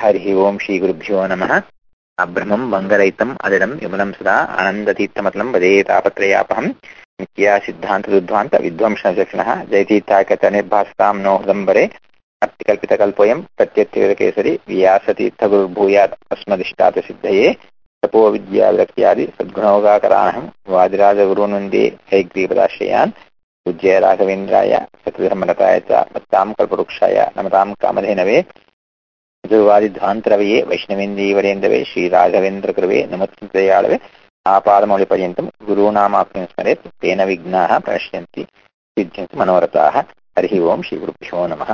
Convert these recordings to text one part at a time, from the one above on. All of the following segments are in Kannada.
हरिः ओम् श्रीगुरुभ्यो नमः अभ्रमम् मङ्गलयुतम् अजडम् विमलम् सदा आनन्दतीर्थमतलम् वदे तापत्रयापहम् नित्या सिद्धान्तदुद्ध्वान्त विद्वंसनचक्षणः जयतीर्थाकतनिर्भासताम् नो हृदम्बरे अप्तिकल्पितकल्पोऽयम् प्रत्यत्यवेदकेसरि व्यासतीर्थगुरुर्भूयात् अस्मदिष्टातसिद्धये तपो विद्याविरक्त्यादि सद्गुणोगाकरानहम् वादिराजगुरूनन्दे हैग्रीपदाश्रयान् पूज्य राघवेन्द्राय सत्यधर्मरताय च मत्ताम् कल्पवृक्षाय नमताम् कामधेनवे ಧ್ವಾಂತರವೆಯೇ ವೈಷ್ಣವೇಂದ್ರೀವರೇಂದವೇ ಶ್ರೀರಾಘವೇಂದ್ರಕೃವೆ ನಮತ್ಸದಯಾಳವೆ ಆಪಾದಮೌಳಿಪರ್ಯಂತಂ ಗುರುನಾಮಾಪ್ತಿಂ ಸ್ಮರೆತ್ ತೇನ ವಿಘ್ನಾಃ ಪ್ರಣಶ್ಯಂತಿ ಸಿದ್ಧ್ಯಂತಿ ಮನೋರಥಾಃ ಹರಿ ಓಂ ಶ್ರೀ ಗುರುಭ್ಯೋ ನಮಃ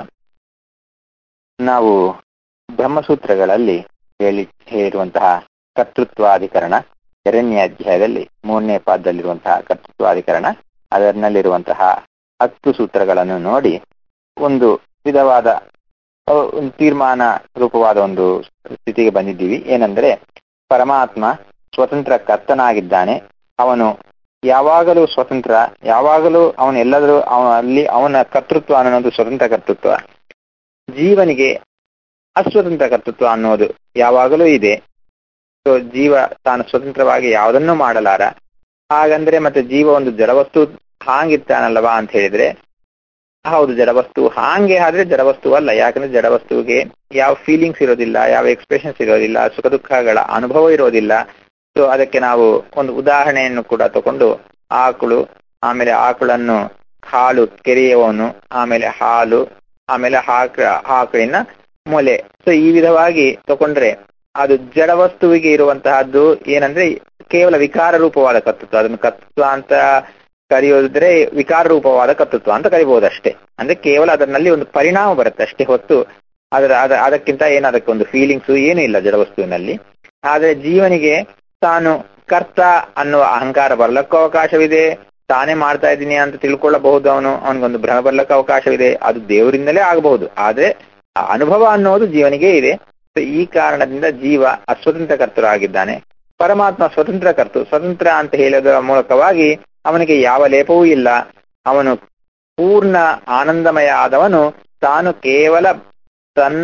ನಾವು ಬ್ರಹ್ಮಸೂತ್ರಗಳಲ್ಲಿ ಹೇಳಿ ಹೇಳಿರುವಂತಹ ಕರ್ತೃತ್ವಾಧಿಕರಣ ಎರಡನೇ ಅಧ್ಯಾಯದಲ್ಲಿ ಮೂರನೇ ಪಾದದಲ್ಲಿರುವಂತಹ ಕರ್ತೃತ್ವಾಧಿಕರಣ ಅದರಲ್ಲಿರುವಂತಹ ಹತ್ತು ಸೂತ್ರಗಳನ್ನು ನೋಡಿ ಒಂದು ವಿಧವಾದ ಒಂದು ತೀರ್ಮಾನ ರೂಪವಾದ ಒಂದು ಸ್ಥಿತಿಗೆ ಬಂದಿದ್ದೀವಿ ಏನಂದ್ರೆ ಪರಮಾತ್ಮ ಸ್ವತಂತ್ರ ಕರ್ತನಾಗಿದ್ದಾನೆ ಅವನು ಯಾವಾಗಲೂ ಸ್ವತಂತ್ರ ಯಾವಾಗಲೂ ಅವನು ಎಲ್ಲದರೂ ಅವನ ಅಲ್ಲಿ ಅವನ ಕರ್ತೃತ್ವ ಅನ್ನೋದು ಸ್ವತಂತ್ರ ಕರ್ತೃತ್ವ ಜೀವನಿಗೆ ಅಸ್ವತಂತ್ರ ಕರ್ತೃತ್ವ ಅನ್ನೋದು ಯಾವಾಗಲೂ ಇದೆ ಸೊ ಜೀವ ತಾನು ಸ್ವತಂತ್ರವಾಗಿ ಯಾವುದನ್ನೂ ಮಾಡಲಾರ ಹಾಗಂದ್ರೆ ಮತ್ತೆ ಜೀವ ಒಂದು ಜಡವಸ್ತು ಹಾಂಗಿರ್ತಾನಲ್ಲವಾ ಅಂತ ಹೇಳಿದ್ರೆ ಹೌದು ಜಡವಸ್ತು ಹಾಂಗೆ ಆದ್ರೆ ಜಡವಸ್ತು ಅಲ್ಲ ಯಾಕಂದ್ರೆ ಜಡವಸ್ತುವಿಗೆ ಯಾವ ಫೀಲಿಂಗ್ಸ್ ಇರೋದಿಲ್ಲ ಯಾವ ಎಕ್ಸ್ಪ್ರೆಷನ್ಸ್ ಇರೋದಿಲ್ಲ ಸುಖ ದುಃಖಗಳ ಅನುಭವ ಇರೋದಿಲ್ಲ ಸೊ ಅದಕ್ಕೆ ನಾವು ಒಂದು ಉದಾಹರಣೆಯನ್ನು ಕೂಡ ತಗೊಂಡು ಆಕಳು ಆಮೇಲೆ ಆಕಳನ್ನು ಹಾಲು ಕೆರೆಯುವವನು ಆಮೇಲೆ ಹಾಲು ಆಮೇಲೆ ಆಕ ಆಕಳಿನ ಮೊಲೆ ಸೊ ಈ ವಿಧವಾಗಿ ತಗೊಂಡ್ರೆ ಅದು ಜಡವಸ್ತುವಿಗೆ ಇರುವಂತಹದ್ದು ಏನಂದ್ರೆ ಕೇವಲ ವಿಕಾರ ರೂಪವಾದ ಕರ್ತೃತ್ವ ಅದನ್ನು ಕರ್ತೃತ್ವ ಅಂತ ಕರೆಯೋದಿದ್ರೆ ವಿಕಾರ ರೂಪವಾದ ಕರ್ತೃತ್ವ ಅಂತ ಕರಿಬಹುದು ಅಷ್ಟೇ ಅಂದ್ರೆ ಕೇವಲ ಅದರಲ್ಲಿ ಒಂದು ಪರಿಣಾಮ ಬರುತ್ತೆ ಅಷ್ಟೇ ಹೊತ್ತು ಅದರ ಅದ ಅದಕ್ಕಿಂತ ಏನು ಅದಕ್ಕೆ ಒಂದು ಫೀಲಿಂಗ್ಸ್ ಏನೂ ಇಲ್ಲ ಜಡವಸ್ತುವಿನಲ್ಲಿ ಆದ್ರೆ ಜೀವನಿಗೆ ತಾನು ಕರ್ತ ಅನ್ನುವ ಅಹಂಕಾರ ಬರ್ಲಕ್ಕೂ ಅವಕಾಶವಿದೆ ತಾನೇ ಮಾಡ್ತಾ ಇದ್ದೀನಿ ಅಂತ ತಿಳ್ಕೊಳ್ಳಬಹುದು ಅವನು ಅವನಿಗೊಂದು ಭ್ರಮ ಬರ್ಲಕ್ಕೆ ಅವಕಾಶವಿದೆ ಅದು ದೇವರಿಂದಲೇ ಆಗಬಹುದು ಆದ್ರೆ ಆ ಅನುಭವ ಅನ್ನೋದು ಜೀವನಿಗೆ ಇದೆ ಈ ಕಾರಣದಿಂದ ಜೀವ ಅಸ್ವತಂತ್ರ ಕರ್ತರಾಗಿದ್ದಾನೆ ಪರಮಾತ್ಮ ಸ್ವತಂತ್ರ ಕರ್ತು ಸ್ವತಂತ್ರ ಅಂತ ಹೇಳೋದರ ಮೂಲಕವಾಗಿ ಅವನಿಗೆ ಯಾವ ಲೇಪವೂ ಇಲ್ಲ ಅವನು ಪೂರ್ಣ ಆನಂದಮಯ ಆದವನು ತಾನು ಕೇವಲ ತನ್ನ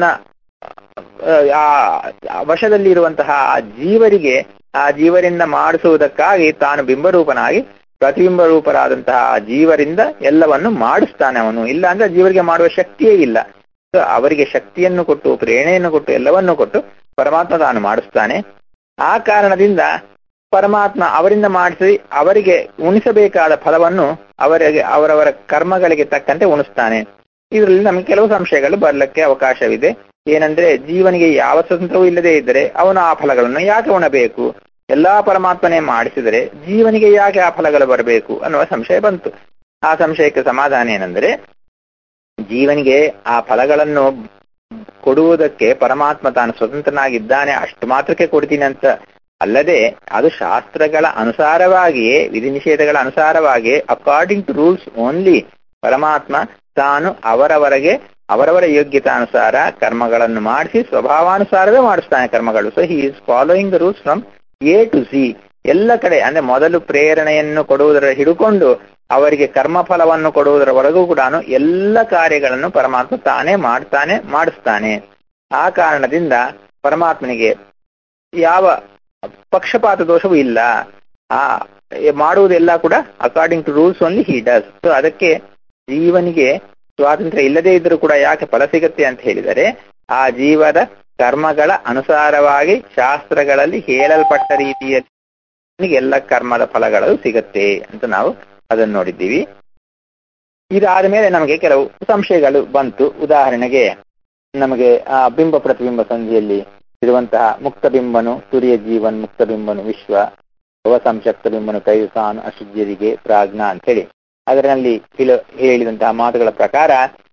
ಆ ವಶದಲ್ಲಿರುವಂತಹ ಆ ಜೀವರಿಗೆ ಆ ಜೀವರಿಂದ ಮಾಡಿಸುವುದಕ್ಕಾಗಿ ತಾನು ಬಿಂಬರೂಪನಾಗಿ ಪ್ರತಿಬಿಂಬ ರೂಪರಾದಂತಹ ಜೀವರಿಂದ ಎಲ್ಲವನ್ನು ಮಾಡಿಸ್ತಾನೆ ಅವನು ಇಲ್ಲ ಅಂದ್ರೆ ಜೀವರಿಗೆ ಮಾಡುವ ಶಕ್ತಿಯೇ ಇಲ್ಲ ಅವರಿಗೆ ಶಕ್ತಿಯನ್ನು ಕೊಟ್ಟು ಪ್ರೇರಣೆಯನ್ನು ಕೊಟ್ಟು ಎಲ್ಲವನ್ನೂ ಕೊಟ್ಟು ಪರಮಾತ್ಮ ತಾನು ಮಾಡಿಸ್ತಾನೆ ಆ ಕಾರಣದಿಂದ ಪರಮಾತ್ಮ ಅವರಿಂದ ಮಾಡಿಸಿ ಅವರಿಗೆ ಉಣಿಸಬೇಕಾದ ಫಲವನ್ನು ಅವರಿಗೆ ಅವರವರ ಕರ್ಮಗಳಿಗೆ ತಕ್ಕಂತೆ ಉಣಿಸ್ತಾನೆ ಇದರಲ್ಲಿ ನಮಗೆ ಕೆಲವು ಸಂಶಯಗಳು ಬರ್ಲಿಕ್ಕೆ ಅವಕಾಶವಿದೆ ಏನಂದ್ರೆ ಜೀವನಿಗೆ ಯಾವ ಸ್ವತಂತ್ರವೂ ಇಲ್ಲದೆ ಇದ್ದರೆ ಅವನು ಆ ಫಲಗಳನ್ನು ಯಾಕೆ ಉಣಬೇಕು ಎಲ್ಲಾ ಪರಮಾತ್ಮನೇ ಮಾಡಿಸಿದರೆ ಜೀವನಿಗೆ ಯಾಕೆ ಆ ಫಲಗಳು ಬರಬೇಕು ಅನ್ನುವ ಸಂಶಯ ಬಂತು ಆ ಸಂಶಯಕ್ಕೆ ಸಮಾಧಾನ ಏನಂದ್ರೆ ಜೀವನಿಗೆ ಆ ಫಲಗಳನ್ನು ಕೊಡುವುದಕ್ಕೆ ಪರಮಾತ್ಮ ತಾನು ಸ್ವತಂತ್ರನಾಗಿದ್ದಾನೆ ಅಷ್ಟು ಮಾತ್ರಕ್ಕೆ ಕೊಡ್ತೀನಿ ಅಂತ ಅಲ್ಲದೆ ಅದು ಶಾಸ್ತ್ರಗಳ ಅನುಸಾರವಾಗಿಯೇ ವಿಧಿ ನಿಷೇಧಗಳ ಅನುಸಾರವಾಗಿಯೇ ಅಕಾರ್ಡಿಂಗ್ ಟು ರೂಲ್ಸ್ ಓನ್ಲಿ ಪರಮಾತ್ಮ ತಾನು ಅವರವರೆಗೆ ಅವರವರ ಯೋಗ್ಯತಾನುಸಾರ ಕರ್ಮಗಳನ್ನು ಮಾಡಿಸಿ ಸ್ವಭಾವಾನುಸಾರವೇ ಮಾಡಿಸ್ತಾನೆ ಕರ್ಮಗಳು so he is following the rules from A to C ಎಲ್ಲ ಕಡೆ ಅಂದ್ರೆ ಮೊದಲು ಪ್ರೇರಣೆಯನ್ನು ಕೊಡುವುದರ ಹಿಡುಕೊಂಡು ಅವರಿಗೆ ಕರ್ಮಫಲವನ್ನು ಕೊಡುವುದರವರೆಗೂ ಕೂಡ ಎಲ್ಲ ಕಾರ್ಯಗಳನ್ನು ಪರಮಾತ್ಮ ತಾನೇ ಮಾಡ್ತಾನೆ ಮಾಡಿಸ್ತಾನೆ ಆ ಕಾರಣದಿಂದ ಪರಮಾತ್ಮನಿಗೆ ಯಾವ ಪಕ್ಷಪಾತ ದೋಷವೂ ಇಲ್ಲ ಆ ಮಾಡುವುದೆಲ್ಲ ಕೂಡ according to rules only he does so ಅದಕ್ಕೆ ಜೀವನಿಗೆ ಸ್ವಾತಂತ್ರ್ಯ ಇಲ್ಲದೇ ಇದ್ರೂ ಕೂಡ ಯಾಕೆ ಫಲ ಸಿಗುತ್ತೆ ಅಂತ ಹೇಳಿದರೆ ಆ ಜೀವದ ಕರ್ಮಗಳ ಅನುಸಾರವಾಗಿ ಶಾಸ್ತ್ರಗಳಲ್ಲಿ ಹೇಳಲ್ಪಟ್ಟ ರೀತಿಯಲ್ಲಿ ಎಲ್ಲ ಕರ್ಮದ ಫಲಗಳು ಸಿಗತ್ತೆ ಅಂತ ನಾವು ಅದನ್ನು ನೋಡಿದ್ದೀವಿ ಇದಾದ ಮೇಲೆ ನಮಗೆ ಕೆಲವು ಸಂಶಯಗಳು ಬಂತು ಉದಾಹರಣೆಗೆ ನಮಗೆ ಆ ಬಿಂಬ ಪ್ರತಿಬಿಂಬ ಸಂಧಿಯಲ್ಲಿ ಇರುವಂತಹ ಮುಕ್ತ ಬಿಂಬನು ತುರಿಯ ಜೀವನ್ ಮುಕ್ತ ಬಿಂಬನು ವಿಶ್ವ ಅವಸಂಶಕ್ತ ಬಿಂಬನು ಕೈಸಾನು ಅಶುದ್ಧರಿಗೆ ಪ್ರಾಜ್ಞ ಅಂತ ಹೇಳಿ ಅದರಲ್ಲಿ ಹೇಳಿದಂತಹ ಮಾತುಗಳ ಪ್ರಕಾರ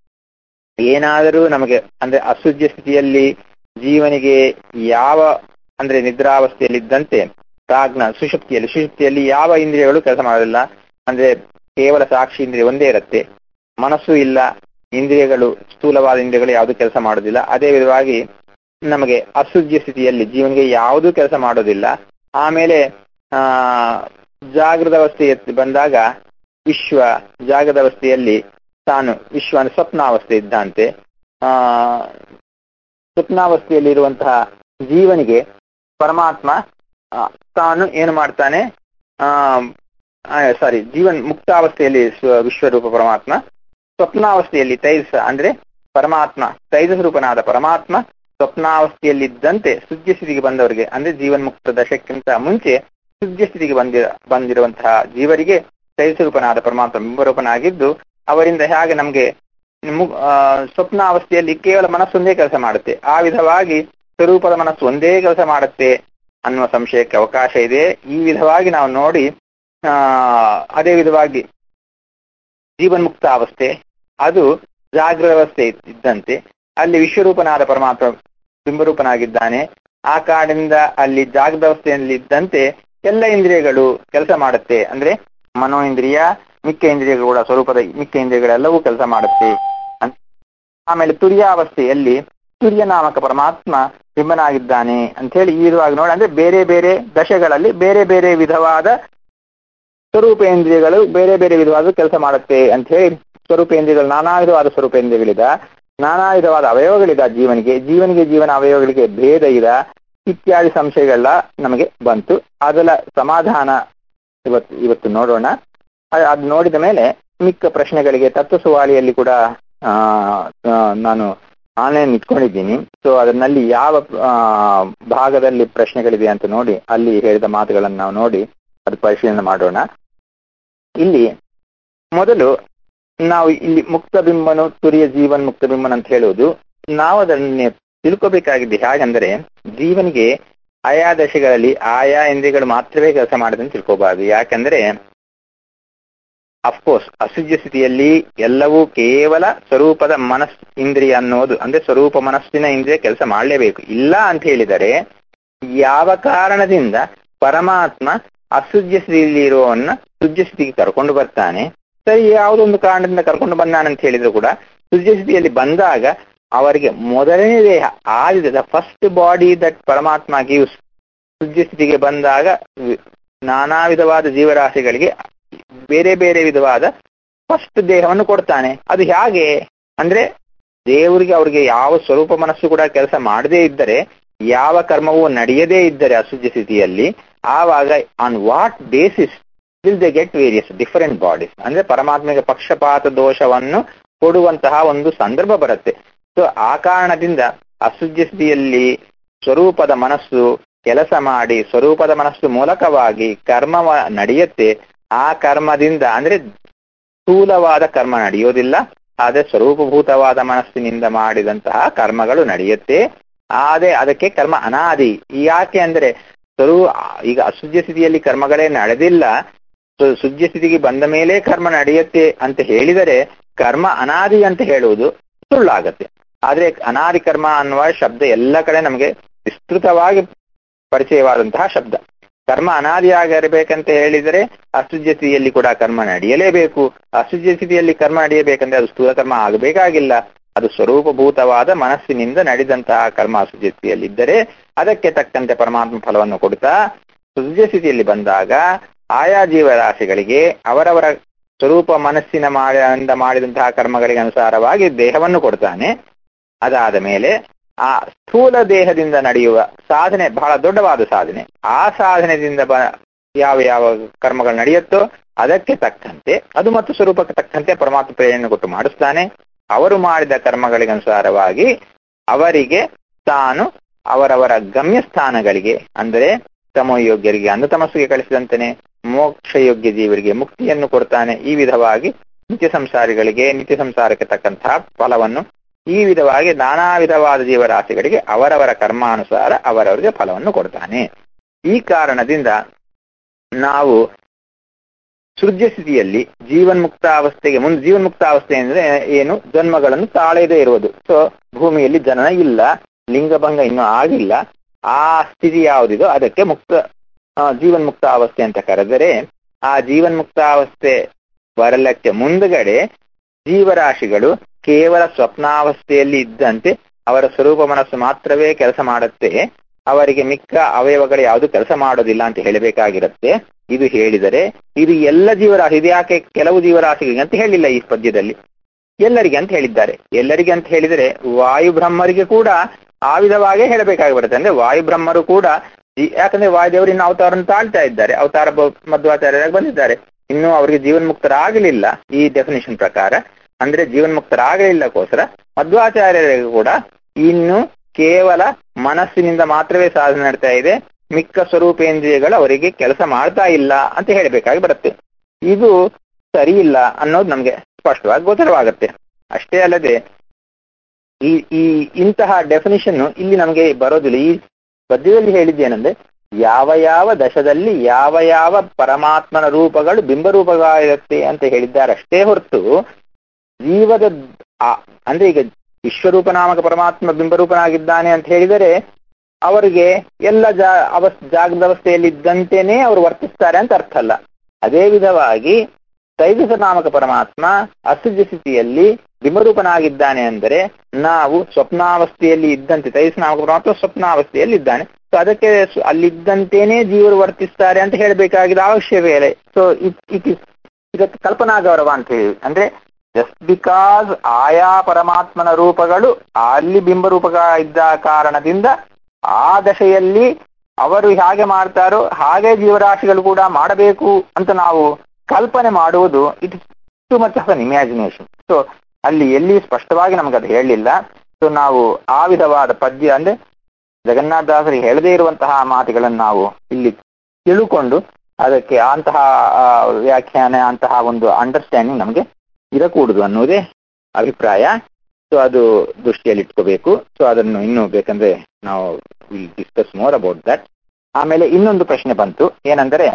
ಏನಾದರೂ ನಮಗೆ ಅಂದ್ರೆ ಅಶುದ್ಧ ಸ್ಥಿತಿಯಲ್ಲಿ ಜೀವನಿಗೆ ಯಾವ ಅಂದ್ರೆ ನಿದ್ರಾವಸ್ಥೆಯಲ್ಲಿದ್ದಂತೆ ಪ್ರಾಜ್ಞ ಸುಷುಪ್ತಿಯಲ್ಲಿ ಸುಷುಪ್ತಿಯಲ್ಲಿ ಯಾವ ಇಂದ್ರಿಯಗಳು ಕೆಲಸ ಮಾಡೋದಿಲ್ಲ ಅಂದ್ರೆ ಕೇವಲ ಸಾಕ್ಷಿ ಇಂದ್ರಿಯ ಒಂದೇ ಇರುತ್ತೆ ಮನಸ್ಸು ಇಲ್ಲ ಇಂದ್ರಿಯಗಳು ಸ್ಥೂಲವಾದ ಇಂದ್ರಿಯಗಳು ಯಾವುದು ಕೆಲಸ ಮಾಡೋದಿಲ್ಲ ಅದೇ ವಿಧವಾಗಿ ನಮಗೆ ಅಶುದ್ಧ ಸ್ಥಿತಿಯಲ್ಲಿ ಜೀವನಿಗೆ ಯಾವುದೂ ಕೆಲಸ ಮಾಡೋದಿಲ್ಲ ಆಮೇಲೆ ಆ ಜಾಗೃತ ಅವಸ್ಥೆ ಬಂದಾಗ ವಿಶ್ವ ಜಾಗದ ಅವಸ್ಥೆಯಲ್ಲಿ ತಾನು ವಿಶ್ವ ಸ್ವಪ್ನಾವಸ್ಥೆ ಇದ್ದಂತೆ ಆ ಸ್ವಪ್ನಾವಸ್ಥೆಯಲ್ಲಿರುವಂತಹ ಜೀವನಿಗೆ ಪರಮಾತ್ಮ ಆ, ತಾನು ಏನು ಮಾಡ್ತಾನೆ ಆ ಸಾರಿ ಜೀವನ್ ಮುಕ್ತಾವಸ್ಥೆಯಲ್ಲಿ ಸ್ವ- ವಿಶ್ವರೂಪ ಪರಮಾತ್ಮ ಸ್ವಪ್ನಾವಸ್ಥೆಯಲ್ಲಿ ತೈಜಸ ಅಂದ್ರೆ ಪರಮಾತ್ಮ ತೈಜಸ ರೂಪನಾದ ಪರಮಾತ್ಮ ಸ್ವಪ್ನಾವಸ್ಥೆಯಲ್ಲಿದ್ದಂತೆ ಸುಜ್ಯ ಸ್ಥಿತಿಗೆ ಬಂದವರಿಗೆ ಅಂದ್ರೆ ಜೀವನ್ಮುಕ್ತ ದಶಕ್ಕಿಂತ ಮುಂಚೆ ಸುಜ್ಯ ಸ್ಥಿತಿಗೆ ಬಂದಿರ ಬಂದಿರುವಂತಹ ಜೀವರಿಗೆ ತೈಜಸ ರೂಪನಾದ ಪರಮಾತ್ಮ ಬಿಂಬರೂಪನಾಗಿದ್ದು ಅವರಿಂದ ಹೇಗೆ ನಮ್ಗೆ ಮು- ಆ, ಸ್ವಪ್ನ ಅವಸ್ಥೆಯಲ್ಲಿ ಕೇವಲ ಮನಸ್ಸೊಂದೇ ಕೆಲಸ ಮಾಡುತ್ತೆ ಆ ವಿಧವಾಗಿ ಸ್ವರೂಪದ ಮನಸ್ಸು ಒಂದೇ ಕೆಲಸ ಮಾಡುತ್ತೆ ಅನ್ನುವ ಸಂಶಯಕ್ಕೆ ಅವಕಾಶ ಇದೆ ಈ ವಿಧವಾಗಿ ನಾವು ನೋಡಿ ಆ ಅದೇ ವಿಧವಾಗಿ ಜೀವನ್ಮುಕ್ತ ಅವಸ್ಥೆ ಅದು ಜಾಗೃತ ಅವಸ್ಥೆ ಇದ್ದಂತೆ ಅಲ್ಲಿ ವಿಶ್ವರೂಪನಾದ ಪರಮಾತ್ಮ ಬಿಂಬರೂಪನಾಗಿದ್ದಾನೆ ಆ ಕಾರಣದಿಂದ ಅಲ್ಲಿ ಜಾಗೃತ ಅವಸ್ಥೆಯಲ್ಲಿ ಇದ್ದಂತೆ ಎಲ್ಲ ಇಂದ್ರಿಯಗಳು ಕೆಲಸ ಮಾಡುತ್ತೆ ಅಂದ್ರೆ ಮನೋ ಇಂದ್ರಿಯ ಮಿಕ್ಕ ಇಂದ್ರಿಯಗಳು ಕೂಡ ಸ್ವರೂಪದ ಮಿಕ್ಕ ಇಂದ್ರಿಯಗಳೆಲ್ಲವೂ ಕೆಲಸ ಮಾಡುತ್ತೆ ಅನ್- ಆಮೇಲೆ ತುರ್ಯಾವಸ್ಥೆಯಲ್ಲಿ ತುರ್ಯ ನಾಮಕ ಪರಮಾತ್ಮ ಬಿಂಬನಾಗಿದ್ದಾನೆ ಅಂತ ಹೇಳಿ ಈ ವಿಧವಾಗಿ ನೋಡಿ ಅಂದ್ರೆ ಬೇರೆ ಬೇರೆ ದಶೆಗಳಲ್ಲಿ ಬೇರೆ ಬೇರೆ ವಿಧವಾದ ಸ್ವರೂಪೇಂದ್ರಿಯಗಳು ಬೇರೆ ಬೇರೆ ವಿಧವಾದ ಕೆಲಸ ಮಾಡುತ್ತೆ ಅಂತ ಹೇಳಿ ಸ್ವರೂಪೇಂದ್ರಿಯಗಳು ನಾನಾ ವಿಧವಾದ ಸ್ವರೂಪೇಂದ್ರಿಯಗಳಿದ ನಾನಾ ವಿಧವಾದ ಅವಯವಗಳಿದ ಜೀವನಿಗೆ ಜೀವನಿಗೆ ಜೀವನ ಅವಯವಗಳಿಗೆ ಭೇದ ಇದ ಇತ್ಯಾದಿ ಸಂಶಯಗಳೆಲ್ಲ ನಮಗೆ ಬಂತು ಅದರ ಸಮಾಧಾನ ಇವತ್ತು ಇವತ್ತು ನೋಡೋಣ ಅ- ಅದ್ ನೋಡಿದ ಮೇಲೆ ಮಿಕ್ಕ ಪ್ರಶ್ನೆಗಳಿಗೆ ತತ್ವಸುವಾಳಿಯಲ್ಲಿ ಕೂಡ ಆ, ಆ, ನಾನು ಆನ್ಲೈನ್ ಇಟ್ಕೊಂಡಿದ್ದೀನಿ ಸೊ ಅದರಲ್ಲಿ ಯಾವ ಆ, ಭಾಗದಲ್ಲಿ ಪ್ರಶ್ನೆಗಳಿದೆ ಅಂತ ನೋಡಿ ಅಲ್ಲಿ ಹೇಳಿದ ಮಾತುಗಳನ್ನು ನಾವು ನೋಡಿ ಅದು ಪರಿಶೀಲನೆ ಮಾಡೋಣ ಇಲ್ಲಿ ಮೊದಲು ನಾವು ಇಲ್ಲಿ ಮುಕ್ತ ಬಿಂಬನು ತುರಿಯ ಜೀವನ್ ಮುಕ್ತ ಬಿಂಬನ್ ಅಂತ ಹೇಳುವುದು ನಾವು ಅದನ್ನೇ ತಿಳ್ಕೋಬೇಕಾಗಿದ್ದು ಹೇಗಂದ್ರೆ ಜೀವನಿಗೆ ಆಯಾ ದಶೆಗಳಲ್ಲಿ ಆಯಾ ಇಂದ್ರಿಯಗಳು ಮಾತ್ರವೇ ಕೆಲಸ ಮಾಡದಂತ ತಿಳ್ಕೋಬಾರದು ಯಾಕಂದ್ರೆ ಅಫ್ಕೋರ್ಸ್ ಅಸುಜ್ಯ ಸ್ಥಿತಿಯಲ್ಲಿ ಎಲ್ಲವೂ ಕೇವಲ ಸ್ವರೂಪದ ಮನಸ್ ಇಂದ್ರಿಯ ಅನ್ನೋದು ಅಂದ್ರೆ ಸ್ವರೂಪ ಮನಸ್ಸಿನ ಇಂದ್ರಿಯ ಕೆಲಸ ಮಾಡಲೇಬೇಕು ಇಲ್ಲ ಅಂತ ಹೇಳಿದರೆ ಯಾವ ಕಾರಣದಿಂದ ಪರಮಾತ್ಮ ಅಸುಜ್ಯ ಸ್ಥಿತಿಯಲ್ಲಿರುವವನ್ನ ಸುಜ್ಯ ಸ್ಥಿತಿಗೆ ಕರ್ಕೊಂಡು ಬರ್ತಾನೆ ಸರಿ ಯಾವುದೊಂದು ಕಾರಣದಿಂದ ಕರ್ಕೊಂಡು ಬಂದಾನೆ ಅಂತ ಹೇಳಿದ್ರು ಕೂಡ ಸುಜ್ಯ ಸ್ಥಿತಿಯಲ್ಲಿ ಬಂದಾಗ ಅವರಿಗೆ ಮೊದಲನೇ ದೇಹ ಆದಿದ ಫಸ್ಟ್ ಬಾಡಿ ದಟ್ ಪರಮಾತ್ಮ ಗಿವ್ಸ್ ಸುಜ್ಯ ಸ್ಥಿತಿಗೆ ಬಂದಾಗ ವಿ- ನಾನಾ ವಿಧವಾದ ಜೀವರಾಶಿಗಳಿಗೆ ಬೇರೆ ಬೇರೆ ವಿಧವಾದ ಫಸ್ಟ್ ದೇಹವನ್ನು ಕೊಡ್ತಾನೆ ಅದು ಹೇಗೆ ಅಂದ್ರೆ ದೇವರಿಗೆ ಅವ್ರಿಗೆ ಯಾವ ಸ್ವರೂಪ ಮನಸ್ಸು ಕೂಡ ಕೆಲಸ ಮಾಡದೇ ಇದ್ದರೆ ಯಾವ ಕರ್ಮವೂ ನಡೆಯದೇ ಇದ್ದರೆ ಅಸುಜ್ಯ ಸ್ಥಿತಿಯಲ್ಲಿ ಆವಾಗ on what basis will they get various different bodies ಅಂದ್ರೆ ಪರಮಾತ್ಮೆಗೆ ಪಕ್ಷಪಾತ ದೋಷವನ್ನು ಕೊಡುವಂತಹ ಒಂದು ಸಂದರ್ಭ ಬರುತ್ತೆ ಸೊ ಆ ಕಾರಣದಿಂದ ಅಸುಜ್ಯ ಸ್ಥಿತಿಯಲ್ಲಿ ಸ್ವರೂಪದ ಮನಸ್ಸು ಕೆಲಸ ಮಾಡಿ ಸ್ವರೂಪದ ಮನಸ್ಸು ಮೂಲಕವಾಗಿ ಕರ್ಮ ನಡೆಯುತ್ತೆ ಆ ಕರ್ಮದಿಂದ ಅಂದ್ರೆ ಸ್ಥೂಲವಾದ ಕರ್ಮ ನಡೆಯೋದಿಲ್ಲ ಆದ್ರೆ ಸ್ವರೂಪಭೂತವಾದ ಮನಸ್ಸಿನಿಂದ ಮಾಡಿದಂತಹ ಕರ್ಮಗಳು ನಡೆಯುತ್ತೆ ಆದ್ರೆ ಅದಕ್ಕೆ ಕರ್ಮ ಅನಾದಿ ಯಾಕೆ ಅಂದ್ರೆ ಸ್ವರೂ ಈಗ ಅಸುಜ್ಯ ಸ್ಥಿತಿಯಲ್ಲಿ ಕರ್ಮಗಳೇ ನಡೆದಿಲ್ಲ ಸು- ಸುಜ್ಯ ಸ್ಥಿತಿಗೆ ಬಂದ ಮೇಲೆ ಕರ್ಮ ನಡೆಯುತ್ತೆ ಅಂತ ಹೇಳಿದರೆ ಕರ್ಮ ಅನಾದಿ ಅಂತ ಹೇಳುವುದು ಸುಳ್ಳಾಗತ್ತೆ ಆದ್ರೆ ಅನಾದಿ ಕರ್ಮ ಅನ್ನುವ ಶಬ್ದ ಎಲ್ಲ ಕಡೆ ನಮಗೆ ವಿಸ್ತೃತವಾಗಿ ಪರಿಚಯವಾದಂತಹ ಶಬ್ದ ಕರ್ಮ ಅನಾದಿಯಾಗಿರಬೇಕಂತ ಹೇಳಿದರೆ ಅಸುಜ್ಯ ಸ್ಥಿತಿಯಲ್ಲಿ ಕೂಡ ಕರ್ಮ ನಡೆಯಲೇಬೇಕು ಅಸುಜ್ಯ ಸ್ಥಿತಿಯಲ್ಲಿ ಕರ್ಮ ನಡೆಯಬೇಕಂದ್ರೆ ಅದು ಸ್ಥೂಲ ಕರ್ಮ ಆಗಬೇಕಾಗಿಲ್ಲ ಅದು ಸ್ವರೂಪಭೂತವಾದ ಮನಸ್ಸಿನಿಂದ ನಡೆದಂತಹ ಕರ್ಮ ಅಸುಜ್ಯ ಸ್ಥಿತಿಯಲ್ಲಿದ್ದರೆ ಅದಕ್ಕೆ ತಕ್ಕಂತೆ ಪರಮಾತ್ಮ ಫಲವನ್ನು ಕೊಡ್ತಾ ಸುಜ್ಯ ಸ್ಥಿತಿಯಲ್ಲಿ ಬಂದಾಗ ಆಯಾ ಜೀವರಾಶಿಗಳಿಗೆ ಅವರವರ ಸ್ವರೂಪ ಮನಸ್ಸಿನ ಮಾಡಿಂದ ಮಾಡಿದಂತಹ ಕರ್ಮಗಳಿಗೆ ಅನುಸಾರವಾಗಿ ದೇಹವನ್ನು ಕೊಡ್ತಾನೆ ಅದಾದ ಮೇಲೆ ಆ ಸ್ಥೂಲ ದೇಹದಿಂದ ನಡೆಯುವ ಸಾಧನೆ ಬಹಳ ದೊಡ್ಡವಾದ ಸಾಧನೆ ಆ ಸಾಧನೆಯಿಂದ ಬ ಯಾವ ಯಾವ ಕರ್ಮಗಳು ನಡೆಯುತ್ತೋ ಅದಕ್ಕೆ ತಕ್ಕಂತೆ ಅದು ಮತ್ತು ಸ್ವರೂಪಕ್ಕೆ ತಕ್ಕಂತೆ ಪರಮಾತ್ಮ ಪ್ರೇರಣೆ ಕೊಟ್ಟು ಮಾಡಿಸ್ತಾನೆ ಅವರು ಮಾಡಿದ ಕರ್ಮಗಳಿಗೆ ಅನುಸಾರವಾಗಿ ಅವರಿಗೆ ತಾನು ಅವರವರ ಗಮ್ಯ ಸ್ಥಾನಗಳಿಗೆ ಅಂದರೆ ತಮೋಯೋಗ್ಯರಿಗೆ ಅನ್ನತಮಸ್ಸಿಗೆ ಕಳಿಸಿದಂತೆಯೇ ಮೋಕ್ಷ ಯೋಗ್ಯ ಜೀವರಿಗೆ ಮುಕ್ತಿಯನ್ನು ಕೊಡ್ತಾನೆ ಈ ವಿಧವಾಗಿ ನಿತ್ಯ ಸಂಸಾರಿಗಳಿಗೆ ನಿತ್ಯ ಸಂಸಾರಕ್ಕೆ ತಕ್ಕಂತಹ ಫಲವನ್ನು ಈ ವಿಧವಾಗಿ ನಾನಾ ವಿಧವಾದ ಜೀವರಾಶಿಗಳಿಗೆ ಅವರವರ ಕರ್ಮಾನುಸಾರ ಅವರವರಿಗೆ ಫಲವನ್ನು ಕೊಡ್ತಾನೆ ಈ ಕಾರಣದಿಂದ ನಾವು ಸೃಜ್ಯ ಸ್ಥಿತಿಯಲ್ಲಿ ಜೀವನ್ಮುಕ್ತ ಅವಸ್ಥೆಗೆ ಮುಂದೆ ಜೀವನ್ಮುಕ್ತ ಅವಸ್ಥೆ ಅಂದ್ರೆ ಏನು ಜನ್ಮಗಳನ್ನು ತಾಳದೇ ಇರುವುದು ಸೊ ಭೂಮಿಯಲ್ಲಿ ಜನನ ಇಲ್ಲ ಲಿಂಗಭಂಗ ಇನ್ನೂ ಆಗಿಲ್ಲ ಆ ಸ್ಥಿತಿ ಯಾವುದಿದೋ ಅದಕ್ಕೆ ಮುಕ್ತ ಆ, ಜೀವನ್ಮುಕ್ತ ಅವಸ್ಥೆ ಅಂತ ಕರೆದರೆ ಆ ಜೀವನ್ಮುಕ್ತ ಅವಸ್ಥೆ ಬರಲಕ್ಕೆ ಮುಂದಗಡೆ ಜೀವರಾಶಿಗಳು ಕೇವಲ ಸ್ವಪ್ನಾವಸ್ಥೆಯಲ್ಲಿ ಇದ್ದಂತೆ ಅವರ ಸ್ವರೂಪ ಮನಸ್ಸು ಮಾತ್ರವೇ ಕೆಲಸ ಮಾಡುತ್ತೆ ಅವರಿಗೆ ಮಿಕ್ಕ ಅವಯವಗಳು ಯಾವುದು ಕೆಲಸ ಮಾಡೋದಿಲ್ಲ ಅಂತ ಹೇಳಬೇಕಾಗಿರುತ್ತೆ ಇದು ಹೇಳಿದರೆ ಇದು ಎಲ್ಲ ಜೀವರಾಶಿ ಇದು ಯಾಕೆ ಕೆಲವು ಜೀವರಾಶಿಗಳಿಗೆ ಅಂತ ಹೇಳಿಲ್ಲ ಈ ಪದ್ಯದಲ್ಲಿ ಎಲ್ಲರಿಗೆ ಅಂತ ಹೇಳಿದ್ದಾರೆ ಎಲ್ಲರಿಗೆ ಅಂತ ಹೇಳಿದರೆ ವಾಯು ಬ್ರಹ್ಮರಿಗೆ ಕೂಡ ಆ ವಿಧವಾಗೇ ಹೇಳಬೇಕಾಗಿ ಬರುತ್ತೆ ಅಂದ್ರೆ ವಾಯುಬ್ರಹ್ಮರು ಕೂಡ ಈ- ಯಾಕಂದ್ರೆ ವಾಯುದೇವರು ಇನ್ನು ಅವತಾರವನ್ನು ತಾಳ್ತಾ ಇದ್ದಾರೆ ಅವತಾರ ಬ- ಮಧ್ವಾಚಾರ್ಯರಾಗಿ ಬಂದಿದ್ದಾರೆ ಇನ್ನು ಅವರಿಗೆ ಜೀವನ್ಮುಕ್ತರಾಗಲಿಲ್ಲ ಈ ಡೆಫಿನೇಷನ್ ಪ್ರಕಾರ ಅಂದ್ರೆ ಜೀವನ್ಮುಕ್ತರಾಗಲಿಲ್ಲಕ್ಕೋಸ್ಕರ ಮಧ್ವಾಚಾರ್ಯರಿಗೂ ಕೂಡ ಇನ್ನು ಕೇವಲ ಮನಸ್ಸಿನಿಂದ ಮಾತ್ರವೇ ಸಾಧನೆ ನಡ್ತಾ ಇದೆ ಮಿಕ್ಕ ಸ್ವರೂಪೇಂದ್ರಿಯಗಳು ಅವರಿಗೆ ಕೆಲಸ ಮಾಡ್ತಾ ಇಲ್ಲ ಅಂತ ಹೇಳಬೇಕಾಗಿ ಬರುತ್ತೆ ಇದು ಸರಿ ಇಲ್ಲ ಅನ್ನೋದು ನಮ್ಗೆ ಸ್ಪಷ್ಟವಾಗಿ ಗೋಚರವಾಗುತ್ತೆ ಅಷ್ಟೇ ಅಲ್ಲದೆ ಈ ಈ ಇಂತಹ ಡೆಫಿನಿಷನ್ ಇಲ್ಲಿ ನಮಗೆ ಬರೋದಿಲ್ಲ ಈ ಪದ್ಯದಲ್ಲಿ ಹೇಳಿದ್ದೇನೆಂದ್ರೆ ಯಾವ ಯಾವ ದಶದಲ್ಲಿ ಯಾವ ಯಾವ ಪರಮಾತ್ಮನ ರೂಪಗಳು ಬಿಂಬರೂಪಗಳಿರುತ್ತೆ ಅಂತ ಹೇಳಿದ್ದಾರೆ ಅಷ್ಟೇ ಹೊರತು ಜೀವದ ಆ- ಅಂದ್ರೆ ಈಗ ವಿಶ್ವರೂಪ ನಾಮಕ ಪರಮಾತ್ಮ ಬಿಂಬರೂಪನಾಗಿದ್ದಾನೆ ಅಂತ ಹೇಳಿದರೆ ಅವರಿಗೆ ಎಲ್ಲ ಜಾ ಅವಸ್ ಜಾಗದ ಅವಸ್ಥೆಯಲ್ಲಿ ಇದ್ದಂತೆಯೇ ಅವರು ವರ್ತಿಸ್ತಾರೆ ಅಂತ ಅರ್ಥ ಅಲ್ಲ ಅದೇ ವಿಧವಾಗಿ ತೈಜಸ ನಾಮಕ ಪರಮಾತ್ಮ ಅಸೃಜ ಸ್ಥಿತಿಯಲ್ಲಿ ಬಿಂಬರೂಪನಾಗಿದ್ದಾನೆ ಅಂದರೆ ನಾವು ಸ್ವಪ್ನಾವಸ್ಥೆಯಲ್ಲಿ ಇದ್ದಂತೆ ತೈಜಸ ನಾಮಕ ಪರಮಾತ್ಮ ಸ್ವಪ್ನಾವಸ್ಥೆಯಲ್ಲಿ ಇದ್ದಾನೆ ಸೊ ಅದಕ್ಕೆ ಸ್- ಅಲ್ಲಿದ್ದಂತೆಯೇ ಜೀವರು ವರ್ತಿಸ್ತಾರೆ ಅಂತ ಹೇಳಬೇಕಾಗಿದ ಅವಶ್ಯವೇ ಇಲ್ಲ ಸೊ ಇಟ್ ಇಸ್ ಇದಕ್ಕೆ ಕಲ್ಪನಾ ಗೌರವ ಅಂತ ಹೇಳಿ ಅಂದ್ರೆ ಜಸ್ಟ್ ಬಿಕಾಸ್ ಆಯಾ ಪರಮಾತ್ಮನ ರೂಪಗಳು ಅಲ್ಲಿ ಬಿಂಬರೂಪಗ ಇದ್ದ ಕಾರಣದಿಂದ ಆ ದಶೆಯಲ್ಲಿ ಅವರು ಹೇಗೆ ಮಾಡ್ತಾರೋ ಹಾಗೆ ಜೀವರಾಶಿಗಳು ಕೂಡ ಮಾಡಬೇಕು ಅಂತ ನಾವು ಕಲ್ಪನೆ ಮಾಡುವುದು it is too much of an imagination so ಅಲ್ಲಿ ಎಲ್ಲಿ ಸ್ಪಷ್ಟವಾಗಿ ನಮ್ಗೆ ಅದು ಹೇಳಲಿಲ್ಲ ಸೊ ನಾವು ಆ ವಿಧವಾದ ಪದ್ಯ ಅಂದ್ರೆ ಜಗನ್ನಾಥದಾಸರಿಗೆ ಹೇಳದೇ ಇರುವಂತಹ ಮಾತುಗಳನ್ನು ನಾವು ಇಲ್ಲಿ ತಿಳುಕೊಂಡು ಅದಕ್ಕೆ ಅಂತಹ ಆ, ವ್ಯಾಖ್ಯಾನ ಅಂತಹ ಒಂದು ಅಂಡರ್ಸ್ಟ್ಯಾಂಡಿಂಗ್ ನಮಗೆ ಇರಕೂಡುದು ಅನ್ನೋದೇ ಅಭಿಪ್ರಾಯ ಸೊ ಅದು ದೃಷ್ಟಿಯಲ್ಲಿ ಇಟ್ಕೋಬೇಕು ಸೊ ಅದನ್ನು ಇನ್ನು ಬೇಕಂದ್ರೆ ನಾವು will discuss more about that ಆಮೇಲೆ ಇನ್ನೊಂದು ಪ್ರಶ್ನೆ ಬಂತು ಏನಂದರೆ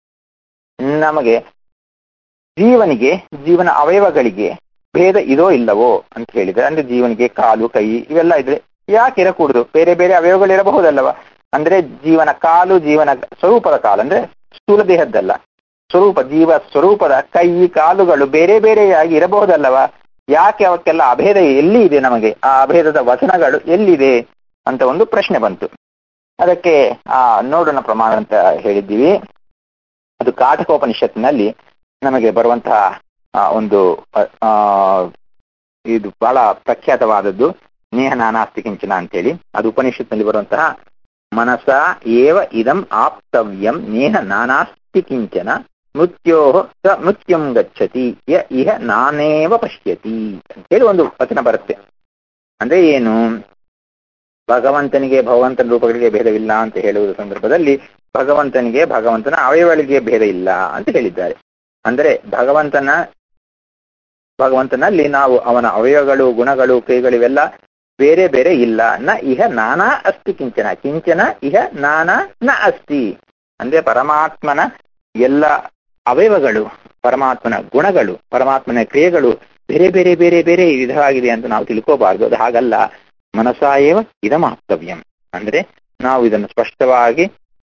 ನಮಗೆ ಜೀವನಿಗೆ ಜೀವನ ಅವಯವಗಳಿಗೆ ಭೇದ ಇದೋ ಇಲ್ಲವೋ ಅಂತ ಹೇಳಿದ್ರೆ ಅಂದ್ರೆ ಜೀವನಿಗೆ ಕಾಲು ಕೈ ಇವೆಲ್ಲ ಇದ್ರೆ ಯಾಕೆ ಇರಕೂಡುದು ಬೇರೆ ಬೇರೆ ಅವಯವಗಳು ಇರಬಹುದಲ್ಲವ ಅಂದ್ರೆ ಜೀವನ ಕಾಲು ಜೀವನ ಸ್ವರೂಪದ ಕಾಲು ಅಂದ್ರೆ ಸ್ಥೂಲ ದೇಹದ್ದಲ್ಲ ಸ್ವರೂಪ ಜೀವ ಸ್ವರೂಪದ ಕೈ ಕಾಲುಗಳು ಬೇರೆ ಬೇರೆಯಾಗಿ ಇರಬಹುದಲ್ಲವ ಯಾಕೆ ಅವಕ್ಕೆಲ್ಲ ಅಭೇದ ಎಲ್ಲಿ ಇದೆ ನಮಗೆ ಆ ಅಭೇದದ ವಚನಗಳು ಎಲ್ಲಿದೆ ಅಂತ ಒಂದು ಪ್ರಶ್ನೆ ಬಂತು ಅದಕ್ಕೆ ಆ ನೋಡೋಣ ಪ್ರಮಾಣ ಅಂತ ಹೇಳಿದ್ದೀವಿ ಅದು ಕಾಟಕೋಪನಿಷತ್ತಿನಲ್ಲಿ ನಮಗೆ ಬರುವಂತಹ ಆ, ಒಂದು ಆ, ಇದು ಬಹಳ ಪ್ರಖ್ಯಾತವಾದದ್ದು ನೇಹ ನಾನಾಸ್ತಿ ಕಿಂಚನ ಅಂತೇಳಿ ಅದು ಉಪನಿಷತ್ನಲ್ಲಿ ಬರುವಂತಹ ಮನಸ ಏವ ಇದಂ ಆಪ್ತವ್ಯಂ ನೇಹ ನಾನಾಸ್ತಿ ಕಿಂಚನ ಮೃತ್ಯೋ ಸ ಮೃತ್ಯುಂ ಗಚ್ಚತಿ ಯ ಇಹ ನಾನೇವ ಪಶ್ಯತಿ ಅಂತೇಳಿ ಒಂದು ವಚನ ಬರುತ್ತೆ ಅಂದ್ರೆ ಏನು ಭಗವಂತನಿಗೆ ಭಗವಂತನ ರೂಪಗಳಿಗೆ ಭೇದವಿಲ್ಲ ಅಂತ ಹೇಳುವ ಸಂದರ್ಭದಲ್ಲಿ ಭಗವಂತನಿಗೆ ಭಗವಂತನ ಅವಯವಗಳಿಗೆ ಭೇದ ಇಲ್ಲ ಅಂತ ಹೇಳಿದ್ದಾರೆ ಅಂದರೆ ಭಗವಂತನ ಭಗವಂತನಲ್ಲಿ ನಾವು ಅವನ ಅವಯವಗಳು ಗುಣಗಳು ಕೈಗಳು ಇವೆಲ್ಲ ಬೇರೆ ಬೇರೆ ಇಲ್ಲ ನ ಇಹ ನಾನಾ ಅಸ್ತಿ ಕಿಂಚನ ಕಿಂಚನ ಇಹ ನಾನಾ ನ ಅಸ್ತಿ ಅಂದ್ರೆ ಪರಮಾತ್ಮನ ಎಲ್ಲ ಅವಯವಗಳು ಪರಮಾತ್ಮನ ಗುಣಗಳು ಪರಮಾತ್ಮನ ಕ್ರಿಯೆಗಳು ಬೇರೆ ಬೇರೆ ಬೇರೆ ಬೇರೆ ವಿಧವಾಗಿದೆ ಅಂತ ನಾವು ತಿಳ್ಕೋಬಾರ್ದು ಅದು ಹಾಗಲ್ಲ ಮನಸಾಯೇವ ಇದಮಾಪ್ತವ್ಯಂ ಅಂದ್ರೆ ನಾವು ಇದನ್ನು ಸ್ಪಷ್ಟವಾಗಿ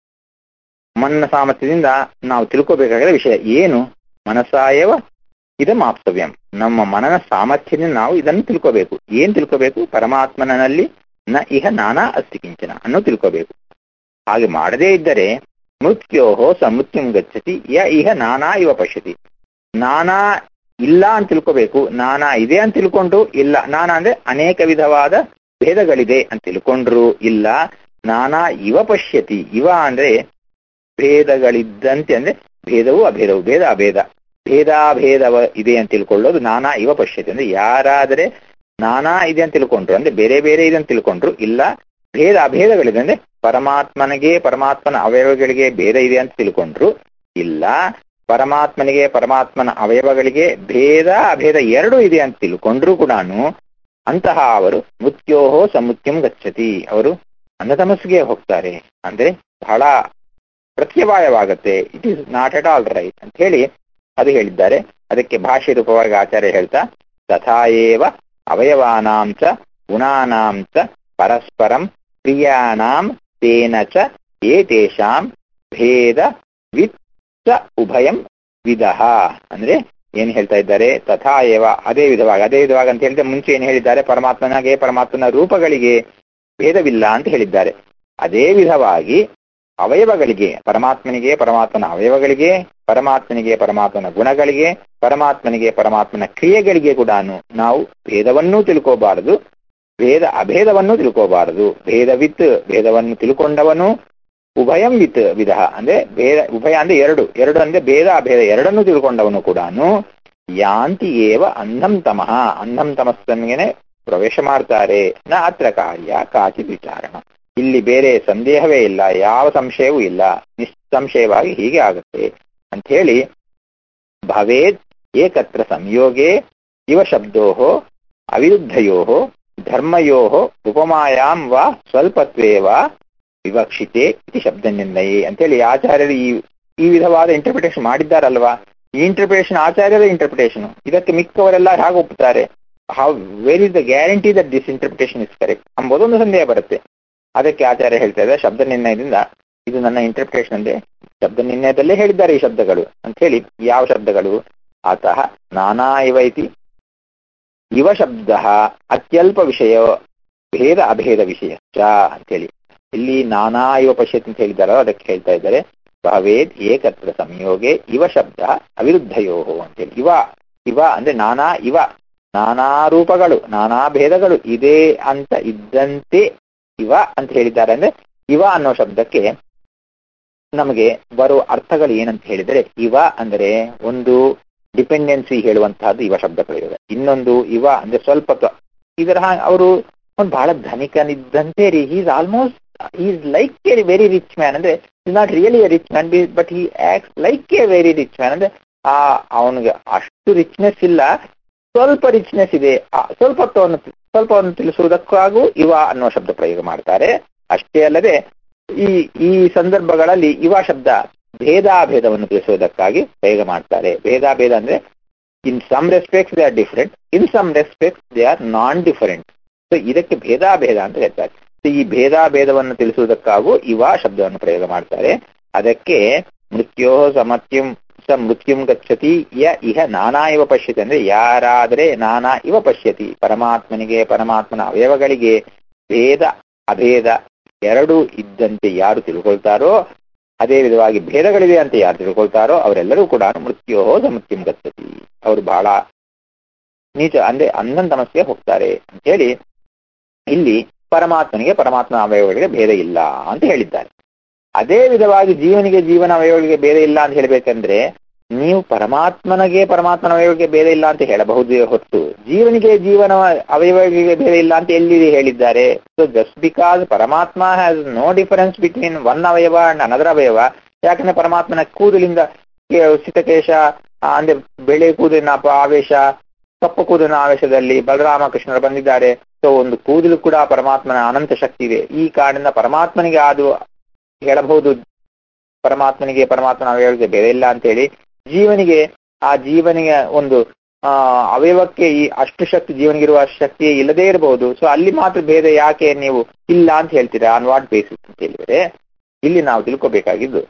ಮನ್ನ ಸಾಮರ್ಥ್ಯದಿಂದ ನಾವು ತಿಳ್ಕೋಬೇಕಾಗಿರೋ ವಿಷಯ ಏನು ಮನಸಾಯವ ಇದಮಾಪ್ತವ್ಯಂ ನಮ್ಮ ಮನನ ಸಾಮರ್ಥ್ಯದಿಂದ ನಾವು ಇದನ್ನು ತಿಳ್ಕೋಬೇಕು ಏನ್ ತಿಳ್ಕೋಬೇಕು ಪರಮಾತ್ಮನಲ್ಲಿ ನ ಇಹ ನಾನಾ ಅಸ್ತಿ ಕಿಂಚನ ಅನ್ನೋ ತಿಳ್ಕೋಬೇಕು ಹಾಗೆ ಮಾಡದೇ ಇದ್ದರೆ ಮೃತ್ಯೋಹೋ ಸ ಮೃತ್ಯುಂ ಗಚ್ಚತಿ ಯ ಇಹ ನಾನಾ ಇವ ಪಶ್ಯತಿ ನಾನಾ ಇಲ್ಲ ಅಂತ ತಿಳ್ಕೋಬೇಕು ನಾನಾ ಇದೆ ಅಂತ ತಿಳ್ಕೊಂಡು ಇಲ್ಲ ನಾನಾ ಅಂದ್ರೆ ಅನೇಕ ವಿಧವಾದ ಭೇದಗಳಿದೆ ಅಂತ ತಿಳ್ಕೊಂಡ್ರು ಇಲ್ಲ ನಾನಾ ಇವ ಪಶ್ಯತಿ ಇವ ಅಂದ್ರೆ ಭೇದಗಳಿದ್ದಂತೆ ಅಂದ್ರೆ ಭೇದವು ಅಭೇದವು ಭೇದ ಅಭೇದ ಭೇದಾಭೇದವ ಇದೆ ಅಂತ ತಿಳ್ಕೊಳ್ಳೋದು ನಾನಾ ಇವ ಪಶ್ಯತಿ ಅಂದ್ರೆ ಯಾರಾದರೆ ನಾನಾ ಇದೆ ಅಂತ ತಿಳ್ಕೊಂಡ್ರು ಅಂದ್ರೆ ಬೇರೆ ಬೇರೆ ಇದೆ ಅಂತ ತಿಳ್ಕೊಂಡ್ರು ಇಲ್ಲ ಭೇದ ಅಭೇದಗಳಿದೆ ಅಂದ್ರೆ ಪರಮಾತ್ಮನಿಗೆ ಪರಮಾತ್ಮನ ಅವಯವಗಳಿಗೆ ಭೇದ ಇದೆ ಅಂತ ತಿಳ್ಕೊಂಡ್ರು ಇಲ್ಲ ಪರಮಾತ್ಮನಿಗೆ ಪರಮಾತ್ಮನ ಅವಯವಗಳಿಗೆ ಭೇದ ಅಭೇದ ಎರಡೂ ಇದೆ ಅಂತ ತಿಳ್ಕೊಂಡ್ರು ಕೂಡ ಅಂತಹ ಅವರು ಮೃತ್ಯೋಹೋ ಸಮುತ್ಯಂ ಗಚ್ಚತಿ ಅವರು ಅನ್ನತಮಸ್ಸಿಗೆ ಹೋಗ್ತಾರೆ ಅಂದ್ರೆ ಬಹಳ ಪ್ರತ್ಯವಾಯವಾಗತ್ತೆ it is not at all right ಅಂತ ಹೇಳಿ ಅದು ಹೇಳಿದ್ದಾರೆ ಅದಕ್ಕೆ ಭಾಷೆ ರೂಪವಾಗಿ ಆಚಾರ್ಯ ಹೇಳ್ತಾ ತಥಾಯೇವ ಅವಯವಾನಾಂ ಚ ಗುಣಾನಾಂ ಚ ಪರಸ್ಪರಂ ಕ್ರಿಯಾಣಾಂ ತೇನ ಚ ಏತೇಷಾಂ ಭೇದ ವಿತ್ ಚ ಉಭಯಂ ವಿಧಃ ಅಂದ್ರೆ ಏನ್ ಹೇಳ್ತಾ ಇದ್ದಾರೆ ತಥಾ ಏವ ಅದೇ ವಿಧವಾಗಿ ಅದೇ ವಿಧವಾಗಿ ಅಂತ ಹೇಳಿದ್ರೆ ಮುಂಚೆ ಏನ್ ಹೇಳಿದ್ದಾರೆ ಪರಮಾತ್ಮನಿಗೆ ಪರಮಾತ್ಮನ ರೂಪಗಳಿಗೆ ಭೇದವಿಲ್ಲ ಅಂತ ಹೇಳಿದ್ದಾರೆ ಅದೇ ವಿಧವಾಗಿ ಅವಯವಗಳಿಗೆ ಪರಮಾತ್ಮನಿಗೆ ಪರಮಾತ್ಮನ ಅವಯವಗಳಿಗೆ ಪರಮಾತ್ಮನಿಗೆ ಪರಮಾತ್ಮನ ಗುಣಗಳಿಗೆ ಪರಮಾತ್ಮನಿಗೆ ಪರಮಾತ್ಮನ ಕ್ರಿಯೆಗಳಿಗೆ ಕೂಡ ನಾವು ಭೇದವನ್ನೂ ತಿಳ್ಕೋಬಾರದು ಭೇದ ಅಭೇದವನ್ನು ತಿಳ್ಕೋಬಾರದು ಭೇದವಿತ್ ಭೇದವನ್ನು ತಿಳ್ಕೊಂಡವನು ಉಭಯಂ ವಿತ್ ವಿಧ ಅಂದ್ರೆ ಭೇದ ಉಭಯ ಅಂದ್ರೆ ಎರಡು ಎರಡು ಅಂದ್ರೆ ಭೇದ ಅಭೇದ ಎರಡನ್ನು ತಿಳ್ಕೊಂಡವನು ಕೂಡ ಯಾಂತಿ ಏವ ಅನ್ನಂ ತಮಃ ಅನ್ನಂ ತಮಸ್ಸನ್ಗೆನೆ ಪ್ರವೇಶ ಮಾಡ್ತಾರೆ ನ ಅತ್ರ ಕಾರ್ಯ ಕಾಚಿ ವಿಚಾರಣ ಇಲ್ಲಿ ಬೇರೆ ಸಂದೇಹವೇ ಇಲ್ಲ ಯಾವ ಸಂಶಯವೂ ಇಲ್ಲ ನಿಸ್ಸಂಶಯವಾಗಿ ಹೀಗೆ ಆಗುತ್ತೆ ಅಂತ ಹೇಳಿ ಭವೇದ್ ಏಕತ್ರ ಸಂಯೋಗೇ ಇವ ಶಬ್ದೋ ಅವಿರುದ್ಧಯೋ ಧರ್ಮಯೋ ಉಪಮಾಯಾಂ ವಾ ಸ್ವಲ್ಪತ್ವೇವ ವಿವಕ್ಷಿತೆ ಇತಿ ಶಬ್ದನಿಂದಯೇ ಅಂತೇಳಿ ಆಚಾರ್ಯರು ಈ ಈ ವಿಧವಾದ ಇಂಟರ್ಪ್ರಿಟೇಷನ್ ಮಾಡಿದ್ದಾರಲ್ವಾ ಈ ಇಂಟರ್ಪ್ರಿಟೇಷನ್ ಆಚಾರ್ಯರ ಇಂಟರ್ಪ್ರಿಟೇಷನ್ ಇದಕ್ಕೆ ಮಿಕ್ಕವರೆಲ್ಲ ಹೇಗೆ ಒಪ್ಪುತ್ತಾರೆ how where is the guarantee that this interpretation is correct ಎಂಬುದೊಂದು ಸಂದೇಹ ಬರುತ್ತೆ ಅದಕ್ಕೆ ಆಚಾರ್ಯ ಹೇಳ್ತಾ ಇದ್ದಾರೆ ಶಬ್ದ ನಿರ್ಣಯದಿಂದ ಇದು ನನ್ನ ಇಂಟರ್ಪ್ರಿಟೇಷನ್ ಅಂದ್ರೆ ಶಬ್ದ ನಿರ್ಣಯದಲ್ಲೇ ಹೇಳಿದ್ದಾರೆ ಈ ಶಬ್ದಗಳು ಅಂತ ಹೇಳಿ ಯಾವ ಶಬ್ದಗಳು ಅತಃ ನಾನಾ ಇವ ಇತಿ ಇವ ಶಬ್ದ ಅತ್ಯಲ್ಪ ವಿಷಯ ಭೇದ ಅಭೇದ ವಿಷಯ ಅಂತೇಳಿ ಇಲ್ಲಿ ನಾನಾ ಇವ ಪಶ್ಯತ್ ಅಂತ ಹೇಳಿದಾರೋ ಅದಕ್ಕೆ ಹೇಳ್ತಾ ಇದ್ದಾರೆ ಭವೇದ್ ಏಕತ್ರ ಸಂಯೋಗೆ ಇವ ಶಬ್ದ ಅವಿರುದ್ಧಯೋ ಅಂತೇಳಿ ಇವ ಇವ ಅಂದ್ರೆ ನಾನಾ ಇವ ನಾನಾ ರೂಪಗಳು ನಾನಾ ಭೇದಗಳು ಇದೆ ಅಂತ ಇದ್ದಂತೆ ಇವ ಅಂತ ಹೇಳಿದ್ದಾರೆ ಅಂದ್ರೆ ಇವ ಅನ್ನೋ ಶಬ್ದಕ್ಕೆ ನಮಗೆ ಬರುವ ಅರ್ಥಗಳು ಏನಂತ ಹೇಳಿದರೆ ಇವ ಅಂದರೆ ಒಂದು ಡಿಪೆಂಡೆನ್ಸಿ ಹೇಳುವಂತಹದ್ದು ಇವ ಶಬ್ದಗಳಿವೆ ಇನ್ನೊಂದು ಇವ ಅಂದ್ರೆ ಸ್ವಲ್ಪ ಇದರ ಅವರು ಒಂದು ಬಹಳ ಧನಿಕನಿದ್ದಂತೆ ರೀ is almost is like a very rich man ಅಂದ್ರೆ is not really a rich man but he act like a very rich man ಅಂದ್ರೆ ಆ ಅವನಿಗೆ ಅಷ್ಟು ರಿಚ್ನೆಸ್ ಇಲ್ಲ ಸ್ವಲ್ಪ ರಿಚ್ನೆಸ್ ಇದೆ ಸ್ವಲ್ಪತ್ವವನ್ನು ಸ್ವಲ್ಪವನ್ನು ತಿಳಿಸುವುದಕ್ಕಾಗೂ ಇವ ಅನ್ನುವ ಶಬ್ದ ಪ್ರಯೋಗ ಮಾಡ್ತಾರೆ ಅಷ್ಟೇ ಅಲ್ಲದೆ ಈ ಈ ಸಂದರ್ಭಗಳಲ್ಲಿ ಇವ ಶಬ್ದ ಭೇದಾಭೇದವನ್ನು ತಿಳಿಸುವುದಕ್ಕಾಗಿ ಪ್ರಯೋಗ ಮಾಡ್ತಾರೆ ಭೇದಾಭೇದ ಅಂದ್ರೆ in some respects they are different in some respects they are non different so ಇದಕ್ಕೆ ಭೇದಾಭೇದ ಅಂತ ಹೇಳ್ತಾರೆ ಈ ಭೇದಾಭೇದವನ್ನು ತಿಳಿಸುವುದಕ್ಕಾಗೂ ಇವ ಶಬ್ದವನ್ನು ಪ್ರಯೋಗ ಮಾಡ್ತಾರೆ ಅದಕ್ಕೆ ಮೃತ್ಯೋ ಸಮತ್ಯಂ ಸ ಮೃತ್ಯುಂ ಗಚ್ಚತಿ ಯ ಇಹ ನಾನಾ ಇವ ಪಶ್ಯತಿ ಅಂದ್ರೆ ಯಾರಾದರೆ ನಾನಾ ಇವ ಪಶ್ಯತಿ ಪರಮಾತ್ಮನಿಗೆ ಪರಮಾತ್ಮನ ಅವಯವಗಳಿಗೆ ಭೇದ ಅಭೇದ ಎರಡೂ ಇದ್ದಂತೆ ಯಾರು ತಿಳ್ಕೊಳ್ತಾರೋ ಅದೇ ವಿಧವಾಗಿ ಭೇದಗಳಿವೆ ಅಂತ ಯಾರು ತಿಳ್ಕೊಳ್ತಾರೋ ಅವರೆಲ್ಲರೂ ಕೂಡ ಮೃತ್ಯೋ ಸಮತ್ಯಂ ಗಚ್ಚತಿ ಅವರು ಬಹಳ ನೀಚ ಅಂದ್ರೆ ಅನ್ನನ್ ತಮಸ್ಗೆ ಹೋಗ್ತಾರೆ ಅಂತ ಹೇಳಿ ಇಲ್ಲಿ ಪರಮಾತ್ಮನಿಗೆ ಪರಮಾತ್ಮ ಅವಯವಗಳಿಗೆ ಭೇದ ಇಲ್ಲ ಅಂತ ಹೇಳಿದ್ದಾರೆ ಅದೇ ವಿಧವಾಗಿ ಜೀವನಿಗೆ ಜೀವನ ಅವಯವಗಳಿಗೆ ಭೇದ ಇಲ್ಲ ಅಂತ ಹೇಳಬೇಕಂದ್ರೆ ನೀವು ಪರಮಾತ್ಮನಿಗೆ ಪರಮಾತ್ಮನ ಅವಯವಗಳಿಗೆ ಭೇದ ಇಲ್ಲ ಅಂತ ಹೇಳಬಹುದು ಹೊತ್ತು ಜೀವನಿಗೆ ಜೀವನ ಅವಯವಗಳಿಗೆ ಭೇದ ಇಲ್ಲ ಅಂತ ಎಲ್ಲಿ ಹೇಳಿದ್ದಾರೆ ಸೊ ಜಸ್ಟ್ ಬಿಕಾಸ್ ಪರಮಾತ್ಮ has no difference between one ಅವಯವ ಅಂಡ್ ಅನದರ್ ಅವಯವ ಯಾಕಂದ್ರೆ ಪರಮಾತ್ಮನ ಕೂದಲಿಂದ ಸಿತಕೇಶ ಅಂದ್ರೆ ಬೆಳೆ ಕೂದಲಿನ ಆವೇಶ ಕಪ್ಪು ಕೂದಲಿನ ಆವೇಶದಲ್ಲಿ ಬಲರಾಮ ಕೃಷ್ಣರು ಬಂದಿದ್ದಾರೆ ಸೊ ಒಂದು ಕೂದಲು ಕೂಡ ಪರಮಾತ್ಮನ ಅನಂತ ಶಕ್ತಿ ಇದೆ ಈ ಕಾರಣದಿಂದ ಪರಮಾತ್ಮನಿಗೆ ಅದು ಹೇಳಬಹುದು ಪರಮಾತ್ಮನಿಗೆ ಪರಮಾತ್ಮನ ಅವಯವಕ್ಕೆ ಬೇರೆ ಇಲ್ಲ ಅಂತ ಹೇಳಿ ಜೀವನಿಗೆ ಆ ಜೀವನಿಗೆ ಒಂದು ಆ ಅವಯವಕ್ಕೆ ಈ ಅಷ್ಟು ಶಕ್ತಿ ಜೀವನಿಗಿರುವ ಶಕ್ತಿ ಇಲ್ಲದೇ ಇರಬಹುದು ಸೊ ಅಲ್ಲಿ ಮಾತ್ರ ಭೇದ ಯಾಕೆ ನೀವು ಇಲ್ಲ ಅಂತ ಹೇಳ್ತೀರಾ ಆನ್ ವಾಟ್ ಬೇಸಿಸ್ ಅಂತ ಹೇಳಿದರೆ ಇಲ್ಲಿ ನಾವು ತಿಳ್ಕೊಬೇಕಾಗಿದ್ದು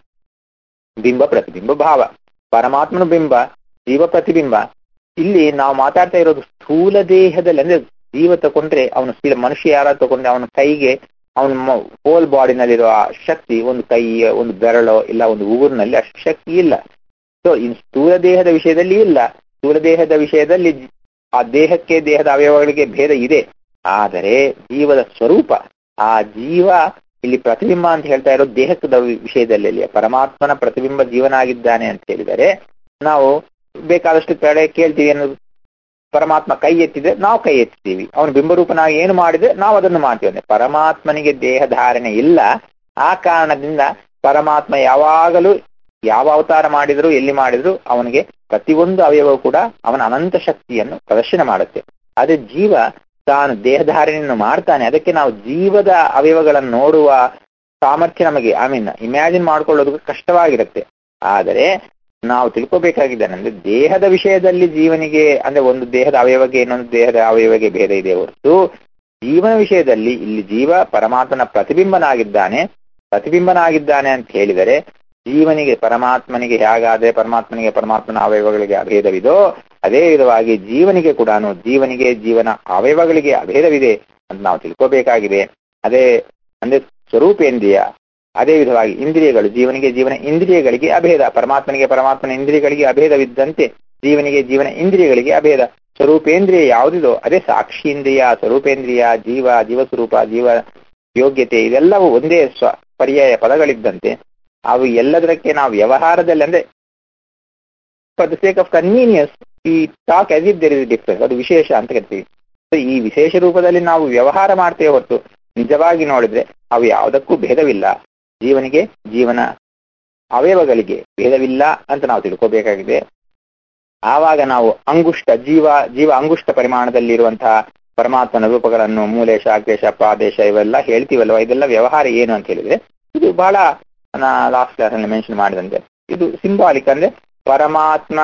ಬಿಂಬ ಪ್ರತಿಬಿಂಬ ಭಾವ ಪರಮಾತ್ಮನ ಬಿಂಬ ಜೀವ ಪ್ರತಿಬಿಂಬ ಇಲ್ಲಿ ನಾವು ಮಾತಾಡ್ತಾ ಇರೋದು ಸ್ಥೂಲ ದೇಹದಲ್ಲಿ ಅಂದ್ರೆ ಜೀವ ತಗೊಂಡ್ರೆ ಅವನು ಮನುಷ್ಯ ಯಾರ ತಗೊಂಡ್ರೆ ಅವನ ಕೈಗೆ ಅವನ ಹೋಲ್ ಬಾಡಿನಲ್ಲಿರುವ ಶಕ್ತಿ ಒಂದು ಕೈ ಒಂದು ಬೆರಳೋ ಇಲ್ಲ ಒಂದು ಊರಿನಲ್ಲಿ ಅಷ್ಟು ಶಕ್ತಿ ಇಲ್ಲ ಸೊ ಇನ್ ಸ್ಥೂಲ ದೇಹದ ವಿಷಯದಲ್ಲಿ ಇಲ್ಲ ಸ್ಥೂಲ ದೇಹದ ವಿಷಯದಲ್ಲಿ ಆ ದೇಹಕ್ಕೆ ದೇಹದ ಅವಯವಗಳಿಗೆ ಭೇದ ಇದೆ ಆದರೆ ಜೀವದ ಸ್ವರೂಪ ಆ ಜೀವ ಇಲ್ಲಿ ಪ್ರತಿಬಿಂಬ ಅಂತ ಹೇಳ್ತಾ ಇರೋದು ದೇಹದ ವಿಷಯದಲ್ಲಿ ಪರಮಾತ್ಮನ ಪ್ರತಿಬಿಂಬ ಜೀವನ ಆಗಿದ್ದಾನೆ ಅಂತ ಹೇಳಿದರೆ ನಾವು ಬೇಕಾದಷ್ಟು ಕಡೆ ಕೇಳ್ತೀವಿ ಅನ್ನೋದು ಪರಮಾತ್ಮ ಕೈ ಎತ್ತಿದ್ರೆ ನಾವು ಕೈ ಎತ್ತೀವಿ ಅವನು ಬಿಂಬರೂಪನಾಗಿ ಏನು ಮಾಡಿದ್ರೆ ನಾವು ಅದನ್ನು ಮಾಡ್ತೀವಿ ಅಂದ್ರೆ ಪರಮಾತ್ಮನಿಗೆ ದೇಹ ಧಾರಣೆ ಇಲ್ಲ ಆ ಕಾರಣದಿಂದ ಪರಮಾತ್ಮ ಯಾವಾಗಲೂ ಯಾವ ಅವತಾರ ಮಾಡಿದ್ರು ಎಲ್ಲಿ ಮಾಡಿದ್ರು ಅವನಿಗೆ ಪ್ರತಿಯೊಂದು ಅವಯವ ಕೂಡ ಅವನ ಅನಂತ ಶಕ್ತಿಯನ್ನು ಪ್ರದರ್ಶನ ಮಾಡುತ್ತೆ ಅದೇ ಜೀವ ತಾನು ದೇಹಧಾರಣೆಯನ್ನು ಮಾಡ್ತಾನೆ ಅದಕ್ಕೆ ನಾವು ಜೀವದ ಅವಯವಗಳನ್ನು ನೋಡುವ ಸಾಮರ್ಥ್ಯ ನಮಗೆ ಐ ಮೀನ್ ಇಮ್ಯಾಜಿನ್ ಮಾಡ್ಕೊಳ್ಳೋದಕ್ಕೆ ಕಷ್ಟವಾಗಿರುತ್ತೆ ಆದರೆ ನಾವು ತಿಳ್ಕೊಬೇಕಾಗಿದ್ದೇನೆಂದ್ರೆ ದೇಹದ ವಿಷಯದಲ್ಲಿ ಜೀವನಿಗೆ ಅಂದ್ರೆ ಒಂದು ದೇಹದ ಅವಯವಗೆ ಇನ್ನೊಂದು ದೇಹದ ಅವಯವಗೆ ಭೇದ ಇದೆ ಹೊರತು ಜೀವನ ವಿಷಯದಲ್ಲಿ ಇಲ್ಲಿ ಜೀವ ಪರಮಾತ್ಮನ ಪ್ರತಿಬಿಂಬನಾಗಿದ್ದಾನೆ ಪ್ರತಿಬಿಂಬನಾಗಿದ್ದಾನೆ ಅಂತ ಹೇಳಿದರೆ ಜೀವನಿಗೆ ಪರಮಾತ್ಮನಿಗೆ ಹೇಗಾದ್ರೆ ಪರಮಾತ್ಮನಿಗೆ ಪರಮಾತ್ಮನ ಅವಯವಗಳಿಗೆ ಅಭೇದವಿದೋ ಅದೇ ವಿಧವಾಗಿ ಜೀವನಿಗೆ ಕೂಡ ಜೀವನಿಗೆ ಜೀವನ ಅವಯವಗಳಿಗೆ ಅಭೇದವಿದೆ ಅಂತ ನಾವು ತಿಳ್ಕೋಬೇಕಾಗಿದೆ ಅದೇ ಅಂದ್ರೆ ಸ್ವರೂಪೇಂದ್ರಿಯ ಅದೇ ವಿಧವಾಗಿ ಇಂದ್ರಿಯಗಳು ಜೀವನಿಗೆ ಜೀವನ ಇಂದ್ರಿಯಗಳಿಗೆ ಅಭೇದ ಪರಮಾತ್ಮನಿಗೆ ಪರಮಾತ್ಮನ ಇಂದ್ರಿಯಗಳಿಗೆ ಅಭೇದವಿದ್ದಂತೆ ಜೀವನಿಗೆ ಜೀವನ ಇಂದ್ರಿಯಗಳಿಗೆ ಅಭೇದ ಸ್ವರೂಪೇಂದ್ರಿಯ ಯಾವುದಿದೋ ಅದೇ ಸಾಕ್ಷೀಂದ್ರಿಯ ಸ್ವರೂಪೇಂದ್ರಿಯ ಜೀವ ಜೀವಸ್ವರೂಪ ಜೀವ ಯೋಗ್ಯತೆ ಇವೆಲ್ಲವೂ ಒಂದೇ ಸ್ವ ಪರ್ಯಾಯ ಪದಗಳಿದ್ದಂತೆ ಅವು ಎಲ್ಲದಕ್ಕೆ ನಾವು ವ್ಯವಹಾರದಲ್ಲಿ ಅಂದ್ರೆ for the sake of convenience ಈ talk as if there is difference ಅದು ವಿಶೇಷ ಅಂತ ಕರಿತೀವಿ So, ಈ ವಿಶೇಷ ರೂಪದಲ್ಲಿ ನಾವು ವ್ಯವಹಾರ ಮಾಡ್ತೇವೆ ಹೊರತು ನಿಜವಾಗಿ ನೋಡಿದ್ರೆ ಅವು ಯಾವುದಕ್ಕೂ ಭೇದವಿಲ್ಲ ಜೀವನಿಗೆ ಜೀವನ ಅವಯವಗಳಿಗೆ ಭೇದವಿಲ್ಲ ಅಂತ ನಾವು ತಿಳ್ಕೋಬೇಕಾಗಿದೆ ಆವಾಗ ನಾವು ಅಂಗುಷ್ಟ ಜೀವ ಜೀವ ಅಂಗುಷ್ಟ ಪರಿಮಾಣದಲ್ಲಿರುವಂತಹ ಪರಮಾತ್ಮನ ರೂಪಗಳನ್ನು ಮೂಲೆ ಶಾಕೇಶ ಪ್ರಾದೇಶ ಇವೆಲ್ಲ ಹೇಳ್ತೀವಲ್ವ ಇದೆಲ್ಲ ವ್ಯವಹಾರ ಏನು ಅಂತ ಹೇಳಿದ್ರೆ ಇದು ಬಹಳ ಲಾಸ್ಟ್ ಕ್ಲಾಸ್ ಅಲ್ಲಿ ಮೆನ್ಷನ್ ಮಾಡಿದಂತೆ ಇದು ಸಿಂಬಾಲಿಕ್ ಅಂದ್ರೆ ಪರಮಾತ್ಮ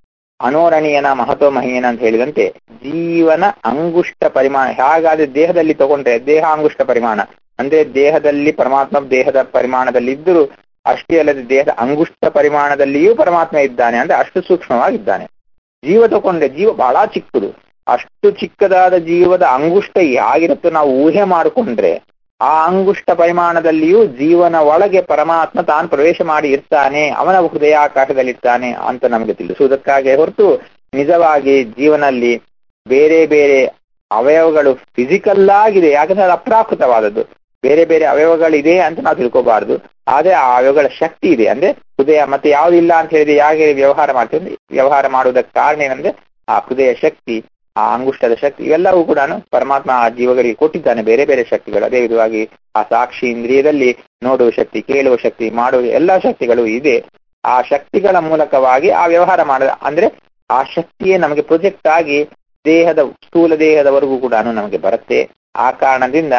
ಅನೋರಣೀಯನ ಮಹತ್ವ ಮಹೀಯನ ಅಂತ ಹೇಳಿದಂತೆ ಜೀವನ ಅಂಗುಷ್ಟ ಪರಿಮಾಣ ಹಾಗಾದ್ರೆ ದೇಹದಲ್ಲಿ ತಗೊಂಡ್ರೆ ದೇಹ ಅಂಗುಷ್ಟ ಪರಿಮಾಣ ಅಂದ್ರೆ ದೇಹದಲ್ಲಿ ಪರಮಾತ್ಮ ದೇಹದ ಪರಿಮಾಣದಲ್ಲಿ ಇದ್ದರೂ ಅಷ್ಟೇ ಅಲ್ಲದೆ ದೇಹದ ಅಂಗುಷ್ಟ ಪರಿಮಾಣದಲ್ಲಿಯೂ ಪರಮಾತ್ಮ ಇದ್ದಾನೆ ಅಂದ್ರೆ ಅಷ್ಟು ಸೂಕ್ಷ್ಮವಾಗಿದ್ದಾನೆ ಜೀವ ತಗೊಂಡ್ರೆ ಜೀವ ಬಹಳ ಚಿಕ್ಕದು ಅಷ್ಟು ಚಿಕ್ಕದಾದ ಜೀವದ ಅಂಗುಷ್ಟ ಹೇಗಿರುತ್ತೋ ನಾವು ಊಹೆ ಮಾಡಿಕೊಂಡ್ರೆ ಆ ಅಂಗುಷ್ಟ ಪರಿಮಾಣದಲ್ಲಿಯೂ ಜೀವನ ಒಳಗೆ ಪರಮಾತ್ಮ ತಾನು ಪ್ರವೇಶ ಮಾಡಿ ಇರ್ತಾನೆ ಅವನ ಹೃದಯಾಕಾಶದಲ್ಲಿರ್ತಾನೆ ಅಂತ ನಮಗೆ ತಿಳಿಸುವುದಕ್ಕಾಗಿ ಹೊರತು ನಿಜವಾಗಿ ಜೀವನಲ್ಲಿ ಬೇರೆ ಬೇರೆ ಅವಯವಗಳು ಫಿಸಿಕಲ್ ಆಗಿದೆ ಯಾಕಂದ್ರೆ ಅದು ಅಪ್ರಾಕೃತವಾದದ್ದು ಬೇರೆ ಬೇರೆ ಅವಯವಗಳಿದೆ ಅಂತ ನಾವು ತಿಳ್ಕೋಬಾರದು ಆದ್ರೆ ಆ ಅವಯವಗಳ ಶಕ್ತಿ ಇದೆ ಅಂದ್ರೆ ಹೃದಯ ಮತ್ತೆ ಯಾವುದಿಲ್ಲ ಅಂತ ಹೇಳಿದ್ರೆ ಯಾಕೆ ವ್ಯವಹಾರ ಮಾಡ್ತೀವಿ ಅಂದ್ರೆ ವ್ಯವಹಾರ ಮಾಡುವುದಕ್ಕೆ ಕಾರಣ ಏನಂದ್ರೆ ಆ ಹೃದಯ ಶಕ್ತಿ ಆ ಅಂಗುಷ್ಟದ ಶಕ್ತಿ ಇವೆಲ್ಲವೂ ಕೂಡ ಪರಮಾತ್ಮ ಆ ಜೀವಗಳಿಗೆ ಕೊಟ್ಟಿದ್ದಾನೆ ಬೇರೆ ಬೇರೆ ಶಕ್ತಿಗಳು ಅದೇ ವಿಧವಾಗಿ ಆ ಸಾಕ್ಷಿ ಇಂದ್ರಿಯದಲ್ಲಿ ನೋಡುವ ಶಕ್ತಿ ಕೇಳುವ ಶಕ್ತಿ ಮಾಡುವ ಎಲ್ಲಾ ಶಕ್ತಿಗಳು ಇದೆ ಆ ಶಕ್ತಿಗಳ ಮೂಲಕವಾಗಿ ಆ ವ್ಯವಹಾರ ಮಾಡ ಅಂದ್ರೆ ಆ ಶಕ್ತಿಯೇ ನಮಗೆ ಪ್ರೊಜೆಕ್ಟ್ ಆಗಿ ದೇಹದ ಸ್ಥೂಲ ದೇಹದವರೆಗೂ ಕೂಡ ನಮಗೆ ಬರುತ್ತೆ ಆ ಕಾರಣದಿಂದ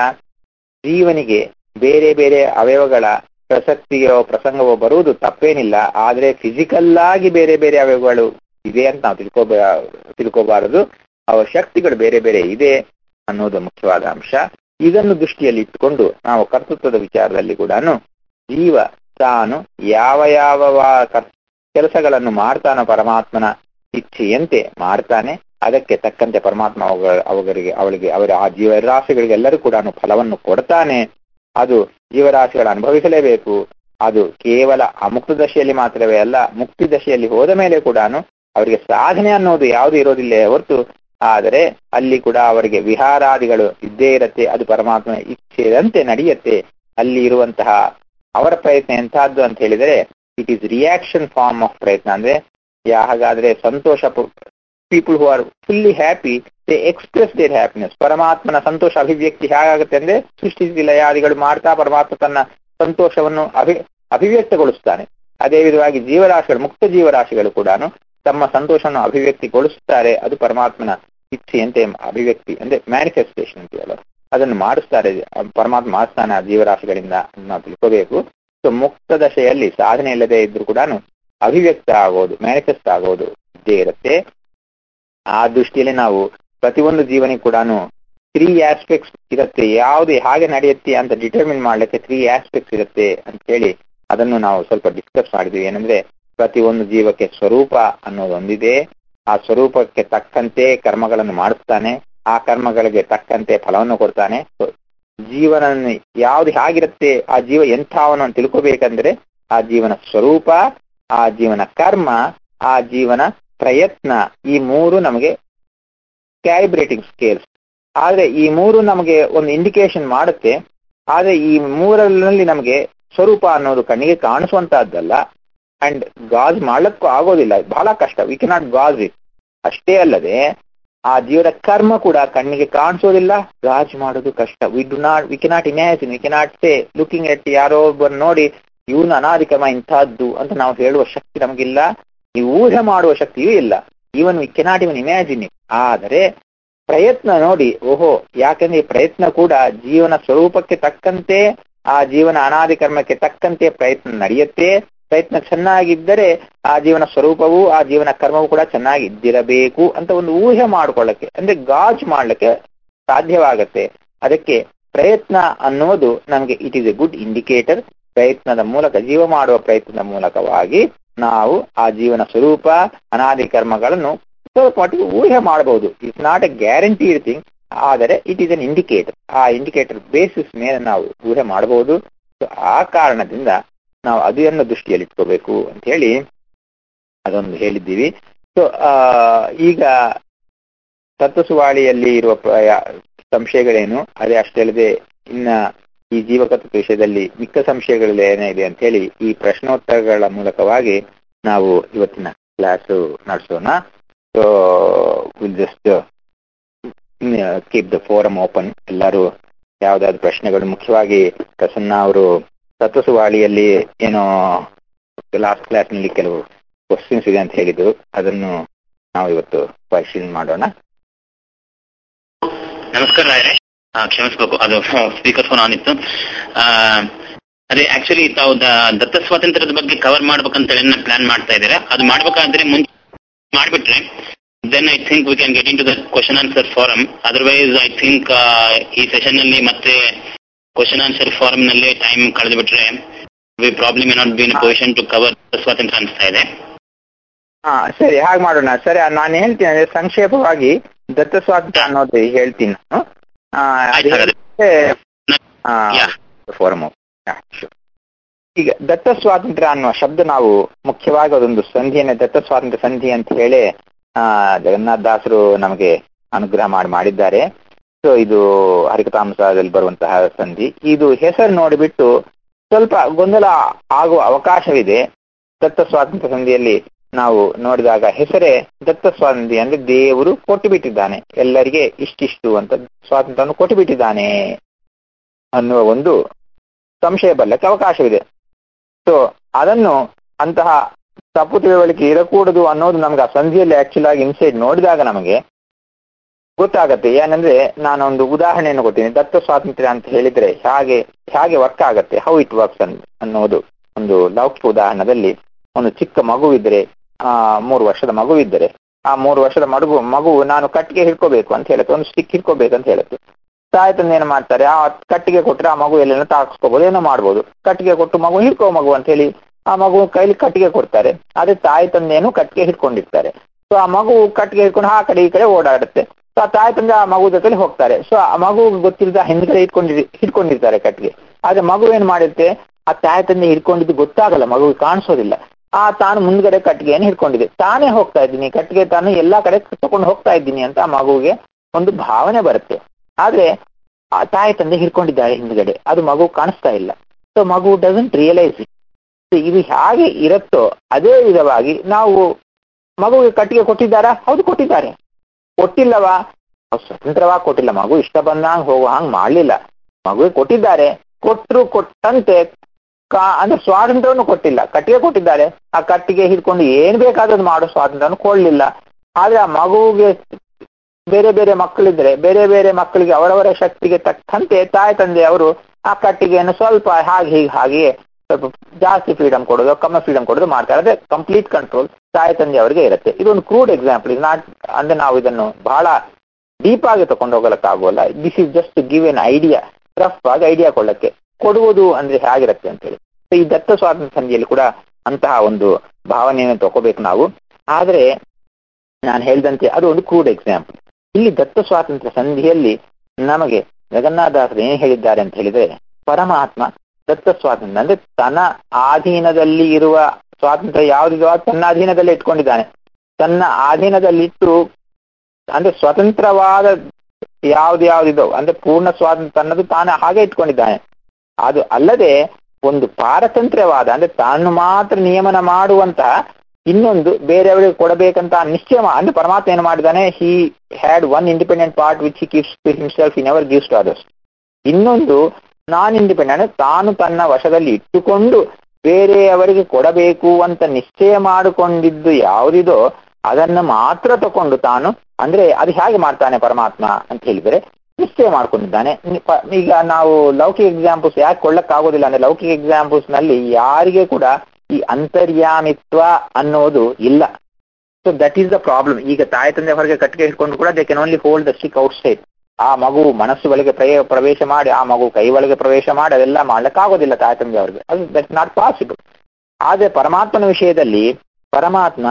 ಜೀವನಿಗೆ ಬೇರೆ ಬೇರೆ ಅವಯವಗಳ ಪ್ರಸಕ್ತಿಯೋ ಪ್ರಸಂಗವೋ ಬರುವುದು ತಪ್ಪೇನಿಲ್ಲ ಆದ್ರೆ ಫಿಸಿಕಲ್ ಆಗಿ ಬೇರೆ ಬೇರೆ ಅವಯವಗಳು ಇದೆ ಅಂತ ನಾವು ತಿಳ್ಕೋಬ ತಿಳ್ಕೋಬಾರದು ಅವರ ಶಕ್ತಿಗಳು ಬೇರೆ ಬೇರೆ ಇದೆ ಅನ್ನೋದು ಮುಖ್ಯವಾದ ಅಂಶ ಇದನ್ನು ದೃಷ್ಟಿಯಲ್ಲಿ ಇಟ್ಟುಕೊಂಡು ನಾವು ಕರ್ತೃತ್ವದ ವಿಚಾರದಲ್ಲಿ ಕೂಡ ಜೀವ ತಾನು ಯಾವ ಯಾವ ಕೆಲಸಗಳನ್ನು ಮಾಡ್ತಾನೋ ಪರಮಾತ್ಮನ ಇಚ್ಛೆಯಂತೆ ಮಾಡ್ತಾನೆ ಅದಕ್ಕೆ ತಕ್ಕಂತೆ ಪರಮಾತ್ಮ ಅವರಿಗೆ ಅವಳಿಗೆ ಅವರ ಆ ಜೀವರಾಶಿಗಳಿಗೆಲ್ಲರೂ ಕೂಡ ಫಲವನ್ನು ಕೊಡ್ತಾನೆ ಅದು ಜೀವರಾಶಿಗಳು ಅನುಭವಿಸಲೇಬೇಕು ಅದು ಕೇವಲ ಅಮುಕ್ತ ದಶೆಯಲ್ಲಿ ಮಾತ್ರವೇ ಅಲ್ಲ ಮುಕ್ತಿ ದಶೆಯಲ್ಲಿ ಹೋದ ಮೇಲೆ ಕೂಡ ಅವರಿಗೆ ಸಾಧನೆ ಅನ್ನೋದು ಯಾವುದು ಇರೋದಿಲ್ಲ ಹೊರತು ಆದರೆ ಅಲ್ಲಿ ಕೂಡ ಅವರಿಗೆ ವಿಹಾರಾದಿಗಳು ಇದ್ದೇ ಇರತ್ತೆ ಅದು ಪರಮಾತ್ಮನ ಇಚ್ಛೆದಂತೆ ನಡೆಯುತ್ತೆ ಅಲ್ಲಿ ಇರುವಂತಹ ಅವರ ಪ್ರಯತ್ನ ಎಂತಹದ್ದು ಅಂತ ಹೇಳಿದರೆ it is reaction form of ಪ್ರಯತ್ನ ಅಂದ್ರೆ ಯಾ ಹಾಗಾದ್ರೆ ಸಂತೋಷ people who are fully happy they express their happiness ಪರಮಾತ್ಮನ ಸಂತೋಷ ಅಭಿವ್ಯಕ್ತಿ ಹೇಗಾಗುತ್ತೆ ಅಂದ್ರೆ ಸೃಷ್ಟಿ ಲಯಾದಿಗಳು ಮಾಡ್ತಾ ಪರಮಾತ್ಮ ತನ್ನ ಸಂತೋಷವನ್ನು ಅಭಿ ಅಭಿವ್ಯಕ್ತಗೊಳಿಸ್ತಾನೆ ಅದೇ ವಿಧವಾಗಿ ಜೀವರಾಶಿಗಳು ಮುಕ್ತ ಜೀವರಾಶಿಗಳು ಕೂಡ ತಮ್ಮ ಸಂತೋಷವನ್ನು ಅಭಿವ್ಯಕ್ತಿಗೊಳಿಸುತ್ತಾರೆ ಅದು ಪರಮಾತ್ಮನ ಇಚ್ಛೆಯಂತೆ ಅಭಿವ್ಯಕ್ತಿ ಅಂದ್ರೆ ಮ್ಯಾನಿಫೆಸ್ಟೇಷನ್ ಅಂತೀವಲ್ಲ ಅದನ್ನು ಮಾಡಿಸ್ತಾರೆ ಪರಮಾತ್ಮ ಮಾಡಿಸ್ತಾನೆ ಆ ಜೀವರಾಶಿಗಳಿಂದ ನಾವು ತಿಳ್ಕೋಬೇಕು ಸೊ ಮುಕ್ತ ದಶೆಯಲ್ಲಿ ಸಾಧನೆ ಇಲ್ಲದೆ ಇದ್ರೂ ಕೂಡ ಅಭಿವ್ಯಕ್ತ ಆಗೋದು ಮ್ಯಾನಿಫೆಸ್ಟ್ ಆಗೋದು ಇದ್ದೇ ಇರುತ್ತೆ ಆ ದೃಷ್ಟಿಯಲ್ಲಿ ನಾವು ಪ್ರತಿಯೊಂದು ಜೀವನಿಗೆ ಕೂಡ ತ್ರೀ ಆಸ್ಪೆಕ್ಟ್ಸ್ ಇರುತ್ತೆ ಯಾವುದು ಹಾಗೆ ನಡೆಯುತ್ತೆ ಅಂತ ಡಿಟರ್ಮಿನ್ ಮಾಡ್ಲಿಕ್ಕೆ ತ್ರೀ ಆಸ್ಪೆಕ್ಟ್ಸ್ ಇರುತ್ತೆ ಅಂತ ಹೇಳಿ ಅದನ್ನು ನಾವು ಸ್ವಲ್ಪ ಡಿಸ್ಕಸ್ ಮಾಡಿದ್ವಿ ಏನಂದ್ರೆ ಪ್ರತಿಯೊಂದು ಜೀವಕ್ಕೆ ಸ್ವರೂಪ ಅನ್ನೋದೊಂದಿದೆ ಆ ಸ್ವರೂಪಕ್ಕೆ ತಕ್ಕಂತೆ ಕರ್ಮಗಳನ್ನು ಮಾಡಿಸ್ತಾನೆ ಆ ಕರ್ಮಗಳಿಗೆ ತಕ್ಕಂತೆ ಫಲವನ್ನು ಕೊಡ್ತಾನೆ ಜೀವನ ಯಾವ್ದು ಹೇಗಿರುತ್ತೆ ಆ ಜೀವ ಎಂಥವನು ಅಂತ ತಿಳ್ಕೋಬೇಕಂದ್ರೆ ಆ ಜೀವನ ಸ್ವರೂಪ ಆ ಜೀವನ ಕರ್ಮ ಆ ಜೀವನ ಪ್ರಯತ್ನ ಈ ಮೂರು ನಮಗೆ ಕ್ಯಾಲಿಬ್ರೇಟಿಂಗ್ ಸ್ಕೇಲ್ಸ್ ಆದ್ರೆ ಈ ಮೂರು ನಮಗೆ ಒಂದು ಇಂಡಿಕೇಶನ್ ಮಾಡುತ್ತೆ ಆದ್ರೆ ಈ ಮೂರಲ್ಲಿ ನಮಗೆ ಸ್ವರೂಪ ಅನ್ನೋದು ಕಣ್ಣಿಗೆ ಕಾಣಿಸುವಂತಹದ್ದಲ್ಲ ಅಂಡ್ ಗಾಜ್ ಮಾಡ್ಲಕ್ಕೂ ಆಗೋದಿಲ್ಲ ಬಹಳ ಕಷ್ಟ ವಿ ಕೆನಾಟ್ ಗಾಜ್ ಇಟ್ ಅಷ್ಟೇ ಅಲ್ಲದೆ ಆ ಜೀವದ ಕರ್ಮ ಕೂಡ ಕಣ್ಣಿಗೆ ಕಾಣಿಸೋದಿಲ್ಲ ಗಾಜ್ ಮಾಡೋದು ಕಷ್ಟ we do not we cannot imagine we cannot say looking at ಯಾರೋ ಒಬ್ಬರು ನೋಡಿ ಇವನು ಅನಾದಿ ಕರ್ಮ ಇಂಥದ್ದು ಅಂತ ನಾವು ಹೇಳುವ ಶಕ್ತಿ ನಮಗಿಲ್ಲ ಈ ಊಹೆ ಮಾಡುವ ಶಕ್ತಿಯೂ ಇಲ್ಲ even we cannot even imagine it ಆದರೆ ಪ್ರಯತ್ನ ನೋಡಿ ಓಹೋ ಯಾಕಂದ್ರೆ ಈ ಪ್ರಯತ್ನ ಕೂಡ ಜೀವನ ಸ್ವರೂಪಕ್ಕೆ ತಕ್ಕಂತೆ ಆ ಜೀವನ ಅನಾದಿ ಕರ್ಮಕ್ಕೆ ತಕ್ಕಂತೆ ಪ್ರಯತ್ನ ನಡೆಯುತ್ತೆ ಪ್ರಯತ್ನ ಚೆನ್ನಾಗಿದ್ದರೆ ಆ ಜೀವನ ಸ್ವರೂಪವು ಆ ಜೀವನ ಕರ್ಮವು ಕೂಡ ಚೆನ್ನಾಗಿದ್ದಿರಬೇಕು ಅಂತ ಒಂದು ಊಹೆ ಮಾಡ್ಕೊಳ್ಳಕ್ಕೆ ಅಂದ್ರೆ ಗಾಜ್ ಮಾಡ್ಲಿಕ್ಕೆ ಸಾಧ್ಯವಾಗತ್ತೆ ಅದಕ್ಕೆ ಪ್ರಯತ್ನ ಅನ್ನೋದು ನಮಗೆ it is a good indicator ಪ್ರಯತ್ನದ ಮೂಲಕ ಜೀವ ಮಾಡುವ ಪ್ರಯತ್ನದ ಮೂಲಕವಾಗಿ ನಾವು ಆ ಜೀವನ ಸ್ವರೂಪ ಅನಾದಿ ಕರ್ಮಗಳನ್ನು ಸ್ವಲ್ಪ ಮಟ್ಟಿಗೆ ಊಹೆ ಮಾಡಬಹುದು it's not a guarantee thing ಆದರೆ ಇಟ್ ಈಸ್ ಅನ್ ಇಂಡಿಕೇಟರ್ ಆ ಇಂಡಿಕೇಟರ್ ಬೇಸಿಸ್ ಮೇಲೆ ನಾವು ಊಹೆ ಮಾಡಬಹುದು ಆ ಕಾರಣದಿಂದ ನಾವು ಅದನ್ನು ದೃಷ್ಟಿಯಲ್ಲಿ ಇಟ್ಕೋಬೇಕು ಅಂತ ಹೇಳಿ ಅದೊಂದು ಹೇಳಿದ್ದೀವಿ ಸೊ ಈಗ ತತ್ವಸುವಾಳಿಯಲ್ಲಿ ಇರುವ ಪ್ರ- ಸಂಶಯಗಳೇನು ಅದೇ ಅಷ್ಟೇ ಅಲ್ಲದೆ ಇನ್ನ ಈ ಜೀವಕತ್ವ ವಿಷಯದಲ್ಲಿ ಮಿಕ್ಕ ಸಂಶಯಗಳು ಏನಿದೆ ಅಂತ ಹೇಳಿ ಈ ಪ್ರಶ್ನೋತ್ತರಗಳ ಮೂಲಕವಾಗಿ ನಾವು ಇವತ್ತಿನ ಕ್ಲಾಸ್ ನಡೆಸೋಣ so will just keep the forum open ಎಲ್ಲರೂ ಯಾವ್ದಾದ್ರು ಪ್ರಶ್ನೆಗಳು ಮುಖ್ಯವಾಗಿ ಪ್ರಸನ್ನ ಅವರು ತತ್ವಸುವಾಳಿಯಲ್ಲಿ ಏನೋ ಲಾಸ್ಟ್ ಕ್ಲಾಸ್ ನಲ್ಲಿ ಕೆಲವು ಕ್ವಶನ್ಸ್ ಇದೆ ಅಂತ ಹೇಳಿದ್ರು ಅದನ್ನು ನಾವು ಇವತ್ತು ಪರಿಶೀಲನೆ ಮಾಡೋಣ ನಮಸ್ಕಾರ ರಾಯರೇ ಆ, ಕ್ಷಮಿಸ್ಬೇಕು ಅದು ಸ್ಪೀಕರ್ ಫೋನ್ ಆನ್ ಇತ್ತು ಆ, ಅದೇ ಆಕ್ಚುಲಿ ತಾವು ದ- ದತ್ತ ಸ್ವಾತಂತ್ರ್ಯದ ಬಗ್ಗೆ ಕವರ್ ಮಾಡ್ಬೇಕಂತ ಹೇಳಿ ಪ್ಲಾನ್ ಮಾಡ್ತಾ ಇದ್ದೀರಾ ಅದು ಮಾಡ್ಬೇಕಾದ್ರೆ ಮುಂಚೆ ಮಾಡ್ಬಿಟ್ರೆ then I think we can get into the question answer forum otherwise I think ಈ ಸೆಷನ್ ನಲ್ಲಿ ಮತ್ತೆ ಕ್ವಶನ್ ಆನ್ಸರ್ ಫಾರಮ್ ನಲ್ಲಿ ಟೈಮ್ ಕಳೆದು ಬಿಟ್ರೆ we probably not be in position to cover ಸ್ವಾತಂತ್ರ್ಯ ಅನಿಸ್ತಾ ಇದೆ ಹಾ ಸರಿ ಹಾಗೆ ಮಾಡೋಣ ಸರಿ ನಾನು ಹೇಳ್ತೀನಿ ಅಂದ್ರೆ ಸಂಕ್ಷೇಪವಾಗಿ ದತ್ತ ಸ್ವಾತಂತ್ರ್ಯ ಅನ್ನೋದು ಹೇಳ್ತೀನಿ ನಾನು ಆ, ಅದು ಆಯ್ತು ಹಾಗಾದ್ರೆ. ಹೇಳಿದ್ರೆ, ಆ, Yeah. ಫೋರಮ್ ಈಗ ದತ್ತ ಸ್ವಾತಂತ್ರ್ಯ ಅನ್ನುವ ಶಬ್ದ ನಾವು ಮುಖ್ಯವಾಗಿ ಅದೊಂದು ಸಂಧಿಯನ್ನೇ ದತ್ತ ಸ್ವಾತಂತ್ರ್ಯ ಸಂಧಿ ಅಂತ ಹೇಳಿ ಆ ಜಗನ್ನಾಥ ದಾಸರು ನಮಗೆ ಅನುಗ್ರಹ ಮಾಡಿ ಮಾಡಿದ್ದಾರೆ ಸೊ ಇದು ಹರಿಕತಾಂಸದಲ್ಲಿ ಬರುವಂತಹ ಸಂಧಿ ಇದು ಹೆಸರು ನೋಡಿಬಿಟ್ಟು ಸ್ವಲ್ಪ ಗೊಂದಲ ಆಗುವ ಅವಕಾಶವಿದೆ ದತ್ತ ಸ್ವಾತಂತ್ರ್ಯ ಸಂಧಿಯಲ್ಲಿ ನಾವು ನೋಡಿದಾಗ ಹೆಸರೇ ದತ್ತ ಸ್ವಾತಂತ್ರ್ಯ ಅಂದ್ರೆ ದೇವರು ಕೊಟ್ಟು ಬಿಟ್ಟಿದ್ದಾನೆ ಎಲ್ಲರಿಗೆ ಇಷ್ಟಿಷ್ಟು ಅಂತ ಸ್ವಾತಂತ್ರ್ಯವನ್ನು ಕೊಟ್ಟು ಬಿಟ್ಟಿದ್ದಾನೆ ಅನ್ನುವ ಒಂದು ಸಂಶಯ ಬರಲಿಕ್ಕೆ ಅವಕಾಶವಿದೆ ಸೊ ಅದನ್ನು ಅಂತಹ ತಪ್ಪು ತಿಳುವಳಿಕೆ ಇರಕೂಡದು ಅನ್ನೋದು ನಮ್ಗೆ ಆ ಸಂಧಿಯಲ್ಲಿ ಆಕ್ಚುಲ್ ಆಗಿ ಇನ್ಸೈಡ್ ನೋಡಿದಾಗ ನಮಗೆ ಗೊತ್ತಾಗತ್ತೆ ಏನಂದ್ರೆ ನಾನೊಂದು ಉದಾಹರಣೆಯನ್ನು ಕೊಡ್ತೀನಿ ದತ್ತ ಸ್ವಾತಂತ್ರ್ಯ ಅಂತ ಹೇಳಿದ್ರೆ ಹೇಗೆ ಹೇಗೆ ವರ್ಕ್ ಆಗತ್ತೆ ಹೌ ಇಟ್ ವರ್ಕ್ಸ್ ಅನ್ನೋದು ಒಂದು ಲೌಕಿಕ ಉದಾಹರಣದಲ್ಲಿ ಒಂದು ಚಿಕ್ಕ ಮಗುವಿದ್ರೆ ಆ ಮೂರು ವರ್ಷದ ಮಗುವಿದ್ದರೆ ಆ ಮೂರು ವರ್ಷದ ಮಗು ಮಗು ನಾನು ಕಟ್ಟಿಗೆ ಹಿಡ್ಕೋಬೇಕು ಅಂತ ಹೇಳುತ್ತೆ ಒಂದು ಸ್ಟಿಕ್ ಹಿಡ್ಕೋಬೇಕು ಅಂತ ಹೇಳುತ್ತೆ ತಾಯಿ ತಂದೆ ಏನು ಮಾಡ್ತಾರೆ ಆ ಕಟ್ಟಿಗೆ ಕೊಟ್ರೆ ಆ ಮಗು ಎಲ್ಲೇನೋ ತಾಕಿಸ್ಕೋಬಹುದು ಏನೋ ಮಾಡ್ಬೋದು ಕಟ್ಟಿಗೆ ಕೊಟ್ಟು ಮಗು ಹಿಡ್ಕೋ ಮಗು ಅಂತ ಹೇಳಿ ಆ ಮಗು ಕೈಲಿ ಕಟ್ಟಿಗೆ ಕೊಡ್ತಾರೆ ಅದೇ ತಾಯಿ ತಂದೆಯನ್ನು ಕಟ್ಟಿಗೆ ಹಿಡ್ಕೊಂಡಿರ್ತಾರೆ ಸೊ ಆ ಮಗು ಕಟ್ಟಿಗೆ ಹಿಡ್ಕೊಂಡು ಆ ಕಡೆ ಈ ಕಡೆ ಓಡಾಡುತ್ತೆ ಸೊ ಆ ತಾಯಿ ತಂದೆ ಆ ಮಗು ಜೊತೆಲಿ ಹೋಗ್ತಾರೆ ಸೊ ಆ ಮಗು ಗೊತ್ತಿಲ್ಲದ ಹಿಂದ್ಗಡೆ ಹಿಡ್ಕೊಂಡಿರ್ ಹಿಡ್ಕೊಂಡಿರ್ತಾರೆ ಕಟ್ಟಿಗೆ ಆದ್ರೆ ಮಗು ಏನ್ ಮಾಡಿರುತ್ತೆ ಆ ತಾಯಿ ತಂದೆ ಹಿಡ್ಕೊಂಡಿದ್ದು ಗೊತ್ತಾಗಲ್ಲ ಮಗುವಿಗೆ ಕಾಣಿಸೋದಿಲ್ಲ ಆ ತಾನು ಮುಂದ್ಗಡೆ ಕಟ್ಟಿಗೆಯನ್ನು ಹಿಡ್ಕೊಂಡಿದೆ ತಾನೇ ಹೋಗ್ತಾ ಇದ್ದೀನಿ ಕಟ್ಟಿಗೆ ತಾನು ಎಲ್ಲಾ ಕಡೆ ತಕೊಂಡು ಹೋಗ್ತಾ ಇದ್ದೀನಿ ಅಂತ ಆ ಮಗುವಿಗೆ ಒಂದು ಭಾವನೆ ಬರುತ್ತೆ ಆದ್ರೆ ಆ ತಾಯಿ ತಂದೆ ಹಿಡ್ಕೊಂಡಿದ್ದಾರೆ ಹಿಂದ್ಗಡೆ ಅದು ಮಗು ಕಾಣಿಸ್ತಾ ಇಲ್ಲ ಸೊ ಮಗು ಡಸಂಟ್ ರಿಯಲೈಸ್ ಇಟ್ ಇದು ಹೇಗೆ ಇರುತ್ತೋ ಅದೇ ವಿಧವಾಗಿ ನಾವು ಮಗುವಿಗೆ ಕಟ್ಟಿಗೆ ಕೊಟ್ಟಿದ್ದಾರಾ ಹೌದು ಕೊಟ್ಟಿದ್ದಾರೆ ಕೊಟ್ಟಿಲ್ಲವಾ ಅವ್ರು ಸ್ವತಂತ್ರವಾಗಿ ಕೊಟ್ಟಿಲ್ಲ ಮಗು ಇಷ್ಟ ಬಂದಂಗ್ ಹೋಗೋ ಹಂಗ್ ಮಾಡ್ಲಿಲ್ಲ ಮಗುವಿಗೆ ಕೊಟ್ಟಿದ್ದಾರೆ ಕೊಟ್ರು ಕೊಟ್ಟಂತೆ ಕಾ ಅಂದ್ರೆ ಸ್ವಾತಂತ್ರ್ಯವನ್ನು ಕೊಟ್ಟಿಲ್ಲ ಕಟ್ಟಿಗೆ ಕೊಟ್ಟಿದ್ದಾರೆ ಆ ಕಟ್ಟಿಗೆ ಹಿಡ್ಕೊಂಡು ಏನ್ ಬೇಕಾದದ್ದು ಮಾಡೋ ಸ್ವಾತಂತ್ರ್ಯವನ್ನು ಕೊಡ್ಲಿಲ್ಲ ಆದ್ರೆ ಆ ಮಗುವಿಗೆ ಬೇರೆ ಬೇರೆ ಮಕ್ಕಳಿದ್ರೆ ಬೇರೆ ಬೇರೆ ಮಕ್ಕಳಿಗೆ ಅವರವರ ಶಕ್ತಿಗೆ ತಕ್ಕಂತೆ ತಾಯಿ ತಂದೆ ಅವರು ಆ ಕಟ್ಟಿಗೆಯನ್ನು ಸ್ವಲ್ಪ ಹಾಗೆ ಹೀಗೆ ಹಾಗೆಯೇ ಸ್ವಲ್ಪ ಜಾಸ್ತಿ ಫ್ರೀಡಮ್ ಕೊಡೋದು ಕಮ್ಮಿ ಫ್ರೀಡಮ್ ಕೊಡೋದು ಮಾಡ್ತಾರೆ ಅದೇ ಕಂಪ್ಲೀಟ್ ಕಂಟ್ರೋಲ್ ತಾಯಿ ತಂದೆ ಅವರಿಗೆ ಇರುತ್ತೆ ಇದೊಂದು ಕ್ರೂಡ್ ಎಕ್ಸಾಂಪಲ್ ಇದು ನಾಟ್ ಅಂದ್ರೆ ನಾವು ಇದನ್ನು ಬಹಳ ಡೀಪ್ ಆಗಿ ತಕೊಂಡು ಹೋಗಲಕ್ಕಾಗೋಲ್ಲ this is just give an idea rough ಆಗಿ ಐಡಿಯಾ ಕೊಳ್ಳಕ್ಕೆ ಕೊಡುವುದು ಅಂದ್ರೆ ಹೇಗಿರುತ್ತೆ ಅಂತ ಹೇಳಿ So, ಈ ದತ್ತ ಸ್ವಾತಂತ್ರ್ಯ ಸಂಧಿಯಲ್ಲಿ ಕೂಡ ಅಂತಹ ಒಂದು ಭಾವನೆಯನ್ನು ತಗೋಬೇಕು ನಾವು ಆದ್ರೆ ನಾನು ಹೇಳಿದಂತೆ ಅದು ಒಂದು ಕ್ರೂಡ್ ಎಕ್ಸಾಂಪಲ್ ಇಲ್ಲಿ ದತ್ತ ಸ್ವಾತಂತ್ರ್ಯ ಸಂಧಿಯಲ್ಲಿ ನಮಗೆ ಜಗನ್ನಾಥದಾಸರು ಏನ್ ಹೇಳಿದ್ದಾರೆ ಅಂತ ಹೇಳಿದ್ರೆ ಪರಮಾತ್ಮ ದತ್ತ ಸ್ವಾತಂತ್ರ್ಯ ಅಂದ್ರೆ ತನ್ನ ಅಧೀನದಲ್ಲಿ ಇರುವ ಸ್ವಾತಂತ್ರ್ಯ ಯಾವುದಿದೋ ಅದು ತನ್ನ ಅಧೀನದಲ್ಲಿ ಇಟ್ಕೊಂಡಿದ್ದಾನೆ ತನ್ನ ಅಧೀನದಲ್ಲಿಟ್ಟು ಅಂದ್ರೆ ಸ್ವತಂತ್ರವಾದ ಯಾವ್ದು ಯಾವ್ದಿದೋ ಅಂದ್ರೆ ಪೂರ್ಣ ಸ್ವಾತಂತ್ರ್ಯ ಅನ್ನೋದು ತಾನು ಹಾಗೆ ಇಟ್ಕೊಂಡಿದ್ದಾನೆ ಅದು ಅಲ್ಲದೆ ಒಂದು ಪಾರತಂತ್ರ್ಯವಾದ ಅಂದ್ರೆ ತಾನು ಮಾತ್ರ ನಿಯಮನ ಮಾಡುವಂತಹ ಇನ್ನೊಂದು ಬೇರೆಯವರಿಗೆ ಕೊಡಬೇಕಂತ ನಿಶ್ಚಯ ಮಾ- ಅಂದ್ರೆ ಪರಮಾತ್ಮ ಏನು ಮಾಡಿದ್ದಾನೆ he had one independent part which he gives to himself in our gives to others ಇನ್ನೊಂದು ನಾನ್ ಇಂಡಿಪೆಂಡೆಂಟ್ ತಾನು ತನ್ನ ವಶದಲ್ಲಿ ಇಟ್ಟುಕೊಂಡು ಬೇರೆಯವರಿಗೆ ಕೊಡಬೇಕು ಅಂತ ನಿಶ್ಚಯ ಮಾಡಿಕೊಂಡಿದ್ದು ಯಾವುದಿದೋ ಅದನ್ನ ಮಾತ್ರ ತಕೊಂಡು ತಾನು ಅಂದ್ರೆ ಅದು ಹೇಗೆ ಮಾಡ್ತಾನೆ ಪರಮಾತ್ಮ ಅಂತ ಹೇಳಿದರೆ ನಿಶ್ಚಯ ಮಾಡ್ಕೊಂಡಿದ್ದಾನೆ ನಿ- ಪ- ಈಗ ನಾವು ಲೌಕಿಕ ಎಕ್ಸಾಂಪಲ್ಸ್ ಯಾಕೆ ಕೊಳ್ಳಕ್ಕಾಗೋದಿಲ್ಲ ಅಂದ್ರೆ ಲೌಕಿಕ ಎಕ್ಸಾಂಪಲ್ಸ್ ನಲ್ಲಿ ಯಾರಿಗೆ ಕೂಡ ಈ ಅಂತರ್ಯಾಮಿತ್ವ ಅನ್ನೋದು ಇಲ್ಲ so that is the problem ಈಗ ತಾಯಿ ತಂದೆ ಹೊರಗೆ ಕಟ್ಟಿಗೆ ಇಟ್ಕೊಂಡು ಕೂಡ they can only hold the stick outside ಆ ಮಗು ಮನಸ್ಸು ಒಳಗೆ ಪ್ರಯ ಪ್ರವೇಶ ಮಾಡಿ ಆ ಮಗು ಕೈ ಒಳಗೆ ಪ್ರವೇಶ ಮಾಡಿ ಅದೆಲ್ಲ ಮಾಡ್ಲಿಕ್ಕಾಗೋದಿಲ್ಲ ತಾಯಿ ತಂದೆ ಅವರಿಗೆ ಅದು ದಟ್ ನಾಟ್ ಪಾಸಿಬಲ್ ಆದ್ರೆ ಪರಮಾತ್ಮನ ವಿಷಯದಲ್ಲಿ ಪರಮಾತ್ಮ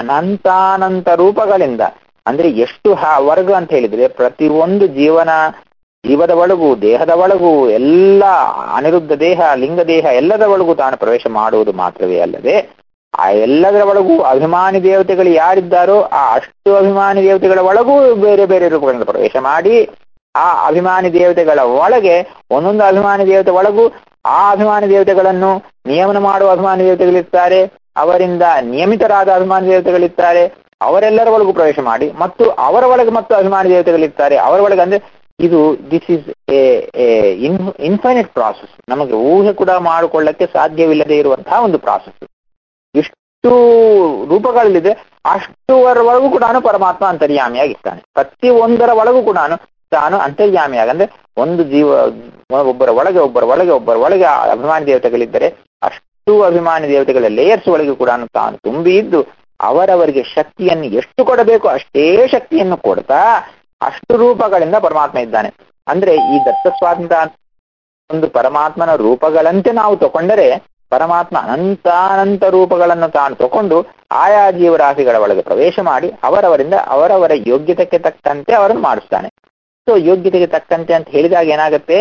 ಅನಂತಾನಂತ ರೂಪಗಳಿಂದ ಅಂದ್ರೆ ಎಷ್ಟು ಹ- ವರ್ಗ ಅಂತ ಹೇಳಿದ್ರೆ ಪ್ರತಿ ಒಂದು ಜೀವನ ಜೀವದ ಒಳಗೂ ದೇಹದ ಒಳಗೂ ಎಲ್ಲ ಅನಿರುದ್ಧ ದೇಹ ಲಿಂಗ ದೇಹ ಎಲ್ಲದ ಒಳಗೂ ತಾನು ಪ್ರವೇಶ ಮಾಡುವುದು ಮಾತ್ರವೇ ಅಲ್ಲದೆ ಆ ಎಲ್ಲದರ ಒಳಗೂ ಅಭಿಮಾನಿ ದೇವತೆಗಳು ಯಾರಿದ್ದಾರೋ ಆ ಅಷ್ಟು ಅಭಿಮಾನಿ ದೇವತೆಗಳ ಒಳಗೂ ಬೇರೆ ಬೇರೆ ರೂಪಗಳನ್ನು ಪ್ರವೇಶ ಮಾಡಿ ಆ ಅಭಿಮಾನಿ ದೇವತೆಗಳ ಒಳಗೆ ಒಂದೊಂದು ಅಭಿಮಾನಿ ದೇವತೆ ಒಳಗೂ ಆ ಅಭಿಮಾನಿ ದೇವತೆಗಳನ್ನು ನಿಯಮನ ಮಾಡುವ ಅಭಿಮಾನಿ ದೇವತೆಗಳಿರ್ತಾರೆ ಅವರಿಂದ ನಿಯಮಿತರಾದ ಅಭಿಮಾನಿ ದೇವತೆಗಳಿರ್ತಾರೆ ಅವರೆಲ್ಲರ ಒಳಗೂ ಪ್ರವೇಶ ಮಾಡಿ ಮತ್ತು ಅವರ ಒಳಗೆ ಮತ್ತು ಅಭಿಮಾನಿ ದೇವತೆಗಳಿರ್ತಾರೆ ಅವರ ಒಳಗೆ ಅಂದ್ರೆ ಇದು this is a infinite process ನಮಗೆ ಊಹೆ ಕೂಡ ಮಾಡಿಕೊಳ್ಳಕ್ಕೆ ಸಾಧ್ಯವಿಲ್ಲದೆ ಇರುವಂತಹ ಒಂದು ಪ್ರಾಸೆಸ್ ಎಷ್ಟು ರೂಪಗಳಲ್ಲಿದೆ ಅಷ್ಟುವರ ಒಳಗೂ ಕೂಡ ಪರಮಾತ್ಮ ಅಂತರ್ಯಾಮಿಯಾಗಿರ್ತಾನೆ ಪ್ರತಿ ಒಂದರ ಒಳಗೂ ಕೂಡ ತಾನು ಅಂತರ್ಯಾಮಿಯಾಗ ಅಂದ್ರೆ ಒಂದು ಜೀವ ಒಬ್ಬರ ಒಳಗೆ ಒಬ್ಬರ ಒಳಗೆ ಒಬ್ಬರ ಒಳಗೆ ಆ ಅಭಿಮಾನಿ ದೇವತೆಗಳಿದ್ದರೆ ಅಷ್ಟು ಅಭಿಮಾನಿ ದೇವತೆಗಳ ಲೇಯರ್ಸ್ ಒಳಗೆ ಕೂಡ ತಾನು ತುಂಬಿ ಇದ್ದು ಅವರವರಿಗೆ ಶಕ್ತಿಯನ್ನು ಎಷ್ಟು ಕೊಡಬೇಕು ಅಷ್ಟೇ ಶಕ್ತಿಯನ್ನು ಕೊಡ್ತಾ ಅಷ್ಟು ರೂಪಗಳಿಂದ ಪರಮಾತ್ಮ ಇದ್ದಾನೆ ಅಂದ್ರೆ ಈ ದತ್ತ ಸ್ವಾತಂತ್ರ್ಯ ಒಂದು ಪರಮಾತ್ಮನ ರೂಪಗಳಂತೆ ನಾವು ತಕೊಂಡರೆ ಪರಮಾತ್ಮ ಅನಂತಾನಂತ ರೂಪಗಳನ್ನು ತಾನು ತಕೊಂಡು ಆಯಾ ಜೀವರಾಶಿಗಳ ಒಳಗೆ ಪ್ರವೇಶ ಮಾಡಿ ಅವರವರಿಂದ ಅವರವರ ಯೋಗ್ಯತೆಗೆ ತಕ್ಕಂತೆ ಅವರನ್ನು ಮಾಡಿಸ್ತಾನೆ ಸೊ ಯೋಗ್ಯತೆಗೆ ತಕ್ಕಂತೆ ಅಂತ ಹೇಳಿದಾಗ ಏನಾಗುತ್ತೆ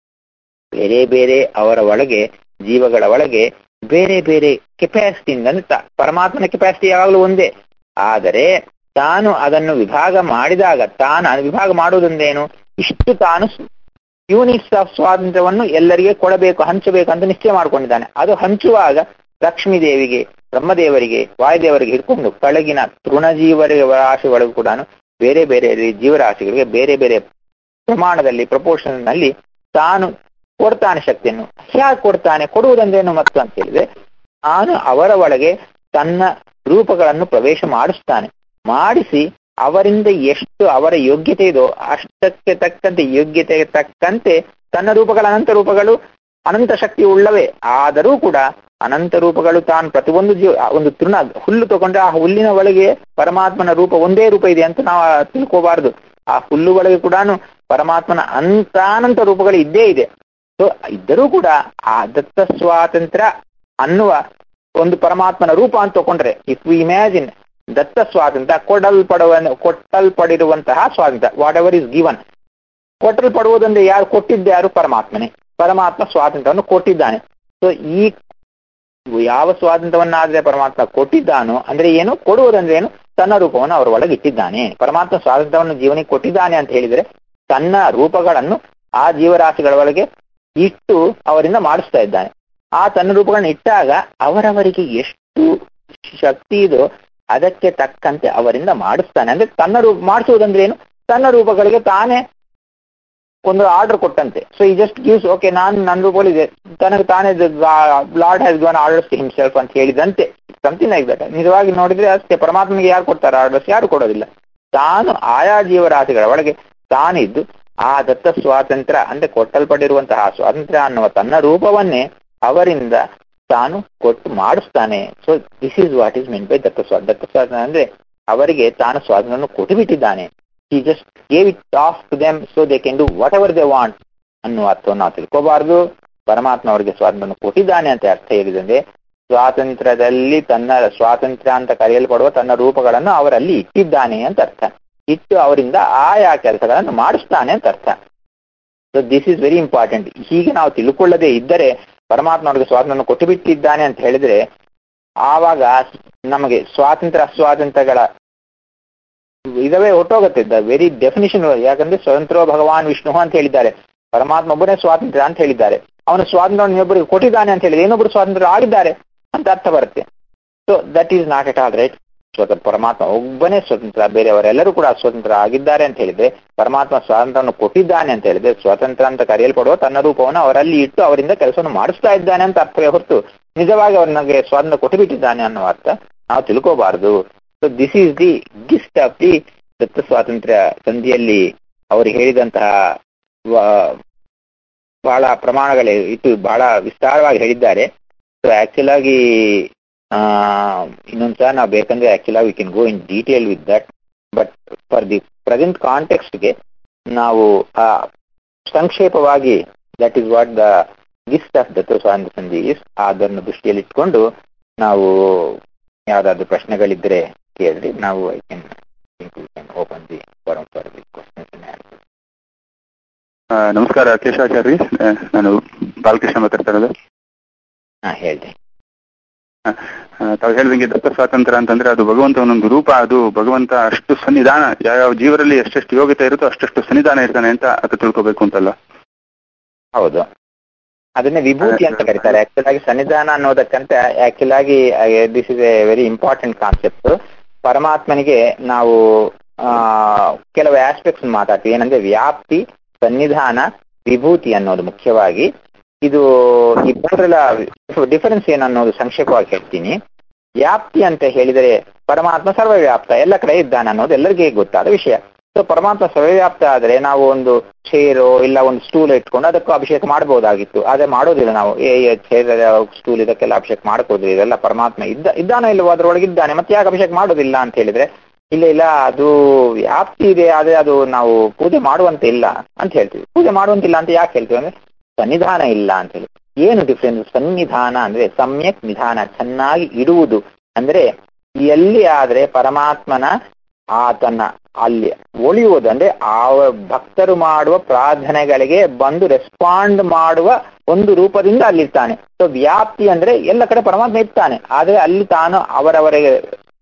ಬೇರೆ ಬೇರೆ ಅವರ ಒಳಗೆ ಜೀವಗಳ ಒಳಗೆ ಬೇರೆ ಬೇರೆ ಕೆಪಾಸಿಟಿಯಿಂದ ಅಂದ್ರೆ ತ- ಪರಮಾತ್ಮನ ಕೆಪಾಸಿಟಿ ಯಾವಾಗಲೂ ಒಂದೇ ಆದರೆ ತಾನು ಅದನ್ನು ವಿಭಾಗ ಮಾಡಿದಾಗ ತಾನು ಅದು ವಿಭಾಗ ಮಾಡುವುದೊಂದೇನು ಇಷ್ಟು ತಾನು ಯೂನಿಟ್ಸ್ ಆಫ್ ಸ್ವಾತಂತ್ರ್ಯವನ್ನು ಎಲ್ಲರಿಗೆ ಕೊಡಬೇಕು ಹಂಚಬೇಕು ಅಂತ ನಿಶ್ಚಯ ಮಾಡ್ಕೊಂಡಿದ್ದಾನೆ ಅದು ಹಂಚುವಾಗ ಲಕ್ಷ್ಮೀ ದೇವಿಗೆ ಬ್ರಹ್ಮದೇವರಿಗೆ ವಾಯುದೇವರಿಗೆ ಹಿಡ್ಕೊಂಡು ಕೆಳಗಿನ ತೃಣಜೀವರ ರಾಶಿಗಳಿಗೂ ಕೂಡ ಬೇರೆ ಬೇರೆ ಜೀವರಾಶಿಗಳಿಗೆ ಬೇರೆ ಬೇರೆ ಪ್ರಮಾಣದಲ್ಲಿ ಪ್ರಪೋರ್ಷನ್ ನಲ್ಲಿ ತಾನು ಕೊಡ್ತಾನೆ ಶಕ್ತಿಯನ್ನು ಹೇಗೆ ಕೊಡ್ತಾನೆ ಕೊಡುವುದಂದ್ರೇನು ಮತ್ತು ಅಂತ ಹೇಳಿದ್ರೆ ತಾನು ಅವರ ಒಳಗೆ ತನ್ನ ರೂಪಗಳನ್ನು ಪ್ರವೇಶ ಮಾಡಿಸ್ತಾನೆ ಮಾಡಿಸಿ ಅವರಿಂದ ಎಷ್ಟು ಅವರ ಯೋಗ್ಯತೆ ಇದೋ ಅಷ್ಟಕ್ಕೆ ತಕ್ಕಂತೆ ಯೋಗ್ಯತೆಗೆ ತಕ್ಕಂತೆ ತನ್ನ ರೂಪಗಳ ಅನಂತ ರೂಪಗಳು ಅನಂತ ಶಕ್ತಿ ಉಳ್ಳವೇ ಆದರೂ ಕೂಡ ಅನಂತ ರೂಪಗಳು ತಾನು ಪ್ರತಿಯೊಂದು ಜೀವ ಆ ಒಂದು ತೃಣ ಹುಲ್ಲು ತಗೊಂಡ್ರೆ ಆ ಹುಲ್ಲಿನ ಒಳಗೆ ಪರಮಾತ್ಮನ ರೂಪ ಒಂದೇ ರೂಪ ಇದೆ ಅಂತ ನಾವು ತಿಳ್ಕೋಬಾರದು ಆ ಹುಲ್ಲು ಒಳಗೆ ಕೂಡ ಪರಮಾತ್ಮನ ಅಂತಾನಂತ ರೂಪಗಳು ಇದ್ದೇ ಇದೆ ಸೊ ಇದ್ದರೂ ಕೂಡ ಆ ದತ್ತ ಸ್ವಾತಂತ್ರ್ಯ ಅನ್ನುವ ಒಂದು ಪರಮಾತ್ಮನ ರೂಪ ಅಂತ ತಗೊಂಡ್ರೆ ಇಫ್ ವಿ ಇಮ್ಯಾಜಿನ್ ದತ್ತ ಸ್ವಾತಂತ್ರ್ಯ ಕೊಡಲ್ಪಡುವ ಕೊಟ್ಟಲ್ಪಡಿರುವಂತಹ ಸ್ವಾತಂತ್ರ್ಯ ವಾಟ್ ಎವರ್ ಇಸ್ ಗಿವನ್ ಕೊಟ್ಟಲ್ಪಡುವುದಂದ್ರೆ ಯಾರು ಕೊಟ್ಟಿದ್ದು ಯಾರು ಪರಮಾತ್ಮನೇ ಪರಮಾತ್ಮ ಸ್ವಾತಂತ್ರ್ಯವನ್ನು ಕೊಟ್ಟಿದ್ದಾನೆ ಸೊ ಈ ಯಾವ ಸ್ವಾತಂತ್ರ್ಯವನ್ನಾದ್ರೆ ಪರಮಾತ್ಮ ಕೊಟ್ಟಿದ್ದಾನೋ ಅಂದ್ರೆ ಏನು ಕೊಡುವುದಂದ್ರೆ ಏನು ತನ್ನ ರೂಪವನ್ನು ಅವರ ಒಳಗೆ ಇಟ್ಟಿದ್ದಾನೆ ಪರಮಾತ್ಮ ಸ್ವಾತಂತ್ರ್ಯವನ್ನು ಜೀವನಿಗೆ ಕೊಟ್ಟಿದ್ದಾನೆ ಅಂತ ಹೇಳಿದ್ರೆ ತನ್ನ ರೂಪಗಳನ್ನು ಆ ಜೀವರಾಶಿಗಳ ಒಳಗೆ ಇಟ್ಟು ಅವರಿಂದ ಮಾಡಿಸ್ತಾ ಇದ್ದಾನೆ ಆ ತನ್ನ ರೂಪಗಳನ್ನ ಇಟ್ಟಾಗ ಅವರವರಿಗೆ ಎಷ್ಟು ಶಕ್ತಿ ಇದೋ ಅದಕ್ಕೆ ತಕ್ಕಂತೆ ಅವರಿಂದ ಮಾಡಿಸ್ತಾನೆ ಅಂದ್ರೆ ತನ್ನ ರೂಪ ಮಾಡಿಸುವುದಂದ್ರೆ ಏನು ತನ್ನ ರೂಪಗಳಿಗೆ ತಾನೇ ಒಂದು ಆರ್ಡರ್ ಕೊಟ್ಟಂತೆ ಸೊ ಈ ಜಸ್ಟ್ ಗಿವ್ಸ್ ಓಕೆ ನಾನು ನನ್ನ ರೂಪಗಳಿದೆ ತನಗೆ ತಾನೇ Lord has gone orders himself ಅಂತ ಹೇಳಿದಂತೆ ಸಮಥಿಂಗ್ ಲೈಕ್ ದಟ್ ನಿಜವಾಗಿ ನೋಡಿದ್ರೆ ಅಷ್ಟೇ ಪರಮಾತ್ಮನಿಗೆ ಯಾರು ಕೊಡ್ತಾರೆ ಆರ್ಡರ್ಸ್ ಯಾರು ಕೊಡೋದಿಲ್ಲ ತಾನು ಆಯಾ ಜೀವರಾಶಿಗಳ ಒಳಗೆ ತಾನಿದ್ದು ಆ ದತ್ತ ಸ್ವಾತಂತ್ರ್ಯ ಅಂದ್ರೆ ಕೊಟ್ಟಲ್ಪಟ್ಟಿರುವಂತಹ ಸ್ವಾತಂತ್ರ್ಯ ಅನ್ನುವ ತನ್ನ ರೂಪವನ್ನೇ ಅವರಿಂದ ತಾನು ಕೊಟ್ಟು ಮಾಡಿಸ್ತಾನೆ so this is what is mean by ದತ್ತ ಸ್ವಾ ದತ್ತ ಸ್ವಾತಂತ್ರ್ಯ ಅಂದ್ರೆ ಅವರಿಗೆ ತಾನು ಸ್ವಾತಂತ್ರ್ಯವನ್ನು ಕೊಟ್ಟು ಬಿಟ್ಟಿದ್ದಾನೆ ಈ just gave it off to them so they can do whatever they want ಅನ್ನುವ ಅರ್ಥವನ್ನು ನಾವು ತಿಳ್ಕೋಬಾರ್ದು ಪರಮಾತ್ಮ ಅವರಿಗೆ ಸ್ವಾತಂತ್ರ್ಯವನ್ನು ಕೊಟ್ಟಿದ್ದಾನೆ ಅಂತ ಅರ್ಥ ಹೇಳಿದಂದ್ರೆ ಸ್ವಾತಂತ್ರ್ಯದಲ್ಲಿ ತನ್ನ ಸ್ವಾತಂತ್ರ್ಯ ಅಂತ ಕರೆಯಲ್ಪಡುವ ತನ್ನ ರೂಪಗಳನ್ನು ಅವರಲ್ಲಿ ಇಟ್ಟಿದ್ದಾನೆ ಅಂತ ಅರ್ಥ ಇಟ್ಟು ಅವರಿಂದ ಆಯಾ ಕೆಲಸಗಳನ್ನು ಮಾಡಿಸ್ತಾನೆ ಅಂತ ಅರ್ಥ so this is very important ಹೀಗೆ ನಾವು ತಿಳ್ಕೊಳ್ಳದೆ ಇದ್ದರೆ ಪರಮಾತ್ಮ ಅವರಿಗೆ ಸ್ವಾತಂತ್ರ್ಯ ಕೊಟ್ಟು ಬಿಟ್ಟಿದ್ದಾನೆ ಅಂತ ಹೇಳಿದ್ರೆ ಆವಾಗ ನಮಗೆ ಸ್ವಾತಂತ್ರ್ಯ ಅಸ್ವಾತಂತ್ರ್ಯಗಳ ಇದವೇ ಹೊಟ್ಟೋಗುತ್ತೆ ದ ವೆರಿ ಡೆಫಿನಿಷನ್ ಯಾಕಂದ್ರೆ ಸ್ವತಂತ್ರ ಭಗವಾನ್ ವಿಷ್ಣು ಅಂತ ಹೇಳಿದ್ದಾರೆ ಪರಮಾತ್ಮ ಒಬ್ಬನೇ ಸ್ವಾತಂತ್ರ್ಯ ಅಂತ ಹೇಳಿದ್ದಾರೆ ಅವನ ಸ್ವಾತಂತ್ರ್ಯ ಇನ್ನೊಬ್ಬರಿಗೆ ಕೊಟ್ಟಿದ್ದಾನೆ ಅಂತ ಹೇಳಿದ್ರೆ ಇನ್ನೊಬ್ಬರು ಸ್ವಾತಂತ್ರ್ಯ ಆಗಿದ್ದಾರೆ ಅಂತ ಅರ್ಥ ಬರುತ್ತೆ so that is not at all right ಸ್ವತಂತ್ರ ಪರಮಾತ್ಮ ಒಬ್ಬನೇ ಸ್ವತಂತ್ರ ಬೇರೆಯವರೆಲ್ಲರೂ ಕೂಡ ಸ್ವತಂತ್ರ ಆಗಿದ್ದಾರೆ ಅಂತ ಹೇಳಿದ್ರೆ ಪರಮಾತ್ಮ ಸ್ವಾತಂತ್ರ್ಯವನ್ನು ಕೊಟ್ಟಿದ್ದಾನೆ ಅಂತ ಹೇಳಿದ್ರೆ ಸ್ವತಂತ್ರ ಅಂತ ಕರೆಯಲ್ಪಡುವ ತನ್ನ ರೂಪವನ್ನು ಅವರಲ್ಲಿ ಇಟ್ಟು ಅವರಿಂದ ಕೆಲಸವನ್ನು ಮಾಡಿಸ್ತಾ ಇದ್ದಾನೆ ಅಂತ ಅರ್ಥವೇ ಹೊರತು ನಿಜವಾಗಿ ಅವನಿಗೆ ಸ್ವಾತಂತ್ರ್ಯ ಕೊಟ್ಟು ಬಿಟ್ಟಿದ್ದಾನೆ ಅನ್ನೋ ಅರ್ಥ ನಾವು ತಿಳ್ಕೋಬಾರದು so this is the gist of the ದತ್ತ ಸ್ವಾತಂತ್ರ್ಯ ಸಂಧಿಯಲ್ಲಿ ಅವರು ಹೇಳಿದಂತಹ ವ- ಬಹಳ ಪ್ರಮಾಣಗಳೇ ಇಟ್ಟು ಬಹಳ ವಿಸ್ತಾರವಾಗಿ ಹೇಳಿದ್ದಾರೆ ಸೊ ಆಕ್ಚುಲ್ ಆಗಿ ಆ ಇನ್ನೊಂದ್ಸಲ ನಾವು ಬೇಕಂದ್ರೆ ಆಕ್ಚುಲ್ ಆಗಿ we can go in detail with that but for the present ಕಾಂಟೆಕ್ಸ್ಟ್ಗೆ ನಾವು ಆ ಸಂಕ್ಷೇಪವಾಗಿ that is what the gist of ದತ್ತ ಸ್ವಾತಂತ್ರ್ಯ ಸಂಧಿ ಇಸ್ ಅದನ್ನು ದೃಷ್ಟಿಯಲ್ಲಿ ಇಟ್ಕೊಂಡು ನಾವು ಯಾವ್ದಾದ್ರು ಪ್ರಶ್ನೆಗಳಿದ್ರೆ ಕೇಳ್ರಿ ನಾವು I can open the forum for the questions ಆ, ನಮಸ್ಕಾರ ಕೇಶವಾಚಾರ್ಯ ಆ, ನಾನು ಬಾಲಕೃಷ್ಣ ಮಾತಾಡ್ತಾ ಇರೋದು ಹಾ ಹೇಳ್ರಿ ಆ, ತಾವು ಹೇಳ್ದಂಗೆ ದತ್ತ ಸ್ವಾತಂತ್ರ್ಯ ಅಂತಂದ್ರೆ ಅದು ಭಗವಂತನೊಂದು ರೂಪ ಅದು ಭಗವಂತ ಅಷ್ಟು ಸನ್ನಿಧಾನ ಯಾವ ಜೀವರಲ್ಲಿ ಎಷ್ಟೆಷ್ಟು ಯೋಗ್ಯತೆ ಇರುತ್ತೋ ಅಷ್ಟಷ್ಟು ಸನ್ನಿಧಾನ ಇರ್ತಾನೆ ಅಂತ ಅದು ತಿಳ್ಕೊಬೇಕು ಅಂತಲ್ಲ ಹೌದು ಅದನ್ನೇ ವಿಭೂತಿ ಅಂತ ಕರೀತಾರೆ ಆಕ್ಚುಲ್ ಆಗಿ ಸನ್ನಿಧಾನ ಅನ್ನೋದಕ್ಕಂತ ಆಕ್ಚುಲ್ ಆಗಿ this is a very important concept ಪರಮಾತ್ಮನಿಗೆ ನಾವು ಆ ಕೆಲವು ಆಸ್ಪೆಕ್ಟ್ಸ್ ಮಾತಾಡ್ತೀವಿ ಏನಂದ್ರೆ ವ್ಯಾಪ್ತಿ ಸನ್ನಿಧಾನ ವಿಭೂತಿ ಅನ್ನೋದು ಮುಖ್ಯವಾಗಿ ಇದು ಈ ಮೂರರ ಡಿಫರೆನ್ಸ್ ಏನನ್ನೋದು ಸಂಕ್ಷೇಪವಾಗಿ ಹೇಳ್ತೀನಿ ವ್ಯಾಪ್ತಿ ಅಂತ ಹೇಳಿದರೆ ಪರಮಾತ್ಮ ಸರ್ವವ್ಯಾಪ್ತ ಎಲ್ಲ ಕಡೆ ಇದ್ದಾನೆ ಅನ್ನೋದು ಎಲ್ಲರಿಗೂ ಗೊತ್ತಾದ ವಿಷಯ ಸೊ ಪರಮಾತ್ಮ ಸರ್ವವ್ಯಾಪ್ತ ಆದ್ರೆ ನಾವು ಒಂದು ಚೇರು ಇಲ್ಲ ಒಂದು ಸ್ಟೂಲ್ ಇಟ್ಕೊಂಡು ಅದಕ್ಕೂ ಅಭಿಷೇಕ ಮಾಡಬಹುದಾಗಿತ್ತು ಆದ್ರೆ ಮಾಡೋದಿಲ್ಲ ನಾವು ಏ ಚೇರ್ ಸ್ಟೂಲ್ ಇದಕ್ಕೆಲ್ಲ ಅಭಿಷೇಕ ಮಾಡ್ಕೋದ್ರಿ ಇದೆಲ್ಲ ಪರಮಾತ್ಮ ಇದ್ದ ಇದ್ದಾನೋ ಇಲ್ಲವೋ ಅದ್ರೊಳಗೆ ಇದ್ದಾನೆ ಮತ್ತೆ ಯಾಕೆ ಅಭಿಷೇಕ ಮಾಡೋದಿಲ್ಲ ಅಂತ ಹೇಳಿದ್ರೆ ಇಲ್ಲ ಇಲ್ಲ ಅದು ವ್ಯಾಪ್ತಿ ಇದೆ ಆದ್ರೆ ಅದು ನಾವು ಪೂಜೆ ಮಾಡುವಂತೆ ಇಲ್ಲ ಅಂತ ಹೇಳ್ತೀವಿ ಪೂಜೆ ಮಾಡುವಂತಿಲ್ಲ ಅಂತ ಯಾಕೆ ಹೇಳ್ತೀವಿ ಅಂದ್ರೆ ಸನ್ನಿಧಾನ ಇಲ್ಲ ಅಂತ ಹೇಳಿ ಏನು ಡಿಫ್ರೆನ್ಸ್ ಸನ್ನಿಧಾನ ಅಂದ್ರೆ ಸಮ್ಯಕ್ ನಿಧಾನ ಚೆನ್ನಾಗಿ ಇಡುವುದು ಅಂದ್ರೆ ಎಲ್ಲಿ ಆದ್ರೆ ಪರಮಾತ್ಮನ ಆತನ ಅಲ್ಲಿ ಒಳಿಯುವುದು ಅಂದ್ರೆ ಆ ಭಕ್ತರು ಮಾಡುವ ಪ್ರಾರ್ಥನೆಗಳಿಗೆ ಬಂದು ರೆಸ್ಪಾಂಡ್ ಮಾಡುವ ಒಂದು ರೂಪದಿಂದ ಅಲ್ಲಿರ್ತಾನೆ ಸೊ ವ್ಯಾಪ್ತಿ ಅಂದ್ರೆ ಎಲ್ಲ ಕಡೆ ಪರಮಾತ್ಮ ಇರ್ತಾನೆ ಆದ್ರೆ ಅಲ್ಲಿ ತಾನು ಅವರವರಿಗೆ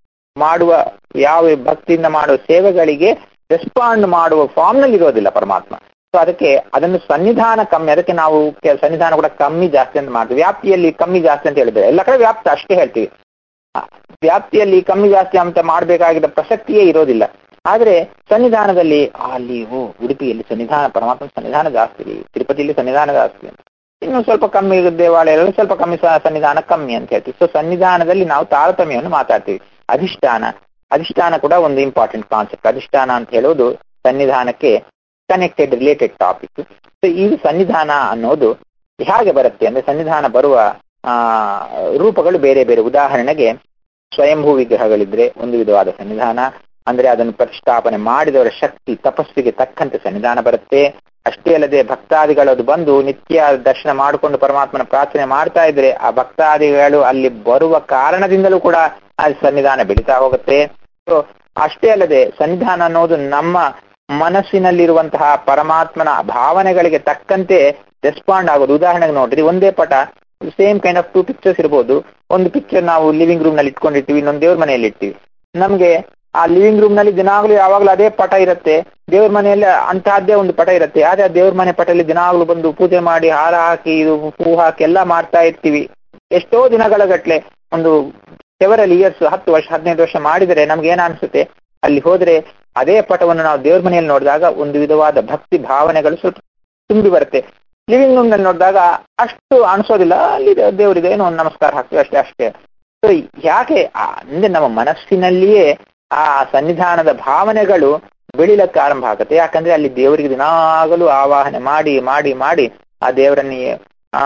ಮಾಡುವ ಯಾವ ಭಕ್ತಿಯಿಂದ ಮಾಡುವ ಸೇವೆಗಳಿಗೆ ರೆಸ್ಪಾಂಡ್ ಮಾಡುವ ಫಾರ್ಮ್ ನಲ್ಲಿ ಇರೋದಿಲ್ಲ ಪರಮಾತ್ಮ ಸೊ ಅದಕ್ಕೆ ಅದನ್ನು ಸನ್ನಿಧಾನ ಕಮ್ಮಿ ಅದಕ್ಕೆ ನಾವು ಕೆ- ಸನ್ನಿಧಾನ ಕೂಡ ಕಮ್ಮಿ ಜಾಸ್ತಿ ಅಂತ ಮಾಡ್ತೀವಿ ವ್ಯಾಪ್ತಿಯಲ್ಲಿ ಕಮ್ಮಿ ಜಾಸ್ತಿ ಅಂತ ಹೇಳಿದ್ರೆ ಎಲ್ಲ ಕಡೆ ವ್ಯಾಪ್ತ ಅಷ್ಟೇ ಹೇಳ್ತೀವಿ ಆ, ವ್ಯಾಪ್ತಿಯಲ್ಲಿ ಕಮ್ಮಿ ಜಾಸ್ತಿ ಅಂತ ಮಾಡಬೇಕಾಗಿದ್ದ ಪ್ರಸಕ್ತಿಯೇ ಇರೋದಿಲ್ಲ ಆದ್ರೆ ಸನ್ನಿಧಾನದಲ್ಲಿ ಆ, ಅಲ್ಲಿ ಓ ಉಡುಪಿಯಲ್ಲಿ ಸನ್ನಿಧಾನ ಪರಮಾತ್ಮ ಸನ್ನಿಧಾನ ಜಾಸ್ತಿ ತಿರುಪತಿಯಲ್ಲಿ ಸನ್ನಿಧಾನ ಜಾಸ್ತಿ ಅಂತ ಇನ್ನು ಸ್ವಲ್ಪ ಕಮ್ಮಿ ದೇವಾಲಯಗಳಲ್ಲಿ ಸ್ವಲ್ಪ ಕಮ್ಮಿ ಸ- ಸನ್ನಿಧಾನ ಕಮ್ಮಿ ಅಂತ ಹೇಳ್ತೀವಿ ಸೊ ಸನ್ನಿಧಾನದಲ್ಲಿ ನಾವು ತಾರತಮ್ಯವನ್ನು ಮಾತಾಡ್ತೀವಿ ಅಧಿಷ್ಠಾನ ಅಧಿಷ್ಠಾನ ಕೂಡ ಒಂದು ಇಂಪಾರ್ಟೆಂಟ್ ಕಾನ್ಸೆಪ್ಟ್ ಅಧಿಷ್ಠಾನ ಅಂತ ಹೇಳೋದು ಸನ್ನಿಧಾನಕ್ಕೆ ಕನೆಕ್ಟೆಡ್ ರಿಲೇಟೆಡ್ ಟಾಪಿಕ್ ಸೊ ಈ ಸನ್ನಿಧಾನ ಅನ್ನೋದು ಹೇಗೆ ಬರುತ್ತೆ ಅಂದ್ರೆ ಸನ್ನಿಧಾನ ಬರುವ ಆ ರೂಪಗಳು ಬೇರೆ ಬೇರೆ ಉದಾಹರಣೆಗೆ ಸ್ವಯಂಭೂ ವಿಗ್ರಹಗಳಿದ್ರೆ ಒಂದು ವಿಧವಾದ ಸನ್ನಿಧಾನ ಅಂದ್ರೆ ಅದನ್ನು ಪ್ರತಿಷ್ಠಾಪನೆ ಮಾಡಿದವರ ಶಕ್ತಿ ತಪಸ್ಸಿಗೆ ತಕ್ಕಂತೆ ಸನ್ನಿಧಾನ ಬರುತ್ತೆ ಅಷ್ಟೇ ಅಲ್ಲದೆ ಭಕ್ತಾದಿಗಳದು ಬಂದು ನಿತ್ಯ ದರ್ಶನ ಮಾಡಿಕೊಂಡು ಪರಮಾತ್ಮನ ಪ್ರಾರ್ಥನೆ ಮಾಡ್ತಾ ಇದ್ರೆ ಆ ಭಕ್ತಾದಿಗಳು ಅಲ್ಲಿ ಬರುವ ಕಾರಣದಿಂದಲೂ ಕೂಡ ಆ ಸನ್ನಿಧಾನ ಬೆಳೀತಾ ಹೋಗುತ್ತೆ ಸೊ ಅಷ್ಟೇ ಅಲ್ಲದೆ ಸನ್ನಿಧಾನ ಅನ್ನೋದು ನಮ್ಮ ಮನಸ್ಸಿನಲ್ಲಿರುವಂತಹ ಪರಮಾತ್ಮನ ಭಾವನೆಗಳಿಗೆ ತಕ್ಕಂತೆ ರೆಸ್ಪಾಂಡ್ ಆಗೋದು ಉದಾಹರಣೆಗೆ ನೋಡ್ರಿ ಒಂದೇ ಪಟ same kind of two pictures ಇರ್ಬೋದು ಒಂದು ಪಿಕ್ಚರ್ ನಾವು ಲಿವಿಂಗ್ ರೂಮ್ ನಲ್ಲಿ ಇಟ್ಕೊಂಡಿರ್ತೀವಿ ಇನ್ನೊಂದು ದೇವ್ರ ಮನೆಯಲ್ಲಿ ಇರ್ತೀವಿ ನಮ್ಗೆ ಆ ಲಿವಿಂಗ್ ರೂಮ್ ನಲ್ಲಿ ದಿನಾಗ್ಲೂ ಯಾವಾಗ್ಲೂ ಅದೇ ಪಟ ಇರುತ್ತೆ ದೇವ್ರ ಮನೆಯಲ್ಲಿ ಅಂತಹದ್ದೇ ಒಂದು ಪಟ ಇರುತ್ತೆ ಆದ್ರೆ ಆ ದೇವ್ರ ಮನೆ ಪಟದಲ್ಲಿ ದಿನಾಗ್ಲೂ ಬಂದು ಪೂಜೆ ಮಾಡಿ ಹಾರ ಹಾಕಿ ಇದು ಹೂ ಹಾಕಿ ಎಲ್ಲ ಮಾಡ್ತಾ ಇರ್ತೀವಿ ಎಷ್ಟೋ ದಿನಗಳ ಗಟ್ಲೆ ಒಂದು ಸೆವರಲ್ ಇಯರ್ಸ್ ಹತ್ತು ವರ್ಷ ಹದಿನೈದು ವರ್ಷ ಮಾಡಿದರೆ ನಮ್ಗೆ ಏನ್ ಅನ್ಸುತ್ತೆ ಅಲ್ಲಿ ಹೋದ್ರೆ ಅದೇ ಪಟವನ್ನು ನಾವು ದೇವ್ರ ಮನೆಯಲ್ಲಿ ನೋಡಿದಾಗ ಒಂದು ವಿಧವಾದ ಭಕ್ತಿ ಭಾವನೆಗಳು ಸ್ವಲ್ಪ ತುಂಬಿ ಬರುತ್ತೆ ಲಿವಿಂಗ್ ರೂಮ್ ನಲ್ಲಿ ನೋಡಿದಾಗ ಅಷ್ಟು ಅನ್ಸೋದಿಲ್ಲ ಅಲ್ಲಿ ದೇವರಿದೆ ಏನೋ ಒಂದು ನಮಸ್ಕಾರ ಹಾಕ್ತೀವಿ ಅಷ್ಟೇ ಅಷ್ಟೇ ಸೊ ಯಾಕೆ ಆ- ಅಂದ್ರೆ ನಮ್ಮ ಮನಸ್ಸಿನಲ್ಲಿಯೇ ಆ ಸನ್ನಿಧಾನದ ಭಾವನೆಗಳು ಬೆಳಿಲಕ್ಕೆ ಆರಂಭ ಆಗುತ್ತೆ ಯಾಕಂದ್ರೆ ಅಲ್ಲಿ ದೇವರಿಗೆ ದಿನಾಗಲೂ ಆವಾಹನೆ ಮಾಡಿ ಮಾಡಿ ಮಾಡಿ ಆ ದೇವರನ್ನೇ ಆ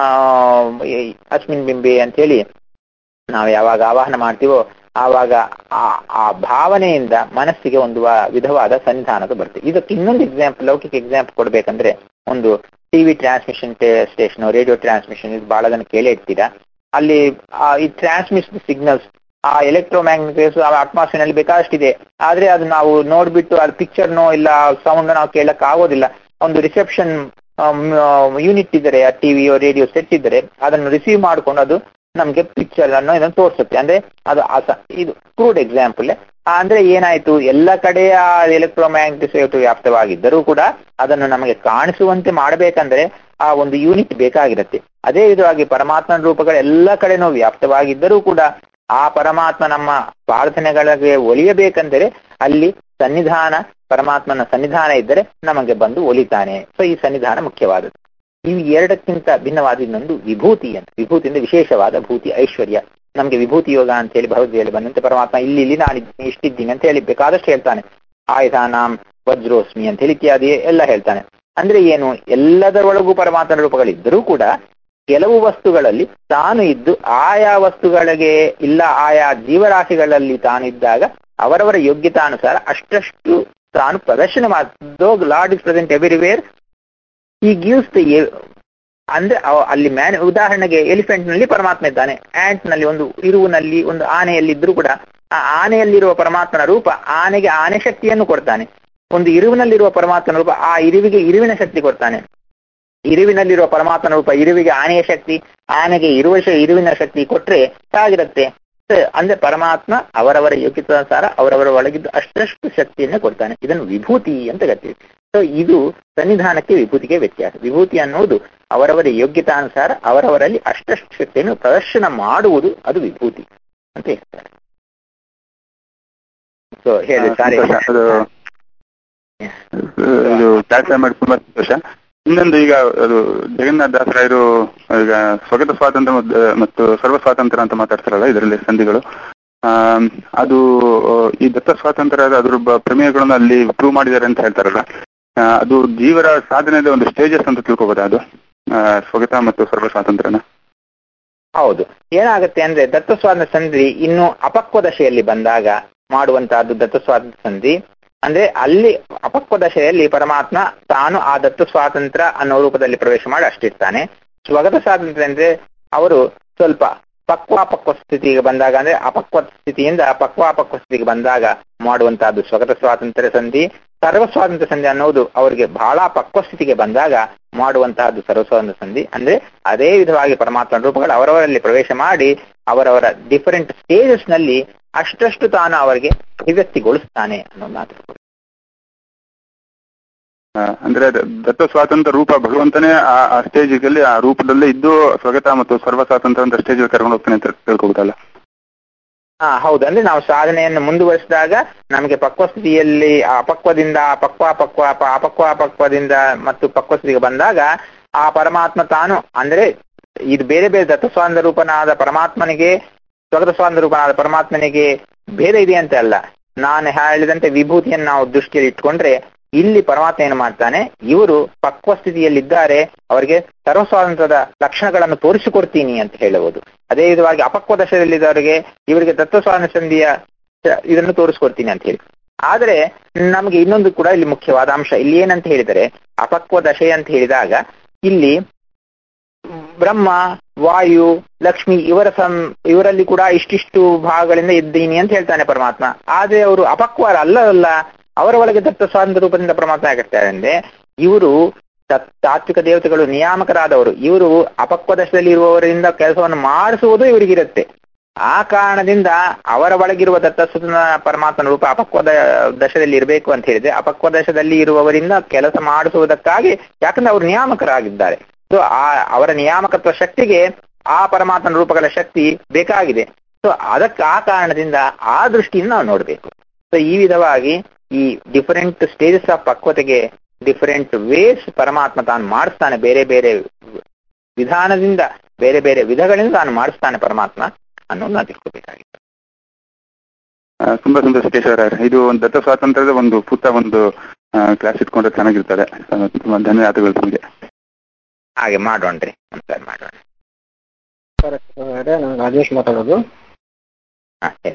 ಈ ಅಸ್ಮಿನ್ ಬಿಂಬೆ ಅಂತ ಹೇಳಿ ನಾವು ಯಾವಾಗ ಆವಾಹನ ಮಾಡ್ತೀವೋ ಆವಾಗ ಆ ಆ ಭಾವನೆಯಿಂದ ಮನಸ್ಸಿಗೆ ಒಂದು ವ- ವಿಧವಾದ ಸನ್ನಿಧಾನದ ಬರುತ್ತೆ ಇದಕ್ಕೆ ಇನ್ನೊಂದು ಎಕ್ಸಾಂಪಲ್ ಲೌಕಿಕ ಎಕ್ಸಾಂಪಲ್ ಕೊಡ್ಬೇಕಂದ್ರೆ ಒಂದು TV transmission station radio transmission ಇದು ಬಹಳ ಜನ ಕೇಳೇ ಇರ್ತೀರಾ ಅಲ್ಲಿ ಆ ಈ ಟ್ರಾನ್ಸ್ಮಿಷನ್ ಸಿಗ್ನಲ್ಸ್ ಆ ಎಲೆಕ್ಟ್ರೋಮ್ಯಾಗ್ನೆಟಿಕ್ಸ್ ಆ ಅಟ್ಮಾಸ್ಫಿಯರ್ ನಲ್ಲಿ ಬೇಕಾದಷ್ಟಿದೆ ಆದ್ರೆ ಅದು ನಾವು ನೋಡ್ಬಿಟ್ಟು ಅದು ಪಿಕ್ಚರ್ನೋ ಇಲ್ಲ ಸೌಂಡ್ ನಾವು ಕೇಳಕ್ ಆಗೋದಿಲ್ಲ ಒಂದು ರಿಸೆಪ್ಷನ್ ಯೂನಿಟ್ ಇದ್ದರೆ ಆ ಟಿವಿಯೋ ರೇಡಿಯೋ ಸೆಟ್ ಇದ್ದರೆ ಅದನ್ನು ರಿಸೀವ್ ಮಾಡ್ಕೊಂಡು ಅದು ನಮ್ಗೆ ಪಿಕ್ಚರ್ ಅನ್ನು ಇದನ್ನು ತೋರಿಸುತ್ತೆ ಅಂದ್ರೆ ಅದು ಆ ಸ- ಇದು ಕ್ರೂಡ್ ಎಕ್ಸಾಂಪಲ್ ಅಂದ್ರೆ ಏನಾಯ್ತು ಎಲ್ಲ ಕಡೆ ಆ ಎಲೆಕ್ಟ್ರೋಮ್ಯಾಗ್ನೆಟಿಕ್ ವ್ಯಾಪ್ತವಾಗಿದ್ದರೂ ಕೂಡ ಅದನ್ನು ನಮಗೆ ಕಾಣಿಸುವಂತೆ ಮಾಡಬೇಕಂದ್ರೆ ಆ ಒಂದು ಯೂನಿಟ್ ಬೇಕಾಗಿರುತ್ತೆ ಅದೇ ವಿಧವಾಗಿ ಪರಮಾತ್ಮನ ರೂಪಗಳು ಎಲ್ಲ ಕಡೆನೂ ವ್ಯಾಪ್ತವಾಗಿದ್ದರೂ ಕೂಡ ಆ ಪರಮಾತ್ಮ ನಮ್ಮ ಪ್ರಾರ್ಥನೆಗಳಿಗೆ ಒಲಿಯಬೇಕಂದರೆ ಅಲ್ಲಿ ಸನ್ನಿಧಾನ ಪರಮಾತ್ಮನ ಸನ್ನಿಧಾನ ಇದ್ದರೆ ನಮಗೆ ಬಂದು ಒಲಿತಾನೆ ಸೊ ಈ ಸನ್ನಿಧಾನ ಮುಖ್ಯವಾದದ್ದು ಈ ಎರಡಕ್ಕಿಂತ ಭಿನ್ನವಾದ ಇನ್ನೊಂದು ವಿಭೂತಿ ಅಂತ ವಿಭೂತಿ ಅಂದ್ರೆ ವಿಶೇಷವಾದ ಭೂತಿ ಐಶ್ವರ್ಯ ನಮ್ಗೆ ವಿಭೂತಿ ಯೋಗ ಅಂತ ಹೇಳಿ ಭಗವದ್ಗೀತೆಯಲ್ಲಿ ಬಂದಂತೆ ಪರಮಾತ್ಮ ಇಲ್ಲಿ ಇಲ್ಲಿ ನಾನು ಇದ್ದೀನಿ, ಇಷ್ಟಿದ್ದೀನಿ ಅಂತ ಹೇಳಿ ಬೇಕಾದಷ್ಟು ಹೇಳ್ತಾನೆ ಆಯುಧಾನಾಂ ವಜ್ರೋಸ್ಮಿ ಅಂತ ಹೇಳಿ ಇತ್ಯಾದಿ ಎಲ್ಲ ಹೇಳ್ತಾನೆ ಅಂದ್ರೆ ಏನು ಎಲ್ಲದರೊಳಗೂ ಪರಮಾತ್ಮನ ರೂಪಗಳಿದ್ದರೂ ಕೂಡ ಕೆಲವು ವಸ್ತುಗಳಲ್ಲಿ ತಾನು ಇದ್ದು ಆಯಾ ವಸ್ತುಗಳಿಗೆ ಇಲ್ಲ ಆಯಾ ಜೀವರಾಶಿಗಳಲ್ಲಿ ತಾನು ಇದ್ದಾಗ ಅವರವರ ಯೋಗ್ಯತಾನುಸಾರ ಅಷ್ಟಷ್ಟು ತಾನು ಪ್ರದರ್ಶನ ಮಾಡಿದೋ ಲಾರ್ಡ್ ಇಸ್ ಪ್ರೆಸೆಂಟ್ ಎವ್ರಿವೇರ್ ಈ ಗಿವ್ಸ್ ದ ಅಂದ್ರೆ ಅವ- ಅಲ್ಲಿ ಮ್ಯಾನ್ ಉದಾಹರಣೆಗೆ ಎಲಿಫೆಂಟ್ ನಲ್ಲಿ ಪರಮಾತ್ಮ ಇದ್ದಾನೆ ಆಂಟ್ ನಲ್ಲಿ ಒಂದು ಇರುವಿನಲ್ಲಿ ಒಂದು ಆನೆಯಲ್ಲಿ ಇದ್ರೂ ಕೂಡ ಆ ಆನೆಯಲ್ಲಿರುವ ಪರಮಾತ್ಮನ ರೂಪ ಆನೆಗೆ ಆನೆ ಶಕ್ತಿಯನ್ನು ಕೊಡ್ತಾನೆ ಒಂದು ಇರುವಿನಲ್ಲಿರುವ ಪರಮಾತ್ಮನ ರೂಪ ಆ ಇರುವಿಗೆ ಇರುವಿನ ಶಕ್ತಿ ಕೊಡ್ತಾನೆ ಇರುವಿನಲ್ಲಿರುವ ಪರಮಾತ್ಮನ ರೂಪ ಇರುವಿಗೆ ಆನೆಯ ಶಕ್ತಿ ಆನೆಗೆ ಇರುವ ಶ- ಇರುವಿನ ಶಕ್ತಿ ಕೊಟ್ರೆ ಹೇಗಿರುತ್ತೆ ಸ- ಅಂದ್ರೆ ಪರಮಾತ್ಮ ಅವರವರ ಯೋಗ್ಯತಾನುಸಾರ ಅವರವರ ಒಳಗಿದ್ದು ಅಷ್ಟಷ್ಟು ಶಕ್ತಿಯನ್ನು ಕೊಡ್ತಾನೆ ಇದನ್ನು ವಿಭೂತಿ ಅಂತ ಕರಿತೀವಿ ಸೊ ಇದು ಸನ್ನಿಧಾನಕ್ಕೆ ವಿಭೂತಿಗೆ ವ್ಯತ್ಯಾಸ ವಿಭೂತಿ ಅನ್ನುವುದು ಅವರವರ ಯೋಗ್ಯತಾನುಸಾರ ಅವರವರಲ್ಲಿ ಅಷ್ಟಷ್ಟು ಶಕ್ತಿಯನ್ನು ಪ್ರದರ್ಶನ ಮಾಡುವುದು ಅದು ವಿಭೂತಿ ಅಂತ ಹೇಳ್ತಾರೆ ಸೊ ಹೇಳಿ ಆ, ಸಾರಿ ಸಂತೋಷ. ಅದು ಇದು ದಾಖಲೆ ಮಾಡಿ ತುಂಬಾ ಸಂತೋಷ ಇನ್ನೊಂದು ಈಗ ಅದು ಜಗನ್ನಾಥ ದಾಸರಾಯರು ಈಗ ಸ್ವಗತ ಸ್ವಾತಂತ್ರ್ಯ ಮತ್ತು- ಮತ್ತು ಸರ್ವ ಸ್ವಾತಂತ್ರ್ಯ ಅಂತ ಮಾತಾಡ್ತಾರಲ್ಲ ಇದರಲ್ಲಿ ಸಂಧಿಗಳು ಆಮ್, ಅದು ಆ, ಈ ದತ್ತ ಸ್ವಾತಂತ್ರ್ಯ ಅದ್ರ ಬ- ಪ್ರಮೇಯಗಳನ್ನು ಅಲ್ಲಿ ಪ್ರೂವ್ ಮಾಡಿದ್ದಾರೆ ಅಂತ ಹೇಳ್ತಾರಲ್ಲ ಆ, ಅದು ಜೀವರ ಸಾಧನೆದ ಒಂದು ಸ್ಟೇಜಸ್ ಅಂತ ತಿಳ್ಕೊಬೋದಾ ಅದು ಆ, ಸ್ವಗತ ಮತ್ತು ಸರ್ವ ಸ್ವಾತಂತ್ರ್ಯನ ಹೌದು ಏನಾಗುತ್ತೆ ಅಂದ್ರೆ ದತ್ತ ಸ್ವಾತಂತ್ರ್ಯ ಸಂಧಿ ಇನ್ನು ಅಪಕ್ವ ದಶೆಯಲ್ಲಿ ಬಂದಾಗ ಮಾಡುವಂತಹದ್ದು ದತ್ತ ಸ್ವಾತಂತ್ರ್ಯ ಸಂಧಿ ಅಂದ್ರೆ ಅಲ್ಲಿ ಅಪಕ್ವ ದಶೆಯಲ್ಲಿ ಪರಮಾತ್ಮ ತಾನು ಆ ದತ್ತ ಸ್ವಾತಂತ್ರ್ಯ ಅನ್ನೋ ರೂಪದಲ್ಲಿ ಪ್ರವೇಶ ಮಾಡಿ ಅಷ್ಟಿರ್ತಾನೆ ಸ್ವಗತ ಸ್ವಾತಂತ್ರ್ಯ ಅಂದ್ರೆ ಅವರು ಸ್ವಲ್ಪ ಪಕ್ವಾಪಕ್ವ ಸ್ಥಿತಿಗೆ ಬಂದಾಗ ಅಂದ್ರೆ ಅಪಕ್ವ ಸ್ಥಿತಿಯಿಂದ ಪಕ್ವಾಪಕ್ವ ಸ್ಥಿತಿಗೆ ಬಂದಾಗ ಮಾಡುವಂತಹದ್ದು ಸ್ವಗತ ಸ್ವಾತಂತ್ರ್ಯ ಸಂಧಿ ಸರ್ವ ಸ್ವಾತಂತ್ರ್ಯ ಸಂಧಿ ಅನ್ನೋದು ಅವರಿಗೆ ಬಹಳ ಪಕ್ವ ಸ್ಥಿತಿಗೆ ಬಂದಾಗ ಮಾಡುವಂತಹದ್ದು ಸರ್ವ ಸ್ವಾತಂತ್ರ್ಯ ಸಂಧಿ ಅಂದ್ರೆ ಅದೇ ವಿಧವಾಗಿ ಪರಮಾತ್ಮನ ರೂಪಗಳು ಅವರವರಲ್ಲಿ ಪ್ರವೇಶ ಮಾಡಿ ಅವರವರ ಡಿಫರೆಂಟ್ ಸ್ಟೇಜಸ್ ನಲ್ಲಿ ಅಷ್ಟಷ್ಟು ತಾನು ಅವರಿಗೆ ಅಭಿವ್ಯಕ್ತಿಗೊಳಿಸ್ತಾನೆ ಅನ್ನೋ ಮಾತು ಆ, ಅಂದ್ರೆ ದ- ದತ್ತ ಸ್ವಾತಂತ್ರ್ಯ ರೂಪ ಭಗವಂತನೇ ಆ ಆ ಸ್ಟೇಜಿಗೆ ಆ ರೂಪದಲ್ಲೇ ಇದ್ದು ಸ್ವಗತ ಮತ್ತು ಸರ್ವ ಸ್ವಾತಂತ್ರ್ಯ ಅಂತ ಸ್ಟೇಜ್ ಕರ್ಕೊಂಡು ಹೋಗ್ತಾನೆ ಅಂತ ತಿಳ್ಕೊಬೋದಲ್ಲ ಹಾ ಹೌದು ಅಂದ್ರೆ ನಾವು ಸಾಧನೆಯನ್ನು ಮುಂದುವರಿಸಿದಾಗ ನಮಗೆ ಪಕ್ವ ಸ್ಥಿತಿಯಲ್ಲಿ ಆ ಅಪಕ್ವದಿಂದ ಪಕ್ವ ಪಕ್ವ ಪ- ಅಪಕ್ವ ಅಪಕ್ವದಿಂದ ಮತ್ತು ಪಕ್ವ ಸ್ಥಿತಿಗೆ ಬಂದಾಗ ಆ ಪರಮಾತ್ಮ ತಾನು ಅಂದ್ರೆ ಇದು ಬೇರೆ ಬೇರೆ ದತ್ತ ಸ್ವಾತಂತ್ರ್ಯ ರೂಪನಾದ ಪರಮಾತ್ಮನಿಗೆ ಸ್ವಗತ ಸ್ವಾತಂತ್ರ್ಯ ರೂಪನಾದ ಪರಮಾತ್ಮನಿಗೆ ಭೇದ ಇದೆ ಅಂತ ಅಲ್ಲ ನಾನು ಹೇಳಿದಂತೆ ವಿಭೂತಿಯನ್ನು ನಾವು ದೃಷ್ಟಿಯಲ್ಲಿ ಇಟ್ಕೊಂಡ್ರೆ ಇಲ್ಲಿ ಪರಮಾತ್ಮ ಏನು ಮಾಡ್ತಾನೆ ಇವರು ಪಕ್ವ ಸ್ಥಿತಿಯಲ್ಲಿದ್ದಾರೆ ಅವರಿಗೆ ಸರ್ವ ಸ್ವಾತಂತ್ರ್ಯದ ಲಕ್ಷಣಗಳನ್ನು ತೋರಿಸಿಕೊಡ್ತೀನಿ ಅಂತ ಹೇಳುವುದು ಅದೇ ವಿಧವಾಗಿ ಅಪಕ್ವ ದಶದಲ್ಲಿದ್ದವರಿಗೆ ಇವರಿಗೆ ತತ್ವ ಸ್ವಾತಂತ್ರ್ಯ ಸಂಧಿಯ ಶ- ಇದನ್ನು ತೋರಿಸ್ಕೊಡ್ತೀನಿ ಅಂತ ಹೇಳಿ ಆದ್ರೆ ನಮಗೆ ಇನ್ನೊಂದು ಕೂಡ ಇಲ್ಲಿ ಮುಖ್ಯವಾದ ಅಂಶ ಇಲ್ಲಿ ಏನಂತ ಹೇಳಿದರೆ ಅಪಕ್ವ ದಶೆ ಅಂತ ಹೇಳಿದಾಗ ಇಲ್ಲಿ ಬ್ರಹ್ಮ ವಾಯು ಲಕ್ಷ್ಮಿ ಇವರ ಸಂ ಇವರಲ್ಲಿ ಕೂಡ ಇಷ್ಟಿಷ್ಟು ಭಾಗಗಳಿಂದ ಇದ್ದೀನಿ ಅಂತ ಹೇಳ್ತಾನೆ ಪರಮಾತ್ಮ ಆದ್ರೆ ಅವರು ಅಪಕ್ವರ ಅಲ್ಲವಲ್ಲ ಅವರ ಒಳಗೆ ದತ್ತ ಸ್ವಾತಂತ್ರ್ಯ ರೂಪದಿಂದ ಪರಮಾತ್ಮ ಆಗಿರ್ತಾರೆ ಅಂದ್ರೆ ಇವರು ತತ್- ತಾತ್ವಿಕ ದೇವತೆಗಳು ನಿಯಾಮಕರಾದವರು ಇವರು ಅಪಕ್ವ ದಶದಲ್ಲಿ ಇರುವವರಿಂದ ಕೆಲಸವನ್ನು ಮಾಡಿಸುವುದು ಇವರಿಗಿರುತ್ತೆ ಆ ಕಾರಣದಿಂದ ಅವರ ಒಳಗಿರುವ ದತ್ತಸ್ವತನ ಪರಮಾತ್ಮನ ರೂಪ ಅಪಕ್ವದ ದಶದಲ್ಲಿ ಇರಬೇಕು ಅಂತ ಹೇಳಿದ್ರೆ ಅಪಕ್ವ ದಶದಲ್ಲಿ ಇರುವವರಿಂದ ಕೆಲಸ ಮಾಡಿಸುವುದಕ್ಕಾಗಿ ಯಾಕಂದ್ರೆ ಅವರು ನಿಯಾಮಕರಾಗಿದ್ದಾರೆ ಸೊ ಆ ಅವರ ನಿಯಾಮಕತ್ವ ಶಕ್ತಿಗೆ ಆ ಪರಮಾತ್ಮನ ರೂಪಗಳ ಶಕ್ತಿ ಬೇಕಾಗಿದೆ ಸೊ ಅದಕ್ಕೆ ಆ ಕಾರಣದಿಂದ ಆ ದೃಷ್ಟಿಯಿಂದ ನಾವು ನೋಡಬೇಕು ಸೊ ಈ ವಿಧವಾಗಿ ಈ ಡಿಫರೆಂಟ್ ಸ್ಟೇಜಸ್ ಆಫ್ ಪಕ್ವತೆಗೆ ಡಿಫರೆಂಟ್ ವೇಸ್ ಪರಮಾತ್ಮ ತಾನು ಮಾಡಿಸ್ತಾನೆ ಬೇರೆ ಬೇರೆ ವಿಧಾನದಿಂದ ಬೇರೆ ಬೇರೆ ವಿಧಗಳಿಂದ ತಾನು ಮಾಡಿಸ್ತಾನೆ ಪರಮಾತ್ಮ ಅನ್ನೋದು ನಾವು ತಿಳ್ಕೊಬೇಕಾಗಿತ್ತು ಆ, ತುಂಬಾ ಸಂತೋಷ ಕೇಶವರ ಇದು ಒಂದು ದತ್ತ ಸ್ವಾತಂತ್ರ್ಯದ ಒಂದು ಪುಟ್ಟ ಒಂದು ಕ್ಲಾಸ್ ಇಟ್ಕೊಂಡ್ರೆ ಚೆನ್ನಾಗಿರ್ತದೆ ಆ, ತುಂಬಾ ಧನ್ಯವಾದಗಳು ನಿಮಗೆ ಹಾಗೆ ಮಾಡೋಣ್ರಿ ಒಂದ್ಸರಿ ಮಾಡೋಣ ಸರ್ ನಾನು ರಾಜೇಶ್ ಮಾತಾಡೋದು ಹಾ ಹೇಳಿ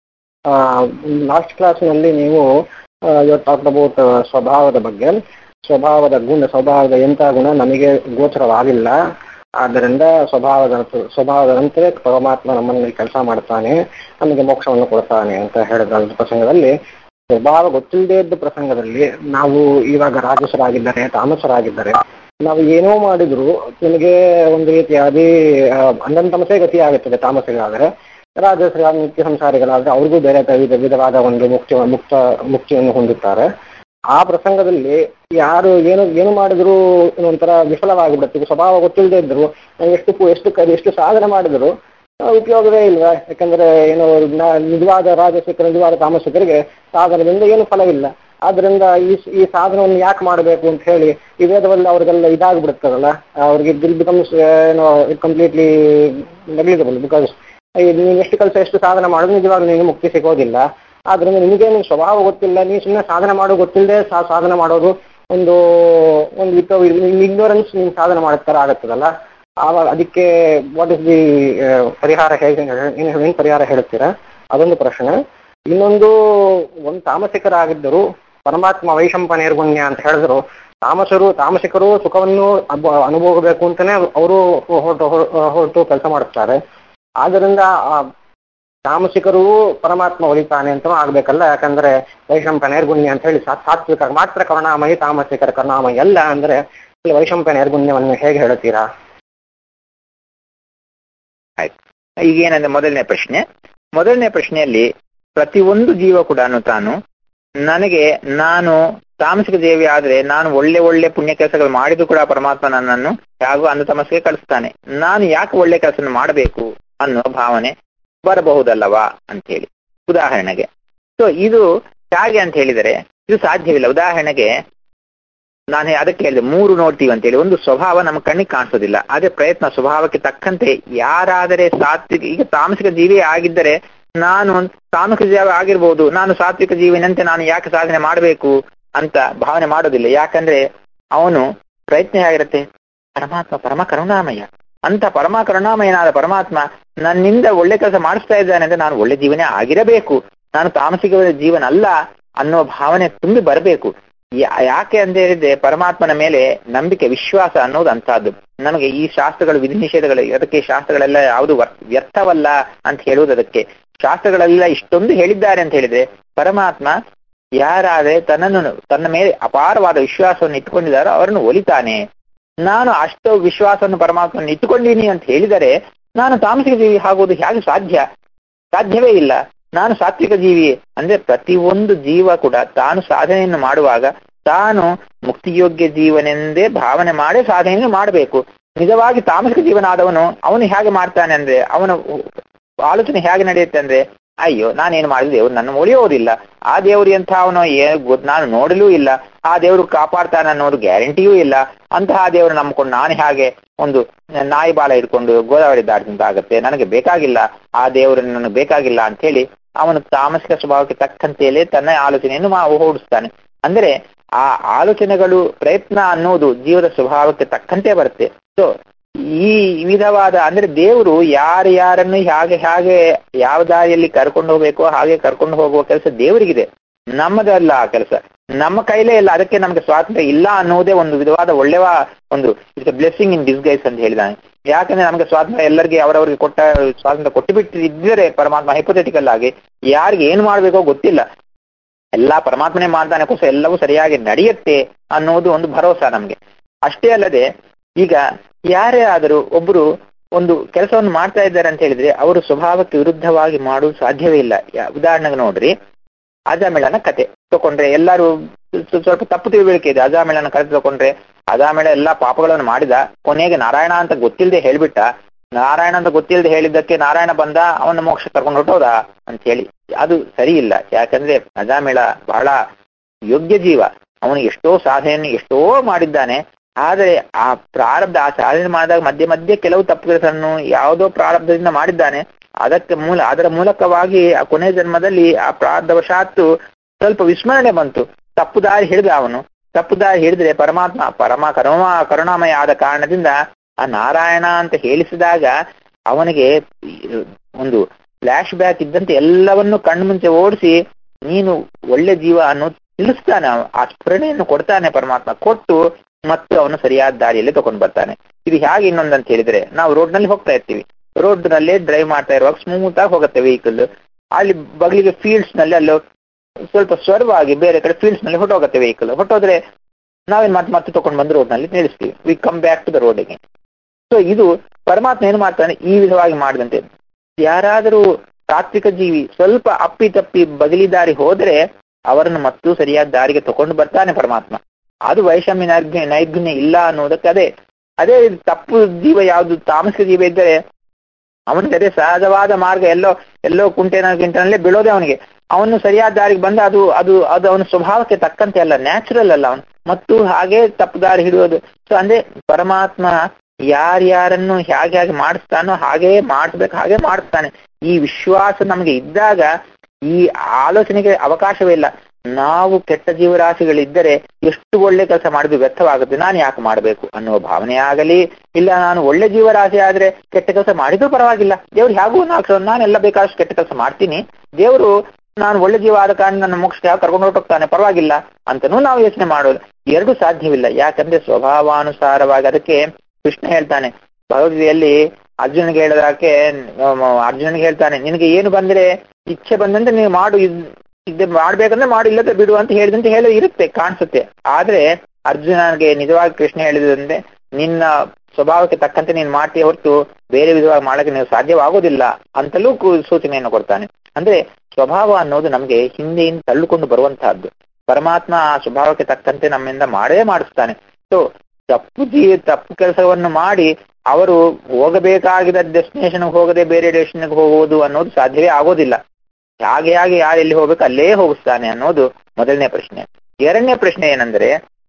ಲಾಸ್ಟ್ ಕ್ಲಾಸ್ನಲ್ಲಿ ನೀವು ಟಾಕ್ ಅಬೌಟ್ ಸ್ವಭಾವದ ಬಗ್ಗೆ ಸ್ವಭಾವದ ಗುಣ ಸ್ವಭಾವದ ಎಂಥ ಗುಣ ನಮಗೆ ಗೋಚರವಾಗಿಲ್ಲ ಆದ್ದರಿಂದ ಸ್ವಭಾವದ ಸ್ವಭಾವದ ನಂತರ ಪರಮಾತ್ಮ ನಮ್ಮಲ್ಲಿ ಕೆಲಸ ಮಾಡ್ತಾನೆ ನಮಗೆ ಮೋಕ್ಷವನ್ನು ಕೊಡ್ತಾನೆ ಅಂತ ಹೇಳಿದ ಪ್ರಸಂಗದಲ್ಲಿ ಸ್ವಭಾವ ಗೊತ್ತಿಲ್ಲದೆ ಇದ್ದ ಪ್ರಸಂಗದಲ್ಲಿ ನಾವು ಇವಾಗ ರಾಜಸರಾಗಿದ್ದಾರೆ ತಾಮಸರಾಗಿದ್ದಾರೆ ನಾವು ಏನೋ ಮಾಡಿದ್ರು ನಿಮಗೆ ಒಂದು ರೀತಿಯಾಗಿ ಅಂದಂತಮಸೆ ಗತಿ ಆಗುತ್ತದೆ ತಾಮಸಿಗಾದರೆ ರಾಜಸ ನಿತ್ಯ ಸಂಸಾರಿಗಳಾದ್ರೆ ಅವ್ರಿಗೂ ಬೇರೆ ತ- ವಿಧ ವಿಧವಾದ ಒಂದು ಮುಕ್ತಿ ಮುಕ್ತ ಮುಕ್ತಿಯನ್ನು ಹೊಂದುತ್ತಾರೆ ಆ ಪ್ರಸಂಗದಲ್ಲಿ ಯಾರು ಏನು ಏನು ಮಾಡಿದ್ರು ಒಂಥರ ವಿಫಲವಾಗಿಬಿಡುತ್ತೆ ಈಗ ಸ್ವಭಾವ ಗೊತ್ತಿಲ್ಲದೆ ಇದ್ರು ನಾವು ಎಷ್ಟು ಪು- ಎಷ್ಟು ಕ- ಎಷ್ಟು ಸಾಧನೆ ಮಾಡಿದ್ರು ಆ, ಉಪಯೋಗವೇ ಇಲ್ವಾ ಯಾಕಂದ್ರೆ ಏನು ನ- ನಿಜವಾದ ರಾಜಸಿಕರು ನಿಜವಾದ ತಾಮಸಿಕರಿಗೆ ಸಾಧನದಿಂದ ಏನು ಫಲವಿಲ್ಲ ಆದ್ರಿಂದ ಈ ಸ್- ಈ ಸಾಧನವನ್ನು ಯಾಕೆ ಮಾಡಬೇಕು ಅಂತ ಹೇಳಿ ಈ ವೇದದಲ್ಲಿ ಅವ್ರಿಗೆಲ್ಲ ಇದಾಗ್ಬಿಡುತ್ತದಲ್ಲ ಅವ್ರಿಗೆ ದಿಲ್ ಬಿಕಮ್ಸ್ ಏನೋ ಕಂಪ್ಲೀಟ್ಲಿ ನೆಗ್ಲಿಜಬಲ್ ಬಿಕಾಸ್ ನೀನು ಎಷ್ಟು ಕೆಲಸ ಎಷ್ಟು ಸಾಧನೆ ಮಾಡೋದು ನಿಜವಾಗ್ಲೂ ನಿನಗೆ ಮುಕ್ತಿ ಸಿಗೋದಿಲ್ಲ ಆದ್ರಿಂದ ನಿನಗೆ ನಿನ್ ಸ್ವಭಾವ ಗೊತ್ತಿಲ್ಲ ನೀನು ಸುಮ್ಮನೆ ಸಾಧನೆ ಮಾಡೋ ಗೊತ್ತಿಲ್ಲದೆ ಸಾಧನೆ ಮಾಡೋದು ಒಂದು ಒಂದು ಇಗ್ನೋರೆನ್ಸ್ ನೀನು ಸಾಧನೆ ಮಾಡೋ ಥರ ಆಗುತ್ತದಲ್ಲ ಆವಾಗ ಅದಕ್ಕೆ ವಾಟ್ ಇಸ್ ದಿ ಪರಿಹಾರ ಹೇಗೆ ಏನು ಏನು ಪರಿಹಾರ ಹೇಳ್ತೀರಾ ಅದೊಂದು ಪ್ರಶ್ನೆ ಇನ್ನೊಂದು ಒಂದು ತಾಮಸಿಕರಾಗಿದ್ದರು ಪರಮಾತ್ಮ ವೈಶಂಪ ನಿರ್ಗುಣ್ಯ ಅಂತ ಹೇಳಿದ್ರು ತಾಮಸರು ತಾಮಸಿಕರು ಸುಖವನ್ನು ಅಬ್ಬ- ಅನುಭವಿಸಬೇಕು ಅಂತಾನೆ ಅವರು ಹೊರಟು ಹೊರಟು ಕೆಲಸ ಮಾಡುತ್ತಾರೆ ಆದ್ದರಿಂದ ಆ ತಾಮಸಿಕರು ಪರಮಾತ್ಮ ಒಲಿತಾನೆ ಅಂತ ಆಗ್ಬೇಕಲ್ಲ ಯಾಕಂದ್ರೆ ವೈಶಂಪ ನೈರ್ಗುಣ್ಯ ಅಂತ ಹೇಳಿ ಸಾ- ಸಾತ್ವಿಕ ಮಾತ್ರ ಕರುಣಾಮಯಿ ತಾಮಸಿಕರ ಕರುಣಾಮಯಿ ಅಲ್ಲ ಅಂದ್ರೆ ವೈಶಂಪ ನೈರ್ಗುಣ್ಯವನ್ನು ಹೇಗೆ ಹೇಳುತ್ತೀರಾ ಈಗೇನಂದ್ರೆ ಮೊದಲನೇ ಪ್ರಶ್ನೆ ಮೊದಲನೇ ಪ್ರಶ್ನೆಯಲ್ಲಿ ಪ್ರತಿಯೊಂದು ಜೀವ ಕೂಡ ತಾನು ನನಗೆ ನಾನು ತಾಮಸಿಕ ದೇವಿ ಆದ್ರೆ ನಾನು ಒಳ್ಳೆ ಒಳ್ಳೆ ಪುಣ್ಯ ಕೆಲಸಗಳು ಮಾಡಿದ್ರು ಕೂಡ ಪರಮಾತ್ಮ ನನ್ನನ್ನು ಯಾಗೂ ಅಂಧ ತಮಸ್ಸಿಗೆ ಕಳಿಸ್ತಾನೆ ನಾನು ಯಾಕೆ ಒಳ್ಳೆ ಕೆಲಸ ಮಾಡಬೇಕು ಅನ್ನೋ ಭಾವನೆ ಬರಬಹುದಲ್ಲವಾ ಅಂತ ಹೇಳಿ ಉದಾಹರಣೆಗೆ ಸೊ ಇದು ಹೇಗೆ ಅಂತ ಹೇಳಿದರೆ ಇದು ಸಾಧ್ಯವಿಲ್ಲ ಉದಾಹರಣೆಗೆ ನಾನು ಅದಕ್ಕೆ ಹೇಳಿದೆ ಮೂರು ನೋಡ್ತೀವಿ ಅಂತೇಳಿ ಒಂದು ಸ್ವಭಾವ ನಮ್ಮ ಕಣ್ಣಿಗೆ ಕಾಣಿಸೋದಿಲ್ಲ ಅದೇ ಪ್ರಯತ್ನ ಸ್ವಭಾವಕ್ಕೆ ತಕ್ಕಂತೆ ಯಾರಾದರೆ ಸಾತ್ವಿಕ ಈಗ ತಾಮಸಿಕ ಜೀವಿ ಆಗಿದ್ದರೆ ನಾನು ತಾಮಸಿಕ ಜೀವಿ ಆಗಿರ್ಬೋದು ನಾನು ಸಾತ್ವಿಕ ಜೀವಿನಂತೆ ನಾನು ಯಾಕೆ ಸಾಧನೆ ಮಾಡಬೇಕು ಅಂತ ಭಾವನೆ ಮಾಡೋದಿಲ್ಲ ಯಾಕಂದ್ರೆ ಅವನು ಪ್ರಯತ್ನ ಹೇಗಿರುತ್ತೆ ಪರಮಾತ್ಮ ಪರಮ ಕರುಣಾಮಯ ಅಂತ ಪರಮ ಕರುಣಾಮಯನಾದ ಪರಮಾತ್ಮ ನನ್ನಿಂದ ಒಳ್ಳೆ ಕೆಲಸ ಮಾಡಿಸ್ತಾ ಇದ್ದಾನೆ ಅಂದ್ರೆ ನಾನು ಒಳ್ಳೆ ಜೀವನೇ ಆಗಿರಬೇಕು ನಾನು ತಾಮಸಿಕ ಜೀವನ ಅಲ್ಲ ಅನ್ನೋ ಭಾವನೆ ತುಂಬಿ ಬರಬೇಕು ಯಾಕೆ ಅಂತ ಹೇಳಿದ್ರೆ ಪರಮಾತ್ಮನ ಮೇಲೆ ನಂಬಿಕೆ ವಿಶ್ವಾಸ ಅನ್ನೋದು ಅಂತಹದ್ದು ನಮಗೆ ಈ ಶಾಸ್ತ್ರಗಳು ವಿಧಿ ನಿಷೇಧಗಳು ಅದಕ್ಕೆ ಶಾಸ್ತ್ರಗಳೆಲ್ಲ ಯಾವುದು ವ್ಯರ್ಥವಲ್ಲ ಅಂತ ಹೇಳುವುದು ಅದಕ್ಕೆ ಶಾಸ್ತ್ರಗಳೆಲ್ಲ ಇಷ್ಟೊಂದು ಹೇಳಿದ್ದಾರೆ ಅಂತ ಹೇಳಿದ್ರೆ ಪರಮಾತ್ಮ ಯಾರಾದ್ರೆ ತನ್ನನ್ನು ತನ್ನ ಮೇಲೆ ಅಪಾರವಾದ ವಿಶ್ವಾಸವನ್ನು ಇಟ್ಕೊಂಡಿದ್ದಾರೋ ಅವರನ್ನು ಒಲಿತಾನೆ ನಾನು ಅಷ್ಟು ವಿಶ್ವಾಸವನ್ನು ಪರಮಾತ್ಮನ ಇಟ್ಟುಕೊಂಡಿನಿ ಅಂತ ಹೇಳಿದರೆ ನಾನು ತಾಮಸಿಕ ಜೀವಿ ಆಗುವುದು ಹೇಗೆ ಸಾಧ್ಯ ಸಾಧ್ಯವೇ ಇಲ್ಲ ನಾನು ಸಾತ್ವಿಕ ಜೀವಿ ಅಂದ್ರೆ ಪ್ರತಿಯೊಂದು ಜೀವ ಕೂಡ ತಾನು ಸಾಧನೆಯನ್ನು ಮಾಡುವಾಗ ತಾನು ಮುಕ್ತಿಯೋಗ್ಯ ಜೀವನೆಂದೇ ಭಾವನೆ ಮಾಡಿ ಸಾಧನೆಯನ್ನು ಮಾಡಬೇಕು ನಿಜವಾಗಿ ತಾಮಸಿಕ ಜೀವನ ಆದವನು ಅವನು ಹೇಗೆ ಮಾಡ್ತಾನೆ ಅಂದ್ರೆ ಅವನ ಆಲೋಚನೆ ಹೇಗೆ ನಡೆಯುತ್ತೆ ಅಂದ್ರೆ ಅಯ್ಯೋ ನಾನೇನು ಮಾಡಿದ ದೇವ್ರು ನನ್ನ ಒಲಿಯೋದಿಲ್ಲ ಆ ದೇವ್ರು ಎಂಥ ಅವನು ನಾನು ನೋಡಲೂ ಇಲ್ಲ ಆ ದೇವ್ರು ಕಾಪಾಡ್ತಾನೆ ಅನ್ನೋದು ಗ್ಯಾರಂಟಿಯೂ ಇಲ್ಲ ಅಂತಹ ದೇವರು ನಂಬ್ಕೊಂಡು ನಾನು ಹೇಗೆ ಒಂದು ನಾಯಿ ಬಾಲ ಇಟ್ಕೊಂಡು ಗೋದಾವರಿ ದಾಟಿದಂತ ಆಗತ್ತೆ ನನಗೆ ಬೇಕಾಗಿಲ್ಲ ಆ ದೇವರು ನನಗೆ ಬೇಕಾಗಿಲ್ಲ ಅಂತ ಹೇಳಿ ಅವನು ತಾಮಸಿಕ ಸ್ವಭಾವಕ್ಕೆ ತಕ್ಕಂತೆಯಲ್ಲೇ ತನ್ನ ಆಲೋಚನೆಯನ್ನು ಮಾ ಓಡಿಸ್ತಾನೆ ಅಂದ್ರೆ ಆ ಆಲೋಚನೆಗಳು ಪ್ರಯತ್ನ ಅನ್ನೋದು ಜೀವದ ಸ್ವಭಾವಕ್ಕೆ ತಕ್ಕಂತೆ ಬರುತ್ತೆ ಸೊ ಈ ವಿಧವಾದ ಅಂದ್ರೆ ದೇವರು ಯಾರು ಯಾರನ್ನು ಹೇಗೆ ಹೇಗೆ ಯಾವ ದಾರಿಯಲ್ಲಿ ಕರ್ಕೊಂಡು ಹೋಗ್ಬೇಕೋ ಹಾಗೆ ಕರ್ಕೊಂಡು ಹೋಗುವ ಕೆಲಸ ದೇವರಿಗಿದೆ ನಮ್ಮದಲ್ಲ ಆ ಕೆಲಸ ನಮ್ಮ ಕೈಲೇ ಇಲ್ಲ ಅದಕ್ಕೆ ನಮ್ಗೆ ಸ್ವಾತಂತ್ರ್ಯ ಇಲ್ಲ ಅನ್ನೋದೇ ಒಂದು ವಿಧವಾದ ಒಳ್ಳೆಯ ಒಂದು ಇಟ್ಸ್ ಬ್ಲೆಸ್ಸಿಂಗ್ ಇನ್ ಡಿಸ್ಗೈಸ್ ಅಂತ ಹೇಳಿದಾನೆ ಯಾಕಂದ್ರೆ ನಮಗೆ ಸ್ವಾತಂತ್ರ್ಯ ಎಲ್ಲರಿಗೆ ಅವರವರಿಗೆ ಕೊಟ್ಟ ಸ್ವಾತಂತ್ರ್ಯ ಕೊಟ್ಟು ಬಿಟ್ಟಿದ್ರೆ ಪರಮಾತ್ಮ ಹೈಪೋಥೆಟಿಕಲ್ ಆಗಿ ಯಾರಿಗೆ ಏನು ಮಾಡ್ಬೇಕೋ ಗೊತ್ತಿಲ್ಲ ಎಲ್ಲಾ ಪರಮಾತ್ಮನೇ ಮಾಡ್ತಾನೆ ಕೋಸ ಎಲ್ಲವೂ ಸರಿಯಾಗಿ ನಡೆಯುತ್ತೆ ಅನ್ನೋದು ಒಂದು ಭರವಸೆ ನಮ್ಗೆ ಅಷ್ಟೇ ಅಲ್ಲದೆ ಈಗ ಯಾರೇ ಆದರೂ ಒಬ್ಬರು ಒಂದು ಕೆಲಸವನ್ನು ಮಾಡ್ತಾ ಇದ್ದಾರೆ ಅಂತ ಹೇಳಿದ್ರೆ ಅವರು ಸ್ವಭಾವಕ್ಕೆ ವಿರುದ್ಧವಾಗಿ ಮಾಡುವುದು ಸಾಧ್ಯವೇ ಇಲ್ಲ ಉದಾಹರಣೆಗೆ ನೋಡ್ರಿ ಅಜಾಮೇಳನ ಕತೆ ತಕೊಂಡ್ರೆ ಎಲ್ಲರೂ ಸ್ವಲ್ಪ ತಪ್ಪು ತಿಳುವಳಿಕೆ ಇದೆ ಅಜಾಮೇಳನ ಕತೆ ತಕೊಂಡ್ರೆ ಅಜಾಮೇಳ ಎಲ್ಲಾ ಪಾಪಗಳನ್ನು ಮಾಡಿದ ಕೊನೆಗೆ ನಾರಾಯಣ ಅಂತ ಗೊತ್ತಿಲ್ಲದೆ ಹೇಳ್ಬಿಟ್ಟ ನಾರಾಯಣ ಅಂತ ಗೊತ್ತಿಲ್ಲದೆ ಹೇಳಿದ್ದಕ್ಕೆ ನಾರಾಯಣ ಬಂದ ಅವನ ಮೋಕ್ಷ ಕರ್ಕೊಂಡು ಹೊಟ್ಟೋದ ಅಂತ ಹೇಳಿ ಅದು ಸರಿ ಇಲ್ಲ ಯಾಕಂದ್ರೆ ಅಜಾಮೇಳ ಬಹಳ ಯೋಗ್ಯ ಜೀವ ಅವನು ಎಷ್ಟೋ ಸಾಧನೆಯನ್ನು ಎಷ್ಟೋ ಮಾಡಿದ್ದಾನೆ ಆದರೆ ಆ ಪ್ರಾರಬ್ಧ ಆ ಸಾಧನೆ ಮಾಡಿದಾಗ ಮಧ್ಯೆ ಮಧ್ಯೆ ಕೆಲವು ತಪ್ಪು ಕೆಲಸವನ್ನು ಯಾವುದೋ ಪ್ರಾರಬ್ಧದಿಂದ ಮಾಡಿದ್ದಾನೆ ಅದಕ್ಕೆ ಮೂಲ ಅದರ ಮೂಲಕವಾಗಿ ಆ ಕೊನೆ ಜನ್ಮದಲ್ಲಿ ಆ ಪ್ರಾರಬ್ಧವಶಾತ್ತು ಸ್ವಲ್ಪ ವಿಸ್ಮರಣೆ ಬಂತು ತಪ್ಪು ದಾರಿ ಹಿಡಿದ ಅವನು ತಪ್ಪು ದಾರಿ ಹಿಡಿದ್ರೆ ಪರಮಾತ್ಮ ಪರಮ ಕರುಣ ಕರುಣಾಮಯ ಆದ ಕಾರಣದಿಂದ ಆ ನಾರಾಯಣ ಅಂತ ಹೇಳಿಸಿದಾಗ ಅವನಿಗೆ ಒಂದು ಫ್ಲಾಶ್ ಬ್ಯಾಕ್ ಇದ್ದಂತೆ ಎಲ್ಲವನ್ನು ಕಣ್ಣು ಮುಂಚೆ ಓಡಿಸಿ ನೀನು ಒಳ್ಳೆ ಜೀವ ಅನ್ನೋ ತಿಳಿಸ್ತಾನೆ ಆ ಸ್ಫುರಣೆಯನ್ನು ಕೊಡ್ತಾನೆ ಪರಮಾತ್ಮ ಕೊಟ್ಟು ಮತ್ತು ಅವನು ಸರಿಯಾದ ದಾರಿಯಲ್ಲಿ ತಗೊಂಡು ಬರ್ತಾನೆ ಇದು ಹೇಗೆ ಇನ್ನೊಂದಂತ ಹೇಳಿದ್ರೆ ನಾವು ರೋಡ್ ನಲ್ಲಿ ಹೋಗ್ತಾ ಇರ್ತೀವಿ ರೋಡ್ ನಲ್ಲೇ ಡ್ರೈವ್ ಮಾಡ್ತಾ ಇರುವಾಗ ಸ್ಮೂತ್ ಆಗಿ ಹೋಗುತ್ತೆ ವೆಹಿಕಲ್ ಅಲ್ಲಿ ಬಗಲಿಗೆ ಫೀಲ್ಡ್ಸ್ ನಲ್ಲಿ ಅಲ್ಲೋ ಸ್ವಲ್ಪ ಸ್ವರ್ವಾಗಿ ಬೇರೆ ಕಡೆ ಫೀಲ್ಡ್ಸ್ ನಲ್ಲಿ ಹೊಟ್ಟೋಗುತ್ತೆ ವೆಹಿಕಲ್ ಹೊಟ್ಟೋದ್ರೆ ನಾವೇನ್ ಮತ್ತೆ ಮತ್ತೆ ತಗೊಂಡು ಬಂದು ರೋಡ್ ನಲ್ಲಿ ನಿಲ್ಲಿಸ್ತೀವಿ we come back to the ರೋಡಿಗೆ ಸೊ ಇದು ಪರಮಾತ್ಮ ಏನು ಮಾಡ್ತಾನೆ ಈ ವಿಧವಾಗಿ ಮಾಡಿದಂತೆ ಯಾರಾದರೂ ತಾತ್ವಿಕ ಜೀವಿ ಸ್ವಲ್ಪ ಅಪ್ಪಿ ತಪ್ಪಿ ಬಗಲಿ ದಾರಿ ಹೋದ್ರೆ ಅವರನ್ನು ಮತ್ತು ಸರಿಯಾದ ದಾರಿಗೆ ತಗೊಂಡು ಬರ್ತಾನೆ ಪರಮಾತ್ಮ ಅದು ವೈಷಮ್ಯ ನೈರ್ಘ್ಯ ನೈರ್ಗುಣ್ಯ ಇಲ್ಲ ಅನ್ನೋದಕ್ಕೆ ಅದೇ ಅದೇ ತಪ್ಪು ಜೀವ ಯಾವುದು ತಾಮಸಿಕ ಜೀವ ಇದ್ದರೆ ಅವನಿಗೆ ಅದೇ ಸಹಜವಾದ ಮಾರ್ಗ ಎಲ್ಲೋ ಎಲ್ಲೋ ಕುಂಟೆನ ಗಿಂಟನಲ್ಲೇ ಬೀಳೋದೆ ಅವನಿಗೆ ಅವನು ಸರಿಯಾದ ದಾರಿಗೆ ಬಂದ ಅದು ಅದು ಅದು ಅವನ ಸ್ವಭಾವಕ್ಕೆ ತಕ್ಕಂತೆ ಅಲ್ಲ ನ್ಯಾಚುರಲ್ ಅಲ್ಲ ಅವನು ಮತ್ತು ಹಾಗೆ ತಪ್ಪು ದಾರಿ ಹಿಡಿಯೋದು ಸೊ ಅಂದ್ರೆ ಪರಮಾತ್ಮ ಯಾರ್ಯಾರನ್ನು ಹೇಗೆ ಹೇಗೆ ಮಾಡಿಸ್ತಾನೋ ಹಾಗೇ ಮಾಡಿಸ್ಬೇಕು ಹಾಗೆ ಮಾಡಿಸ್ತಾನೆ ಈ ವಿಶ್ವಾಸ ನಮಗೆ ಇದ್ದಾಗ ಈ ಆಲೋಚನೆಗೆ ಅವಕಾಶವೇ ಇಲ್ಲ ನಾವು ಕೆಟ್ಟ ಜೀವರಾಶಿಗಳಿದ್ದರೆ ಎಷ್ಟು ಒಳ್ಳೆ ಕೆಲಸ ಮಾಡಿದ್ರು ವ್ಯರ್ಥವಾಗುತ್ತೆ ನಾನು ಯಾಕೆ ಮಾಡಬೇಕು ಅನ್ನುವ ಭಾವನೆ ಆಗಲಿ ಇಲ್ಲ ನಾನು ಒಳ್ಳೆ ಜೀವರಾಶಿ ಆದ್ರೆ ಕೆಟ್ಟ ಕೆಲಸ ಮಾಡಿದ್ರೂ ಪರವಾಗಿಲ್ಲ ದೇವ್ರು ಹೇಗೂ ನಾಲ್ಕು ನಾನೆಲ್ಲ ಬೇಕಾದಷ್ಟು ಕೆಟ್ಟ ಕೆಲಸ ಮಾಡ್ತೀನಿ ದೇವರು ನಾನು ಒಳ್ಳೆ ಜೀವ ಆದ ಕಾರಣ ನನ್ನ ಮೋಕ್ಷಕ್ಕೆ ಯಾವ ಕರ್ಕೊಂಡು ಹೊರಟೋಗ್ತಾನೆ ಪರವಾಗಿಲ್ಲ ಅಂತನೂ ನಾವು ಯೋಚನೆ ಮಾಡೋದು ಎರಡು ಸಾಧ್ಯವಿಲ್ಲ ಯಾಕಂದ್ರೆ ಸ್ವಭಾವಾನುಸಾರವಾಗಿ ಅದಕ್ಕೆ ಕೃಷ್ಣ ಹೇಳ್ತಾನೆ ಭಗವದ್ಗೀತೆಯಲ್ಲಿ ಅರ್ಜುನಿಗೆ ಹೇಳೋದಕ್ಕೆ ಅರ್ಜುನಿಗೆ ಹೇಳ್ತಾನೆ ನಿನಗೆ ಏನು ಬಂದ್ರೆ ಇಚ್ಛೆ ಬಂದಂತೆ ನೀವು ಮಾಡು ಇದ್ ಮಾಡ್ಬೇಕಂದ್ರೆ ಮಾಡು ಇಲ್ಲದೆ ಬಿಡು ಅಂತ ಹೇಳಿದಂತೆ ಹೇಳಿ ಇರುತ್ತೆ ಕಾಣಿಸುತ್ತೆ ಆದ್ರೆ ಅರ್ಜುನನಿಗೆ ನಿಜವಾಗಿ ಕೃಷ್ಣ ಹೇಳಿದಂತೆ ನಿನ್ನ ಸ್ವಭಾವಕ್ಕೆ ತಕ್ಕಂತೆ ನೀನು ಮಾಡ್ತೀಯ ಹೊರತು ಬೇರೆ ವಿಧವಾಗಿ ಮಾಡಕ್ಕೆ ನೀವು ಸಾಧ್ಯವಾಗೋದಿಲ್ಲ ಅಂತಲೂ ಕು- ಸೂಚನೆಯನ್ನು ಕೊಡ್ತಾನೆ ಅಂದ್ರೆ ಸ್ವಭಾವ ಅನ್ನೋದು ನಮಗೆ ಹಿಂದೆಯಿಂದ ತಳ್ಳುಕೊಂಡು ಬರುವಂತಹದ್ದು ಪರಮಾತ್ಮ ಆ ಸ್ವಭಾವಕ್ಕೆ ತಕ್ಕಂತೆ ನಮ್ಮಿಂದ ಮಾಡೇ ಮಾಡಿಸ್ತಾನೆ ಸೊ ತಪ್ಪು ಜೀವ ತಪ್ಪು ಕೆಲಸವನ್ನು ಮಾಡಿ ಅವರು ಹೋಗಬೇಕಾಗಿದ್ದ ಡೆಸ್ಟಿನೇಷನ್ ಹೋಗದೆ ಬೇರೆ ಡೆಸ್ಟಿನೇಷನ್ ಹೋಗುವುದು ಅನ್ನೋದು ಸಾಧ್ಯವೇ ಆಗೋದಿಲ್ಲ ಹಾಗೆ ಹಾಗೆ ಯಾರು ಎಲ್ಲಿ ಹೋಗ್ಬೇಕು ಅಲ್ಲೇ ಹೋಗಿಸ್ತಾನೆ ಅನ್ನೋದು ಮೊದಲನೇ ಪ್ರಶ್ನೆ ಎರಡನೇ ಪ್ರಶ್ನೆ ಏನಂದ್ರೆ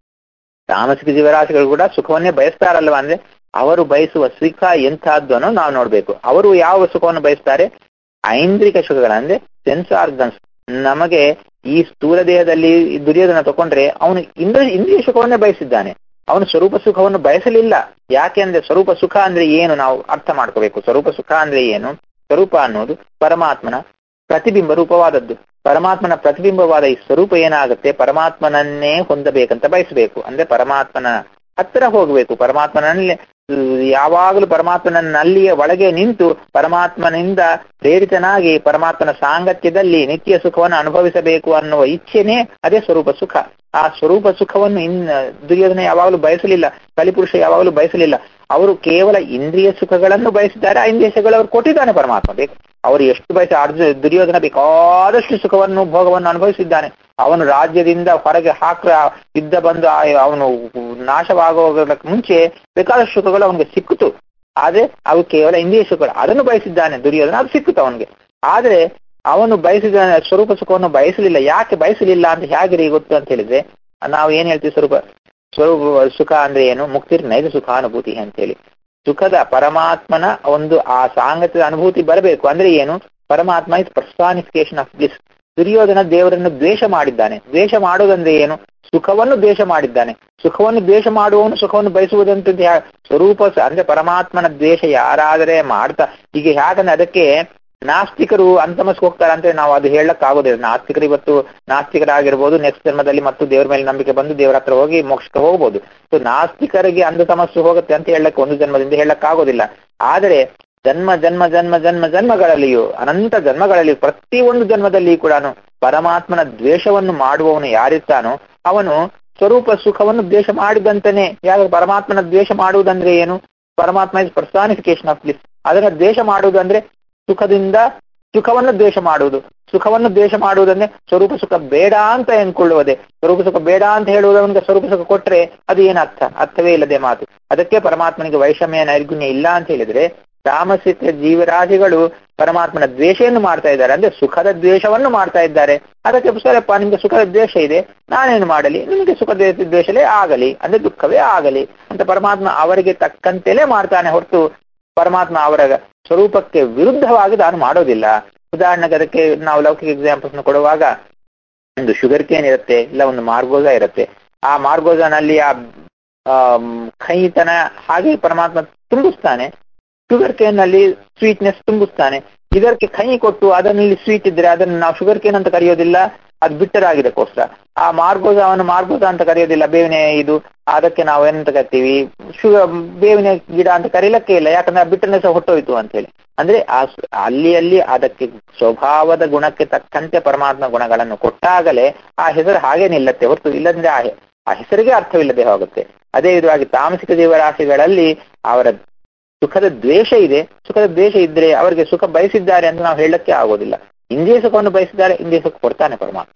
ತಾಮಸಿಕ ಜೀವರಾಶಿಗಳು ಕೂಡ ಸುಖವನ್ನೇ ಬಯಸ್ತಾರಲ್ವಾ ಅಂದ್ರೆ ಅವರು ಬಯಸುವ ಸುಖ ಎಂತಹದ್ದು ಅನ್ನೋ ನಾವು ನೋಡ್ಬೇಕು ಅವರು ಯಾವ ಸುಖವನ್ನು ಬಯಸ್ತಾರೆ ಐಂದ್ರಿಕ ಸುಖಗಳ ಅಂದ್ರೆ ಸೆನ್ಸ್ ಆರ್ಗನ್ಸ್ ನಮಗೆ ಈ ಸ್ಥೂಲ ದೇಹದಲ್ಲಿ ಈ ದುರ್ಯೋಧನ ತಕೊಂಡ್ರೆ ಅವನು ಇಂದ್ರ ಇಂದ್ರಿಯ ಸುಖವನ್ನೇ ಬಯಸಿದ್ದಾನೆ ಅವನು ಸ್ವರೂಪ ಸುಖವನ್ನು ಬಯಸಲಿಲ್ಲ ಯಾಕೆ ಅಂದ್ರೆ ಸ್ವರೂಪ ಸುಖ ಅಂದ್ರೆ ಏನು ನಾವು ಅರ್ಥ ಮಾಡ್ಕೋಬೇಕು ಸ್ವರೂಪ ಸುಖ ಅಂದ್ರೆ ಏನು ಸ್ವರೂಪ ಅನ್ನೋದು ಪರಮಾತ್ಮನ ಪ್ರತಿಬಿಂಬ ರೂಪವಾದದ್ದು ಪರಮಾತ್ಮನ ಪ್ರತಿಬಿಂಬವಾದ ಈ ಸ್ವರೂಪ ಏನಾಗುತ್ತೆ ಪರಮಾತ್ಮನನ್ನೇ ಹೊಂದಬೇಕಂತ ಬಯಸಬೇಕು ಅಂದ್ರೆ ಪರಮಾತ್ಮನ ಹತ್ತಿರ ಹೋಗಬೇಕು ಪರಮಾತ್ಮನಲ್ಲಿ ಯಾವಾಗಲೂ ಪರಮಾತ್ಮನಲ್ಲಿಯ ಒಳಗೆ ನಿಂತು ಪರಮಾತ್ಮನಿಂದ ಪ್ರೇರಿತನಾಗಿ ಪರಮಾತ್ಮನ ಸಾಂಗತ್ಯದಲ್ಲಿ ನಿತ್ಯ ಸುಖವನ್ನು ಅನುಭವಿಸಬೇಕು ಅನ್ನುವ ಇಚ್ಛೆನೇ ಅದೇ ಸ್ವರೂಪ ಸುಖ ಆ ಸ್ವರೂಪ ಸುಖವನ್ನು ಇನ್ ದುರ್ಯೋಧನ ಯಾವಾಗಲೂ ಬಯಸಲಿಲ್ಲ ಕಲಿಪುರುಷ ಯಾವಾಗಲೂ ಬಯಸಲಿಲ್ಲ ಅವರು ಕೇವಲ ಇಂದ್ರಿಯ ಸುಖಗಳನ್ನು ಬಯಸಿದ್ದಾರೆ ಆ ಇಂದ್ರಿಯ ಸುಖಗಳು ಅವರು ಕೊಟ್ಟಿದ್ದಾನೆ ಪರಮಾತ್ಮ ಬೇಕು ಅವರು ಎಷ್ಟು ಬಯಸ ಅರ್ಜುನ ದುರ್ಯೋಧನ ಬೇಕಾದಷ್ಟು ಸುಖವನ್ನು ಭೋಗವನ್ನು ಅನುಭವಿಸಿದ್ದಾನೆ ಅವನು ರಾಜ್ಯದಿಂದ ಹೊರಗೆ ಹಾಕ ಯುದ್ಧ ಬಂದು ಆ- ಅವನು ನಾಶವಾಗುವುದಕ್ಕೆ ಮುಂಚೆ ಬೇಕಾದಷ್ಟು ಸುಖಗಳು ಅವನಿಗೆ ಸಿಕ್ಕಿತು ಆದ್ರೆ ಅವು ಕೇವಲ ಇಂದ್ರಿಯ ಸುಖಗಳು ಅದನ್ನು ಬಯಸಿದ್ದಾನೆ ದುರ್ಯೋಧನ ಅದು ಸಿಕ್ಕಿತು ಅವನಿಗೆ ಆದ್ರೆ ಅವನು ಬಯಸಿದ ಸ್ವರೂಪ ಸುಖವನ್ನು ಬಯಸಲಿಲ್ಲ ಯಾಕೆ ಬಯಸಲಿಲ್ಲ ಅಂತ ಹೇಗೆ ಗೊತ್ತು ಅಂತ ಹೇಳಿದ್ರೆ ನಾವು ಏನ್ ಹೇಳ್ತೀವಿ ಸ್ವರೂಪ ಸ್ವರೂಪ ಸುಖ ಅಂದ್ರೆ ಏನು ಮುಕ್ತಿರ್ ನೈಜ ಸುಖಾನುಭೂತಿ ಅಂತ ಹೇಳಿ ಸುಖದ ಪರಮಾತ್ಮನ ಒಂದು ಆ ಸಾಂಗತ್ಯದ ಅನುಭೂತಿ ಬರಬೇಕು ಅಂದ್ರೆ ಏನು ಪರಮಾತ್ಮ is personification of this Duryodhana ದೇವರನ್ನು ದ್ವೇಷ ಮಾಡಿದ್ದಾನೆ ದ್ವೇಷ ಮಾಡುವುದಂದ್ರೆ ಏನು ಸುಖವನ್ನು ದ್ವೇಷ ಮಾಡಿದ್ದಾನೆ ಸುಖವನ್ನು ದ್ವೇಷ ಮಾಡುವವನು ಸುಖವನ್ನು ಬಯಸುವುದಂತ ಯಾ- ಸ್ವರೂಪ ಸ- ಅಂದ್ರೆ ಪರಮಾತ್ಮನ ದ್ವೇಷ ಯಾರಾದರೆ ಮಾಡ್ತಾ ಈಗ ಯಾಕಂದ್ರೆ ಅದಕ್ಕೆ ನಾಸ್ತಿಕರು ಅಂತಮಸ್ಗೆ ಹೋಗ್ತಾರೆ ಅಂತ ನಾವು ಅದು ಹೇಳಕ್ ಆಗೋದಿಲ್ಲ ನಾಸ್ತಿಕರು ಇವತ್ತು ನಾಸ್ತಿಕರಾಗಿರ್ಬೋದು ನೆಕ್ಸ್ಟ್ ಜನ್ಮದಲ್ಲಿ ಮತ್ತು ದೇವರ ಮೇಲೆ ನಂಬಿಕೆ ಬಂದು ದೇವರ ಹತ್ರ ಹೋಗಿ ಮೋಕ್ಷಕ್ಕೆ ಹೋಗ್ಬೋದು ಸೊ ನಾಸ್ತಿಕರಿಗೆ ಅಂಧ ಸಮಸ್ಯೆ ಹೋಗುತ್ತೆ ಅಂತ ಹೇಳಕ್ ಒಂದು ಜನ್ಮದಿಂದ ಹೇಳಕ್ ಆಗೋದಿಲ್ಲ ಆದರೆ ಜನ್ಮ ಜನ್ಮ ಜನ್ಮ ಜನ್ಮ ಜನ್ಮಗಳಲ್ಲಿಯೂ ಅನಂತ ಜನ್ಮಗಳಲ್ಲಿಯೂ ಪ್ರತಿ ಒಂದು ಜನ್ಮದಲ್ಲಿ ಕೂಡ ಪರಮಾತ್ಮನ ದ್ವೇಷವನ್ನು ಮಾಡುವವನು ಯಾರಿರ್ತಾನೋ ಅವನು ಸ್ವರೂಪ ಸುಖವನ್ನು ದ್ವೇಷ ಮಾಡಿದಂತಾನೆ ಯಾಕೆ ಪರಮಾತ್ಮನ ದ್ವೇಷ ಮಾಡುವುದಂದ್ರೆ ಏನು ಪರಮಾತ್ಮ ಇಸ್ ಪರ್ಸಾನಿಫಿಕೇಶನ್ ಆಫ್ ಬ್ಲಿಸ್ ಅದನ್ನ ದ್ವೇಷ ಮಾಡುವುದಂದ್ರೆ ಸುಖದಿಂದ ಸುಖವನ್ನು ದ್ವೇಷ ಮಾಡುವುದು ಸುಖವನ್ನು ದ್ವೇಷ ಮಾಡುವುದಂದ್ರೆ ಸ್ವರೂಪ ಸುಖ ಬೇಡ ಅಂತ ಎಂದ್ಕೊಳ್ಳುವುದೇ ಸ್ವರೂಪ ಸುಖ ಬೇಡ ಅಂತ ಹೇಳುವುದು ಅವನಿಗೆ ಸ್ವರೂಪ ಸುಖ ಕೊಟ್ರೆ ಅದು ಏನ್ ಅರ್ಥ ಅರ್ಥವೇ ಇಲ್ಲದೆ ಮಾತು ಅದಕ್ಕೆ ಪರಮಾತ್ಮನಿಗೆ ವೈಷಮ್ಯ ನೈರ್ಗುಣ್ಯ ಇಲ್ಲ ಅಂತ ಹೇಳಿದ್ರೆ ತಾಮಸಿಕ ಜೀವರಾಶಿಗಳು ಪರಮಾತ್ಮನ ದ್ವೇಷವನ್ನು ಮಾಡ್ತಾ ಇದ್ದಾರೆ ಅಂದ್ರೆ ಸುಖದ ದ್ವೇಷವನ್ನು ಮಾಡ್ತಾ ಇದ್ದಾರೆ ಅದಕ್ಕೆ ಸರಪ್ಪ ನಿಮ್ಗೆ ಸುಖದ ದ್ವೇಷ ಇದೆ ನಾನೇನು ಮಾಡಲಿ ನಿಮ್ಗೆ ಸುಖ ದ್ವೇಷ- ದ್ವೇಷಲೇ ಆಗಲಿ ಅಂದ್ರೆ ದುಃಖವೇ ಆಗಲಿ ಅಂತ ಪರಮಾತ್ಮ ಅವರಿಗೆ ತಕ್ಕಂತೆಲೇ ಮಾಡ್ತಾನೆ ಹೊರತು ಪರಮಾತ್ಮ ಅವರ ಸ್ವರೂಪಕ್ಕೆ ವಿರುದ್ಧವಾಗಿ ತಾನು ಮಾಡೋದಿಲ್ಲ ಉದಾಹರಣೆಗೆ ಅದಕ್ಕೆ ನಾವು ಲೌಕಿಕ ಎಕ್ಸಾಂಪಲ್ಸ್ ಕೊಡುವಾಗ ಒಂದು ಶುಗರ್ ಕೇನ್ ಇರುತ್ತೆ ಇಲ್ಲ ಒಂದು ಮಾರ್ಗೋಜ ಇರುತ್ತೆ ಆ ಮಾರ್ಗೋಜನಲ್ಲಿ ಆ ಆಮ್, ಕಹಿತನ ಹಾಗೆ ಪರಮಾತ್ಮ ತುಂಬಿಸ್ತಾನೆ ಶುಗರ್ ಕೇನ್ ನಲ್ಲಿ ಸ್ವೀಟ್ನೆಸ್ ತುಂಬಿಸ್ತಾನೆ ಇದಕ್ಕೆ ಕಹಿ ಕೊಟ್ಟು ಅದರಲ್ಲಿ ಸ್ವೀಟ್ ಇದ್ರೆ ಅದನ್ನು ನಾವು ಶುಗರ್ ಕೇನ್ ಅಂತ ಕರೆಯೋದಿಲ್ಲ ಅದು ಬಿಟ್ಟರ್ ಆಗಿದಕ್ಕೋಸ್ಕರ ಆ ಮಾರ್ಗೋಜ ಅವನು ಮಾರ್ಗೋಜ ಅಂತ ಕರೆಯೋದಿಲ್ಲ ಬೇವಿನ ಇದು ಅದಕ್ಕೆ ನಾವು ಏನಂತ ಕರಿತೀವಿ ಶುಗರ್ ಬೇವಿನ ಗಿಡ ಅಂತ ಕರೀಲಕ್ಕೆ ಇಲ್ಲ ಯಾಕಂದ್ರೆ ಬಿಟ್ಟರ್ನೆಸ್ ಹೊಟ್ಟೋಯ್ತು ಅಂತ ಹೇಳಿ ಅಂದ್ರೆ ಆ ಸ್- ಅಲ್ಲಿ ಅಲ್ಲಿ ಅದಕ್ಕೆ ಸ್ವಭಾವದ ಗುಣಕ್ಕೆ ತಕ್ಕಂತೆ ಪರಮಾತ್ಮ ಗುಣಗಳನ್ನು ಕೊಟ್ಟಾಗಲೇ ಆ ಹೆಸರು ಹಾಗೆ ನಿಲ್ಲತ್ತೆ ಹೊರತು ಇಲ್ಲಂದ್ರೆ ಆ ಹೆ- ಆ ಹೆಸರಿಗೆ ಅರ್ಥವಿಲ್ಲದೆ ಹೋಗುತ್ತೆ ಅದೇ ವಿಧವಾಗಿ ತಾಮಸಿಕ ಜೀವರಾಶಿಗಳಲ್ಲಿ ಅವರ ಸುಖದ ದ್ವೇಷ ಇದೆ ಸುಖದ ದ್ವೇಷ ಇದ್ರೆ ಅವರಿಗೆ ಸುಖ ಬಯಸಿದ್ದಾರೆ ಅಂತ ನಾವು ಹೇಳಕ್ಕೆ ಆಗೋದಿಲ್ಲ ಇಂದ್ರಿಯ ಸುಖವನ್ನು ಬಯಸಿದ್ದಾರೆ ಇಂದ್ರಿಯ ಸುಖ ಕೊಡ್ತಾನೆ ಪರಮಾತ್ಮ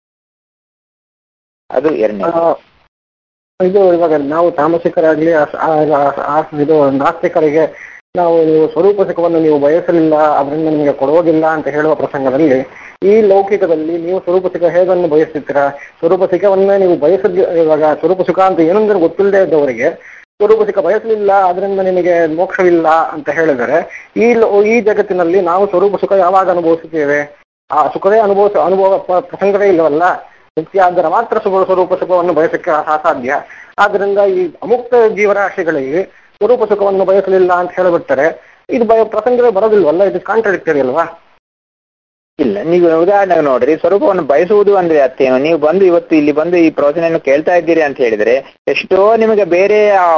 ಅದು ಎರಡನೇ ಆ, ಇದು ಇವಾಗ ನಾವು ತಾಮಸಿಕರಾಗ್ಲಿ ಆ- ಆ- ಆ- ಇದು ನಾಸ್ತಿಕರಿಗೆ ನಾವು ನೀವು ಸ್ವರೂಪ ಸುಖವನ್ನು ನೀವು ಬಯಸಲಿಲ್ಲ ಅದರಿಂದ ನಿಮಗೆ ಕೊಡೋದಿಲ್ಲ ಅಂತ ಹೇಳುವ ಪ್ರಸಂಗದಲ್ಲಿ ಈ ಲೌಕಿಕದಲ್ಲಿ ನೀವು ಸ್ವರೂಪ ಸುಖ ಹೇಗನ್ನು ಬಯಸುತ್ತೀರಾ ಸ್ವರೂಪ ಸುಖವನ್ನೇ ನೀವು ಬಯಸದ್ ಇವಾಗ ಸ್ವರೂಪ ಸುಖ ಅಂತ ಏನಂದ್ರೆ ಗೊತ್ತಿಲ್ಲದೆ ಇದ್ದವರಿಗೆ ಸ್ವರೂಪ ಸುಖ ಬಯಸಲಿಲ್ಲ ಅದರಿಂದ ನಿಮಗೆ ಮೋಕ್ಷವಿಲ್ಲ ಅಂತ ಹೇಳಿದರೆ ಈ ಲೋ- ಈ ಜಗತ್ತಿನಲ್ಲಿ ನಾವು ಸ್ವರೂಪ ಸುಖ ಯಾವಾಗ ಅನುಭವಿಸುತ್ತೇವೆ ಆ ಸುಖವೇ ಅನುಭವ ಅನುಭವ ಪ- ಪ್ರಸಂಗವೇ ಇಲ್ಲವಲ್ಲ ಮುಕ್ತಿ ಆದ್ರೆ ಮಾತ್ರ ಸುಖ ಸ್ವರೂಪ ಸುಖವನ್ನು ಬಯಸಕ್ಕೆ ಅಸಾಧ್ಯ ಆದ್ರಿಂದ ಈ ಅಮುಕ್ತ ಜೀವರಾಶಿಗಳಿಗೆ ಸ್ವರೂಪ ಸುಖವನ್ನು ಬಯಸಲಿಲ್ಲ ಅಂತ ಹೇಳಿಬಿಡ್ತಾರೆ ಇದು ಬಯ ಪ್ರಸಂಗವೇ ಬರೋದಿಲ್ವಲ್ಲ ಇದು ಕಾಂಟ್ರಡಿಕ್ಟರಿ ಅಲ್ವಾ ಇಲ್ಲ ನೀವು ಉದಾಹರಣೆಗೆ ನೋಡ್ರಿ ಸ್ವರೂಪವನ್ನು ಬಯಸುವುದು ಅಂದ್ರೆ ಅರ್ಥೇನು ನೀವು ಬಂದು ಇವತ್ತು ಇಲ್ಲಿ ಬಂದು ಈ ಪ್ರವಚನೆಯನ್ನು ಕೇಳ್ತಾ ಇದ್ದೀರಿ ಅಂತ ಹೇಳಿದ್ರೆ ಎಷ್ಟೋ ನಿಮಗೆ ಬೇರೆ ಆ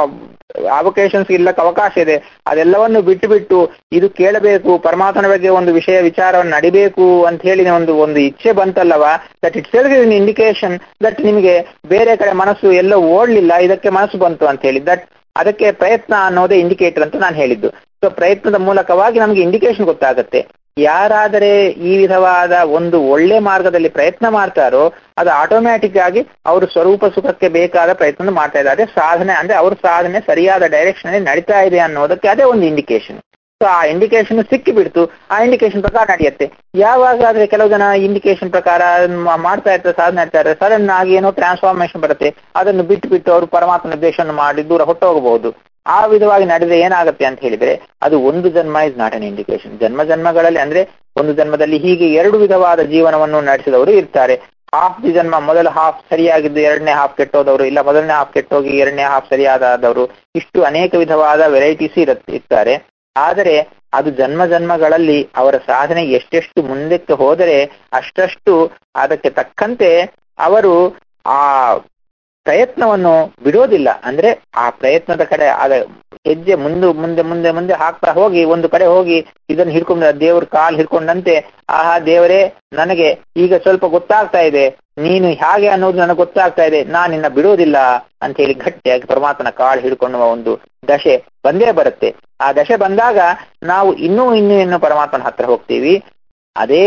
ಅವಕೇಶನ್ಸ್ ಇಲ್ಲಕ್ಕೆ ಅವಕಾಶ ಇದೆ ಅದೆಲ್ಲವನ್ನು ಬಿಟ್ಟು ಬಿಟ್ಟು ಇದು ಕೇಳಬೇಕು ಪರಮಾತ್ಮನ ಬಗ್ಗೆ ಒಂದು ವಿಷಯ ವಿಚಾರವನ್ನು ನಡಿಬೇಕು ಅಂತ ಹೇಳಿ ಒಂದು ಒಂದು ಇಚ್ಛೆ ಬಂತಲ್ಲವ that itself in indication that ನಿಮಗೆ ಬೇರೆ ಕಡೆ ಮನಸ್ಸು ಎಲ್ಲೋ ಓಡ್ಲಿಲ್ಲ ಇದಕ್ಕೆ ಮನಸ್ಸು ಬಂತು ಅಂತ ಹೇಳಿ ದಟ್ ಅದಕ್ಕೆ ಪ್ರಯತ್ನ ಅನ್ನೋದೇ ಇಂಡಿಕೇಟರ್ ಅಂತ ನಾನು ಹೇಳಿದ್ದು ಸೊ ಪ್ರಯತ್ನದ ಮೂಲಕವಾಗಿ ನಮಗೆ ಇಂಡಿಕೇಶನ್ ಗೊತ್ತಾಗುತ್ತೆ ಯಾರಾದರೆ ಈ ವಿಧವಾದ ಒಂದು ಒಳ್ಳೆ ಮಾರ್ಗದಲ್ಲಿ ಪ್ರಯತ್ನ ಮಾಡ್ತಾರೋ ಅದು ಆಟೋಮ್ಯಾಟಿಕ್ ಆಗಿ ಅವರು ಸ್ವರೂಪ ಸುಖಕ್ಕೆ ಬೇಕಾದ ಪ್ರಯತ್ನ ಮಾಡ್ತಾ ಇದ್ದಾರೆ ಸಾಧನೆ ಅಂದ್ರೆ ಅವ್ರ ಸಾಧನೆ ಸರಿಯಾದ ಡೈರೆಕ್ಷನ್ ಅಲ್ಲಿ ನಡೀತಾ ಇದೆ ಅನ್ನೋದಕ್ಕೆ ಅದೇ ಒಂದು ಇಂಡಿಕೇಶನ್ ಸೊ ಆ ಇಂಡಿಕೇಶನ್ ಸಿಕ್ಕಿ ಬಿಡ್ತು ಆ ಇಂಡಿಕೇಶನ್ ಪ್ರಕಾರ ನಡೆಯುತ್ತೆ ಯಾವಾಗ ಆದ್ರೆ ಕೆಲವು ಜನ ಇಂಡಿಕೇಶನ್ ಪ್ರಕಾರ ಮ- ಮಾಡ್ತಾ ಇರ್ತಾರೆ ಸಾಧನೆ ಮಾಡ್ತಾ ಇರ್ತಾರೆ ಸಡನ್ ಆಗಿ ಏನೋ ಟ್ರಾನ್ಸ್ಫಾರ್ಮೇಶನ್ ಬರುತ್ತೆ ಅದನ್ನು ಬಿಟ್ಟು ಬಿಟ್ಟು ಅವರು ಪರಮಾತ್ಮ ನಿರ್ದೇಶನ ಮಾಡಿ ದೂರ ಹೊಟ್ಟೋಗಬಹುದು ಆ ವಿಧವಾಗಿ ನಡೆದ್ರೆ ಏನಾಗುತ್ತೆ ಅಂತ ಹೇಳಿದ್ರೆ ಅದು ಒಂದು ಜನ್ಮ ಇಸ್ ನಾಟ್ ಅನ್ ಇಂಡಿಕೇಶನ್ ಜನ್ಮ ಜನ್ಮಗಳಲ್ಲಿ ಅಂದ್ರೆ ಒಂದು ಜನ್ಮದಲ್ಲಿ ಹೀಗೆ ಎರಡು ವಿಧವಾದ ಜೀವನವನ್ನು ನಡೆಸಿದವರು ಇರ್ತಾರೆ ಹಾಫ್ ದಿ ಜನ್ಮ ಮೊದಲ ಹಾಫ್ ಸರಿಯಾಗಿದ್ದು ಎರಡನೇ ಹಾಫ್ ಕೆಟ್ಟೋದವರು ಇಲ್ಲ ಮೊದಲನೇ ಹಾಫ್ ಕೆಟ್ಟೋಗಿ ಎರಡನೇ ಹಾಫ್ ಸರಿಯಾದವರು ಇಷ್ಟು ಅನೇಕ ವಿಧವಾದ ವೆರೈಟೀಸ್ ಇರುತ್ತೆ ಇರ್ತಾರೆ ಆದರೆ ಅದು ಜನ್ಮ ಜನ್ಮಗಳಲ್ಲಿ ಅವರ ಸಾಧನೆ ಎಷ್ಟೆಷ್ಟು ಮುಂದಕ್ಕೆ ಹೋದರೆ ಅಷ್ಟಷ್ಟು ಅದಕ್ಕೆ ತಕ್ಕಂತೆ ಅವರು ಆ ಪ್ರಯತ್ನವನ್ನು ಬಿಡೋದಿಲ್ಲ ಅಂದ್ರೆ ಆ ಪ್ರಯತ್ನದ ಕಡೆ ಅದ ಹೆಜ್ಜೆ ಮುಂದೆ ಮುಂದೆ ಮುಂದೆ ಮುಂದೆ ಹಾಕ್ತಾ ಹೋಗಿ ಒಂದು ಕಡೆ ಹೋಗಿ ಇದನ್ನು ಹಿಡ್ಕೊಂಡ ದೇವ್ರ ಕಾಲ್ ಹಿಡ್ಕೊಂಡಂತೆ ಆಹಾ ದೇವರೇ ನನಗೆ ಈಗ ಸ್ವಲ್ಪ ಗೊತ್ತಾಗ್ತಾ ಇದೆ ನೀನು ಹೇಗೆ ಅನ್ನೋದು ನನಗೆ ಗೊತ್ತಾಗ್ತಾ ಇದೆ ನಾನು ನಿನ್ನ ಬಿಡೋದಿಲ್ಲ ಅಂತ ಹೇಳಿ ಗಟ್ಟಿಯಾಗಿ ಪರಮಾತ್ಮನ ಕಾಳು ಹಿಡ್ಕೊಳ್ಳುವ ಒಂದು ದಶೆ ಬಂದೇ ಬರುತ್ತೆ ಆ ದಶೆ ಬಂದಾಗ ನಾವು ಇನ್ನೂ ಇನ್ನೂ ಇನ್ನೂ ಪರಮಾತ್ಮನ ಹತ್ರ ಹೋಗ್ತೀವಿ ಅದೇ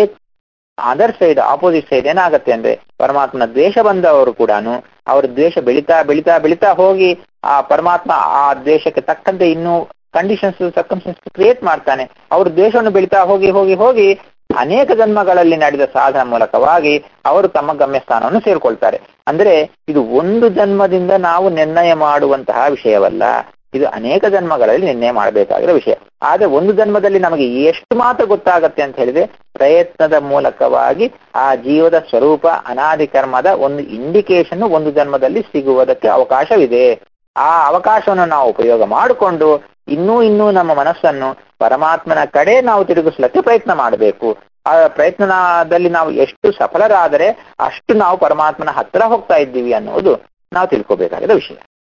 ಅದರ್ ಸೈಡ್ ಆಪೋಸಿಟ್ ಸೈಡ್ ಏನಾಗತ್ತೆ ಅಂದ್ರೆ ಪರಮಾತ್ಮನ ದ್ವೇಷ ಬಂದವರು ಕೂಡ ಅವ್ರ ದ್ವೇಷ ಬೆಳಿತಾ ಬೆಳಿತಾ ಬೆಳಿತಾ ಹೋಗಿ ಆ ಪರಮಾತ್ಮ ಆ ದ್ವೇಷಕ್ಕೆ ತಕ್ಕಂತೆ ಇನ್ನೂ ಕಂಡೀಷನ್ಸ್ ಸರ್ಕಮ್ಸ್ಟೆನ್ಸ್ ಕ್ರಿಯೇಟ್ ಮಾಡ್ತಾನೆ ಅವ್ರ ದ್ವೇಷವನ್ನು ಬೆಳಿತಾ ಹೋಗಿ ಹೋಗಿ ಹೋಗಿ ಅನೇಕ ಜನ್ಮಗಳಲ್ಲಿ ನಡೆದ ಸಾಧನ ಮೂಲಕವಾಗಿ ಅವರು ತಮ್ಮ ಗಮ್ಯಸ್ಥಾನವನ್ನು ಸೇರ್ಕೊಳ್ತಾರೆ ಅಂದ್ರೆ ಇದು ಒಂದು ಜನ್ಮದಿಂದ ನಾವು ನಿರ್ಣಯ ಮಾಡುವಂತಹ ವಿಷಯವಲ್ಲ ಇದು ಅನೇಕ ಜನ್ಮಗಳಲ್ಲಿ ನಿರ್ಣಯ ಮಾಡಬೇಕಾಗಿರೋ ವಿಷಯ ಆದ್ರೆ ಒಂದು ಜನ್ಮದಲ್ಲಿ ನಮಗೆ ಎಷ್ಟು ಮಾತ್ರ ಗೊತ್ತಾಗತ್ತೆ ಅಂತ ಹೇಳಿದ್ರೆ ಪ್ರಯತ್ನದ ಮೂಲಕವಾಗಿ ಆ ಜೀವದ ಸ್ವರೂಪ ಅನಾದಿ ಕರ್ಮದ ಒಂದು ಇಂಡಿಕೇಶನ್ ಒಂದು ಜನ್ಮದಲ್ಲಿ ಸಿಗುವುದಕ್ಕೆ ಅವಕಾಶವಿದೆ ಆ ಅವಕಾಶವನ್ನು ನಾವು ಉಪಯೋಗ ಮಾಡಿಕೊಂಡು ಇನ್ನೂ ಇನ್ನೂ ನಮ್ಮ ಮನಸ್ಸನ್ನು ಪರಮಾತ್ಮನ ಕಡೆ ನಾವು ತಿರುಗಿಸ್ಲಿಕ್ಕೆ ಪ್ರಯತ್ನ ಮಾಡಬೇಕು ಆ ಪ್ರಯತ್ನದಲ್ಲಿ ನಾವು ಎಷ್ಟು ಸಫಲರಾದರೆ ಅಷ್ಟು ನಾವು ಪರಮಾತ್ಮನ ಹತ್ರ ಹೋಗ್ತಾ ಇದ್ದೀವಿ ಅನ್ನೋದು ನಾವು ತಿಳ್ಕೊಬೇಕಾಗಿರೋ ವಿಷಯ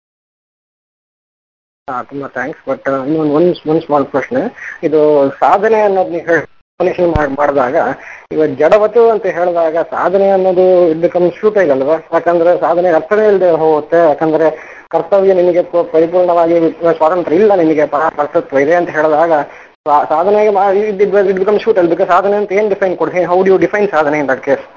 ಹಾ ತುಂಬಾ ಥ್ಯಾಂಕ್ಸ್ ಬಟ್ ಇನ್ನೊಂದು ಒಂದು ಒಂದು ಸ್ಮಾಲ್ ಪ್ರಶ್ನೆ ಇದು ಸಾಧನೆ ಅನ್ನೋದು ನೀವು ಹೇಳಿ ಮಾಡಿದಾಗ ಈಗ ಜಡವತು ಅಂತ ಹೇಳಿದಾಗ ಸಾಧನೆ ಅನ್ನೋದು ಇಟ್ ಬಿಕಮ್ಸ್ ಶೂಟೈಲ್ ಅಲ್ವಾ ಯಾಕಂದ್ರೆ ಸಾಧನೆ ಅರ್ಥನೇ ಇಲ್ಲದೆ ಹೋಗುತ್ತೆ ಯಾಕಂದ್ರೆ ಕರ್ತವ್ಯ ನಿಮಗೆ ಪ- ಪರಿಪೂರ್ಣವಾಗಿ ಸ್ವಾತಂತ್ರ್ಯ ಇಲ್ಲ ನಿಮಗೆ ಕರ್ತೃತ್ವ ಇದೆ ಅಂತ ಹೇಳಿದಾಗ ಸಾ- ಸಾಧನೆಗೆ ಇಟ್ ಬಿಕಮ್ ಶೂಟಲ್ ಬಿಕಾಸ್ ಸಾಧನೆ ಅಂತ ಏನ್ ಡಿಫೈನ್ ಕೊಡ್ತೀನಿ ಹೌ ಡು ಯು ಡಿಫೈನ್ ಸಾಧನೆ ಇನ್ ದಟ್ ಕೇಸ್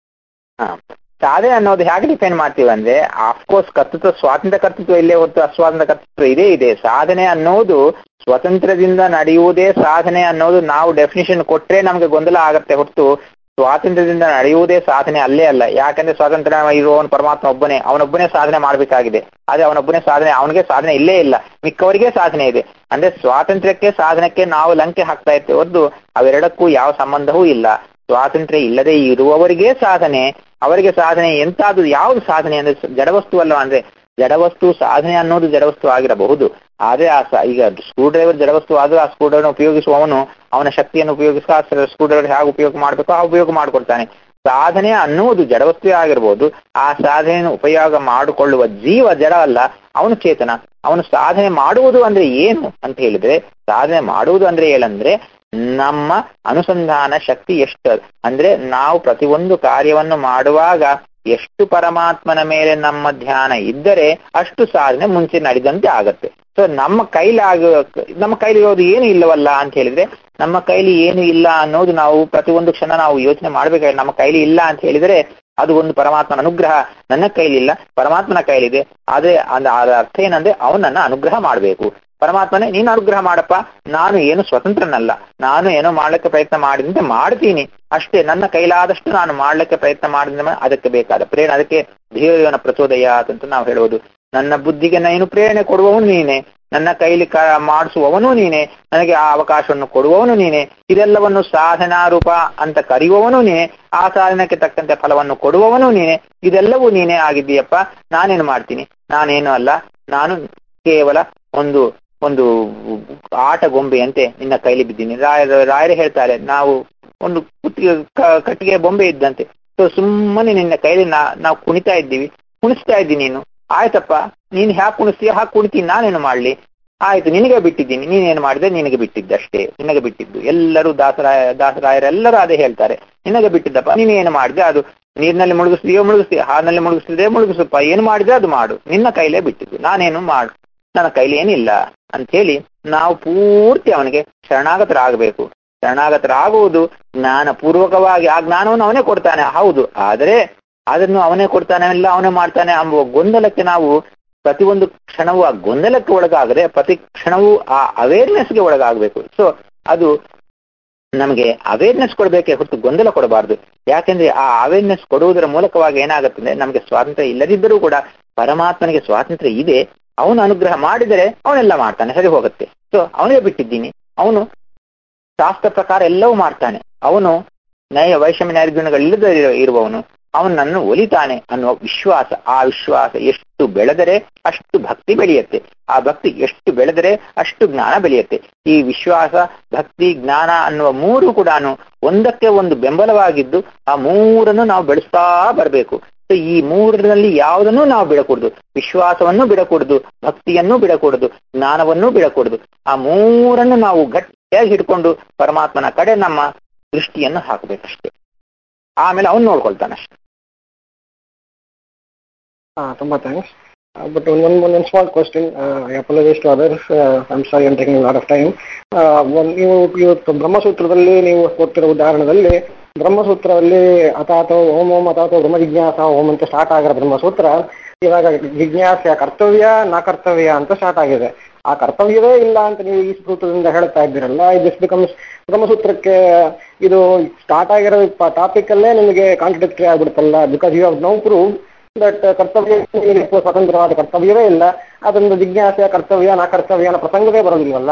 ಹಾ. ಸಾಧನೆ ಅನ್ನೋದು ಹೇಗೆ ಡಿಫೈನ್ ಮಾಡ್ತೀವಿ ಅಂದ್ರೆ ಆಫ್ಕೋರ್ಸ್ ಕರ್ತೃತ್ವ ಸ್ವಾತಂತ್ರ್ಯ ಕರ್ತೃತ್ವ ಇಲ್ಲೇ ಹೊತ್ತು ಅಸ್ವಾತಂತ್ರ್ಯ ಕರ್ತೃತ್ವ ಇದೇ ಇದೆ ಸಾಧನೆ ಅನ್ನೋದು ಸ್ವತಂತ್ರದಿಂದ ನಡೆಯುವುದೇ ಸಾಧನೆ ಅನ್ನೋದು ನಾವು ಡೆಫಿನಿಷನ್ ಕೊಟ್ರೆ ನಮ್ಗೆ ಗೊಂದಲ ಆಗತ್ತೆ ಹೊರತು ಸ್ವಾತಂತ್ರ್ಯದಿಂದ ನಡೆಯುವುದೇ ಸಾಧನೆ ಅಲ್ಲೇ ಅಲ್ಲ ಯಾಕಂದ್ರೆ ಸ್ವಾತಂತ್ರ್ಯ ಇರುವವನು ಪರಮಾತ್ಮ ಒಬ್ಬನೇ ಅವನೊಬ್ಬನೇ ಸಾಧನೆ ಮಾಡಬೇಕಾಗಿದೆ ಆದ್ರೆ ಅವನೊಬ್ಬನೇ ಸಾಧನೆ ಅವನಿಗೆ ಸಾಧನೆ ಇಲ್ಲೇ ಇಲ್ಲ ಮಿಕ್ಕವರಿಗೆ ಸಾಧನೆ ಇದೆ ಅಂದ್ರೆ ಸ್ವಾತಂತ್ರ್ಯಕ್ಕೆ ಸಾಧನಕ್ಕೆ ನಾವು ಲಂಕೆ ಹಾಕ್ತಾ ಇರ್ತೇವೆ ಹೊರತು ಅವೆರಡಕ್ಕೂ ಯಾವ ಸಂಬಂಧವೂ ಇಲ್ಲ ಸ್ವಾತಂತ್ರ್ಯ ಇಲ್ಲದೆ ಇರುವವರಿಗೆ ಸಾಧನೆ ಅವರಿಗೆ ಸಾಧನೆ ಎಂತಾದ್ರು ಯಾವ್ದು ಸಾಧನೆ ಅಂದ್ರೆ ಜಡವಸ್ತು ಅಲ್ಲ ಅಂದ್ರೆ ಜಡವಸ್ತು ಸಾಧನೆ ಅನ್ನೋದು ಜಡವಸ್ತು ಆಗಿರಬಹುದು ಆದ್ರೆ ಆ ಸ- ಈಗ ಸ್ಕ್ರೂ ಡ್ರೈವರ್ ಜಡವಸ್ತು ಆದ್ರೂ ಆ ಸ್ಕ್ರೂ ಡ್ರೈವರ್ ಉಪಯೋಗಿಸುವವನು ಅವನ ಶಕ್ತಿಯನ್ನು ಉಪಯೋಗಿಸಿ ಆ ಸ್ಕ್ರೂ ಡ್ರೈವರ್ ಹೇಗೆ ಉಪಯೋಗ ಮಾಡಬೇಕು ಆ ಉಪಯೋಗ ಮಾಡಿಕೊಡ್ತಾನೆ ಸಾಧನೆ ಅನ್ನುವುದು ಜಡವಸ್ತುವೇ ಆಗಿರ್ಬೋದು ಆ ಸಾಧನೆಯನ್ನು ಉಪಯೋಗ ಮಾಡಿಕೊಳ್ಳುವ ಜೀವ ಜಡ ಅಲ್ಲ ಅವನು ಚೇತನ ಅವನು ಸಾಧನೆ ಮಾಡುವುದು ಅಂದ್ರೆ ಏನು ಅಂತ ಹೇಳಿದ್ರೆ ಸಾಧನೆ ಮಾಡುವುದು ಅಂದ್ರೆ ಏನಂದ್ರೆ ನಮ್ಮ ಅನುಸಂಧಾನ ಶಕ್ತಿ ಎಷ್ಟು ಅಂದ್ರೆ ನಾವು ಪ್ರತಿಯೊಂದು ಕಾರ್ಯವನ್ನು ಮಾಡುವಾಗ ಎಷ್ಟು ಪರಮಾತ್ಮನ ಮೇಲೆ ನಮ್ಮ ಧ್ಯಾನ ಇದ್ದರೆ ಅಷ್ಟು ಸಾಧನೆ ಮುಂಚೆ ನಡೆದಂತೆ ಆಗತ್ತೆ ಸೊ ನಮ್ಮ ಕೈಲಿ ಆಗ ನಮ್ಮ ಕೈಲಿ ಇರೋದು ಏನು ಇಲ್ಲವಲ್ಲ ಅಂತ ಹೇಳಿದ್ರೆ ನಮ್ಮ ಕೈಲಿ ಏನು ಇಲ್ಲ ಅನ್ನೋದು ನಾವು ಪ್ರತಿಯೊಂದು ಕ್ಷಣ ನಾವು ಯೋಚನೆ ಮಾಡ್ಬೇಕಾದ್ರೆ ನಮ್ಮ ಕೈಲಿ ಇಲ್ಲ ಅಂತ ಹೇಳಿದ್ರೆ ಅದು ಒಂದು ಪರಮಾತ್ಮನ ಅನುಗ್ರಹ ನನ್ನ ಕೈಲಿಲ್ಲ ಪರಮಾತ್ಮನ ಕೈಲಿದೆ ಆದ್ರೆ ಅದ ಅದರ ಅರ್ಥ ಏನಂದ್ರೆ ಅವನನ್ನ ಅನುಗ್ರಹ ಮಾಡಬೇಕು ಪರಮಾತ್ಮನೇ ನೀನು ಅನುಗ್ರಹ ಮಾಡಪ್ಪ ನಾನು ಏನು ಸ್ವತಂತ್ರನಲ್ಲ ನಾನು ಏನೋ ಮಾಡ್ಲಿಕ್ಕೆ ಪ್ರಯತ್ನ ಮಾಡಿದಂತೆ ಮಾಡ್ತೀನಿ ಅಷ್ಟೇ ನನ್ನ ಕೈಲಾದಷ್ಟು ನಾನು ಮಾಡ್ಲಿಕ್ಕೆ ಪ್ರಯತ್ನ ಮಾಡಿದ ಅದಕ್ಕೆ ಬೇಕಾದ ಪ್ರೇರಣೆ ಅದಕ್ಕೆ ಧ್ಯೇಯವನ ಪ್ರಚೋದಯ ಅಂತ ನಾವು ಹೇಳುವುದು ನನ್ನ ಬುದ್ಧಿಗೆ ನೀನು ಪ್ರೇರಣೆ ಕೊಡುವವನು ನೀನೆ ನನ್ನ ಕೈಲಿ ಕ ಮಾಡಿಸುವವನು ನೀನೆ ನನಗೆ ಆ ಅವಕಾಶವನ್ನು ಕೊಡುವವನು ನೀನೆ ಇದೆಲ್ಲವನ್ನು ಸಾಧನಾ ರೂಪ ಅಂತ ಕರೆಯುವವನು ನೀನೆ ಆ ಸಾಧನಕ್ಕೆ ತಕ್ಕಂತೆ ಫಲವನ್ನು ಕೊಡುವವನು ನೀನೆ ಇದೆಲ್ಲವೂ ನೀನೇ ಆಗಿದ್ದೀಯಪ್ಪ ನಾನೇನು ಮಾಡ್ತೀನಿ ನಾನೇನು ಅಲ್ಲ ನಾನು ಕೇವಲ ಒಂದು ಒಂದು ಆಟ ಗೊಂಬೆಯಂತೆ ನಿನ್ನ ಕೈಲಿ ಬಿದ್ದೀನಿ ರಾಯರ ರಾಯರೇ ಹೇಳ್ತಾರೆ ನಾವು ಒಂದು ಕುತ್ತಿಗೆ ಕ- ಕಟ್ಟಿಗೆ ಬೊಂಬೆ ಇದ್ದಂತೆ ಸೊ ಸುಮ್ಮನೆ ನಿನ್ನ ಕೈಲಿ ನಾ ನಾವು ಕುಣಿತಾ ಇದ್ದೀವಿ ಕುಣಿಸ್ತಾ ಇದ್ದೀನಿ ನೀನು ಆಯ್ತಪ್ಪ ನೀನ್ ಹ್ಯಾಕ್ ಕುಣಿಸ್ತೀಯ ಹಾಕ್ ಕುಣಿತೀನಿ ನಾನೇನು ಮಾಡ್ಲಿ ಆಯ್ತು ನಿನಗೆ ಬಿಟ್ಟಿದ್ದೀನಿ ನೀನೇನು ಮಾಡಿದೆ ನಿನಗೆ ಬಿಟ್ಟಿದ್ದಷ್ಟೇ ನಿನಗೆ ಬಿಟ್ಟಿದ್ದು ಎಲ್ಲರೂ ದಾಸರಾಯ ದಾಸರಾಯರೆಲ್ಲರೂ ಅದೇ ಹೇಳ್ತಾರೆ ನಿನಗೆ ಬಿಟ್ಟಿದ್ದಪ್ಪ ನೀನೇನು ಮಾಡಿದೆ ಅದು ನೀರಿನಲ್ಲಿ ಮುಳುಗಿಸ್ತೀಯೋ ಮುಳುಗಿಸ್ತೀಯ ಹಾಲಿನಲ್ಲಿ ಮುಳುಗಿಸ್ತಿದೆ ಮುಳುಗಿಸಪ್ಪ ಏನು ಮಾಡಿದೆ ಅದು ಮಾಡು ನಿನ್ನ ಕೈಲೇ ಬಿಟ್ಟಿದ್ದು ನಾನೇನು ಮಾಡು ನನ್ನ ಕೈಲಿ ಏನಿಲ್ಲ ಅಂತೇಳಿ ನಾವು ಪೂರ್ತಿ ಅವನಿಗೆ ಶರಣಾಗತರಾಗಬೇಕು ಶರಣಾಗತರಾಗುವುದು ಜ್ಞಾನ ಪೂರ್ವಕವಾಗಿ ಆ ಜ್ಞಾನವನ್ನು ಅವನೇ ಕೊಡ್ತಾನೆ ಹೌದು ಆದರೆ ಅದನ್ನು ಅವನೇ ಕೊಡ್ತಾನೆ ಇಲ್ಲ ಅವನೇ ಮಾಡ್ತಾನೆ ಎಂಬುವ ಗೊಂದಲಕ್ಕೆ ನಾವು ಪ್ರತಿಯೊಂದು ಕ್ಷಣವೂ ಆ ಗೊಂದಲಕ್ಕೆ ಒಳಗಾಗದೆ ಪ್ರತಿ ಕ್ಷಣವೂ ಆ ಅವೇರ್ನೆಸ್ಗೆ ಒಳಗಾಗಬೇಕು ಸೊ ಅದು ನಮಗೆ ಅವೇರ್ನೆಸ್ ಕೊಡಬೇಕೆ ಹೊರತು ಗೊಂದಲ ಕೊಡಬಾರದು ಯಾಕೆಂದ್ರೆ ಆ ಅವೇರ್ನೆಸ್ ಕೊಡುವುದರ ಮೂಲಕವಾಗಿ ಏನಾಗುತ್ತದೆ ನಮಗೆ ಸ್ವಾತಂತ್ರ್ಯ ಇಲ್ಲದಿದ್ದರೂ ಕೂಡ ಪರಮಾತ್ಮನಿಗೆ ಸ್ವಾತಂತ್ರ್ಯ ಇದೆ ಅವನು ಅನುಗ್ರಹ ಮಾಡಿದರೆ ಅವನೆಲ್ಲ ಮಾಡ್ತಾನೆ ಸರಿ ಹೋಗುತ್ತೆ ಸೊ ಅವನಿಗೆ ಬಿಟ್ಟಿದ್ದೀನಿ ಅವನು ಶಾಸ್ತ್ರ ಪ್ರಕಾರ ಎಲ್ಲವೂ ಮಾಡ್ತಾನೆ ಅವನು ನಯ ವೈಷಮ್ಯ ನೈರ್ಗುಣ್ಯಗಳಿಲ್ಲದೆ ಇರುವವನು ಅವನನ್ನು ಒಲಿತಾನೆ ಅನ್ನುವ ವಿಶ್ವಾಸ ಆ ವಿಶ್ವಾಸ ಎಷ್ಟು ಬೆಳೆದರೆ ಅಷ್ಟು ಭಕ್ತಿ ಬೆಳೆಯುತ್ತೆ ಆ ಭಕ್ತಿ ಎಷ್ಟು ಬೆಳೆದರೆ ಅಷ್ಟು ಜ್ಞಾನ ಬೆಳೆಯುತ್ತೆ ಈ ವಿಶ್ವಾಸ ಭಕ್ತಿ ಜ್ಞಾನ ಅನ್ನುವ ಮೂರು ಕೂಡ ಒಂದಕ್ಕೆ ಒಂದು ಬೆಂಬಲವಾಗಿದ್ದು ಆ ಮೂರನ್ನು ನಾವು ಬೆಳೆಸ್ತಾ ಬರಬೇಕು ಸೊ ಈ ಮೂರರಲ್ಲಿ ಯಾವುದನ್ನು ನಾವು ಬಿಡಕೂಡದು ವಿಶ್ವಾಸವನ್ನು ಬಿಡಕೂಡದು ಭಕ್ತಿಯನ್ನು ಬಿಡಕೂಡದು ಜ್ಞಾನವನ್ನು ಬಿಡಕೂಡದು ಆ ಮೂರನ್ನು ನಾವು ಗಟ್ಟಿಯಾಗಿ ಹಿಡ್ಕೊಂಡು ಪರಮಾತ್ಮನ ಕಡೆ ನಮ್ಮ ದೃಷ್ಟಿಯನ್ನು ಹಾಕಬೇಕಷ್ಟೇ ಆಮೇಲೆ ಅವನು ನೋಡ್ಕೊಳ್ತಾನಷ್ಟೆ ಹಾ ತುಂಬಾ ಥ್ಯಾಂಕ್ಸ್ ಬಟ್ ಒಂದು ಒಂದು ಒಂದು small question I apologise to others I'm sorry I'm taking lot of time ನೀವು ಇವತ್ತು ಬ್ರಹ್ಮಸೂತ್ರದಲ್ಲಿ ನೀವು ಕೊಟ್ಟಿರೋ ಉದಾಹರಣೆದಲ್ಲಿ ಬ್ರಹ್ಮಸೂತ್ರದಲ್ಲಿ ಅಥಾತೋ ಓಂ ಓಂ ಅಥಾತೋ ಬ್ರಹ್ಮ ಜಿಜ್ಞಾಸ ಓಂ ಅಂತ ಸ್ಟಾರ್ಟ್ ಆಗಿರೋ ಬ್ರಹ್ಮಸೂತ್ರ ಇವಾಗ ಜಿಜ್ಞಾಸೆಯ ಕರ್ತವ್ಯ ನಾ ಕರ್ತವ್ಯ ಅಂತ ಸ್ಟಾರ್ಟ್ ಆಗಿದೆ ಆ ಕರ್ತವ್ಯವೇ ಇಲ್ಲ ಅಂತ ನೀವು ಈ ಸೂತ್ರದಿಂದ ಹೇಳ್ತಾ ಇದ್ದೀರಲ್ಲ ದಿಸ್ ಬಿಕಮ್ಸ್ ಬ್ರಹ್ಮಸೂತ್ರಕ್ಕೆ ಇದು ಸ್ಟಾರ್ಟ್ ಆಗಿರೋ ಟಾಪಿಕ್ ಅಲ್ಲೇ ನಿಮಗೆ ಕಾಂಟ್ರಡಿಕ್ಟರಿ ಆಗ್ಬಿಡುತ್ತಲ್ಲ because you have now prove that ಕರ್ತವ್ಯ ಸ್ವತಂತ್ರವಾದ ಕರ್ತವ್ಯವೇ ಇಲ್ಲ ಅದೊಂದು ಜಿಜ್ಞಾಸೆಯ ಕರ್ತವ್ಯ ನಾ ಕರ್ತವ್ಯ ಅನ್ನೋ ಪ್ರಸಂಗವೇ ಬರೋದಿಲ್ವಲ್ಲ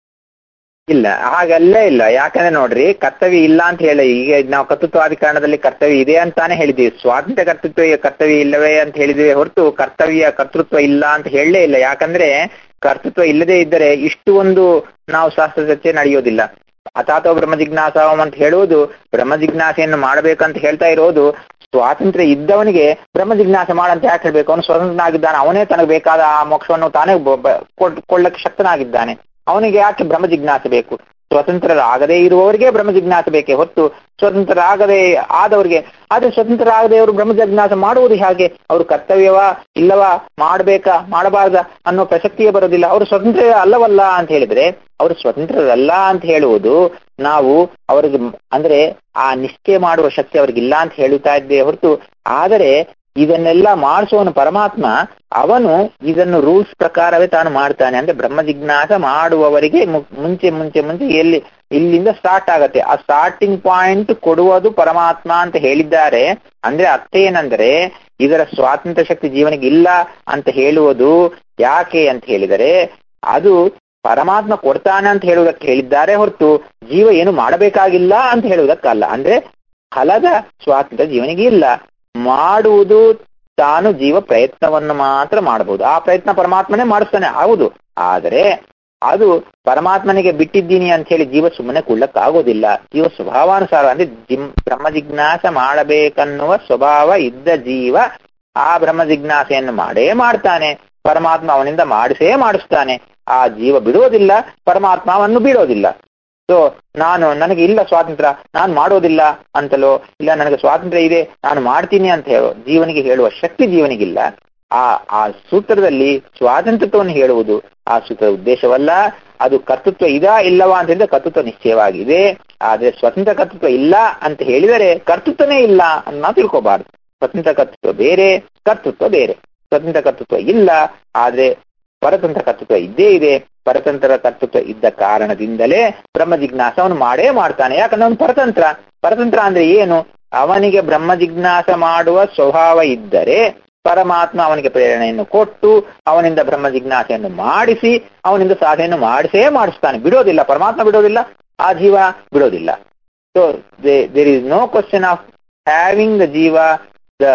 ಇಲ್ಲ ಹಾಗಲ್ಲೇ ಇಲ್ಲ ಯಾಕಂದ್ರೆ ನೋಡ್ರಿ ಕರ್ತವ್ಯ ಇಲ್ಲ ಅಂತ ಹೇಳಿ ಈಗ ನಾವು ಕರ್ತೃತ್ವಾಧಿಕರಣದಲ್ಲಿ ಕರ್ತವ್ಯ ಇದೆ ಅಂತಾನೆ ಹೇಳಿದೀವಿ ಸ್ವಾತಂತ್ರ್ಯ ಕರ್ತೃತ್ವ ಕರ್ತವ್ಯ ಇಲ್ಲವೇ ಅಂತ ಹೇಳಿದ್ವಿ ಹೊರತು ಕರ್ತವ್ಯ ಕರ್ತೃತ್ವ ಇಲ್ಲ ಅಂತ ಹೇಳಲೇ ಇಲ್ಲ ಯಾಕಂದ್ರೆ ಕರ್ತೃತ್ವ ಇಲ್ಲದೆ ಇದ್ದರೆ ಇಷ್ಟು ಒಂದು ನಾವು ಶಾಸ್ತ್ರ ಚರ್ಚೆ ನಡೆಯೋದಿಲ್ಲ ಅಥಾತೋ ಬ್ರಹ್ಮ ಜಿಜ್ಞಾಸವಂ ಅಂತ ಹೇಳುವುದು ಬ್ರಹ್ಮ ಜಿಜ್ಞಾಸೆಯನ್ನು ಮಾಡಬೇಕಂತ ಹೇಳ್ತಾ ಇರೋದು ಸ್ವಾತಂತ್ರ್ಯ ಇದ್ದವನಿಗೆ ಬ್ರಹ್ಮ ಜಿಜ್ಞಾಸೆ ಮಾಡಂತ ಯಾಕೆ ಹೇಳ್ಬೇಕು ಅವನು ಸ್ವತಂತ್ರನಾಗಿದ್ದಾನೆ ಅವನೇ ತನಗೆ ಬೇಕಾದ ಆ ಮೋಕ್ಷವನ್ನು ತಾನೇ ಬ- ಬ- ಕೊಡ್- ಕೊಳ್ಳಕ್ಕೆ ಶಕ್ತನಾಗಿದ್ದಾನೆ ಅವನಿಗೆ ಯಾಕೆ ಬ್ರಹ್ಮ ಜಿಜ್ಞಾಸೆ ಬೇಕು ಸ್ವತಂತ್ರರಾಗದೇ ಇರುವವರಿಗೆ ಬ್ರಹ್ಮ ಜಿಜ್ಞಾಸೆ ಬೇಕೆ ಹೊತ್ತು ಸ್ವತಂತ್ರರಾಗದೆ ಆದವರಿಗೆ ಆದ್ರೆ ಸ್ವತಂತ್ರರಾಗದೆ ಅವರು ಬ್ರಹ್ಮ ಜಿಜ್ಞಾಸೆ ಮಾಡುವುದು ಹೇಗೆ ಅವರು ಕರ್ತವ್ಯವಾ ಇಲ್ಲವಾ ಮಾಡಬೇಕಾ ಮಾಡಬಾರ್ದ ಅನ್ನೋ ಪ್ರಸಕ್ತಿಯೇ ಬರೋದಿಲ್ಲ ಅವರು ಸ್ವತಂತ್ರ ಅಲ್ಲವಲ್ಲ ಅಂತ ಹೇಳಿದ್ರೆ ಅವರು ಸ್ವತಂತ್ರರಲ್ಲ ಅಂತ ಹೇಳುವುದು ನಾವು ಅವರಿಗೆ ಅಂದ್ರೆ ಆ ನಿಷ್ಠೆ ಮಾಡುವ ಶಕ್ತಿ ಅವ್ರಿಗಿಲ್ಲ ಅಂತ ಹೇಳುತ್ತಾ ಇದ್ದೇ ಹೊರತು ಆದರೆ ಇದನ್ನೆಲ್ಲ ಮಾಡಿಸುವನು ಪರಮಾತ್ಮ ಅವನು ಇದನ್ನು ರೂಲ್ಸ್ ಪ್ರಕಾರವೇ ತಾನು ಮಾಡ್ತಾನೆ ಅಂದ್ರೆ ಬ್ರಹ್ಮ ಜಿಜ್ಞಾಸ ಮಾಡುವವರಿಗೆ ಮು- ಮುಂಚೆ ಮುಂಚೆ ಮುಂಚೆ ಎಲ್ಲಿ ಇಲ್ಲಿಂದ ಸ್ಟಾರ್ಟ್ ಆಗತ್ತೆ ಆ ಸ್ಟಾರ್ಟಿಂಗ್ ಪಾಯಿಂಟ್ ಕೊಡುವುದು ಪರಮಾತ್ಮ ಅಂತ ಹೇಳಿದ್ದಾರೆ ಅಂದ್ರೆ ಅರ್ಥ ಏನಂದ್ರೆ ಇದರ ಸ್ವಾತಂತ್ರ್ಯ ಶಕ್ತಿ ಜೀವನಿಗೆ ಇಲ್ಲ ಅಂತ ಹೇಳುವುದು ಯಾಕೆ ಅಂತ ಹೇಳಿದರೆ ಅದು ಪರಮಾತ್ಮ ಕೊಡ್ತಾನೆ ಅಂತ ಹೇಳುವುದಕ್ಕೆ ಹೇಳಿದ್ದಾರೆ ಹೊರತು ಜೀವ ಏನು ಮಾಡಬೇಕಾಗಿಲ್ಲ ಅಂತ ಹೇಳುವುದಕ್ಕಲ್ಲ ಅಂದ್ರೆ ಫಲದ ಸ್ವಾತಂತ್ರ್ಯ ಜೀವನಿಗೆ ಇಲ್ಲ ಮಾಡುವುದು ತಾನು ಜೀವ ಪ್ರಯತ್ನವನ್ನು ಮಾತ್ರ ಮಾಡಬಹುದು ಆ ಪ್ರಯತ್ನ ಪರಮಾತ್ಮನೇ ಮಾಡಿಸ್ತಾನೆ ಹೌದು ಆದರೆ ಅದು ಪರಮಾತ್ಮನಿಗೆ ಬಿಟ್ಟಿದ್ದೀನಿ ಅಂತ ಹೇಳಿ ಜೀವ ಸುಮ್ಮನೆ ಆಗೋದಿಲ್ಲ ಜೀವ ಸ್ವಭಾವಾನುಸಾರ ಅಂದ್ರೆ ಜಿಮ್ ಬ್ರಹ್ಮ ಜಿಜ್ಞಾಸ ಮಾಡಬೇಕನ್ನುವ ಸ್ವಭಾವ ಇದ್ದ ಜೀವ ಆ ಬ್ರಹ್ಮ ಜಿಜ್ಞಾಸೆಯನ್ನು ಮಾಡೇ ಮಾಡ್ತಾನೆ ಪರಮಾತ್ಮ ಅವನಿಂದ ಮಾಡಿಸೇ ಮಾಡಿಸ್ತಾನೆ ಆ ಜೀವ ಬಿಡೋದಿಲ್ಲ ಪರಮಾತ್ಮ ಅವನ್ನು ಬಿಡೋದಿಲ್ಲ ಸೊ ನಾನು ನನಗೆ ಇಲ್ಲ ಸ್ವಾತಂತ್ರ್ಯ ನಾನು ಮಾಡೋದಿಲ್ಲ ಅಂತಲೋ ಇಲ್ಲ ನನಗೆ ಸ್ವಾತಂತ್ರ್ಯ ಇದೆ ನಾನು ಮಾಡ್ತೀನಿ ಅಂತ ಹೇಳೋ ಜೀವನಿಗೆ ಹೇಳುವ ಶಕ್ತಿ ಜೀವನಿಗಿಲ್ಲ ಆ ಆ ಸೂತ್ರದಲ್ಲಿ ಸ್ವಾತಂತ್ರ್ಯತ್ವವನ್ನು ಹೇಳುವುದು ಆ ಸೂತ್ರದ ಉದ್ದೇಶವಲ್ಲ ಅದು ಕರ್ತೃತ್ವ ಇದಾ ಇಲ್ಲವಾ ಅಂತ ಹೇಳಿದ್ರೆ ಕರ್ತೃತ್ವ ನಿಶ್ಚಯವಾಗಿದೆ ಆದ್ರೆ ಸ್ವತಂತ್ರ ಕರ್ತೃತ್ವ ಇಲ್ಲ ಅಂತ ಹೇಳಿದರೆ ಕರ್ತೃತ್ವನೇ ಇಲ್ಲ ಅಂತ ನಾವು ತಿಳ್ಕೋಬಾರ್ದು ಸ್ವತಂತ್ರ ಕರ್ತೃತ್ವ ಬೇರೆ ಕರ್ತೃತ್ವ ಬೇರೆ ಸ್ವತಂತ್ರ ಕರ್ತೃತ್ವ ಇಲ್ಲ ಆದ್ರೆ ಪರತಂತ್ರ ಕರ್ತೃತ್ವ ಇದ್ದೇ ಇದೆ ಪರತಂತ್ರ ಕರ್ತೃತ್ವ ಇದ್ದ ಕಾರಣದಿಂದಲೇ ಬ್ರಹ್ಮ ಜಿಜ್ಞಾಸ ಅವನು ಮಾಡೇ ಮಾಡ್ತಾನೆ ಯಾಕಂದ್ರೆ ಅವನು ಪರತಂತ್ರ ಪರತಂತ್ರ ಅಂದ್ರೆ ಏನು ಅವನಿಗೆ ಬ್ರಹ್ಮ ಜಿಜ್ಞಾಸ ಮಾಡುವ ಸ್ವಭಾವ ಇದ್ದರೆ ಪರಮಾತ್ಮ ಅವನಿಗೆ ಪ್ರೇರಣೆಯನ್ನು ಕೊಟ್ಟು ಅವನಿಂದ ಬ್ರಹ್ಮ ಜಿಜ್ಞಾಸೆಯನ್ನು ಮಾಡಿಸಿ ಅವನಿಂದ ಸಾಧನೆಯನ್ನು ಮಾಡಿಸೇ ಮಾಡಿಸ್ತಾನೆ ಬಿಡೋದಿಲ್ಲ ಪರಮಾತ್ಮ ಬಿಡೋದಿಲ್ಲ ಆ ಜೀವ ಬಿಡೋದಿಲ್ಲ so there is no question of having the ಜೀವ ದ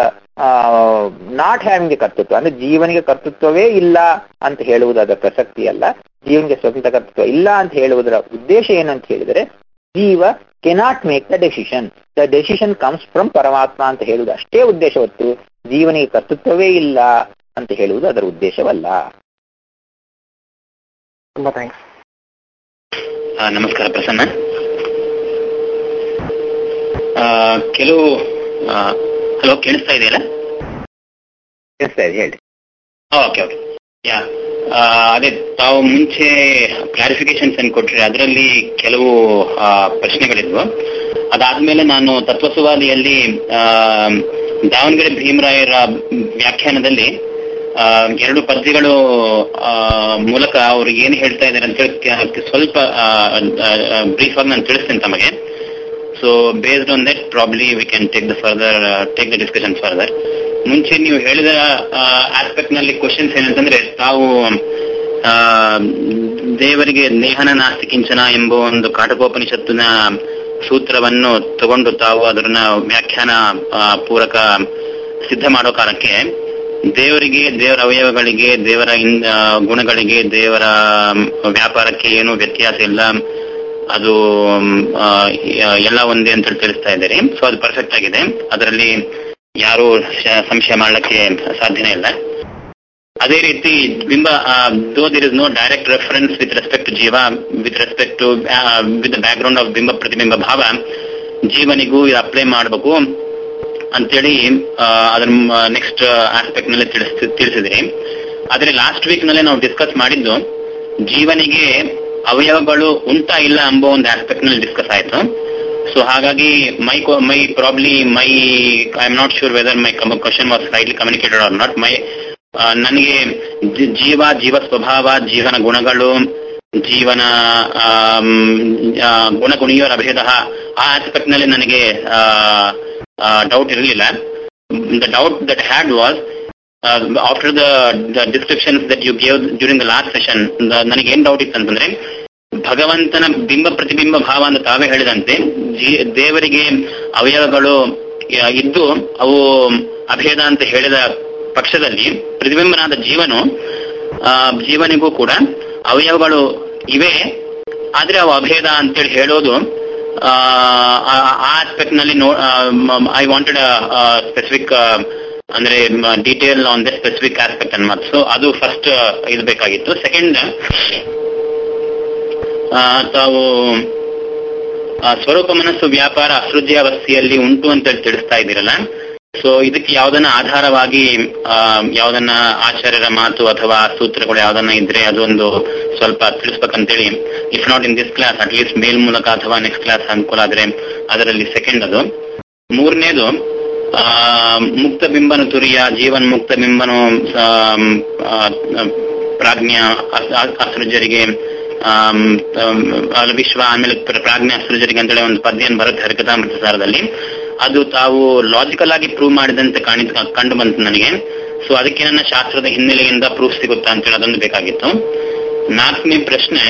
ನಾಟ್ ಹ್ಯಾವಿಂಗ್ ದಿ ಕರ್ತೃತ್ವ ಅಂದ್ರೆ ಜೀವನಿಗೆ ಕರ್ತೃತ್ವವೇ ಇಲ್ಲ ಅಂತ ಹೇಳುವುದು ಅದರ ಪ್ರಸಕ್ತಿ ಅಲ್ಲ ಜೀವನಿಗೆ ಸ್ವತಂತ್ರ ಕರ್ತೃತ್ವ ಇಲ್ಲ ಅಂತ ಹೇಳುವುದರ ಉದ್ದೇಶ ಏನು ಅಂತ ಹೇಳಿದರೆ ಜೀವ cannot make the decision the decision comes from ಪರಮಾತ್ಮ ಅಂತ ಹೇಳುವುದು ಅಷ್ಟೇ ಉದ್ದೇಶ ಹೊತ್ತು ಜೀವನಿಗೆ ಕರ್ತೃತ್ವವೇ ಇಲ್ಲ ಅಂತ ಹೇಳುವುದು ಅದರ ಉದ್ದೇಶವಲ್ಲ ತುಂಬಾ ಥ್ಯಾಂಕ್ಸ್ ಆ, ನಮಸ್ಕಾರ ಪ್ರಸನ್ನ ಆ, ಕೆಲವು ಹಲೋ ಕೇಳಿಸ್ತಾ ಇದೆಯಲ್ಲ ಕೇಳಿಸ್ತಾ ಇದೆ ಹೇಳಿ ಓಕೆ ಓಕೆ ಯಾ ಅದೇ ತಾವು ಮುಂಚೆ ಕ್ಲಾರಿಫಿಕೇಶನ್ಸ್ ಅನ್ನು ಕೊಟ್ರಿ ಅದರಲ್ಲಿ ಕೆಲವು ಆ, ಪ್ರಶ್ನೆಗಳಿದ್ವು ಅದಾದ್ಮೇಲೆ ನಾನು ತತ್ವಸುವಾದಿಯಲ್ಲಿ ಆ, ದಾವಣಗೆರೆ ಭೀಮರಾಯರ ವ್ಯಾಖ್ಯಾನದಲ್ಲಿ ಆ, ಎರಡು ಪದ್ಯಗಳು ಆ, ಮೂಲಕ ಅವ್ರು ಏನು ಹೇಳ್ತಾ ಇದ್ದಾರೆ ಅಂತ ಹೇಳಿ ಕೆ- ಸ್ವಲ್ಪ ಬ್ರೀಫ್ ಆಗಿ ನಾನು ತಿಳಿಸ್ತೇನೆ ತಮಗೆ so based on that probably we can take the further take the discussion further ಮುಂಚೆ ನೀವು ಹೇಳಿದ ಆಸ್ಪೆಕ್ಟ್ ನಲ್ಲಿ ಕ್ವಶನ್ಸ್ ಏನಂತಂದ್ರೆ ತಾವು ಆ, ದೇವರಿಗೆ ನೇಹನ ನಾಸ್ತಿ ಕಿಂಚನ ಎಂಬ ಒಂದು ಕಾಟಕೋಪನಿಷತ್ತಿನ ಸೂತ್ರವನ್ನು ತಗೊಂಡು ತಾವು ಅದನ್ನ ವ್ಯಾಖ್ಯಾನ ಆ, ಪೂರಕ ಸಿದ್ಧ ಮಾಡೋ ಕಾಲಕ್ಕೆ ದೇವರಿಗೆ ದೇವರ ಅವಯವಗಳಿಗೆ ದೇವರ ಇನ್- ಆ, ಗುಣಗಳಿಗೆ ದೇವರ ಮ್, ವ್ಯಾಪಾರಕ್ಕೆ ಏನು ವ್ಯತ್ಯಾಸ ಇಲ್ಲ ಅದು ಮ್, ಆ, ಯ- ಎಲ್ಲ ಒಂದೇ ಅಂತ ಹೇಳಿ ತಿಳಿಸ್ತಾ ಇದ್ದಾರೆ ಸೊ ಅದು ಪರ್ಫೆಕ್ಟ್ ಆಗಿದೆ ಅದರಲ್ಲಿ ಯಾರು ಶ- ಸಂಶಯ ಮಾಡಲಿಕ್ಕೆ ಸಾಧ್ಯನೇ ಇಲ್ಲ ಅದೇ ರೀತಿ ಬಿಂಬ though there is no direct reference with respect to ಜೀವ with respect to with back of ಬಿಂಬ ಪ್ರತಿಬಿಂಬ ಭಾವ ಜೀವನಿಗೂ ಇದು ಅಪ್ಲೈ ಮಾಡಬೇಕು ಅಂತೇಳಿ ಆ, ಅದರ ನೆಕ್ಸ್ಟ್ ಆಸ್ಪೆಕ್ಟ್ ನಲ್ಲಿ ತಿಳಿಸ್ ತಿಳಿಸಿದ್ರಿ ಆದ್ರೆ ಲಾಸ್ಟ್ ವೀಕ್ ನಲ್ಲೇ ನಾವು ಡಿಸ್ಕಸ್ ಮಾಡಿದ್ದು ಜೀವನಿಗೆ ಅವಯವಗಳು ಉಂಟಾ ಇಲ್ಲ ಎಂಬ ಒಂದು ಆಸ್ಪೆಕ್ಟ್ ನಲ್ಲಿ ಡಿಸ್ಕಸ್ ಆಯ್ತು ಸೊ ಹಾಗಾಗಿ my my probably my I am not sure whether my question was rightly communicated or not my ನನಗೆ ಜಿ- ಜೀವ ಜೀವ ಸ್ವಭಾವ ಜೀವನ ಗುಣಗಳು ಜೀವನ ಆಮ್, ಆ, ಗುಣಗುಣಿಯೋರ ಅಭೇದ ಆ ಆಸ್ಪೆಕ್ಟ್ ನಲ್ಲಿ ನನಗೆ ಡೌಟ್ ಇರಲಿಲ್ಲ the doubt that had was after the descriptions that you gave during the last session ನನಗೆ ಏನ್ ಡೌಟ್ ಇತ್ತು ಅಂತಂದ್ರೆ ಭಗವಂತನ ಬಿಂಬ ಪ್ರತಿಬಿಂಬ ಭಾವ ಅಂತ ತಾವೇ ಹೇಳಿದಂತೆ ಜೀ- ದೇವರಿಗೆ ಅವಯವಗಳು ಆ, ಇದ್ದು ಅವು ಅಭೇದ ಅಂತ ಹೇಳಿದ ಪಕ್ಷದಲ್ಲಿ ಪ್ರತಿಬಿಂಬನಾದ ಜೀವನು ಆ, ಜೀವನಿಗೂ ಕೂಡ ಅವಯವಗಳು ಇವೆ ಆದ್ರೆ ಅವು ಅಭೇದ ಅಂತೇಳಿ ಹೇಳೋದು ಆ ಆಸ್ಪೆಕ್ಟ್ ನಲ್ಲಿ ನೋ ಐ ವಾಂಟೆಡ್ ಸ್ಪೆಸಿಫಿಕ್ ಅಂದ್ರೆ detail on the specific aspect ಅನ್ಮಾತ್ ಸೊ ಅದು ಫಸ್ಟ್ ಇದು ಬೇಕಾಗಿತ್ತು ಸೆಕೆಂಡ್ ತಾವು ಆ, ಸ್ವರೂಪ ಮನಸ್ಸು ವ್ಯಾಪಾರ ಅಸೃಜ್ಯಾವಸ್ಥೆಯಲ್ಲಿ ಉಂಟು ಅಂತ ಹೇಳಿ ತಿಳಿಸ್ತಾ ಇದ್ದೀರಲ್ಲ ಸೊ ಇದಕ್ಕೆ ಯಾವ್ದನ್ನ ಆಧಾರವಾಗಿ ಆ, ಯಾವ್ದನ್ನ ಆಚಾರ್ಯರ ಮಾತು ಅಥವಾ ಸೂತ್ರಗಳು ಯಾವ್ದನ್ನ ಇದ್ರೆ ಅದೊಂದು ಸ್ವಲ್ಪ ತಿಳಿಸ್ಬೇಕಂತೇಳಿ if not in this class at least mail ಮೂಲಕ ಅಥವಾ ನೆಕ್ಸ್ಟ್ ಕ್ಲಾಸ್ ಅನುಕೂಲ ಆದ್ರೆ ಅದರಲ್ಲಿ ಸೆಕೆಂಡ್ ಅದು ಮೂರನೇದು ಆ, ಮುಕ್ತ ಬಿಂಬನು ತುರಿಯ ಜೀವನ್ ಮುಕ್ತ ಬಿಂಬನು ಆಮ್, ಆ, ಪ್ರಾಜ್ಞ ಅಸ್- ಅಸ್- ಅಸೃಜರಿಗೆ ಆಮ್, ಆಮ್, ಅಲ್ಲಿ ವಿಶ್ವ ಆಮೇಲೆ ಪ್ರ- ಪ್ರಾಜ್ಞೆ ಅಸೃಜರಿಗೆ ಅಂತೇಳಿ ಒಂದು ಪದ್ಯ ಬರುತ್ತೆ ಹರಿಕಥಾಮೃತ ಸಾರದಲ್ಲಿ ಅದು ತಾವು ಲಾಜಿಕಲ್ ಆಗಿ ಪ್ರೂವ್ ಮಾಡಿದಂತೆ ಕಾಣಿ ಕಂಡು ಬಂತು ನನಗೆ ಸೊ ಅದಕ್ಕೆ ನನ್ನ ಶಾಸ್ತ್ರದ ಹಿನ್ನೆಲೆಯಿಂದ ಪ್ರೂಫ್ ಸಿಗುತ್ತಾ ಅಂತೇಳಿ ಅದೊಂದು ಬೇಕಾಗಿತ್ತು ನಾಲ್ಕನೇ ಪ್ರಶ್ನೆ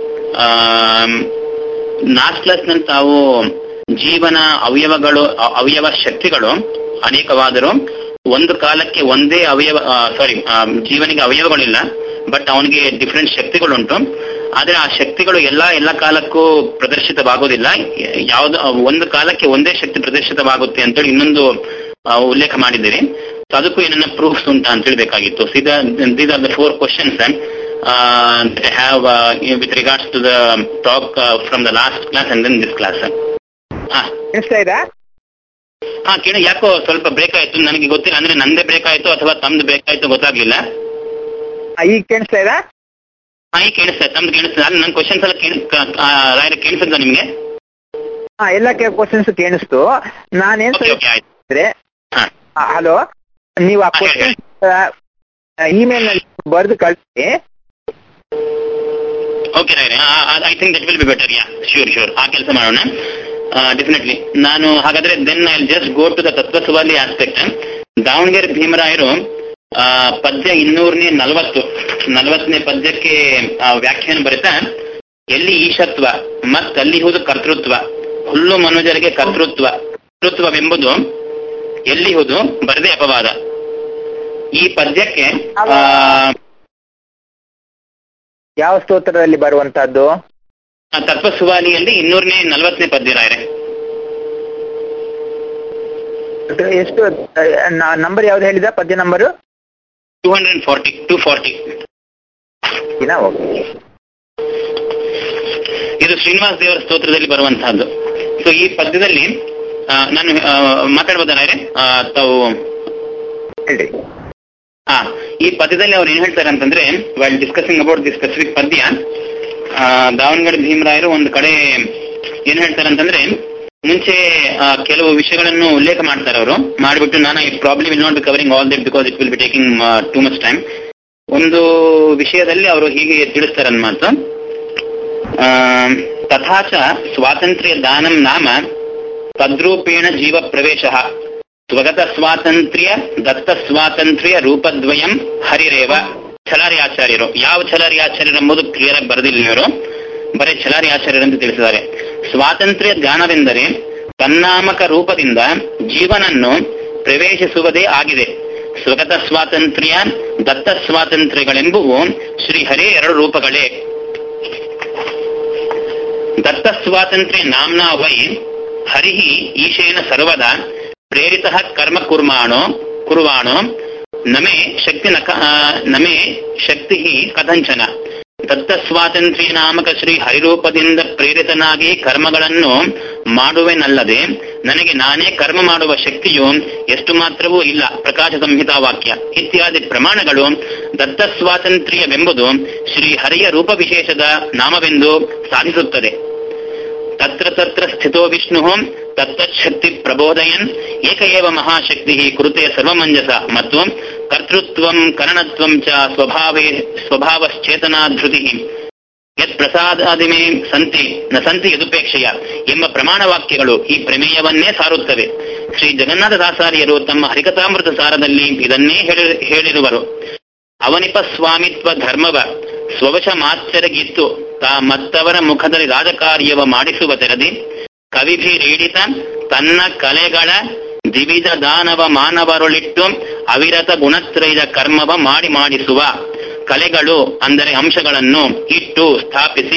ನಾಲ್ಕು ಕ್ಲಾಸ್ ನಲ್ಲಿ ತಾವು ಜೀವನ ಅವಯವಗಳು ಅ- ಅವಯವ ಶಕ್ತಿಗಳು ಅನೇಕವಾದರೂ ಒಂದು ಕಾಲಕ್ಕೆ ಒಂದೇ ಅವಯವ ಸಾರಿ ಜೀವನಿಗೆ ಅವಯವಗಳಿಲ್ಲ ಬಟ್ ಅವನಿಗೆ ಡಿಫರೆಂಟ್ ಶಕ್ತಿಗಳುಂಟು ಆದ್ರೆ ಆ ಶಕ್ತಿಗಳು ಎಲ್ಲ ಎಲ್ಲ ಕಾಲಕ್ಕೂ ಪ್ರದರ್ಶಿತವಾಗೋದಿಲ್ಲ ಯಾವ್ದು ಒಂದು ಕಾಲಕ್ಕೆ ಒಂದೇ ಶಕ್ತಿ ಪ್ರದರ್ಶಿತವಾಗುತ್ತೆ ಅಂತೇಳಿ ಇನ್ನೊಂದು ಆ, ಉಲ್ಲೇಖ ಮಾಡಿದ್ದೀರಿ ಸೊ ಅದಕ್ಕೂ ಏನನ್ನ ಪ್ರೂಫ್ಸ್ ಉಂಟಾ ಅಂತ ಹೇಳ್ಬೇಕಾಗಿತ್ತು ಸೀದಾ these are the four questions have with regards to the talk from the last class and then this class ಹಾ ಕೇಳಿಸ್ತಾ ಇದಾ ಹಾ ಕೇಳಿ ಯಾಕೋ ಸ್ವಲ್ಪ ಬ್ರೇಕ್ ಆಯ್ತು ನನಗೆ ಗೊತ್ತಿಲ್ಲ ಅಂದ್ರೆ ನಂದೇ ಬ್ರೇಕ್ ಆಯ್ತು ಅಥವಾ ತಮ್ದು ಬ್ರೇಕ್ ಆಯ್ತು ಗೊತ್ತಾಗ್ಲಿಲ್ಲ ಆ, ಈಗ ಕೇಳಿಸ್ತಾ ಇದಾ ಹಾ ಈಗ ಕೇಳಿಸ್ತದೆ ತಮ್ದು ಕೇಳಿಸ್ತದೆ ಅಲ್ಲಿ ನನ್ನ ಕ್ವಶನ್ಸ್ ಎಲ್ಲ ಕೇಳಿ ರಾಯರ ಕೇಳಿಸಿದ್ದ ನಿಮ್ಗೆ ಹಾ ಎಲ್ಲ ಕ್ವಶನ್ಸ್ ಕೇಳಿಸ್ತು ನಾನೇನ್ ಓಕೆ ಓಕೆ ಆಯ್ತು ಅಂದ್ರೆ ಹಾ ಹಲೋ ನೀವು ಆ ಹಾ, ಹೇಳಿ, ಕ್ವಶನ್ ಇಮೇಲ್ ನಲ್ಲಿ ಬರೆದು ಕಳಿಸಿ ಓಕೆ ರಾಯರೇ I think that will be better yeah sure sure ಆ ಕೆಲಸ ಮಾಡೋಣ ಡೆಫಿನೆಟ್ಲಿ ನಾನು ಹಾಗಾದ್ರೆ then I just go to the ತತ್ವಸುವಾಲಿ ಆಸ್ಪೆಕ್ಟ್ ದಾವಣಗೆರೆ ಭೀಮರಾಯರು ಆ, ಪದ್ಯ ಇನ್ನೂರನೇ ನಲವತ್ತು ನಲವತ್ತನೇ ಪದ್ಯಕ್ಕೆ ಆ, ವ್ಯಾಖ್ಯಾನ ಬರೀತಾ ಎಲ್ಲಿ ಈಶತ್ವ ಮತ್ತಲ್ಲಿಹುದು ಕರ್ತೃತ್ವ ಹುಲ್ಲು ಮನುಜರಿಗೆ ಕರ್ತೃತ್ವ ಕರ್ತೃತ್ವವೆಂಬುದು ಎಲ್ಲಿಹುದು ಬರದೆ ಅಪವಾದ ಈ ಪದ್ಯಕ್ಕೆ ಆ, ಯಾವ ಸ್ತೋತ್ರದಲ್ಲಿ ಬರುವಂತಹದ್ದು ಆ ತತ್ವಸುವಾಲಿಯಲ್ಲಿ ಇನ್ನೂರನೇ ನಲವತ್ತನೇ ಪದ್ಯ ರಾಯರೆ ಎಷ್ಟು ನಂಬರ್ ಯಾವ್ದು ಹೇಳಿದ ಪದ್ಯ number two hundred forty two forty ದಿನ ಓಕೆ ಇದು ಶ್ರೀನಿವಾಸ ದೇವರ ಸ್ತೋತ್ರದಲ್ಲಿ ಬರುವಂತಹದ್ದು ಸೊ ಈ ಪದ್ಯದಲ್ಲಿ ಆ, ನಾನು ಆ, ಮಾತಾಡ್ಬೋದಾರೆ ತಾವು ಹೇಳಿ ಹಾ ಈ ಪದ್ಯದಲ್ಲಿ ಅವ್ರು ಏನ್ ಹೇಳ್ತಾರೆ ಅಂತಂದ್ರೆ while discussing about the specific ಪದ್ಯ ಆ, ದಾವಣಗೆರೆ ಭೀಮರಾಯರು ಒಂದು ಕಡೆ ಏನ್ ಹೇಳ್ತಾರೆ ಅಂತಂದ್ರೆ ಮುಂಚೆ ಆ, ಕೆಲವು ವಿಷಯಗಳನ್ನು ಉಲ್ಲೇಖ ಮಾಡ್ತಾರೆ ಅವರು ಮಾಡಿಬಿಟ್ಟು ನಾನು ಈ problem will not be covering all that because it will be taking too much time ಒಂದು ವಿಷಯದಲ್ಲಿ ಅವರು ಹೀಗೆ ತಿಳಿಸ್ತಾರೆ ಅನ್ಮಾತು ಆ, ತಥಾ ಚ ಸ್ವಾತಂತ್ರ್ಯ ದಾನಂ ನಾಮ ತದ್ರೂಪೇಣ ಜೀವ ಪ್ರವೇಶ ಸ್ವಗತ ಸ್ವಾತಂತ್ರ್ಯ ದತ್ತ ಸ್ವಾತಂತ್ರ್ಯ ರೂಪದ್ವಯಂ ಹರಿರೇವ ಛಲಾರಿ ಆಚಾರ್ಯರು ಯಾವ ಛಲಾರಿ ಆಚಾರ್ಯರು ಎಂಬುದು ಕ್ಲಿಯರ್ ಆಗಿ ಬರೆದಿಲ್ಲ ಇವರು ಬರೀ ಛಲಾರಿ ಆಚಾರ್ಯರು ಅಂತ ತಿಳಿಸಿದ್ದಾರೆ ಸ್ವಾತಂತ್ರ್ಯ ಜ್ಞಾನವೆಂದರೆ ತನ್ನಾಮಕ ರೂಪದಿಂದ ಜೀವನನ್ನು ಪ್ರವೇಶಿಸುವುದೇ ಆಗಿದೆ ಸ್ವಗತ ಸ್ವಾತಂತ್ರ್ಯ ದತ್ತ ಸ್ವಾತಂತ್ರ್ಯಗಳೆಂಬುವು ಶ್ರೀಹರೇ ಎರಡು ರೂಪಗಳೇ ದತ್ತ ಸ್ವಾತಂತ್ರ್ಯ ನಾಮ್ನಾ ವೈ ಹರಿ ಈಶೇನ ಸರ್ವದಾ ಪ್ರೇರಿತ ಕರ್ಮ ಕುರ್ಮಾಣೋ ಕುರ್ವಾಣೋ ನಮೇ ಶಕ್ತಿ ನಕ ಆ, ನಮೇ ಶಕ್ತಿ ಕಥಂಚನ ದತ್ತ ಸ್ವಾತಂತ್ರ್ಯ ನಾಮಕ ಶ್ರೀ ಹರಿರೂಪದಿಂದ ಪ್ರೇರಿತನಾಗಿ ಕರ್ಮಗಳನ್ನು ಮಾಡುವೆನಲ್ಲದೆ ನನಗೆ ನಾನೇ ಕರ್ಮ ಮಾಡುವ ಶಕ್ತಿಯು ಎಷ್ಟು ಮಾತ್ರವೂ ಇಲ್ಲ ಪ್ರಕಾಶ ಸಂಹಿತಾ ವಾಕ್ಯ ಇತ್ಯಾದಿ ಪ್ರಮಾಣಗಳು ದತ್ತ ಸ್ವಾತಂತ್ರ್ಯವೆಂಬುದು ಶ್ರೀ ಹರಿಯ ರೂಪ ವಿಶೇಷದ ನಾಮವೆಂದು ಸಾಧಿಸುತ್ತದೆ ತತ್ರ ತತ್ರ ಸ್ಥಿತೋ ವಿಷ್ಣು ತತ್ತಚ್ಛಕ್ತಿ ಪ್ರಬೋಧಯನ್ ಏಕ ಏವ ಮಹಾಶಕ್ತಿ ಕೃತೆ ಸರ್ವಮಂಜಸ ಮತ್ತು ಕರ್ತೃತ್ವಂ ಕರಣತ್ವಂ ಚ ಸ್ವಭಾವೇ ಸ್ವಭಾವಶ್ಚೇತನಾಧೃತಿ ಯತ್ ಪ್ರಸಾದಾದಿಮೇ ಸಂತಿ ನ ಸಂತಿ ಯದುಪೇಕ್ಷೆಯ ಎಂಬ ಪ್ರಮಾಣ ವಾಕ್ಯಗಳು ಈ ಪ್ರಮೇಯವನ್ನೇ ಸಾರುತ್ತವೆ ಶ್ರೀ ಜಗನ್ನಾಥ ದಾಸಾರಿಯರು ತಮ್ಮ ಹರಿಕಥಾಮೃತ ಸಾರದಲ್ಲಿ ಇದನ್ನೇ ಹೇಳಿ- ಹೇಳಿರುವರು ಅವನಿಪ ಸ್ವಾಮಿತ್ವ ಧರ್ಮವ ಸ್ವವಶ ಮಾತ್ಸರಗಿತ್ತು ತಾ ಮತ್ತವರ ಮುಖದಲ್ಲಿ ರಾಜಕಾರ್ಯವ ಮಾಡಿಸುವ ತೆರದಿ ಕವಿಭಿರೀಡಿತ ತನ್ನ ಕಲೆಗಳ ದಿವಿಜ ದಾನವ ಮಾನವರೊಳಿಟ್ಟು ಅವಿರತ ಗುಣತ್ರಯದ ಕರ್ಮವ ಮಾಡಿ ಮಾಡಿಸುವ ಕಲೆಗಳು ಅಂದರೆ ಅಂಶಗಳನ್ನು ಇಟ್ಟು ಸ್ಥಾಪಿಸಿ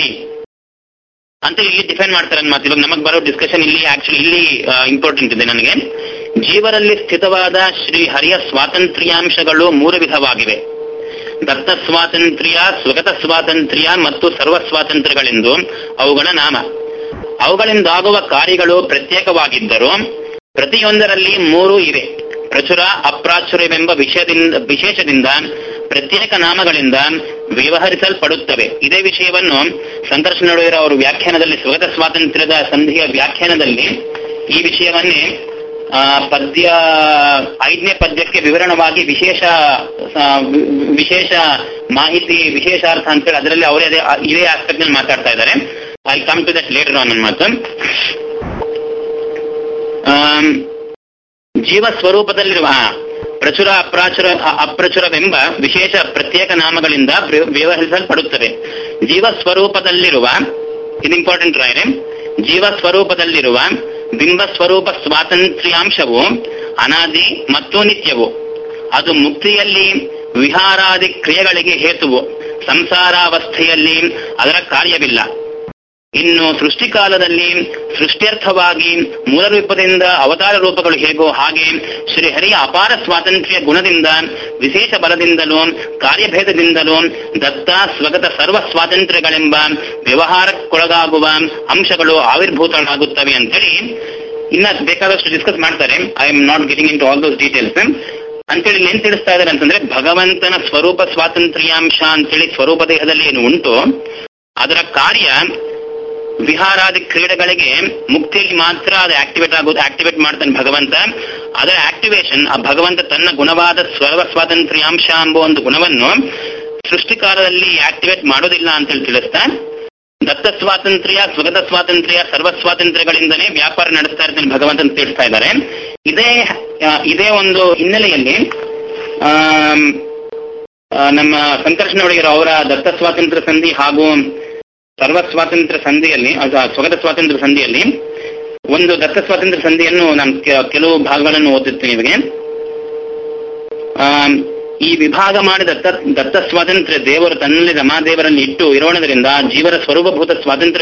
ಅಂತ ಇಲ್ಲಿ ಡಿಫೈನ್ ಮಾಡ್ತಾರೆ ಅನ್ಮಾತು ಇವಾಗ ನಮಗ್ ಬರೋ ಡಿಸ್ಕಷನ್ ಇಲ್ಲಿ ಆಕ್ಚುಲಿ ಇಲ್ಲಿ ಇಂಪಾರ್ಟೆಂಟ್ ಇದೆ ನನಗೆ ಜೀವರಲ್ಲಿ ಸ್ಥಿತವಾದ ಶ್ರೀ ಹರಿಯ ಸ್ವಾತಂತ್ರ್ಯಾಂಶಗಳು ಮೂರು ವಿಧವಾಗಿವೆ ದತ್ತ ಸ್ವಾತಂತ್ರ್ಯ ಸ್ವಗತ ಸ್ವಾತಂತ್ರ್ಯ ಮತ್ತು ಸರ್ವ ಸ್ವಾತಂತ್ರ್ಯಗಳೆಂದು ಅವುಗಳ ನಾಮ ಅವುಗಳಿಂದಾಗುವ ಕಾರ್ಯಗಳು ಪ್ರತ್ಯೇಕವಾಗಿದ್ದರೂ ಪ್ರತಿಯೊಂದರಲ್ಲಿ ಮೂರು ಇವೆ ಪ್ರಚುರ ಅಪ್ರಾಚುರ್ಯವೆಂಬ ವಿಷಯದಿಂದ ವಿಶೇಷದಿಂದ ಪ್ರತ್ಯೇಕ ನಾಮಗಳಿಂದ ವ್ಯವಹರಿಸಲ್ಪಡುತ್ತವೆ ಇದೇ ವಿಷಯವನ್ನು ಸಂಕರ್ಷಣೊಡೆಯರ ಅವರು ವ್ಯಾಖ್ಯಾನದಲ್ಲಿ ಸ್ವಗತ ಸ್ವಾತಂತ್ರ್ಯದ ಸಂಧಿಯ ವ್ಯಾಖ್ಯಾನದಲ್ಲಿ ಈ ವಿಷಯವನ್ನೇ ಆ, ಪದ್ಯ ಐದನೇ ಪದ್ಯಕ್ಕೆ ವಿವರಣವಾಗಿ ವಿಶೇಷ ಆ, ವಿ- ವಿಶೇಷ ಮಾಹಿತಿ ವಿಶೇಷಾರ್ಥ ಅಂತೇಳಿ ಅದರಲ್ಲಿ ಅವರೇ ಅದೇ ಇದೇ ಆಸ್ಪೆಕ್ಟ್ ನಲ್ಲಿ ಮಾತಾಡ್ತಾ ಇದ್ದಾರೆ I come to that later on ಮಾತು ಆಮ್, ಜೀವ ಸ್ವರೂಪದಲ್ಲಿರುವ ಆ, ಪ್ರಚುರ ಅಪ್ರಾಚುರ ಅ- ಅಪ್ರಚುರವೆಂಬ ವಿಶೇಷ ಪ್ರತ್ಯೇಕ ನಾಮಗಳಿಂದ ವ್ಯ- ವ್ಯವಹರಿಸಲ್ಪಡುತ್ತವೆ ಜೀವ ಸ್ವರೂಪದಲ್ಲಿರುವ ಇದು ಇಂಪಾರ್ಟೆಂಟ್ ರಾಯರೆ ಜೀವ ಸ್ವರೂಪದಲ್ಲಿರುವ ಬಿಂಬ ಸ್ವರೂಪ ಸ್ವಾತಂತ್ರ್ಯಾಂಶವು ಅನಾದಿ ಮತ್ತು ನಿತ್ಯವು ಅದು ಮುಕ್ತಿಯಲ್ಲಿ ವಿಹಾರಾದಿ ಕ್ರಿಯೆಗಳಿಗೆ ಹೇತುವು ಸಂಸಾರಾವಸ್ಥೆಯಲ್ಲಿ ಅದರ ಕಾರ್ಯವಿಲ್ಲ ಇನ್ನು ಸೃಷ್ಟಿಕಾಲದಲ್ಲಿ ಸೃಷ್ಟ್ಯರ್ಥವಾಗಿ ಮೂಲ ರೂಪದಿಂದ ಅವತಾರ ರೂಪಗಳು ಹೇಗೋ ಹಾಗೆ ಶ್ರೀಹರಿಯ ಅಪಾರ ಸ್ವಾತಂತ್ರ್ಯ ಗುಣದಿಂದ ವಿಶೇಷ ಬಲದಿಂದಲೂ ಕಾರ್ಯಭೇದದಿಂದಲೂ ದತ್ತ ಸ್ವಗತ ಸರ್ವ ಸ್ವಾತಂತ್ರ್ಯಗಳೆಂಬ ವ್ಯವಹಾರಕ್ಕೊಳಗಾಗುವ ಅಂಶಗಳು ಆವಿರ್ಭೂತಗಳಾಗುತ್ತವೆ ಅಂತೇಳಿ ಇನ್ನ ಬೇಕಾದಷ್ಟು ಡಿಸ್ಕಸ್ ಮಾಡ್ತಾರೆ I am not getting into all those details ಅಂತೇಳಿ ಏನ್ ತಿಳಿಸ್ತಾ ಇದ್ದಾರೆ ಅಂತಂದ್ರೆ ಭಗವಂತನ ಸ್ವರೂಪ ಸ್ವಾತಂತ್ರ್ಯಾಂಶ ಅಂತೇಳಿ ಸ್ವರೂಪ ದೇಹದಲ್ಲಿ ಏನು ಉಂಟು ಅದರ ಕಾರ್ಯ ವಿಹಾರಾದಿ ಕ್ರೀಡೆಗಳಿಗೆ ಮುಕ್ತಿಯಲ್ಲಿ ಮಾತ್ರ ಅದು ಆಕ್ಟಿವೇಟ್ ಆಗೋದು ಆಕ್ಟಿವೇಟ್ ಮಾಡ್ತಾನೆ ಭಗವಂತ ಅದರ ಆಕ್ಟಿವೇಶನ್ ಆ ಭಗವಂತ ತನ್ನ ಗುಣವಾದ ಸ್ವರ ಸ್ವಾತಂತ್ರ್ಯಾಂಶ ಎಂಬ ಒಂದು ಗುಣವನ್ನು ಸೃಷ್ಟಿಕಾಲದಲ್ಲಿ ಆಕ್ಟಿವೇಟ್ ಮಾಡೋದಿಲ್ಲ ಅಂತೇಳಿ ತಿಳಿಸ್ತಾ ದತ್ತ ಸ್ವಾತಂತ್ರ್ಯ ಸ್ವಗತ ಸ್ವಾತಂತ್ರ್ಯ ಸರ್ವ ಸ್ವಾತಂತ್ರ್ಯಗಳಿಂದನೇ ವ್ಯಾಪಾರ ನಡೆಸ್ತಾ ಇರ್ತಾನೆ ಭಗವಂತ ಅಂತ ತಿಳಿಸ್ತಾ ಇದ್ದಾರೆ ಇದೇ ಆ, ಇದೇ ಒಂದು ಹಿನ್ನೆಲೆಯಲ್ಲಿ ಆಮ್, ಆ, ನಮ್ಮ ಸಂಕರ್ಷಣ ಒಡೆಯರು ಅವರ ದತ್ತ ಸ್ವಾತಂತ್ರ್ಯ ಸಂಧಿ ಹಾಗೂ ಸರ್ವ ಸ್ವಾತಂತ್ರ್ಯ ಸಂಧಿಯಲ್ಲಿ ಅದು ಸ್ವಗತ ಸ್ವಾತಂತ್ರ್ಯ ಸಂಧಿಯಲ್ಲಿ ಒಂದು ದತ್ತ ಸ್ವಾತಂತ್ರ್ಯ ಸಂಧಿಯನ್ನು ನಾನು ಕೆ- ಕೆಲವು ಭಾಗಗಳನ್ನು ಓದುತ್ತೇನೆ ನಿಮಗೆ ಆಮ್, ಈ ವಿಭಾಗ ಮಾಡಿದ ದತ್ತ ದತ್ತ ಸ್ವಾತಂತ್ರ್ಯ ದೇವರು ತನ್ನಲ್ಲಿ ರಮಾದೇವರಲ್ಲಿ ಇಟ್ಟು ಇರೋಣದಿಂದ ಜೀವರ ಸ್ವರೂಪಭೂತ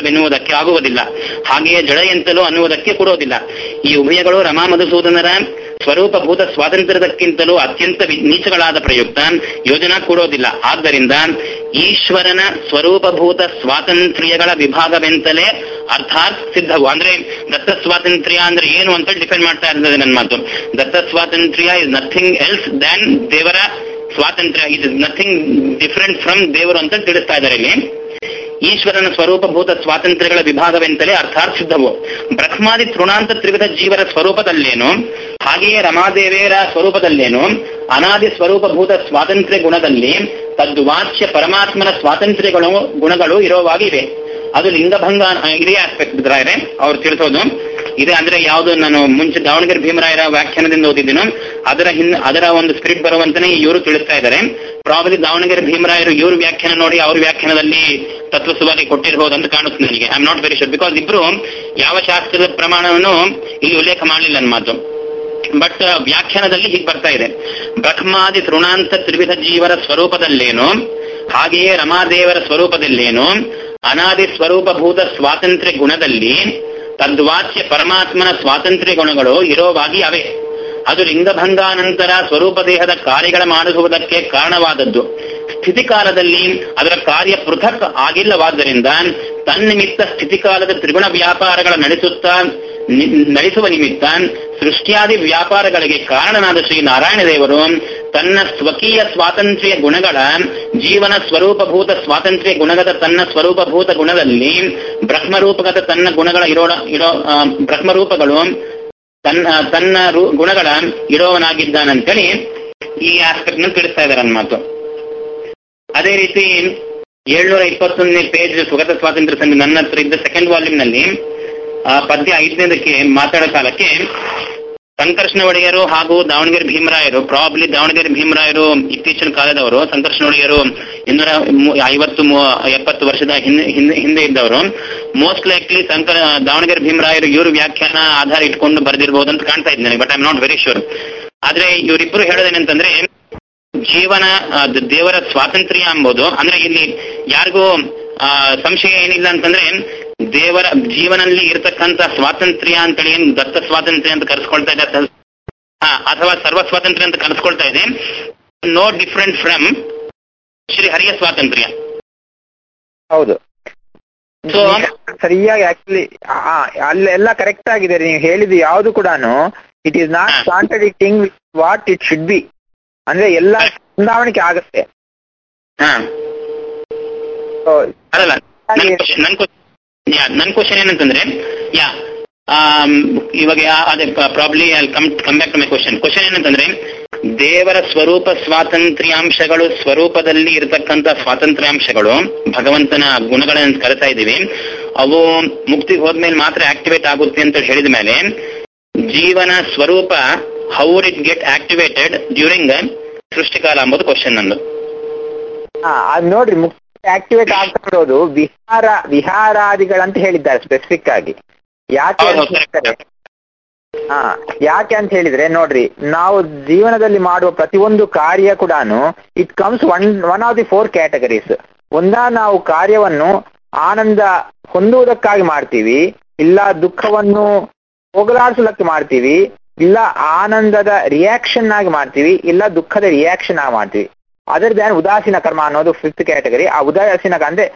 ಸ್ವಾತಂತ್ರ್ಯವೆನ್ನುವುದಕ್ಕೆ ಆಗುವುದಿಲ್ಲ ಹಾಗೆಯೇ ಜಡ ಎಂತಲೂ ಅನ್ನುವುದಕ್ಕೆ ಕೊಡುವುದಿಲ್ಲ ಈ ಉಭಯಗಳು ರಮಾ ಮಧುಸೂದನರ ಸ್ವರೂಪಭೂತ ಸ್ವಾತಂತ್ರ್ಯಕ್ಕಿಂತಲೂ ಅತ್ಯಂತ ವಿ- ನೀಚಗಳಾದ ಪ್ರಯುಕ್ತ ಯೋಜನಾ ಕೂಡೋದಿಲ್ಲ ಆದ್ದರಿಂದ ಈಶ್ವರನ ಸ್ವರೂಪಭೂತ ಸ್ವಾತಂತ್ರ್ಯಗಳ ವಿಭಾಗವೆಂತಲೇ ಅರ್ಥಾತ್ ಸಿದ್ಧವು ಅಂದ್ರೆ ದತ್ತ ಸ್ವಾತಂತ್ರ್ಯ ಅಂದ್ರೆ ಏನು ಅಂತ ಡಿಪೆಂಡ್ ಮಾಡ್ತಾ ಇರ್ತದೆ ನನ್ನ ಮಾತು ದತ್ತ ಸ್ವಾತಂತ್ರ್ಯ ಇಸ್ ನಥಿಂಗ್ ಎಲ್ಸ್ ದ್ಯಾನ್ ದೇವರ ಸ್ವಾತಂತ್ರ್ಯ it is nothing different from ದೇವರು ಅಂತ ತಿಳಿಸ್ತಾ ಇದ್ದಾರೆ ಇಲ್ಲಿ ಈಶ್ವರನ ಸ್ವರೂಪಭೂತ ಸ್ವಾತಂತ್ರ್ಯಗಳ ವಿಭಾಗವೆಂತಲೇ ಅರ್ಥಾರ್ಥಿದ್ದವು ಬ್ರಹ್ಮಾದಿ ತೃಣಾಂತ ತ್ರಿವಿಧ ಜೀವರ ಸ್ವರೂಪದಲ್ಲೇನು ಹಾಗೆಯೇ ರಮಾದೇವಿಯರ ಸ್ವರೂಪದಲ್ಲೇನು ಅನಾದಿ ಸ್ವರೂಪಭೂತ ಸ್ವಾತಂತ್ರ್ಯ ಗುಣದಲ್ಲಿ ತದ್ವಾಚ್ಯ ಪರಮಾತ್ಮನ ಸ್ವಾತಂತ್ರ್ಯಗಳು ಗುಣಗಳು ಇರೋವಾಗಿವೆ ಅದು ಲಿಂಗಭಂಗ ಇದೇ ಆಸ್ಪೆಕ್ಟ್ ಇದ್ರೆ ಅವ್ರು ತಿಳಿಸೋದು ಇದೆ ಅಂದ್ರೆ ಯಾವುದು ನಾನು ಮುಂಚೆ ದಾವಣಗೆರೆ ಭೀಮರಾಯರ ವ್ಯಾಖ್ಯಾನದಿಂದ ಓದಿದ್ದೀನೋ ಅದರ ಹಿನ್ ಅದರ ಒಂದು ಸ್ಪಿರಿಟ್ ಬರುವಂತಾನೆ ಇವರು ತಿಳಿಸ್ತಾ ಇದ್ದಾರೆ ಪ್ರಾಬಲಿ ದಾವಣಗೆರೆ ಭೀಮರಾಯರು ಇವ್ರ ವ್ಯಾಖ್ಯಾನ ನೋಡಿ ಅವ್ರ ವ್ಯಾಖ್ಯಾನದಲ್ಲಿ ತತ್ವಸುವಾಗಿ ಕೊಟ್ಟಿರಬಹುದು ಅಂತ ಕಾಣುತ್ತೆ ನನಗೆ I am not very sure because ಇಬ್ರು ಯಾವ ಶಾಸ್ತ್ರದ ಪ್ರಮಾಣವನ್ನು ಇಲ್ಲಿ ಉಲ್ಲೇಖ ಮಾಡಲಿಲ್ಲ ನನ್ನ ಮಾತು ಬಟ್ ವ್ಯಾಖ್ಯಾನದಲ್ಲಿ ಹೀಗೆ ಬರ್ತಾ ಇದೆ ಬ್ರಹ್ಮಾದಿ ತೃಣಾಂತ ತ್ರಿವಿಧ ಜೀವರ ಸ್ವರೂಪದಲ್ಲೇನು ಹಾಗೆಯೇ ರಮಾದೇವರ ಸ್ವರೂಪದಲ್ಲೇನು ಅನಾದಿ ಸ್ವರೂಪಭೂತ ಸ್ವಾತಂತ್ರ್ಯ ಗುಣದಲ್ಲಿ ತದ್ವಾಚ್ಯ ಪರಮಾತ್ಮನ ಸ್ವಾತಂತ್ರ್ಯ ಗುಣಗಳು ಇರೋವಾಗಿ ಅವೆ ಅದು ಲಿಂಗಭಂಗಾನಂತರ ಸ್ವರೂಪ ದೇಹದ ಕಾರ್ಯಗಳ ಮಾಡಿಸುವುದಕ್ಕೆ ಕಾರಣವಾದದ್ದು ಸ್ಥಿತಿಕಾಲದಲ್ಲಿ ಅದರ ಕಾರ್ಯ ಪೃಥಕ್ ಆಗಿಲ್ಲವಾದ್ದರಿಂದ ತನ್ನಿಮಿತ್ತ ಸ್ಥಿತಿಕಾಲದ ತ್ರಿಗುಣ ವ್ಯಾಪಾರಗಳ ನಡೆಸುತ್ತಾ ನಿ- ನಡೆಸುವ ನಿಮಿತ್ತ ಸೃಷ್ಟಿಯಾದಿ ವ್ಯಾಪಾರಗಳಿಗೆ ಕಾರಣನಾದ ಶ್ರೀ ನಾರಾಯಣ ದೇವರು ತನ್ನ ಸ್ವಕೀಯ ಸ್ವಾತಂತ್ರ್ಯ ಗುಣಗಳ ಜೀವನ ಸ್ವರೂಪಭೂತ ಸ್ವಾತಂತ್ರ್ಯ ಗುಣಗದ ತನ್ನ ಸ್ವರೂಪಭೂತ ಗುಣದಲ್ಲಿ ಬ್ರಹ್ಮರೂಪಗತ ತನ್ನ ಗುಣಗಳ ಇರೋ ಇರೋ ಆ, ಬ್ರಹ್ಮರೂಪಗಳು ತನ್ನ ತನ್ನ ರು- ಗುಣಗಳ ಇರೋವನಾಗಿದ್ದಾನಂತೇಳಿ ಈ ಆಸ್ಪೆಕ್ಟ್ ನ ತಿಳಿಸ್ತಾ ಇದ್ದಾರೆ ನನ್ನ ಮಾತು ಅದೇ ರೀತಿ ಏಳ್ನೂರ ಇಪ್ಪತ್ತೊಂದನೇ ಪೇಜ್ ಸುಗತ ಸ್ವಾತಂತ್ರ್ಯ ಸಂಧಿ ನನ್ನ ಹತ್ರ ಇದ್ದ ಸೆಕೆಂಡ್ ವಾಲ್ಯೂಮ್ ನಲ್ಲಿ ಆ, ಪದ್ಯ ಐದನೇದಕ್ಕೆ ಮಾತಾಡೋ ಕಾಲಕ್ಕೆ ಸಂಕರ್ಷಣ ಒಡೆಯರು ಹಾಗೂ ದಾವಣಗೆರೆ ಭೀಮರಾಯರು ಪ್ರಾಬ್ಲಿ ದಾವಣಗೆರೆ ಭೀಮರಾಯರು ಇತ್ತೀಚಿನ ಕಾಲದವರು ಸಂಕರ್ಷಣ ಒಡೆಯರು ಇನ್ನೂರ ಮೂ- ಐವತ್ತು ಮೂ- ಎಪ್ಪತ್ತು ವರ್ಷದ ಹಿಂದೆ ಹಿಂದೆ ಹಿಂದೆ ಇದ್ದವರು ಮೋಸ್ಟ್ ಲೈಕ್ಲಿ ಸಂಕರ ದಾವಣಗೆರೆ ಭೀಮರಾಯರು ಇವರು ವ್ಯಾಖ್ಯಾನ ಆಧಾರ ಇಟ್ಕೊಂಡು ಬರೆದಿರಬಹುದು ಅಂತ ಕಾಣ್ತಾ ಇದ್ದೀನಿ ನನಗೆ but I am not very sure ಆದ್ರೆ ಇವರಿಬ್ಬರು ಹೇಳೋದೇನಂತಂದ್ರೆ ಜೀವನ ಆ, ದ- ದೇವರ ಸ್ವಾತಂತ್ರ್ಯ ಎಂಬುದು ಅಂದ್ರೆ ಇಲ್ಲಿ ಯಾರಿಗೂ ಆ, ಸಂಶಯ ಏನಿಲ್ಲ ಅಂತಂದ್ರೆ ದೇವರ ಜೀವನಲ್ಲಿ ಇರತಕ್ಕಂತ ಸ್ವಾತಂತ್ರ್ಯ ಅಂತೇಳಿ ಏನ್ ದತ್ತ ಸ್ವಾತಂತ್ರ್ಯ ಅಂತ ಕರೆಸ್ಕೊಳ್ತಾ ಇದೆ ಅಥವಾ- ಹಾ, ಅಥವಾ ಸರ್ವ ಸ್ವಾತಂತ್ರ್ಯ ಅಂತ ಕರೆಸ್ಕೊಳ್ತಾ ಇದೆ ನೋ ಡಿಫ್ರೆಂಟ್ ಫ್ರಮ್ ಶ್ರೀ ಹರಿಯ ಸ್ವಾತಂತ್ರ್ಯ ಹೌದು ಸೊ ಸರಿಯಾಗಿ ಆಕ್ಚುಲಿ ಅಲ್ಲೆಲ್ಲ ಕರೆಕ್ಟ್ ಆಗಿದೆ ನೀವು ಹೇಳಿದ್ದು ಯಾವುದು ಕೂಡ ಇಟ್ ಈಸ್ ನಾಟ್ ಹಾ. Contradicting what it should be ಅಂದ್ರೆ ಎಲ್ಲ ಹೊಂದಾವಣಿಕೆ ಆಗುತ್ತೆ ಹಾ So, ಅಲ್ಲಲ್ಲ ನನ್ ಹಾಗೆ- question- ನನ್ question- ಯಾ ನನ್ ಕ್ವಶನ್ ಏನಂತಂದ್ರೆ ಯಾ ಇವಾಗ ಯಾ- ಅದೇ probably I come come back to my question question ಏನಂತಂದ್ರೆ ದೇವರ ಸ್ವರೂಪ ಸ್ವಾತಂತ್ರ್ಯಾಂಶಗಳು ಸ್ವರೂಪದಲ್ಲಿ ಇರತಕ್ಕಂತ ಸ್ವಾತಂತ್ರ್ಯಾಂಶಗಳು ಭಗವಂತನ ಗುಣಗಳನ್ನು ಕರೆತಾ ಇದ್ದೀವಿ ಅವು ಮುಕ್ತಿಗೆ ಹೋದ್ಮೇಲೆ ಮಾತ್ರ ಆಕ್ಟಿವೇಟ್ ಆಗುತ್ತೆ ಅಂತ ಹೇಳಿದ ಮೇಲೆ ಜೀವನ ಸ್ವರೂಪ how it get activated during ಸೃಷ್ಟಿಕಾಲ ಅಂಬುದು ಕ್ವಶನ್ ನಂದು ಹಾ ಅದ್ ನೋಡ್ರಿ ಮುಕ್ತಿ ಆಕ್ಟಿವೇಟ್ ಆಗ್ತಾ ಇರೋದು ವಿಹಾರ ವಿಹಾರಾದಿಗಳಂತ ಹೇಳಿದ್ದಾರೆ ಸ್ಪೆಸಿಫಿಕ್ ಆಗಿ ಯಾಕೆ ಹೌದು, ಅಂತ correct. ಹೇಳಿದ್ರೆ ಹಾ ಯಾಕೆ ಅಂತ ಹೇಳಿದ್ರೆ ನೋಡ್ರಿ ನಾವು ಜೀವನದಲ್ಲಿ ಮಾಡುವ ಪ್ರತಿಯೊಂದು ಕಾರ್ಯ ಕೂಡ it comes one one of the four categories ಒಂದ ನಾವು ಕಾರ್ಯವನ್ನು ಆನಂದ ಹೊಂದುವುದಕ್ಕಾಗಿ ಮಾಡ್ತೀವಿ ಇಲ್ಲ ದುಃಖವನ್ನು ಹೋಗಲಾಡಿಸಲಕ್ಕೆ ಮಾಡ್ತೀವಿ ಇಲ್ಲ ಆನಂದದ ರಿಯಾಕ್ಷನ್ ಆಗಿ ಮಾಡ್ತೀವಿ ಇಲ್ಲ ದುಃಖದ ರಿಯಾಕ್ಷನ್ ಆಗಿ ಮಾಡ್ತೀವಿ ಅದರ್ ದ್ಯಾನ್ ಉದಾಸೀನ ಕರ್ಮ ಅನ್ನೋದು ಫಿಫ್ತ್ ಕ್ಯಾಟಗರಿ ಆ ಉದಾಸೀನ ಅಂದ್ರೆ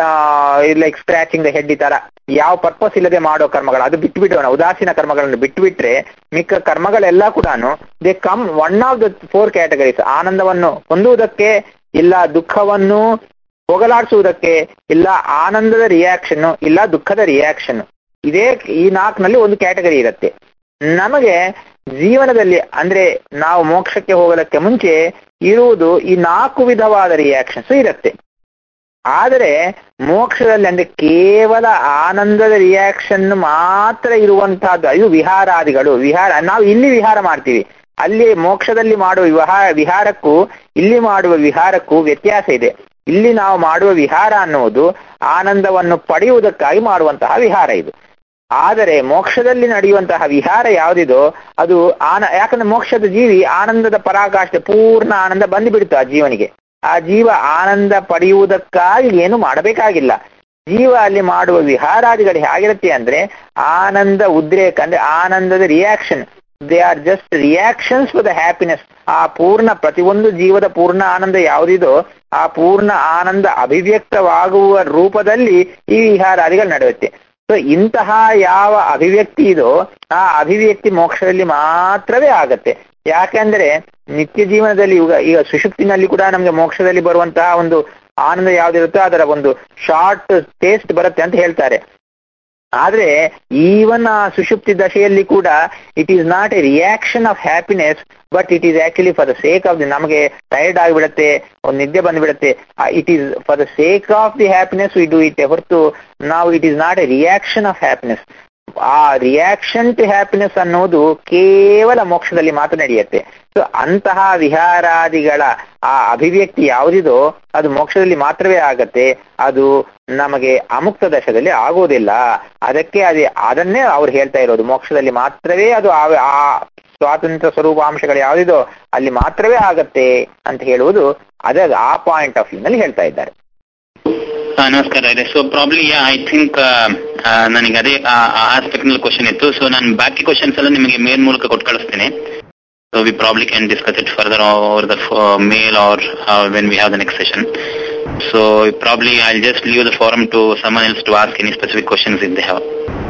ಲೈಕ್ ಸ್ಕ್ರಾಚಿಂಗ್ ದ ಹೆಡ್ ಈ ತರ ಯಾವ ಪರ್ಪಸ್ ಇಲ್ಲದೆ ಮಾಡೋ ಕರ್ಮಗಳು ಅದು ಬಿಟ್ಬಿಟ್ಟು ಉದಾಸೀನ ಕರ್ಮಗಳನ್ನು ಬಿಟ್ಬಿಟ್ರೆ ಮಿಕ್ಕ ಕರ್ಮಗಳೆಲ್ಲ ಕೂಡ they come one of the four categories ಆನಂದವನ್ನು ಹೊಂದುವುದಕ್ಕೆ ಇಲ್ಲ ದುಃಖವನ್ನು ಹೋಗಲಾಡಿಸುವುದಕ್ಕೆ ಇಲ್ಲ ಆನಂದದ ರಿಯಾಕ್ಷನ್ ಇಲ್ಲ ದುಃಖದ ರಿಯಾಕ್ಷನ್ ಇದೇ ಈ ನಾಲ್ಕನಲ್ಲಿ ಒಂದು ಕ್ಯಾಟಗರಿ ಇರುತ್ತೆ ನಮಗೆ ಜೀವನದಲ್ಲಿ ಅಂದ್ರೆ ನಾವು ಮೋಕ್ಷಕ್ಕೆ ಹೋಗಲಕ್ಕೆ ಮುಂಚೆ ಇರುವುದು ಈ ನಾಲ್ಕು ವಿಧವಾದ ರಿಯಾಕ್ಷನ್ಸ್ ಇರುತ್ತೆ ಆದರೆ ಮೋಕ್ಷದಲ್ಲಿ ಅಂದ್ರೆ ಕೇವಲ ಆನಂದದ ರಿಯಾಕ್ಷನ್ ಮಾತ್ರ ಇರುವಂತಹದ್ದು ಇದು ವಿಹಾರಾದಿಗಳು ವಿಹಾರ ನಾವು ಇಲ್ಲಿ ವಿಹಾರ ಮಾಡ್ತೀವಿ ಅಲ್ಲಿ ಮೋಕ್ಷದಲ್ಲಿ ಮಾಡುವ ವಿಹಾರ ವಿಹಾರಕ್ಕೂ ಇಲ್ಲಿ ಮಾಡುವ ವಿಹಾರಕ್ಕೂ ವ್ಯತ್ಯಾಸ ಇದೆ ಇಲ್ಲಿ ನಾವು ಮಾಡುವ ವಿಹಾರ ಅನ್ನುವುದು ಆನಂದವನ್ನು ಪಡೆಯುವುದಕ್ಕಾಗಿ ಮಾಡುವಂತಹ ವಿಹಾರ ಇದು ಆದರೆ ಮೋಕ್ಷದಲ್ಲಿ ನಡೆಯುವಂತಹ ವಿಹಾರ ಯಾವುದಿದೋ ಅದು ಆನ ಯಾಕಂದ್ರೆ ಮೋಕ್ಷದ ಜೀವಿ ಆನಂದದ ಪರಾಕಾಷ್ಠೆ ಪೂರ್ಣ ಆನಂದ ಬಂದುಬಿಡುತ್ತೆ ಆ ಜೀವನಿಗೆ ಆ ಜೀವ ಆನಂದ ಪಡೆಯುವುದಕ್ಕಾಗಿ ಏನು ಮಾಡಬೇಕಾಗಿಲ್ಲ ಜೀವ ಅಲ್ಲಿ ಮಾಡುವ ವಿಹಾರಾದಿಗಳು ಹೇಗಿರುತ್ತೆ ಅಂದ್ರೆ ಆನಂದ ಉದ್ರೇಕ ಅಂದ್ರೆ ಆನಂದದ reaction they are just reactions for the happiness ಆ ಪೂರ್ಣ ಪ್ರತಿಯೊಂದು ಜೀವದ ಪೂರ್ಣ ಆನಂದ ಯಾವುದಿದೋ ಆ ಪೂರ್ಣ ಆನಂದ ಅಭಿವ್ಯಕ್ತವಾಗುವ ರೂಪದಲ್ಲಿ ಈ ವಿಹಾರಾದಿಗಳು ನಡೆಯುತ್ತೆ ಸೊ ಇಂತಹ ಯಾವ ಅಭಿವ್ಯಕ್ತಿ ಇದೋ ಆ ಅಭಿವ್ಯಕ್ತಿ ಮೋಕ್ಷದಲ್ಲಿ ಮಾತ್ರವೇ ಆಗತ್ತೆ ಯಾಕೆಂದ್ರೆ ನಿತ್ಯ ಜೀವನದಲ್ಲಿ ಈಗ ಈಗ ಸುಷುಪ್ತಿನಲ್ಲಿ ಕೂಡ ನಮ್ಗೆ ಮೋಕ್ಷದಲ್ಲಿ ಬರುವಂತಹ ಒಂದು ಆನಂದ ಯಾವ್ದಿರುತ್ತೋ ಅದರ ಒಂದು ಶಾರ್ಟ್ ಟೇಸ್ಟ್ ಬರುತ್ತೆ ಅಂತ ಹೇಳ್ತಾರೆ ಆದ್ರೆ ಈವನ್ ಆ ಸುಷುಪ್ತಿ ದಶೆಯಲ್ಲಿ ಕೂಡ it is not a reaction of happiness but it is actually for the sake of the ನಮಗೆ ಟೈರ್ಡ್ ಆಗಿಬಿಡುತ್ತೆ ಒಂದು ನಿದ್ದೆ ಬಂದ್ಬಿಡುತ್ತೆ it is for the sake of the happiness we do it ಹೊರತು ನಾವು it is not a reaction of happiness ಆ ರಿಯಾಕ್ಷನ್ ಟು ಹ್ಯಾಪಿನೆಸ್ ಅನ್ನೋದು ಕೇವಲ ಮೋಕ್ಷದಲ್ಲಿ ಮಾತ್ರ ನಡೆಯುತ್ತೆ ಸೊ ಅಂತಹ ವಿಹಾರಾದಿಗಳ ಆ ಅಭಿವ್ಯಕ್ತಿ ಯಾವುದಿದೋ ಅದು ಮೋಕ್ಷದಲ್ಲಿ ಮಾತ್ರವೇ ಆಗತ್ತೆ ಅದು ನಮಗೆ ಅಮುಕ್ತ ದಶದಲ್ಲಿ ಆಗೋದಿಲ್ಲ ಅದಕ್ಕೆ ಅದೇ ಅದನ್ನೇ ಅವ್ರು ಹೇಳ್ತಾ ಇರೋದು ಮೋಕ್ಷದಲ್ಲಿ ಮಾತ್ರವೇ ಅದು ಆ ಆ ಸ್ವಾತಂತ್ರ್ಯ ಸ್ವರೂಪಾಂಶಗಳು ಯಾವುದಿದೋ ಅಲ್ಲಿ ಮಾತ್ರವೇ ಆಗತ್ತೆ ಅಂತ ಹೇಳುವುದು ಅದೇ ಆ ಪಾಯಿಂಟ್ ಆಫ್ ವ್ಯೂ ನಲ್ಲಿ ಹೇಳ್ತಾ ಇದ್ದಾರೆ ಹಾ, ನಮಸ್ಕಾರ ಇದೆ ಸೊ ಪ್ರಾಬ್ಲಿ ಐ ಥಿಂಕ್ ನನಗೆ ಅದೇ ಆಸ್ಪೆಕ್ಟ್ ನಲ್ಲಿ ಕ್ವಶನ್ ಇತ್ತು ಸೊ ನಾನು ಬಾಕಿ ಕ್ವಶನ್ಸ್ ಎಲ್ಲ ನಿಮಗೆ ಮೇಲ್ ಮೂಲಕ ಕೊಟ್ಟು ಕಳಿಸ್ತೀನಿ so we probably can discuss it further over the mail or when we have the next session so probably I just leave the forum to someone else to ask any specific questions in they have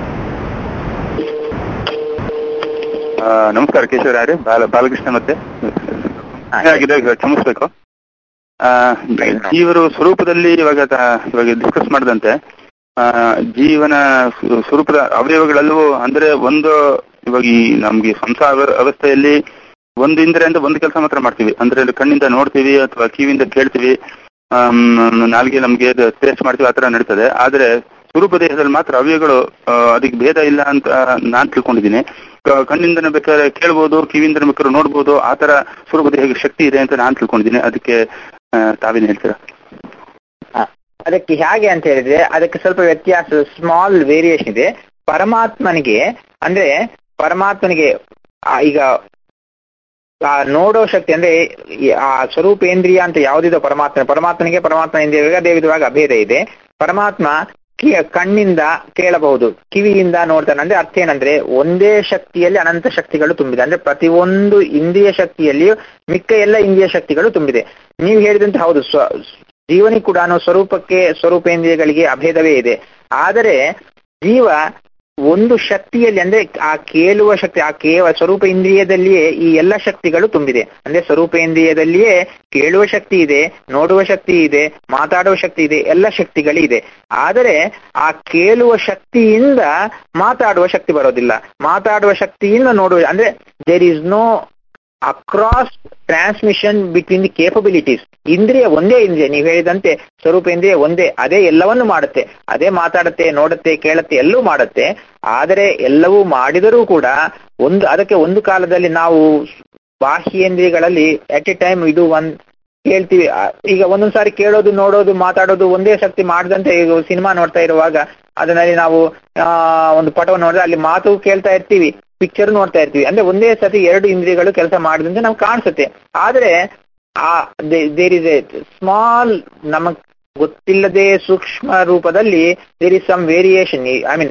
ಆ, ನಮಸ್ಕಾರ ಕೇಶವರ ಯಾರು ಬಾಲ ಬಾಲಕೃಷ್ಣ ಮತ್ತೆ ಹಾ, ಆಗಿದೆ ಈಗ ಕ್ಷಮಿಸ್ಬೇಕು ಆ, ಜೀವರು ಸ್ವರೂಪದಲ್ಲಿ ಇವಾಗ ತ- ಇವಾಗ ಡಿಸ್ಕಸ್ ಮಾಡಿದಂತೆ ಆ, ಜೀವನ ಸ್ವ- ಸ್ವರೂಪದ ಅವಯವಗಳೆಲ್ಲವೂ ಅಂದ್ರೆ ಒಂದು ಇವಾಗ ಈ ನಮ್ಗೆ ಸಂಸಾರ ಅವ- ಅವಸ್ಥೆಯಲ್ಲಿ ಒಂದು ಇಂದ್ರಿಯಿಂದ ಒಂದು ಕೆಲಸ ಮಾತ್ರ ಮಾಡ್ತೀವಿ ಅಂದ್ರೆ ಇಲ್ಲಿ ಕಣ್ಣಿಂದ ನೋಡ್ತೀವಿ ಅಥವಾ ಕಿವಿಯಿಂದ ಕೇಳ್ತೀವಿ ಆಮ್, ನಾಲ್ಗೆ ನಮ್ಗೆ ಟೇಸ್ಟ್ ಮಾಡ್ತೀವಿ ಆ ತರ ನಡೀತದೆ ಆದ್ರೆ ಸ್ವರೂಪ ದೇಹದಲ್ಲಿ ಮಾತ್ರ ಅವಯವಗಳು ಆ, ಅದಕ್ಕೆ ಭೇದ ಇಲ್ಲ ಅಂತ ನಾನ್ ತಿಳ್ಕೊಂಡಿದ್ದೀನಿ ಕ- ಕಣ್ಣಿಂದನೇ ಬೇಕಾದ್ರೆ ಕೇಳ್ಬೋದು ಕಿವಿಯಿಂದ ಬೇಕಾದ್ರೆ ನೋಡ್ಬೋದು ಆ ತರ ಸ್ವರೂಪ ದೇಹಕ್ಕೆ ಶಕ್ತಿ ಇದೆ ಅಂತ ನಾನ್ ತಿಳ್ಕೊಂಡಿದ್ದೀನಿ ಅದಕ್ಕೆ ಆ, ತಾವೇನ್ ಹೇಳ್ತೀರಾ ಹ. ಅದಕ್ಕೆ ಹೇಗೆ ಅಂತ ಹೇಳಿದ್ರೆ ಅದಕ್ಕೆ ಸ್ವಲ್ಪ ವ್ಯತ್ಯಾಸ ಸ್ಮಾಲ್ ವೇರಿಯೇಷನ್ ಇದೆ ಪರಮಾತ್ಮನಿಗೆ ಅಂದ್ರೆ ಪರಮಾತ್ಮನಿಗೆ ಆ ಈಗ ಆ ನೋಡೋ ಶಕ್ತಿ ಅಂದ್ರೆ ಈ ಆ ಸ್ವರೂಪೇಂದ್ರಿಯ ಅಂತ ಯಾವುದಿದೋ ಪರಮಾತ್ಮ ಪರಮಾತ್ಮನಿಗೆ ಪರಮಾತ್ಮ ಇಂದ್ರಿಯ ದೇವಿದವಾಗ ಅಭೇದ ಇದೆ ಪರಮಾತ್ಮ ಕಿ- ಕಣ್ಣಿಂದ ಕೇಳಬಹುದು ಕಿವಿಯಿಂದ ನೋಡ್ತಾನೆ ಅಂದ್ರೆ ಅರ್ಥ ಏನಂದ್ರೆ ಒಂದೇ ಶಕ್ತಿಯಲ್ಲಿ ಅನಂತ ಶಕ್ತಿಗಳು ತುಂಬಿದೆ ಅಂದ್ರೆ ಪ್ರತಿಯೊಂದು ಇಂದ್ರಿಯ ಶಕ್ತಿಯಲ್ಲಿಯೂ ಮಿಕ್ಕ ಎಲ್ಲ ಇಂದ್ರಿಯ ಶಕ್ತಿಗಳು ತುಂಬಿದೆ ನೀವು ಹೇಳಿದಂತೆ ಹೌದು ಸ್ವ ಜೀವನಿ ಕೂಡ ಸ್ವರೂಪಕ್ಕೆ ಸ್ವರೂಪೇಂದ್ರಿಯಗಳಿಗೆ ಅಭೇದವೇ ಇದೆ ಆದರೆ ಜೀವ ಒಂದು ಶಕ್ತಿಯಲ್ಲಿ ಅಂದ್ರೆ ಆ ಕೇಳುವ ಶಕ್ತಿ ಆ ಕೇವ ಸ್ವರೂಪ ಇಂದ್ರಿಯದಲ್ಲಿಯೇ ಈ ಎಲ್ಲ ಶಕ್ತಿಗಳು ತುಂಬಿದೆ ಅಂದ್ರೆ ಸ್ವರೂಪ ಇಂದ್ರಿಯದಲ್ಲಿಯೇ ಕೇಳುವ ಶಕ್ತಿ ಇದೆ ನೋಡುವ ಶಕ್ತಿ ಇದೆ ಮಾತಾಡುವ ಶಕ್ತಿ ಇದೆ ಎಲ್ಲ ಶಕ್ತಿಗಳು ಇದೆ ಆದರೆ ಆ ಕೇಳುವ ಶಕ್ತಿಯಿಂದ ಮಾತಾಡುವ ಶಕ್ತಿ ಬರೋದಿಲ್ಲ ಮಾತಾಡುವ ಶಕ್ತಿಯಿಂದ ನೋಡುವ ಅಂದ್ರೆ there is no across transmission between the capabilities ಇಂದ್ರಿಯ ಒಂದೇ ಇಂದ್ರಿಯ ನೀವು ಹೇಳಿದಂತೆ ಸ್ವರೂಪ ಇಂದ್ರಿಯ ಒಂದೇ ಅದೇ ಎಲ್ಲವನ್ನು ಮಾಡುತ್ತೆ ಅದೇ ಮಾತಾಡುತ್ತೆ ನೋಡುತ್ತೆ ಕೇಳುತ್ತೆ ಎಲ್ಲವೂ ಮಾಡುತ್ತೆ ಆದರೆ ಎಲ್ಲವೂ ಮಾಡಿದರೂ ಕೂಡ ಒಂದು ಅದಕ್ಕೆ ಒಂದು ಕಾಲದಲ್ಲಿ ನಾವು ಬಾಹ್ಯೇಂದ್ರಿಯಗಳಲ್ಲಿ ಅಟ್ ಎ ಟೈಮ್ ಇದು ಒಂದ್ ಕೇಳ್ತೀವಿ ಆ, ಈಗ ಒಂದೊಂದ್ ಸಾರಿ ಕೇಳೋದು ನೋಡೋದು ಮಾತಾಡೋದು ಒಂದೇ ಶಕ್ತಿ ಮಾಡದಂತೆ ಈಗ ಸಿನಿಮಾ ನೋಡ್ತಾ ಇರುವಾಗ ಅದರಲ್ಲಿ ನಾವು ಆ ಒಂದು ಪಟವನ್ನು ನೋಡಿದ್ರೆ ಅಲ್ಲಿ ಮಾತು ಕೇಳ್ತಾ ಇರ್ತೀವಿ ಪಿಕ್ಚರ್ ನೋಡ್ತಾ ಇರ್ತೀವಿ ಅಂದ್ರೆ ಒಂದೇ ಸತಿ ಎರಡು ಇಂದ್ರಿಯಗಳು ಕೆಲಸ ಮಾಡಿದಂತೆ ನಮ್ಗೆ ಕಾಣಿಸುತ್ತೆ ಆದ್ರೆ ಆ ದೇರ್ ಇಸ್ ಎ ಸ್ಮಾಲ್ ನಮಗ್ ಗೊತ್ತಿಲ್ಲದೆ ಸೂಕ್ಷ್ಮ ರೂಪದಲ್ಲಿ there is some variation I mean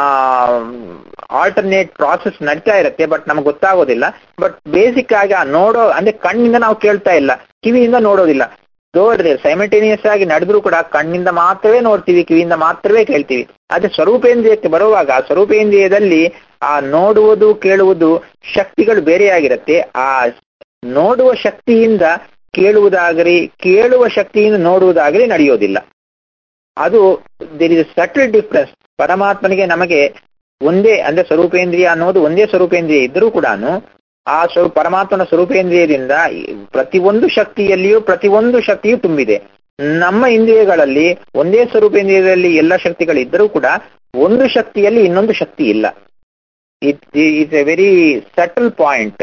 alternate process ನಡೀತಾ ಇರುತ್ತೆ ಬಟ್ ನಮ್ಗೆ ಗೊತ್ತಾಗೋದಿಲ್ಲ ಬಟ್ ಬೇಸಿಕ್ ಆಗಿ ಆ ನೋಡೋ ಅಂದ್ರೆ ಕಣ್ಣಿಂದ ನಾವು ಕೇಳ್ತಾ ಇಲ್ಲ ಕಿವಿಯಿಂದ ನೋಡೋದಿಲ್ಲ ನೋಡಿದ್ರೆ ಸೈಮಲ್ಟೇನಿಯಸ್ ಆಗಿ ನಡೆದ್ರು ಕೂಡ ಕಣ್ಣಿಂದ ಮಾತ್ರವೇ ನೋಡ್ತೀವಿ ಕಿವಿಯಿಂದ ಮಾತ್ರವೇ ಕೇಳ್ತೀವಿ ಅದೇ ಸ್ವರೂಪೇಂದ್ರಿಯಕ್ಕೆ ಬರುವಾಗ ಆ ಸ್ವರೂಪೇಂದ್ರಿಯದಲ್ಲಿ ಆ ನೋಡುವುದು ಕೇಳುವುದು ಶಕ್ತಿಗಳು ಬೇರೆಯಾಗಿರುತ್ತೆ ಆ ನೋಡುವ ಶಕ್ತಿಯಿಂದ ಕೇಳುವುದಾಗಲಿ ಕೇಳುವ ಶಕ್ತಿಯಿಂದ ನೋಡುವುದಾಗಲಿ ನಡೆಯೋದಿಲ್ಲ ಅದು ದೇರ್ ಇಸ್ ಸಟಲ್ ಡಿಫ್ರೆನ್ಸ್ ಪರಮಾತ್ಮನಿಗೆ ನಮಗೆ ಒಂದೇ ಅಂದ್ರೆ ಸ್ವರೂಪೇಂದ್ರಿಯ ಅನ್ನೋದು ಒಂದೇ ಸ್ವರೂಪೇಂದ್ರಿಯ ಇದ್ರೂ ಕೂಡ ಆ ಸ್ವರೂ ಪರಮಾತ್ಮನ ಸ್ವರೂಪೇಂದ್ರಿಯದಿಂದ ಈ ಪ್ರತಿಯೊಂದು ಶಕ್ತಿಯಲ್ಲಿಯೂ ಪ್ರತಿಯೊಂದು ಶಕ್ತಿಯೂ ತುಂಬಿದೆ ನಮ್ಮ ಇಂದ್ರಿಯಗಳಲ್ಲಿ ಒಂದೇ ಸ್ವರೂಪೇಂದ್ರಿಯದಲ್ಲಿ ಎಲ್ಲ ಶಕ್ತಿಗಳು ಇದ್ದರೂ ಕೂಡ ಒಂದು ಶಕ್ತಿಯಲ್ಲಿ ಇನ್ನೊಂದು ಶಕ್ತಿ ಇಲ್ಲ it it's a very subtle point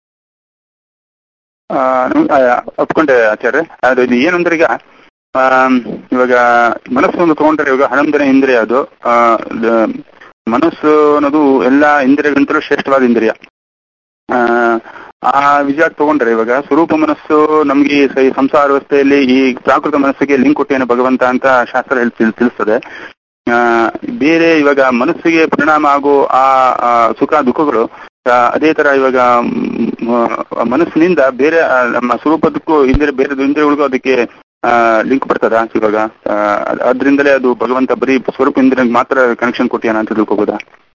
ಆ, ನಮ್- ಆ, ಒಪ್ಕೊಂಡೆ ಆಚಾರ್ಯ ಅದು ಇದು ಏನಂದ್ರೆ ಈಗ ಆಮ್, ಇವಾಗ ಮನಸ್ಸನ್ನು ತಗೊಂಡ್ರೆ ಇವಾಗ ಹಣಂದನ ಇಂದ್ರಿಯ ಅದು ಆ, ದ- ಮನಸ್ಸು ಅನ್ನೋದು ಎಲ್ಲ ಇಂದ್ರಿಯಗಳಿಂತಲೂ ಶ್ರೇಷ್ಠವಾದ ಇಂದ್ರಿಯ ಆ, ಆ ವಿಜಯ ತಗೊಂಡ್ರೆ ಇವಾಗ ಸ್ವರೂಪ ಮನಸ್ಸು ನಮ್ಗೆ ಈ ಸ- ಈ ಸಂಸಾರ ವ್ಯವಸ್ಥೆಯಲ್ಲಿ ಈ ಪ್ರಾಕೃತ ಮನಸ್ಸಿಗೆ ಲಿಂಕ್ ಕೊಟ್ಟೇನು ಭಗವಂತ ಅಂತ ಶಾಸ್ತ್ರ ಹೇಳಿ ತಿಳ್- ತಿಳಿಸ್ತದೆ ಆ, ಬೇರೆ ಇವಾಗ ಮನಸ್ಸಿಗೆ ಪರಿಣಾಮ ಆಗೋ ಆ ಆ ಸುಖ ದುಃಖಗಳು ಆ, ಅದೇ ತರ ಇವಾಗ ಮ್, ಆ, ಮನಸ್ಸಿನಿಂದ ಬೇರೆ ಆ, ನಮ್ಮ ಸ್ವರೂಪದಕ್ಕೂ ಇಂದ್ರಿಯ ಬೇರೆ ಇಂದ್ರಿಯಗಳಿಗೂ ಅದಕ್ಕೆ ಲಿಂಕ್ ಬರ್ತದ ಇವಾಗ ಆ, ಅದ್- ಅದ್ರಿಂದಲೇ ಅದು ಭಗವಂತ ಬರೀ ಸ್ವರೂಪ ಇಂದ್ರಿಯ ಮಾತ್ರ ಕನೆಕ್ಷನ್ ಕೊಟ್ಟಿಯಾನ ಅಂತ ತಿಳ್ಕೊಬೋದಾ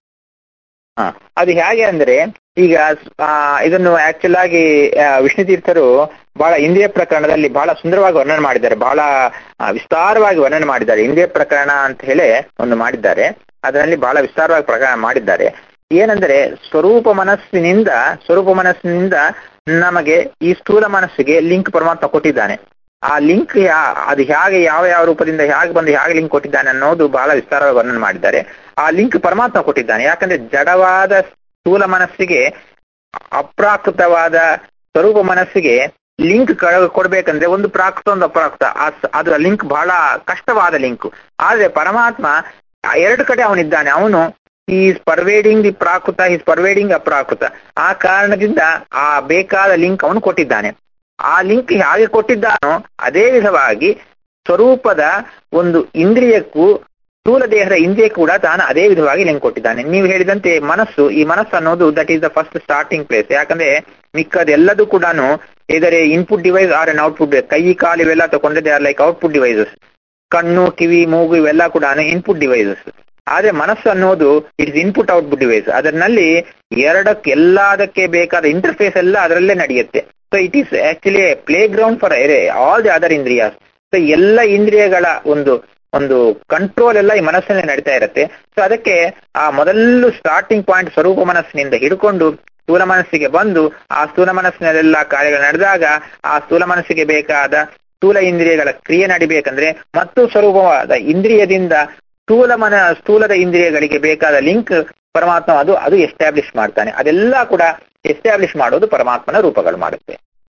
ಹ. ಅದು ಹೇಗೆ ಅಂದ್ರೆ ಈಗ ಆ, ಇದನ್ನು ಆಕ್ಚುಲ್ ಆಗಿ ಆ, ವಿಷ್ಣು ತೀರ್ಥರು ಬಹಳ ಇಂದ್ರಿಯ ಪ್ರಕರಣದಲ್ಲಿ ಬಹಳ ಸುಂದರವಾಗಿ ವರ್ಣನೆ ಮಾಡಿದ್ದಾರೆ ಬಹಳ ಆ, ವಿಸ್ತಾರವಾಗಿ ವರ್ಣನೆ ಮಾಡಿದ್ದಾರೆ ಇಂದ್ರಿಯ ಪ್ರಕರಣ ಅಂತ ಹೇಳಿ ಒಂದು ಮಾಡಿದ್ದಾರೆ ಅದರಲ್ಲಿ ಬಹಳ ವಿಸ್ತಾರವಾಗಿ ಪ್ರಕರಣ ಮಾಡಿದ್ದಾರೆ ಏನಂದ್ರೆ ಸ್ವರೂಪ ಮನಸ್ಸಿನಿಂದ ಸ್ವರೂಪ ಮನಸ್ಸಿನಿಂದ ನಮಗೆ ಈ ಸ್ಥೂಲ ಮನಸ್ಸಿಗೆ ಲಿಂಕ್ ಪರಮಾತ್ಮ ಕೊಟ್ಟಿದ್ದಾನೆ ಆ ಲಿಂಕ್ ಅದು ಹೇಗೆ ಯಾವ ಯಾವ ರೂಪದಿಂದ ಹೇಗೆ ಬಂದು ಹೇಗೆ ಲಿಂಕ್ ಕೊಟ್ಟಿದ್ದಾನೆ ಅನ್ನೋದು ಬಹಳ ವಿಸ್ತಾರವಾಗಿ ವರ್ಣನೆ ಮಾಡಿದ್ದಾರೆ ಆ ಲಿಂಕ್ ಪರಮಾತ್ಮ ಕೊಟ್ಟಿದ್ದಾನೆ ಯಾಕಂದ್ರೆ ಜಡವಾದ ಸ್ಥೂಲ ಮನಸ್ಸಿಗೆ ಅಪ್ರಾಕೃತವಾದ ಸ್ವರೂಪ ಮನಸ್ಸಿಗೆ ಲಿಂಕ್ ಕೊಡ್ಬೇಕಂದ್ರೆ ಒಂದು ಪ್ರಾಕೃತ ಒಂದು ಅಪ್ರಾಕೃತ ಆ ಸ- ಅದು ಲಿಂಕ್ ಬಹಳ ಕಷ್ಟವಾದ ಲಿಂಕ್ ಆದ್ರೆ ಪರಮಾತ್ಮ ಆ ಎರಡು ಕಡೆ ಅವನಿದ್ದಾನೆ ಅವನು ಈಸ್ ಪರ್ವೇಡಿಂಗ್ ದಿ ಪ್ರಾಕೃತ ಈಸ್ ಪರ್ವೇಡಿಂಗ್ ಅಪ್ರಾಕೃತ ಆ ಕಾರಣದಿಂದ ಆ ಬೇಕಾದ ಲಿಂಕ್ ಅವನು ಕೊಟ್ಟಿದ್ದಾನೆ ಆ ಲಿಂಕ್ ಹೇಗೆ ಕೊಟ್ಟಿದ್ದಾನೋ ಅದೇ ವಿಧವಾಗಿ ಸ್ವರೂಪದ ಒಂದು ಇಂದ್ರಿಯಕ್ಕೂ ಸ್ಥೂಲ ದೇಹದ ಇಂದ್ರಿಯ ಕೂಡ ತಾನು ಅದೇ ವಿಧವಾಗಿ ಲಿಂಕ್ ಕೊಟ್ಟಿದ್ದಾನೆ ನೀವು ಹೇಳಿದಂತೆ ಮನಸ್ಸು ಈ ಮನಸ್ಸು ಅನ್ನೋದು that is the first starting place ಯಾಕಂದ್ರೆ ಮಿಕ್ಕದೆಲ್ಲದೂ ಕೂಡ ಇದರ input device or and output ಕೈ ಕಾಲು ಇವೆಲ್ಲ ತಗೊಂಡ್ರೆ they are like output devices ಕಣ್ಣು ಕಿವಿ ಮೂಗು ಇವೆಲ್ಲ ಕೂಡ ಇನ್ಪುಟ್ ಡಿವೈಸಸ್ ಆದ್ರೆ ಮನಸ್ಸು ಅನ್ನೋದು ಇಟ್ಸ್ ಇನ್ಪುಟ್ ಔಟ್ಪುಟ್ ಡಿವೈಸ್ ಅದರಲ್ಲಿ ಎರಡಕ್ಕೆ ಎಲ್ಲದಕ್ಕೆ ಬೇಕಾದ ಇಂಟರ್ಫೇಸ್ ಎಲ್ಲ ಅದರಲ್ಲೇ ನಡೆಯುತ್ತೆ so it is actually playground for all the other ಇಂದ್ರಿಯಾಸ್ ಸೊ ಎಲ್ಲ ಇಂದ್ರಿಯಗಳ ಒಂದು ಒಂದು ಕಂಟ್ರೋಲ್ ಎಲ್ಲ ಈ ಮನಸ್ಸಿನಲ್ಲಿ ನಡೀತಾ ಇರುತ್ತೆ ಸೊ ಅದಕ್ಕೆ ಆ ಮೊದಲು ಸ್ಟಾರ್ಟಿಂಗ್ ಪಾಯಿಂಟ್ ಸ್ವರೂಪ ಮನಸ್ಸಿನಿಂದ ಹಿಡ್ಕೊಂಡು ಸ್ಥೂಲ ಮನಸ್ಸಿಗೆ ಬಂದು ಆ ಸ್ಥೂಲ ಮನಸ್ಸಿನಲ್ಲೆಲ್ಲ ಕಾರ್ಯಗಳು ನಡೆದಾಗ ಆ ಸ್ಥೂಲ ಮನಸ್ಸಿಗೆ ಬೇಕಾದ ಸ್ಥೂಲ ಇಂದ್ರಿಯಗಳ ಕ್ರಿಯೆ ನಡಿಬೇಕಂದ್ರೆ ಮತ್ತು ಸ್ವರೂಪವಾದ ಇಂದ್ರಿಯದಿಂದ ಸ್ಥೂಲ ಮನ ಸ್ಥೂಲದ ಇಂದ್ರಿಯಗಳಿಗೆ ಬೇಕಾದ ಲಿಂಕ್ ಪರಮಾತ್ಮ ಅದು ಅದು ಎಸ್ಟಾಬ್ಲಿಷ್ ಮಾಡ್ತಾನೆ ಅದೆಲ್ಲ ಕೂಡ ಎಸ್ಟಾಬ್ಲಿಷ್ ಮಾಡೋದು ಪರಮಾತ್ಮನ ರೂಪಗಳು ಮಾಡುತ್ತೆ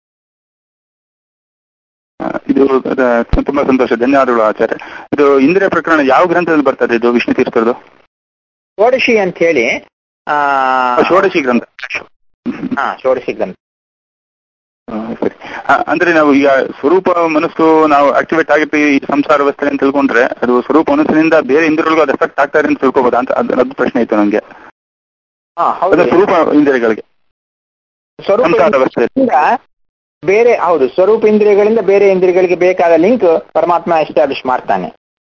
ಆ, ಇದು ಅದ- ತುಂಬಾ ಸಂತೋಷ ಧನ್ಯವಾದಗಳು ಆಚಾರ್ಯ ಇದು ಇಂದ್ರಿಯ ಪ್ರಕರಣ ಯಾವ ಗ್ರಂಥದಲ್ಲಿ ಬರ್ತದೆ ಇದು ವಿಷ್ಣು ತೀರ್ಥರದು ಷೋಡಶಿ ಅಂತ ಹೇಳಿ ಆ ಷೋಡಶಿ ಗ್ರಂಥ ಹಾ ಷೋಡಶಿ ಗ್ರಂಥ ಆ, ಸರಿ ಆ, ಅಂದ್ರೆ ನಾವು ಈಗ ಸ್ವರೂಪ ಮನಸ್ಸು ನಾವು ಆಕ್ಟಿವೇಟ್ ಆಗಿರ್ತೀವಿ ಈ ಸಂಸಾರ ವ್ಯವಸ್ಥೆ ಅಂತ ತಿಳ್ಕೊಂಡ್ರೆ ಅದು ಸ್ವರೂಪ ಮನಸ್ಸಿನಿಂದ ಬೇರೆ ಇಂದ್ರಿಯಗಳಿಗೂ ಅದು ಎಫೆಕ್ಟ್ ಆಗ್ತಾ ಇದೆ ಅಂತ ತಿಳ್ಕೊಬೋದಾ ಅಂತ ಅದು ಅದು ಪ್ರಶ್ನೆ ಇತ್ತು ನಂಗೆ ಹಾ ಅದೇ ಹೌದು ಸ್ವರೂಪ ಇಂದ್ರಿಯಗಳಿಗೆ ಸ್ವರೂಪ ಸಂಸಾರ ವ್ಯವಸ್ಥೆ ಇಂದ ಬೇರೆ ಹೌದು ಸ್ವರೂಪ ಇಂದ್ರಿಯಗಳಿಂದ ಬೇರೆ ಇಂದ್ರಿಯಗಳಿಗೆ ಬೇಕಾದ ಲಿಂಕ್ ಪರಮಾತ್ಮ ಎಸ್ಟಾಬ್ಲಿಷ್ ಮಾಡ್ತಾನೆ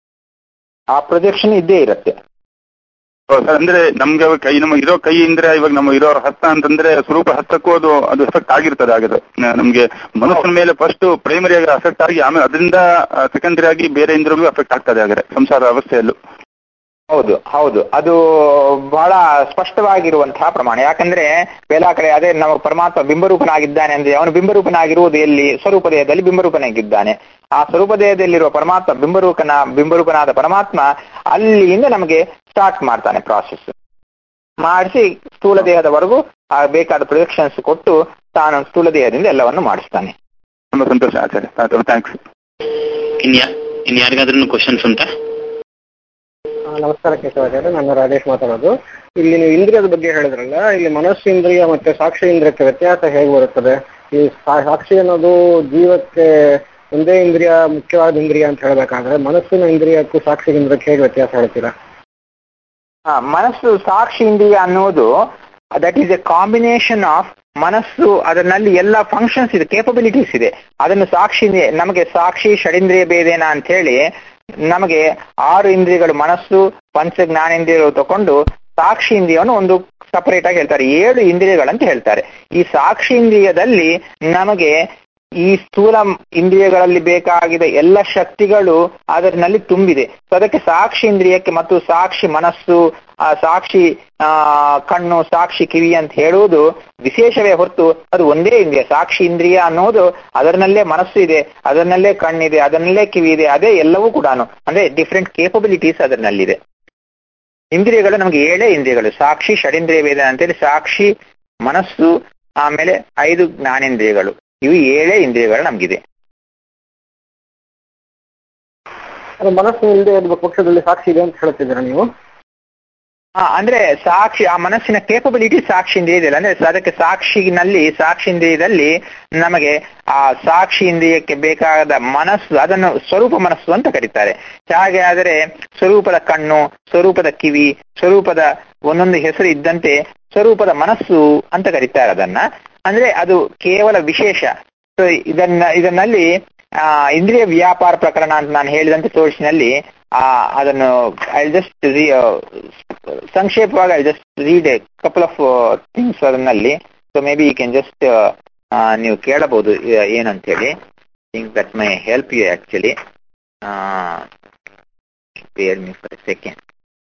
ಆ ಪ್ರೊಜೆಕ್ಷನ್ ಇದ್ದೇ ಇರುತ್ತೆ ಹೌದು, ಅಂದ್ರೆ ನಮ್ಗೆ ಅವಾಗ ಕೈ ನಮ್ಮ ಇರೋ ಕೈ ಇಂದ್ರೆ ಇವಾಗ ನಮ್ಮ ಇರೋ ಹಸ್ತ ಅಂತಂದ್ರೆ ಸ್ವರೂಪ ಹಸ್ತಕ್ಕೂ ಅದು ಅದು ಎಫೆಕ್ಟ್ ಆಗಿರ್ತದೆ ಹಾಗಾದ್ರೆ ನ- ನಮ್ಗೆ ಮನಸ್ಸಿನ ಮೇಲೆ ಫಸ್ಟ್ ಪ್ರೈಮರಿ ಆಗಿ ಅಫೆಕ್ಟ್ ಆಗಿ ಆಮೇಲೆ ಅದರಿಂದ ಸೆಕೆಂಡರಿ ಆಗಿ ಬೇರೆ ಇಂದ್ರಿಯಗಳಿಗೂ ಅಫೆಕ್ಟ್ ಆಗ್ತದೆ ಹಾಗಾದ್ರೆ ಸಂಸಾರ ಅವಸ್ಥೆಯಲ್ಲೂ ಹೌದು ಹೌದು ಅದು ಬಹಳ ಸ್ಪಷ್ಟವಾಗಿರುವಂತಹ ಪ್ರಮಾಣ ಯಾಕಂದ್ರೆ ಬೇಲ ಕಡೆ ಅದೇ ನಮ್ಮ ಪರಮಾತ್ಮ ಬಿಂಬರೂಪನಾಗಿದ್ದಾನೆ ಅಂದ್ರೆ ಅವನು ಬಿಂಬರೂಪನಾಗಿರುವುದು ಎಲ್ಲಿ ಸ್ವರೂಪ ದೇಹದಲ್ಲಿ ಬಿಂಬರೂಪನಾಗಿದ್ದಾನೆ ಆ ಸ್ವರೂಪ ದೇಹದಲ್ಲಿರುವ ಪರಮಾತ್ಮ ಬಿಂಬರೂಪನ ಬಿಂಬರೂಪನಾದ ಪರಮಾತ್ಮ ಅಲ್ಲಿಂದ ನಮಗೆ ಸ್ಟಾರ್ಟ್ ಮಾಡ್ತಾನೆ ಪ್ರಾಸೆಸ್ ಮಾಡಿಸಿ ಸ್ಥೂಲ ದೇಹದವರೆಗೂ ಆ ಬೇಕಾದ ಪ್ರೊಜೆಕ್ಷನ್ಸ್ ಕೊಟ್ಟು ತಾನು ಸ್ಥೂಲ ದೇಹದಿಂದ ಎಲ್ಲವನ್ನು ಮಾಡಿಸ್ತಾನೆ ತುಂಬಾ ಸಂತೋಷ ಆಚಾರ್ಯ ಥ್ಯಾಂಕ್ಸ್ ಇನ್ಯಾ ಇನ್ ಯಾರಿಗಾದ್ರೂ ಕ್ವಶನ್ಸ್ ಉಂಟಾ ಆ, ನಮಸ್ಕಾರ ಕೇಶವಾಚಾರ್ಯ ನಾನು ರಾಜೇಶ್ ಮಾತಾಡೋದು ಇಲ್ಲಿ ನೀವು ಇಂದ್ರಿಯದ ಬಗ್ಗೆ ಹೇಳಿದ್ರಲ್ಲ ಇಲ್ಲಿ ಮನಸ್ಸು ಇಂದ್ರಿಯ ಮತ್ತೆ ಸಾಕ್ಷಿ ಇಂದ್ರಿಯಕ್ಕೆ ವ್ಯತ್ಯಾಸ ಹೇಗೆ ಬರುತ್ತದೆ ಈ ಸಾ- ಸಾಕ್ಷಿ ಅನ್ನೋದು ಜೀವಕ್ಕೆ ಒಂದೇ ಇಂದ್ರಿಯ ಮುಖ್ಯವಾದ ಇಂದ್ರಿಯ ಅಂತ ಹೇಳಬೇಕಾದ್ರೆ ಮನಸ್ಸಿನ ಇಂದ್ರಿಯಕ್ಕೂ ಸಾಕ್ಷಿ ಇಂದ್ರಿಯಕ್ಕೆ ಹೇಗೆ ವ್ಯತ್ಯಾಸ ಹೇಳ್ತೀರಾ ಆ, ಮನಸ್ಸು ಸಾಕ್ಷಿ ಇಂದ್ರಿಯ ಅನ್ನೋದು that is a combination of ಮನಸ್ಸು ಅದರಲ್ಲಿ ಎಲ್ಲ ಫಂಕ್ಷನ್ಸ್ ಇದೆ ಕೇಪಬಿಲಿಟೀಸ್ ಇದೆ ಅದನ್ನು ಸಾಕ್ಷಿ ಇಂದ್ರಿಯ- ನಮಗೆ ಸಾಕ್ಷಿ ಷಡಿಂದ್ರಿಯ ಭೇದೇನ ಅಂತ ಹೇಳಿ ನಮಗೆ ಆರು ಇಂದ್ರಿಯಗಳು ಮನಸ್ಸು ಪಂಚ ಜ್ಞಾನೇಂದ್ರಿಯಗಳು ತಕೊಂಡು ಸಾಕ್ಷಿ ಇಂದ್ರಿಯವನ್ನು ಒಂದು ಸಪರೇಟ್ ಆಗಿ ಹೇಳ್ತಾರೆ ಏಳು ಇಂದ್ರಿಯಗಳಂತ ಹೇಳ್ತಾರೆ ಈ ಸಾಕ್ಷಿ ಇಂದ್ರಿಯದಲ್ಲಿ ನಮಗೆ ಈ ಸ್ಥೂಲ ಇಂದ್ರಿಯಗಳಲ್ಲಿ ಬೇಕಾಗಿದ ಎಲ್ಲ ಶಕ್ತಿಗಳು ಅದರಲ್ಲಿ ತುಂಬಿದೆ ಸೊ ಅದಕ್ಕೆ ಸಾಕ್ಷಿ ಇಂದ್ರಿಯಕ್ಕೆ ಮತ್ತು ಸಾಕ್ಷಿ ಮನಸ್ಸು ಆ ಸಾಕ್ಷಿ ಆ ಕಣ್ಣು ಸಾಕ್ಷಿ ಕಿವಿ ಅಂತ ಹೇಳುವುದು ವಿಶೇಷವೇ ಹೊರತು ಅದು ಒಂದೇ ಇಂದ್ರಿಯ ಸಾಕ್ಷಿ ಇಂದ್ರಿಯ ಅನ್ನೋದು ಅದರಲ್ಲೇ ಮನಸ್ಸು ಇದೆ ಅದರಲ್ಲೇ ಕಣ್ಣಿದೆ ಅದರಲ್ಲೇ ಕಿವಿ ಇದೆ ಅದೇ ಎಲ್ಲವೂ ಕೂಡ ಅಂದ್ರೆ ಡಿಫ್ರೆಂಟ್ ಕೇಪಬಿಲಿಟೀಸ್ ಅದರಲ್ಲಿದೆ ಇಂದ್ರಿಯಗಳು ನಮಗೆ ಏಳೇ ಇಂದ್ರಿಯಗಳು ಸಾಕ್ಷಿ ಷಡಿಂದ್ರಿಯ ವೇದ ಅಂತೇಳಿ ಸಾಕ್ಷಿ ಮನಸ್ಸು ಆಮೇಲೆ ಐದು ಜ್ಞಾನೇಂದ್ರಿಯಗಳು ಇವು ಏಳೇ ಇಂದ್ರಿಯಗಳು ನಮಗಿದೆ ಅದು ಮನಸ್ಸು ಇಲ್ಲದೆ ಇರುವ ಪಕ್ಷದಲ್ಲಿ ಸಾಕ್ಷಿ ಇದೆ ಅಂತ ಹೇಳ್ತಿದ್ದೀರಾ ನೀವು ಆ, ಅಂದ್ರೆ ಸಾಕ್ಷಿ ಆ ಮನಸ್ಸಿನ ಕೇಪಬಿಲಿಟಿ ಸಾಕ್ಷಿ ಇದೆಯಲ್ಲ ಅಂದ್ರೆ ಅದಕ್ಕೆ ಸಾಕ್ಷಿನಲ್ಲಿ ಸಾಕ್ಷಿ ಇಂದ್ರಿಯದಲ್ಲಿ ನಮಗೆ ಆ ಸಾಕ್ಷಿ ಇಂದ್ರಿಯಕ್ಕೆ ಬೇಕಾದ ಮನಸ್ಸು ಅದನ್ನು ಸ್ವರೂಪ ಮನಸ್ಸು ಅಂತ ಕರೀತಾರೆ ಹಾಗೆ ಆದರೆ ಸ್ವರೂಪದ ಕಣ್ಣು ಸ್ವರೂಪದ ಕಿವಿ ಸ್ವರೂಪದ ಒಂದೊಂದು ಹೆಸರು ಇದ್ದಂತೆ ಸ್ವರೂಪದ ಮನಸ್ಸು ಅಂತ ಕರೀತಾರೆ ಅದನ್ನ ಅಂದ್ರೆ ಅದು ಕೇವಲ ವಿಶೇಷ ಸೊ ಇದನ್ನ ಇದನ್ನಲ್ಲಿ ಆ ಇಂದ್ರಿಯ ವ್ಯಾಪಾರ ಪ್ರಕರಣ ಅಂತ ನಾನು ಹೇಳಿದಂತೆ ತೋರಿಸಿನಲ್ಲಿ ಆ ಅದನ್ನು ಐ ಜಸ್ಟ್ ಸಂಕ್ಷೇಪವಾಗಿ I just read a couple of things ಅದನ್ನಲ್ಲಿ so maybe you can just ನೀವು ಕೇಳಬಹುದು ಆ, ಏನಂತೇಳಿ think that my help you actually bear me for second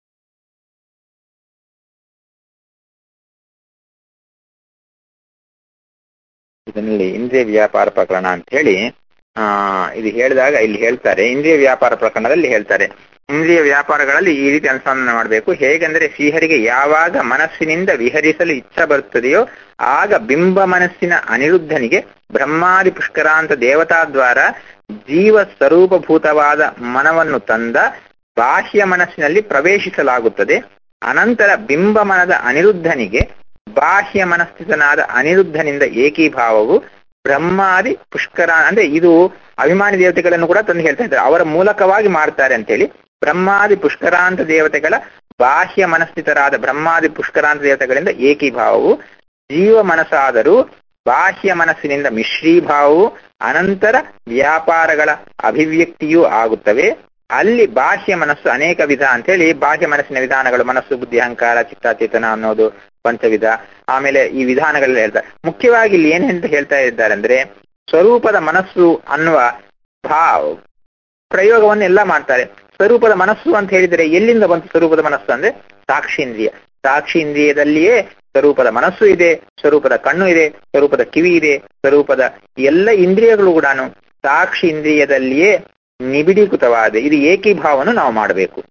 ಇದರಲ್ಲಿ ಇಂದ್ರಿಯ ವ್ಯಾಪಾರ ಪ್ರಕರಣ ಅಂತ ಹೇಳಿ ಆ ಇದು ಹೇಳಿದಾಗ ಇಲ್ಲಿ ಹೇಳ್ತಾರೆ ಇಂದ್ರಿಯ ವ್ಯಾಪಾರ ಪ್ರಕರಣದಲ್ಲಿ ಹೇಳ್ತಾರೆ ಇಂದ್ರಿಯ ವ್ಯಾಪಾರಗಳಲ್ಲಿ ಈ ರೀತಿ ಅನುಸಂಧಾನ ಮಾಡಬೇಕು ಹೇಗೆಂದರೆ ಶ್ರೀಹರಿಗೆ ಯಾವಾಗ ಮನಸ್ಸಿನಿಂದ ವಿಹರಿಸಲು ಇಚ್ಛ ಬರುತ್ತದೆಯೋ ಆಗ ಬಿಂಬ ಮನಸ್ಸಿನ ಅನಿರುದ್ಧನಿಗೆ ಬ್ರಹ್ಮಾದಿ ಪುಷ್ಕರಾಂತ ದೇವತಾ ದ್ವಾರ ಜೀವ ಸ್ವರೂಪಭೂತವಾದ ಮನವನ್ನು ತಂದ ಬಾಹ್ಯ ಮನಸ್ಸಿನಲ್ಲಿ ಪ್ರವೇಶಿಸಲಾಗುತ್ತದೆ ಅನಂತರ ಬಿಂಬ ಮನದ ಅನಿರುದ್ಧನಿಗೆ ಬಾಹ್ಯ ಮನಸ್ಥಿತನಾದ ಅನಿರುದ್ಧನಿಂದ ಏಕೀಭಾವವು ಬ್ರಹ್ಮಾದಿ ಪುಷ್ಕರ ಅಂದ್ರೆ ಇದು ಅಭಿಮಾನಿ ದೇವತೆಗಳನ್ನು ಕೂಡ ತಂದು ಹೇಳ್ತಾ ಇದ್ದಾರೆ ಅವರ ಮೂಲಕವಾಗಿ ಮಾಡ್ತಾರೆ ಅಂತೇಳಿ ಬ್ರಹ್ಮಾದಿ ಪುಷ್ಕರಾಂತ ದೇವತೆಗಳ ಬಾಹ್ಯ ಮನಸ್ಥಿತರಾದ ಬ್ರಹ್ಮಾದಿ ಪುಷ್ಕರಾಂತ ದೇವತೆಗಳಿಂದ ಏಕೀಭಾವವು ಜೀವ ಮನಸ್ಸಾದರೂ ಬಾಹ್ಯ ಮನಸ್ಸಿನಿಂದ ಮಿಶ್ರೀಭಾವವು ಅನಂತರ ವ್ಯಾಪಾರಗಳ ಅಭಿವ್ಯಕ್ತಿಯೂ ಆಗುತ್ತವೆ ಅಲ್ಲಿ ಬಾಹ್ಯ ಮನಸ್ಸು ಅನೇಕ ವಿಧ ಅಂತ ಹೇಳಿ ಬಾಹ್ಯ ಮನಸ್ಸಿನ ವಿಧಾನಗಳು ಮನಸ್ಸು ಬುದ್ಧಿ ಅಹಂಕಾರ ಚಿತ್ತಾಚೇತನ ಅನ್ನೋದು ಪಂಚವಿಧ ಆಮೇಲೆ ಈ ವಿಧಾನಗಳೆಲ್ಲ ಹೇಳ್ತಾರೆ ಮುಖ್ಯವಾಗಿ ಇಲ್ಲಿ ಏನೆಂತ ಹೇಳ್ತಾ ಇದ್ದಾರೆ ಅಂದ್ರೆ ಸ್ವರೂಪದ ಮನಸ್ಸು ಅನ್ನುವ ಭಾ ಪ್ರಯೋಗವನ್ನು ಎಲ್ಲ ಮಾಡ್ತಾರೆ ಸ್ವರೂಪದ ಮನಸ್ಸು ಅಂತ ಹೇಳಿದರೆ ಎಲ್ಲಿಂದ ಬಂತು ಸ್ವರೂಪದ ಮನಸ್ಸು ಅಂದ್ರೆ ಸಾಕ್ಷೀಂದ್ರಿಯ ಸಾಕ್ಷೀಂದ್ರಿಯದಲ್ಲಿಯೇ ಸ್ವರೂಪದ ಮನಸ್ಸು ಇದೆ ಸ್ವರೂಪದ ಕಣ್ಣು ಇದೆ ಸ್ವರೂಪದ ಕಿವಿ ಇದೆ ಸ್ವರೂಪದ ಎಲ್ಲ ಇಂದ್ರಿಯಗಳು ಕೂಡ ಸಾಕ್ಷಿ ಇಂದ್ರಿಯದಲ್ಲಿಯೇ ನಿಬಿಡೀಕೃತವಾದ ಇದು ಏಕೀಭಾವವನ್ನು ನಾವು ಮಾಡಬೇಕು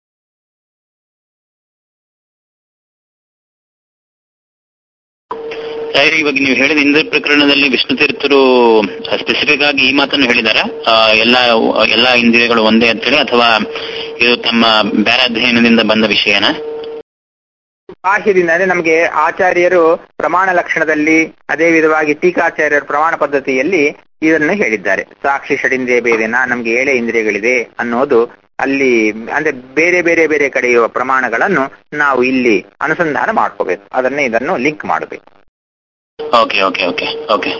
ಸರ್ ಇವಾಗ ನೀವು ಹೇಳಿದ ಇಂದ್ರ ಪ್ರಕರಣದಲ್ಲಿ ವಿಷ್ಣು ತೀರ್ಥರು ಸ್ಪೆಸಿಫಿಕ್ ಆಗಿ ಈ ಮಾತನ್ನು ಹೇಳಿದಾರ ಎಲ್ಲ ಎಲ್ಲ ಇಂದ್ರಿಯಗಳು ಒಂದೇ ಅಂತೇಳಿ ಅಥವಾ ಇದು ತಮ್ಮ ಬೇರೆ ಅಧ್ಯಯನದಿಂದ ಬಂದ ವಿಷಯನ ಬಾಹ್ಯದಿಂದ ಅಂದ್ರೆ ನಮಗೆ ಆಚಾರ್ಯರು ಪ್ರಮಾಣ ಲಕ್ಷಣದಲ್ಲಿ ಅದೇ ವಿಧವಾಗಿ ಟೀಕಾಚಾರ್ಯರ ಪ್ರಮಾಣ ಪದ್ಧತಿಯಲ್ಲಿ ಇದನ್ನು ಹೇಳಿದ್ದಾರೆ ಸಾಕ್ಷಿ ಷಡಿಂದ್ರಿಯ ಭೇದನ ನಮ್ಗೆ ಏಳೆ ಇಂದ್ರಿಯಗಳಿದೆ ಅನ್ನೋದು ಅಲ್ಲಿ ಅಂದ್ರೆ ಬೇರೆ ಬೇರೆ ಬೇರೆ ಕಡೆ ಇರುವ ಪ್ರಮಾಣಗಳನ್ನು ನಾವು ಇಲ್ಲಿ ಅನುಸಂಧಾನ ಮಾಡ್ಕೋಬೇಕು ಅದನ್ನೇ ಇದನ್ನು ಲಿಂಕ್ ಮಾಡಬೇಕು ಓಕೆ ಓಕೆ ಓಕೆ ಓಕೆ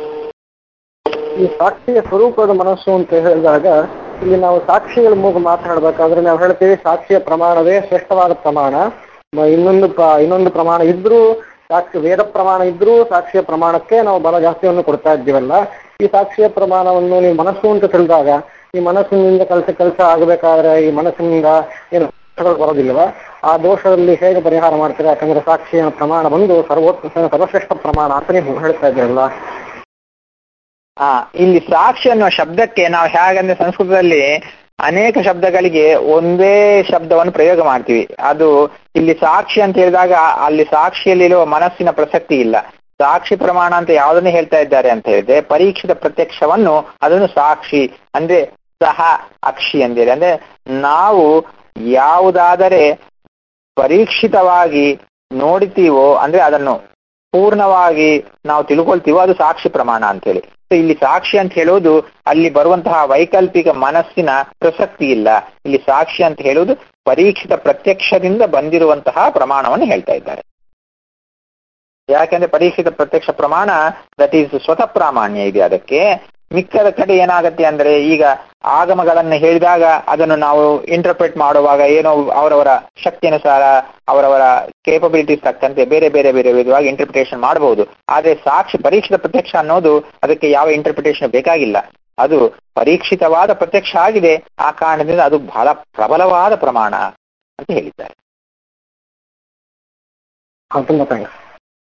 ಈ ಸಾಕ್ಷಿಯ ಸ್ವರೂಪದ ಮನಸ್ಸು ಅಂತ ಹೇಳಿದಾಗ ಇಲ್ಲಿ ನಾವು ಸಾಕ್ಷಿಗಳ ಮೂಗ ಮಾತನಾಡಬೇಕಾದ್ರೆ ನಾವು ಹೇಳ್ತೀವಿ ಸಾಕ್ಷಿಯ ಪ್ರಮಾಣವೇ ಶ್ರೇಷ್ಠವಾದ ಪ್ರಮಾಣ ಮ- ಇನ್ನೊಂದು ಪ- ಇನ್ನೊಂದು ಪ್ರಮಾಣ ಇದ್ರೂ ಸಾಕ್ಷಿ ವೇದ ಪ್ರಮಾಣ ಇದ್ರೂ ಸಾಕ್ಷಿಯ ಪ್ರಮಾಣಕ್ಕೆ ನಾವು ಬಲ ಜಾಸ್ತಿಯನ್ನು ಕೊಡ್ತಾ ಇದ್ದೀವಲ್ಲ ಈ ಸಾಕ್ಷಿಯ ಪ್ರಮಾಣವನ್ನು ನೀವು ಮನಸ್ಸು ಅಂತ ತಿಳಿದಾಗ ಈ ಮನಸ್ಸಿನಿಂದ ಕೆಲಸ ಕೆಲಸ ಆಗಬೇಕಾದ್ರೆ ಈ ಮನಸ್ಸಿನಿಂದ ಏನು ದೋಷಗಳು ಬರೋದಿಲ್ವಾ ಆ ದೋಷದಲ್ಲಿ ಹೇಗೆ ಪರಿಹಾರ ಮಾಡ್ತೀರಾ ಯಾಕಂದ್ರೆ ಸಾಕ್ಷಿಯ ಪ್ರಮಾಣ ಬಂದು ಸರ್ವೋತ್ಮ ಸರ್ವಶ್ರೇಷ್ಠ ಪ್ರಮಾಣ ಅಂತ ನೀವು ಹೇಳ್ತಾ ಇದ್ದೀರಲ್ಲ ಆ ಇಲ್ಲಿ ಸಾಕ್ಷಿ ಅನ್ನುವ ಶಬ್ದಕ್ಕೆ ನಾವು ಹೇಗಂದ್ರೆ ಸಂಸ್ಕೃತದಲ್ಲಿ ಅನೇಕ ಶಬ್ದಗಳಿಗೆ ಒಂದೇ ಶಬ್ದವನ್ನು ಪ್ರಯೋಗ ಮಾಡ್ತೀವಿ ಅದು ಇಲ್ಲಿ ಸಾಕ್ಷಿ ಅಂತ ಹೇಳಿದಾಗ ಅಲ್ಲಿ ಸಾಕ್ಷಿಯಲ್ಲಿರುವ ಮನಸ್ಸಿನ ಪ್ರಸಕ್ತಿ ಇಲ್ಲ ಸಾಕ್ಷಿ ಪ್ರಮಾಣ ಅಂತ ಯಾವುದನ್ನು ಹೇಳ್ತಾ ಇದ್ದಾರೆ ಅಂತ ಹೇಳಿದ್ರೆ ಪರೀಕ್ಷಿತ ಪ್ರತ್ಯಕ್ಷವನ್ನು ಅದನ್ನು ಸಾಕ್ಷಿ ಅಂದ್ರೆ ಸಹ ಅಕ್ಷಿ ಅಂತೇಳಿ ಅಂದ್ರೆ ನಾವು ಯಾವುದಾದರೆ ಪರೀಕ್ಷಿತವಾಗಿ ನೋಡ್ತೀವೋ ಅಂದ್ರೆ ಅದನ್ನು ಪೂರ್ಣವಾಗಿ ನಾವು ತಿಳ್ಕೊಳ್ತೀವೋ ಅದು ಸಾಕ್ಷಿ ಪ್ರಮಾಣ ಅಂತೇಳಿ ಸೊ ಇಲ್ಲಿ ಸಾಕ್ಷಿ ಅಂತ ಹೇಳೋದು ಅಲ್ಲಿ ಬರುವಂತಹ ವೈಕಲ್ಪಿಕ ಮನಸ್ಸಿನ ಪ್ರಸಕ್ತಿ ಇಲ್ಲ ಇಲ್ಲಿ ಸಾಕ್ಷಿ ಅಂತ ಹೇಳುವುದು ಪರೀಕ್ಷಿತ ಪ್ರತ್ಯಕ್ಷದಿಂದ ಬಂದಿರುವಂತಹ ಪ್ರಮಾಣವನ್ನು ಹೇಳ್ತಾ ಇದ್ದಾರೆ ಯಾಕೆಂದ್ರೆ ಪರೀಕ್ಷಿತ ಪ್ರತ್ಯಕ್ಷ ಪ್ರಮಾಣ ದಟ್ ಈಸ್ ಸ್ವತಃ ಪ್ರಾಮಾಣ್ಯ ಇದೆ ಅದಕ್ಕೆ ಮಿಕ್ಕದ ಕಡೆ ಏನಾಗತ್ತೆ ಅಂದ್ರೆ ಈಗ ಆಗಮಗಳನ್ನು ಹೇಳಿದಾಗ ಅದನ್ನು ನಾವು ಇಂಟರ್ಪ್ರೆಟ್ ಮಾಡುವಾಗ ಏನೋ ಅವರವರ ಶಕ್ತಿ ಅನುಸಾರ ಅವರವರ ಕೇಪಬಿಲಿಟೀಸ್ ತಕ್ಕಂತೆ ಬೇರೆ ಬೇರೆ ಬೇರೆ ವಿಧವಾಗಿ ಇಂಟರ್ಪ್ರಿಟೇಷನ್ ಮಾಡಬಹುದು ಆದ್ರೆ ಸಾಕ್ಷಿ ಪರೀಕ್ಷಿತ ಪ್ರತ್ಯಕ್ಷ ಅನ್ನೋದು ಅದಕ್ಕೆ ಯಾವ ಇಂಟರ್ಪ್ರಿಟೇಷನ್ ಬೇಕಾಗಿಲ್ಲ ಅದು ಪರೀಕ್ಷಿತವಾದ ಪ್ರತ್ಯಕ್ಷ ಆಗಿದೆ ಆ ಕಾರಣದಿಂದ ಅದು ಬಹಳ ಪ್ರಬಲವಾದ ಪ್ರಮಾಣ ಅಂತ ಹೇಳಿದ್ದಾರೆ ಹಾ ತುಂಬಾ ಥ್ಯಾಂಕ್ಸ್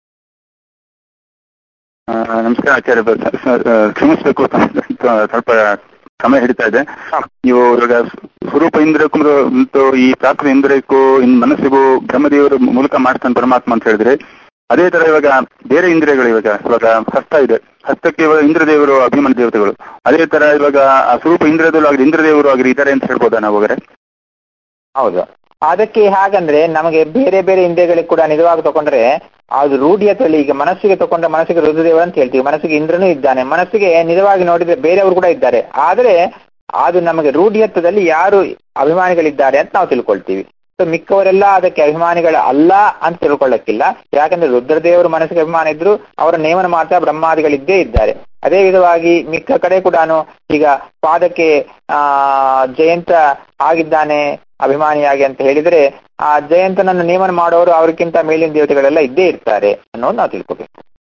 ಆ, ನಮಸ್ಕಾರ ಆಚಾರ್ಯ ಬ- ಸ- ಸ- ಆ, ಕ್ಷಮಿಸ್ಬೇಕು ಸ್ವಲ್ಪ ಸಮಯ ಹಿಡಿತಾ ಇದೆ ನೀವು ಇವಾಗ ಸ್ವರೂಪ ಇಂದ್ರಿಯಕ್ಕೂ ಮತ್ತು ಈ ಪ್ರಾಕೃತ ಇಂದ್ರಿಯಕ್ಕೂ ಇನ್ ಮನಸ್ಸಿಗೂ ಬ್ರಹ್ಮದೇವರ ಮೂಲಕ ಮಾಡ್ತಾನೆ ಪರಮಾತ್ಮ ಅಂತ ಹೇಳಿದ್ರೆ ಅದೇ ತರ ಇವಾಗ ಬೇರೆ ಇಂದ್ರಿಯಗಳು ಇವಾಗ ಇವಾಗ ಹಸ್ತ ಇದೆ ಹಸ್ತಕ್ಕೆ ಇವಾಗ ಇಂದ್ರದೇವರು ಅಭಿಮಾನ ದೇವತೆಗಳು ಅದೇ ತರ ಇವಾಗ ಆ ಸ್ವರೂಪ ಇಂದ್ರಿಯದಲ್ಲೂ ಆಗಲಿ ಇಂದ್ರದೇವರು ಆಗಲಿ ಇದ್ದಾರೆ ಅಂತ ಹೇಳ್ಬೋದಾ ನಾವು ಹಾಗಾದ್ರೆ ಹೌದು ಅದಕ್ಕೆ ಹಾಗಂದ್ರೆ ನಮಗೆ ಬೇರೆ ಬೇರೆ ಇಂದ್ರಿಯಗಳಿಗೆ ಕೂಡ ನಿಜವಾಗಿ ತಗೊಂಡ್ರೆ ಅದು ರೂಢಿಯತಲ್ಲಿ ಈಗ ಮನಸ್ಸಿಗೆ ತಗೊಂಡ್ರೆ ಮನಸ್ಸಿಗೆ ರುದ್ರದೇವ ಅಂತ ಹೇಳ್ತೀವಿ ಮನಸ್ಸಿಗೆ ಇಂದ್ರನೂ ಇದ್ದಾನೆ ಮನಸ್ಸಿಗೆ ನಿಜವಾಗಿ ನೋಡಿದ್ರೆ ಬೇರೆಯವರು ಕೂಡ ಇದ್ದಾರೆ ಆದ್ರೆ ಅದು ನಮಗೆ ರೂಢಿಯತ್ವದಲ್ಲಿ ಯಾರು ಅಭಿಮಾನಿಗಳಿದ್ದಾರೆ ಅಂತ ನಾವು ತಿಳ್ಕೊಳ್ತೀವಿ ಸೊ ಮಿಕ್ಕವರೆಲ್ಲ ಅದಕ್ಕೆ ಅಭಿಮಾನಿಗಳ ಅಲ್ಲ ಅಂತ ತಿಳ್ಕೊಳ್ಳಕ್ಕಿಲ್ಲ ಯಾಕಂದ್ರೆ ರುದ್ರದೇವರು ಮನಸ್ಸಿಗೆ ಅಭಿಮಾನ ಇದ್ರು ಅವರ ನೇಮನ ಮಾತ್ರ ಬ್ರಹ್ಮಾದಿಗಳಿದ್ದೇ ಇದ್ದಾರೆ ಅದೇ ವಿಧವಾಗಿ ಮಿಕ್ಕ ಕಡೆ ಕೂಡ ಈಗ ಪಾದಕ್ಕೆ ಆ ಜಯಂತ ಆಗಿದ್ದಾನೆ ಅಭಿಮಾನಿಯಾಗಿ ಅಂತ ಹೇಳಿದ್ರೆ ಆ ಜಯಂತನನ್ನು ನೇಮನ ಮಾಡೋರು ಅವ್ರಿಗಿಂತ ಮೇಲಿನ ದೇವತೆಗಳೆಲ್ಲ ಇದ್ದೇ ಇರ್ತಾರೆ ಅನ್ನೋದು ನಾವು ತಿಳ್ಕೊಬೇಕು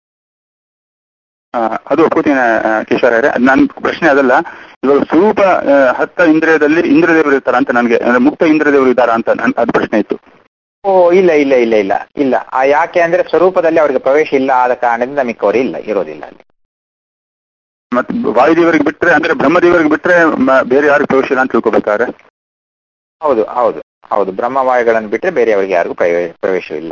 ಆ, ಅದು ಒಪ್ಪುತ್ತೀನಿ ಆ, ಕಿಶೋರ್ ನನ್ನ ಪ್ರಶ್ನೆ ಅದಲ್ಲ ಇವಾಗ ಸ್ವರೂಪ ಆ, ಹತ್ತ ಇಂದ್ರಿಯದಲ್ಲಿ ಇಂದ್ರದೇವರು ಇರ್ತಾರ ಅಂತ ನನಗೆ ಅಂದ್ರೆ ಮುಕ್ತ ಇಂದ್ರದೇವರು ಇದ್ದಾರಾ ಅಂತ ನನ್ ಅದು ಪ್ರಶ್ನೆ ಇತ್ತು ಓ ಇಲ್ಲ ಇಲ್ಲ ಇಲ್ಲ ಇಲ್ಲ ಇಲ್ಲ ಆ ಯಾಕೆ ಅಂದ್ರೆ ಸ್ವರೂಪದಲ್ಲಿ ಅವರಿಗೆ ಪ್ರವೇಶ ಇಲ್ಲ ಆದ ಕಾರಣದಿಂದ ಮಿಕ್ಕವರು ಇಲ್ಲ ಇರೋದಿಲ್ಲ ಅಲ್ಲಿ ಮತ್ತೆ ವಾಯುದೇವರಿಗೆ ಬಿಟ್ರೆ ಅಂದ್ರೆ ಬ್ರಹ್ಮದೇವರಿಗೆ ಬಿಟ್ರೆ ಮ- ಬೇರೆ ಯಾರು ಪ್ರವೇಶ ಇಲ್ಲ ಅಂತ ತಿಳ್ಕೊಬೇಕಾದ್ರೆ ಹೌದು ಹೌದು ಹೌದು ಬ್ರಹ್ಮವಾಯುಗಳನ್ನು ಬಿಟ್ರೆ ಬೇರೆಯವರಿಗೆ ಯಾರಿಗೂ ಪ್ರವೇ- ಪ್ರವೇಶವಿಲ್ಲ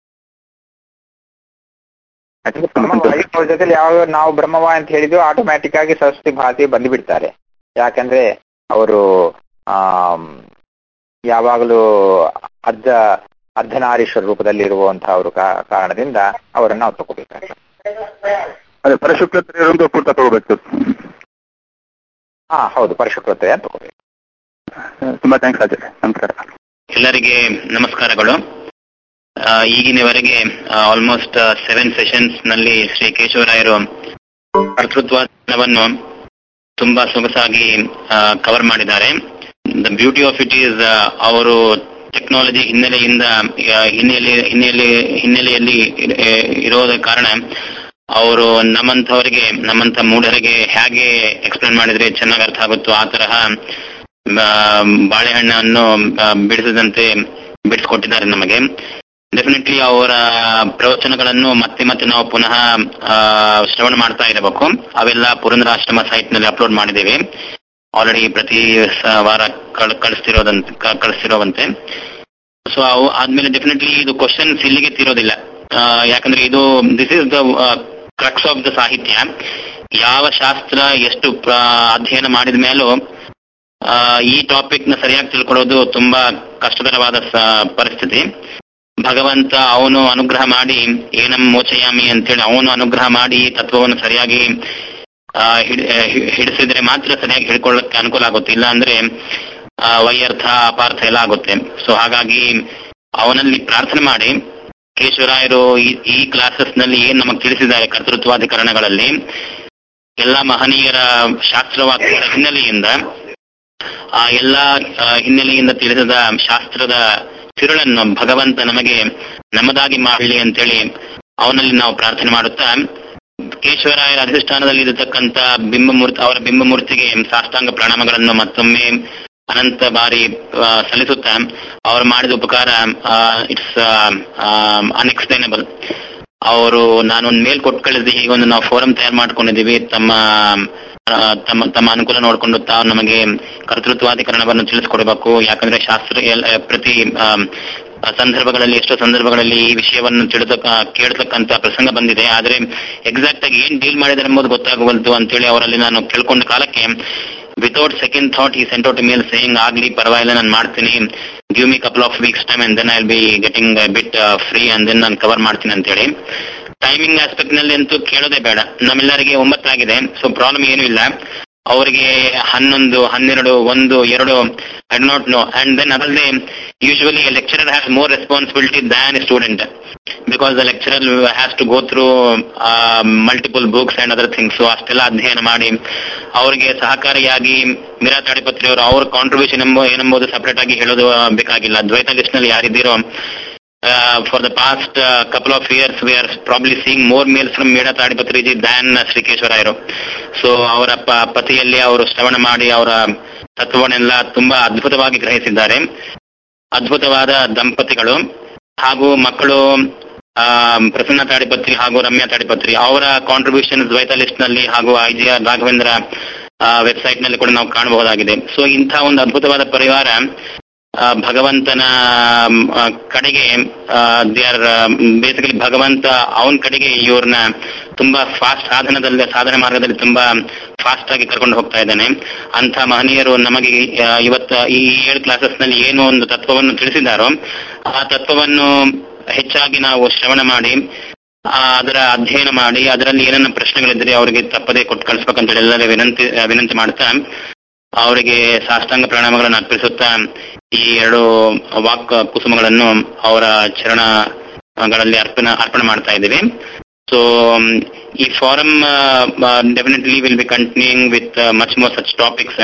ಯಾಕಂದ್ರೆ ಬ್ರಹ್ಮವಾಯು ಅವ್ರ ಜೊತೆಲಿ ಯಾವ ನಾವು ಬ್ರಹ್ಮವಾಯು ಅಂತ ಹೇಳಿದ್ವಿ ಆಟೋಮ್ಯಾಟಿಕ್ ಆಗಿ ಸರಸ್ವತಿ ಭಾರತಿ ಬಂದು ಬಿಡ್ತಾರೆ ಯಾಕಂದ್ರೆ ಅವರು ಆಮ್, ಯಾವಾಗಲೂ ಅರ್ಧ ಅರ್ಧನಾರೀಶ್ವರ ರೂಪದಲ್ಲಿ ಇರುವಂತಹ ಅವರು ಕಾರಣದಿಂದ ಅವರನ್ನು ನಾವು ತಗೋಬೇಕಾಗ್ತದೆ ಅದೇ ಪರಶುಕ್ಲತ್ರಿಯರೊಂದು ಪೂರ್ತ ತಗೋಬೇಕು ಹಾ ಹೌದು ಪರಿಶುಕ್ರತೆಯ ತಗೋಬೇಕು ತುಂಬಾ ಥ್ಯಾಂಕ್ಸ್ ಆಚಾರ್ಯ ನಮಸ್ಕಾರ ಎಲ್ಲರಿಗೆ ನಮಸ್ಕಾರಗಳು ಆ, ಈಗಿನವರೆಗೆ ಆಲ್ಮೋಸ್ಟ್ ಸೆವೆನ್ ಸೆಷನ್ಸ್ ನಲ್ಲಿ ಶ್ರೀ ಕೇಶವರಾಯರು ಕರ್ತೃತ್ವವನ್ನು ತುಂಬಾ ಸೊಗಸಾಗಿ ಕವರ್ ಮಾಡಿದ್ದಾರೆ the beauty of it is ಅವರು ಟೆಕ್ನಾಲಜಿ ಹಿನ್ನೆಲೆಯಿಂದ ಆ, ಹಿನ್ನೆಲೆ ಹಿನ್ನೆಲೆ ಹಿನ್ನೆಲೆಯಲ್ಲಿ ಇರ- ಇರೋದ ಕಾರಣ ಅವರು ನಮ್ಮಂಥವರಿಗೆ ನಮ್ಮಂಥ ಮೂಢರಿಗೆ ಹೇಗೆ ಎಕ್ಸ್ಪ್ಲೇನ್ ಮಾಡಿದ್ರೆ ಚೆನ್ನಾಗಿ ಅರ್ಥ ಆಗುತ್ತೋ ಆ ತರಹ ಆ, ಬಾಳೆಹಣ್ಣನ್ನು ಆ, ಬಿಡಿಸದಂತೆ ಬಿಡಿಸ್ಕೊಟ್ಟಿದ್ದಾರೆ ನಮಗೆ ಡೆಫಿನೆಟ್ಲಿ ಅವರ ಪ್ರವಚನಗಳನ್ನು ಮತ್ತೆ ಮತ್ತೆ ನಾವು ಪುನಃ ಆ, ಶ್ರವಣ ಮಾಡ್ತಾ ಇರಬೇಕು ಅವೆಲ್ಲ ಪುರಂದರಾಶ್ರಮ ಸೈಟ್ ನಲ್ಲಿ ಅಪ್ಲೋಡ್ ಮಾಡಿದ್ದೇವೆ ಆಲ್ರೆಡಿ ಪ್ರತಿ ಸ- ವಾರ ಕಳ್ ಕಳಿಸ್ತಿರೋದಂತೆ ಕ- ಕಳಿಸ್ತಿರೋವಂತೆ ಸೊ ಅವು ಆದ್ಮೇಲೆ ಡೆಫಿನೆಟ್ಲಿ ಇದು ಕ್ವಶನ್ಸ್ ಇಲ್ಲಿಗೆ ತೀರೋದಿಲ್ಲ ಆ, ಯಾಕಂದ್ರೆ ಇದು this is the crux of the ಸಾಹಿತ್ಯ ಯಾವ ಶಾಸ್ತ್ರ ಎಷ್ಟು ಪ್ರ- ಅಧ್ಯಯನ ಮಾಡಿದ ಮೇಲೂ ಆ, ಈ ಟಾಪಿಕ್ ನ ಸರಿಯಾಗಿ ತಿಳ್ಕೊಳ್ಳೋದು ತುಂಬಾ ಕಷ್ಟಕರವಾದ ಸ- ಪರಿಸ್ಥಿತಿ ಭಗವಂತ ಅವನು ಅನುಗ್ರಹ ಮಾಡಿ ಏನಂ ಮೋಚಯಾಮಿ ಅಂತೇಳಿ ಅವನು ಅನುಗ್ರಹ ಮಾಡಿ ಈ ತತ್ವವನ್ನು ಸರಿಯಾಗಿ ಆ, ಹಿಡ್- ಹಿ- ಹಿಡಿಸಿದ್ರೆ ಮಾತ್ರ ಸರಿಯಾಗಿ ಹಿಡ್ಕೊಳ್ಳಕ್ಕೆ ಅನುಕೂಲ ಆಗುತ್ತೆ ಇಲ್ಲ ಅಂದ್ರೆ ಆ, ವೈಯರ್ಥ ಅಪಾರ್ಥ ಎಲ್ಲ ಆಗುತ್ತೆ ಸೊ ಹಾಗಾಗಿ ಅವನಲ್ಲಿ ಪ್ರಾರ್ಥನೆ ಮಾಡಿ ಕೇಶವರಾಯರು ಈ- ಈ ಕ್ಲಾಸಸ್ ನಲ್ಲಿ ಏನ್ ನಮಗೆ ತಿಳಿಸಿದ್ದಾರೆ ಕರ್ತೃತ್ವಾಧಿಕರಣಗಳಲ್ಲಿ ಎಲ್ಲ ಮಹನೀಯರ ಶಾಸ್ತ್ರವಾಕ್ಯದ ಹಿನ್ನೆಲೆಯಿಂದ ಆ ಎಲ್ಲ ಆ, ಹಿನ್ನೆಲೆಯಿಂದ ತಿಳಿಸಿದ ಶಾಸ್ತ್ರದ ತಿರುಳನ್ನು ಭಗವಂತ ನಮಗೆ ನಮ್ಮದಾಗಿ ಮಾಡಲಿ ಅಂತೇಳಿ ಅವನಲ್ಲಿ ನಾವು ಪ್ರಾರ್ಥನೆ ಮಾಡುತ್ತಾ ಕೇಶವರಾಯರ ಅಧಿಷ್ಠಾನದಲ್ಲಿ ಇರತಕ್ಕಂತ ಬಿಂಬಮೂರ್ತಿ ಅವರ ಬಿಂಬಮೂರ್ತಿಗೆ ಸಾಷ್ಟಾಂಗ ಪ್ರಣಾಮಗಳನ್ನು ಮತ್ತೊಮ್ಮೆ ಅನಂತ ಬಾರಿ ಆ, ಸಲ್ಲಿಸುತ್ತಾ ಅವರು ಮಾಡಿದ ಉಪಕಾರ ಇಟ್ಸ್ ಅನ್ಎಕ್ಸ್ಪ್ಲೈನಬಲ್ ಅವರು ನಾನೊಂದು ಮೇಲ್ ಕೊಟ್ಟು ಕಳಿಸಿದೆ ಹೀಗೊಂದು ನಾವು ಫೋರಂ ತಯಾರು ಮಾಡ್ಕೊಂಡಿದ್ದೀವಿ ತಮ್ಮ ಆ, ತಮ್ಮ ತಮ್ಮ ಅನುಕೂಲ ನೋಡಿಕೊಂಡು ತಾವು ನಮಗೆ ಕರ್ತೃತ್ವಾಧಿಕರಣವನ್ನು ತಿಳಿಸ್ಕೊಡ್ಬೇಕು ಯಾಕಂದ್ರೆ ಶಾಸ್ತ್ರ ಎಲ್- ಪ್ರತಿ ಆ, ಸಂದರ್ಭಗಳಲ್ಲಿ ಎಷ್ಟೋ ಸಂದರ್ಭಗಳಲ್ಲಿ ಈ ವಿಷಯವನ್ನು ತಿಳಿದ ಕೇಳತಕ್ಕಂತ ಪ್ರಸಂಗ ಬಂದಿದೆ ಆದ್ರೆ ಎಕ್ಸಾಕ್ಟ್ ಆಗಿ ಏನ್ ಡೀಲ್ ಮಾಡಿದ್ದಾರೆ ಎಂಬುದು ಗೊತ್ತಾಗವಲ್ತು ಅಂತೇಳಿ ಅವರಲ್ಲಿ ನಾನು ಕೇಳ್ಕೊಂಡ ಕಾಲಕ್ಕೆ ವಿತೌಟ್ ಸೆಕೆಂಡ್ ಥಾಟ್ ಈ ಸೆಂಟ್ ಔಟ್ ಮೇಲ್ ಸೇಯಿಂಗ್ ಆಗ್ಲಿ ಪರವಾಗಿಲ್ಲ ನಾನು ಮಾಡ್ತೀನಿ give me couple of weeks time and then I be getting bit free and then ನಾನು ಕವರ್ ಮಾಡ್ತೀನಿ ಅಂತೇಳಿ ಟೈಮಿಂಗ್ ಆಸ್ಪೆಕ್ಟ್ ನಲ್ಲಿ ಅಂತೂ ಕೇಳೋದೇ ಬೇಡ ನಮ್ಮೆಲ್ಲರಿಗೆ ಒಂಬತ್ತಾಗಿದೆ ಸೊ ಪ್ರಾಬ್ಲಮ್ ಏನೂ ಇಲ್ಲ ಅವರಿಗೆ ಹನ್ನೊಂದು ಹನ್ನೆರಡು ಒಂದು ಎರಡು I not know and then ಅದಲ್ಲದೆ usually lecturer has more responsibility than student because the lecturer has to go through multiple books and other things so ಅಷ್ಟೆಲ್ಲ ಅಧ್ಯಯನ ಮಾಡಿ ಅವರಿಗೆ ಸಹಕಾರಿಯಾಗಿ ಮೀರಾ ತಾಡಿಪತ್ರಿ ಅವರು ಅವ್ರ ಕಾಂಟ್ರಿಬ್ಯೂಷನ್ ಎಂಬ ಏನೆಂಬುದು ಸಪರೇಟ್ ಆಗಿ ಹೇಳೋದು ಆ, ಬೇಕಾಗಿಲ್ಲ ದ್ವೈತ ಲಿಸ್ಟ್ ನಲ್ಲಿ ಯಾರಿದ್ದೀರೋ for the past couple of years we are probably seeing more mails from Meera Tadipatriji than ಶ್ರೀಕೇಶ್ವರಾಯರು ಸೊ ಅವರ ಪ- ಪತಿಯಲ್ಲಿ ಅವರು ಶ್ರವಣ ಮಾಡಿ ಅವರ ತತ್ವವನ್ನೆಲ್ಲ ತುಂಬಾ ಅದ್ಭುತವಾಗಿ ಗ್ರಹಿಸಿದ್ದಾರೆ ಅದ್ಭುತವಾದ ದಂಪತಿಗಳು ಹಾಗೂ ಮಕ್ಕಳು ಆ, ಪ್ರಸನ್ನ ತಾಡಿಪತ್ರಿ ಹಾಗೂ ರಮ್ಯಾ ತಾಡಿಪತ್ರಿ ಅವರ ಕಾಂಟ್ರಿಬ್ಯೂಷನ್ ದ್ವೈತ ಲಿಸ್ಟ್ ನಲ್ಲಿ ಹಾಗೂ I G R Raghavendra website ನಲ್ಲಿ ಕೂಡ ನಾವು ಕಾಣಬಹುದಾಗಿದೆ ಸೊ ಇಂಥ ಒಂದು ಅದ್ಭುತವಾದ ಪರಿವಾರ ಆ, ಭಗವಂತನ ಮ್, ಆ, ಕಡೆಗೆ ದೇ ಆರ್ ಬೇಸಿಕಲಿ ಭಗವಂತ ಅವನ ಕಡೆಗೆ ಇವ್ರನ್ನ ತುಂಬಾ ಫಾಸ್ಟ್ ಸಾಧನದಲ್ಲಿ ಸಾಧನೆ ಮಾರ್ಗದಲ್ಲಿ ತುಂಬಾ ಫಾಸ್ಟ್ ಆಗಿ ಕರ್ಕೊಂಡು ಹೋಗ್ತಾ ಇದ್ದಾನೆ ಅಂತ ಮಹನೀಯರು ನಮಗೆ ಆ, ಇವತ್ತು ಈ ಏಳು ಕ್ಲಾಸಸ್ ನಲ್ಲಿ ಏನು ಒಂದು ತತ್ವವನ್ನು ತಿಳಿಸಿದಾರೋ ಆ ತತ್ವವನ್ನು ಹೆಚ್ಚಾಗಿ ನಾವು ಶ್ರವಣ ಮಾಡಿ ಆ, ಅದರ ಅಧ್ಯಯನ ಮಾಡಿ ಅದರಲ್ಲಿ ಏನನ್ನ ಪ್ರಶ್ನೆಗಳಿದ್ರೆ ಅವರಿಗೆ ತಪ್ಪದೇ ಕೊಟ್ಟು ಕಳಿಸ್ಬೇಕಂತ ಹೇಳಿ ಎಲ್ಲರೂ ವಿನಂತಿ ಆ, ವಿನಂತಿ ಮಾಡ್ತಾ ಅವರಿಗೆ ಸಾಷ್ಟಾಂಗ ಪ್ರಣಾಮಗಳನ್ನು ಅರ್ಪಿಸುತ್ತಾ ಈ ಎರಡು ವಾಕ್ ಕುಸುಮಗಳನ್ನು ಅವರ ಚರಣಗಳಲ್ಲಿ ಅರ್ಪಣ ಅರ್ಪಣೆ ಮಾಡ್ತಾ ಇದ್ದೀವಿ ಸೊ ಈ forum definitely will be continuing with much more such topics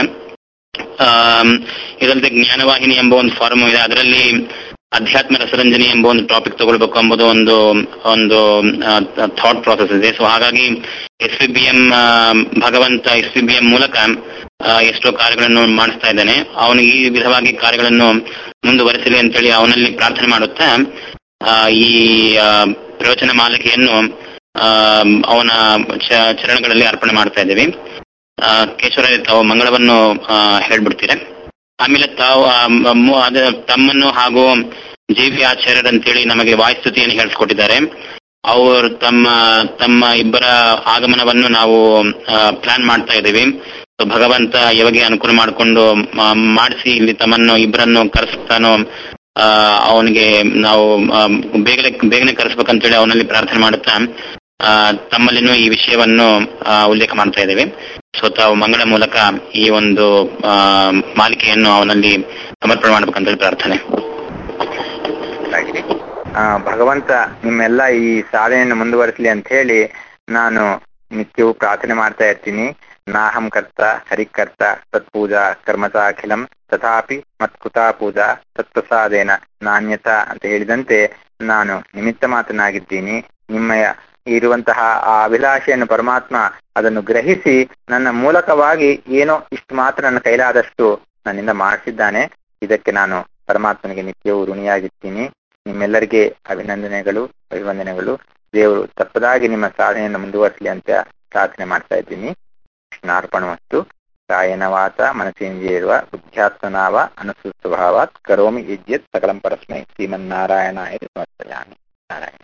ಇದಲ್ಲದೆ ಜ್ಞಾನವಾಹಿನಿ ಎಂಬ ಒಂದು ಫಾರಂ ಇದೆ ಅದರಲ್ಲಿ ಅಧ್ಯಾತ್ಮ ರಸರಂಜನಿ ಎಂಬ ಒಂದು ಟಾಪಿಕ್ ತಗೊಳ್ಬೇಕು ಎಂಬುದು ಒಂದು ಒಂದು ಥಾಟ್ ಪ್ರಾಸೆಸ್ ಇದೆ ಸೊ ಹಾಗಾಗಿ ಎಸ್ ಪಿ ಬಿ ಎಂ ಭಗವಂತ ಎಸ್ ಪಿ ಬಿ ಎಂ ಮೂಲಕ ಆ, ಎಷ್ಟೋ ಕಾರ್ಯಗಳನ್ನು ಮಾಡಿಸ್ತಾ ಇದ್ದಾನೆ ಅವನು ಈ ವಿಧವಾಗಿ ಕಾರ್ಯಗಳನ್ನು ಮುಂದುವರಿಸಲಿ ಅಂತೇಳಿ ಅವನಲ್ಲಿ ಪ್ರಾರ್ಥನೆ ಮಾಡುತ್ತಾ ಆ, ಈ ಆ, ಪ್ರವಚನ ಮಾಲಿಕೆಯನ್ನು ಆ, ಅವನ ಚ- ಚರಣಗಳಲ್ಲಿ ಅರ್ಪಣೆ ಮಾಡ್ತಾ ಇದ್ದೀವಿ ಆ, ಕೇಶವರ ತಾವು ಮಂಗಳವನ್ನು ಆ, ಹೇಳ್ಬಿಡ್ತೀರಾ ಆಮೇಲೆ ತಾವು ಆ, ಮ- ಮು- ಅದ ತಮ್ಮನ್ನು ಹಾಗೂ ಜಿ ವಿ ಆಚಾರ್ಯರ್ ಅಂತೇಳಿ ನಮಗೆ ವಾಯುಸ್ತುತಿಯನ್ನು ಹೇಳಿಸ್ಕೊಟ್ಟಿದ್ದಾರೆ ಅವರು ತಮ್ಮ ತಮ್ಮ ಇಬ್ಬರ ಆಗಮನವನ್ನು ನಾವು ಪ್ಲಾನ್ ಮಾಡ್ತಾ ಇದ್ದೀವಿ So ಭಗವಂತ ಯಾವಾಗ ಅನುಕೂಲ ಮಾಡಿಕೊಂಡು ಮಾಡಿಸಿ ಇಲ್ಲಿ ತಮ್ಮನ್ನು ಇಬ್ಬರನ್ನು ಕರೆಸ್ತಾನೋ ಆ, ಅವನಿಗೆ ನಾವು ಆ, ಬೇಗನೆ ಬೇಗನೆ ಕರೆಸ್ಬೇಕಂತೇಳಿ ಅವನಲ್ಲಿ ಪ್ರಾರ್ಥನೆ ಮಾಡುತ್ತಾ ಆ, ತಮ್ಮಲ್ಲಿನೂ ಈ ವಿಷಯವನ್ನು ಆ, ಉಲ್ಲೇಖ ಮಾಡ್ತಾ ಇದ್ದೇವೆ ಸೊ ತಾವು ಮಂಗಳ ಮೂಲಕ ಈ ಒಂದು ಆ, ಮಾಲಿಕೆಯನ್ನು ಅವನಲ್ಲಿ ಸಮರ್ಪಣೆ ಮಾಡ್ಬೇಕಂತೇಳಿ ಪ್ರಾರ್ಥನೆ ಆಗಿರಿ. ಆ, ಭಗವಂತ ನಿಮ್ಮೆಲ್ಲ ಈ ಸಾಧನೆಯನ್ನು ಮುಂದುವರಿಸಲಿ ಅಂತ ಹೇಳಿ ನಾನು ನಿತ್ಯವೂ ಪ್ರಾರ್ಥನೆ ಮಾಡ್ತಾ ಇರ್ತೀನಿ ನಾಹಂ ಕರ್ತ ಹರಿಕರ್ತ ತತ್ಪೂಜಾ ಕರ್ಮತ ಅಖಿಲಂ ತಥಾಪಿ ಮತ್ಕೃತಾ ಪೂಜಾ ತತ್ಪ್ರಸಾದೇನ ನಾಣ್ಯತ ಅಂತ ಹೇಳಿದಂತೆ ನಾನು ನಿಮಿತ್ತ ಮಾತನಾಗಿದ್ದೀನಿ ನಿಮ್ಮಯ ಇರುವಂತಹ ಆ ಅಭಿಲಾಷೆಯನ್ನು ಪರಮಾತ್ಮ ಅದನ್ನು ಗ್ರಹಿಸಿ ನನ್ನ ಮೂಲಕವಾಗಿ ಏನೋ ಇಷ್ಟು ಮಾತ್ರ ನನ್ನ ಕೈಲಾದಷ್ಟು ನನ್ನಿಂದ ಮಾಡಿಸಿದ್ದಾನೆ ಇದಕ್ಕೆ ನಾನು ಪರಮಾತ್ಮನಿಗೆ ನಿತ್ಯವೂ ಋಣಿಯಾಗಿರ್ತೀನಿ ನಿಮ್ಮೆಲ್ಲರಿಗೆ ಅಭಿನಂದನೆಗಳು ಅಭಿವಂದನೆಗಳು ದೇವರು ತಪ್ಪದಾಗಿ ನಿಮ್ಮ ಸಾಧನೆಯನ್ನು ಮುಂದುವರಿಸಲಿ ಅಂತ ಪ್ರಾರ್ಥನೆ ಮಾಡ್ತಾ ಇದ್ದೀನಿ ಕೃಷ್ಣಾರ್ಪಣ ಮತ್ತು ಕಾಯನ ವಾತ ಮನಸ್ಸೇಂದ್ರಿಯಿರುವ ಬುದ್ಧ್ಯಾತ್ಮನಾವ ಅನುಸೃತಭಾವಾತ್ ಕರೋಮಿ ಯಜ್ಯತ್ ಸಕಲಂ ಪರಸ್ಮೈ ಶ್ರೀಮನ್ನಾರಾಯಣಾಯ ಸಮರ್ಪಯಾಮಿ ನಾರಾಯಣ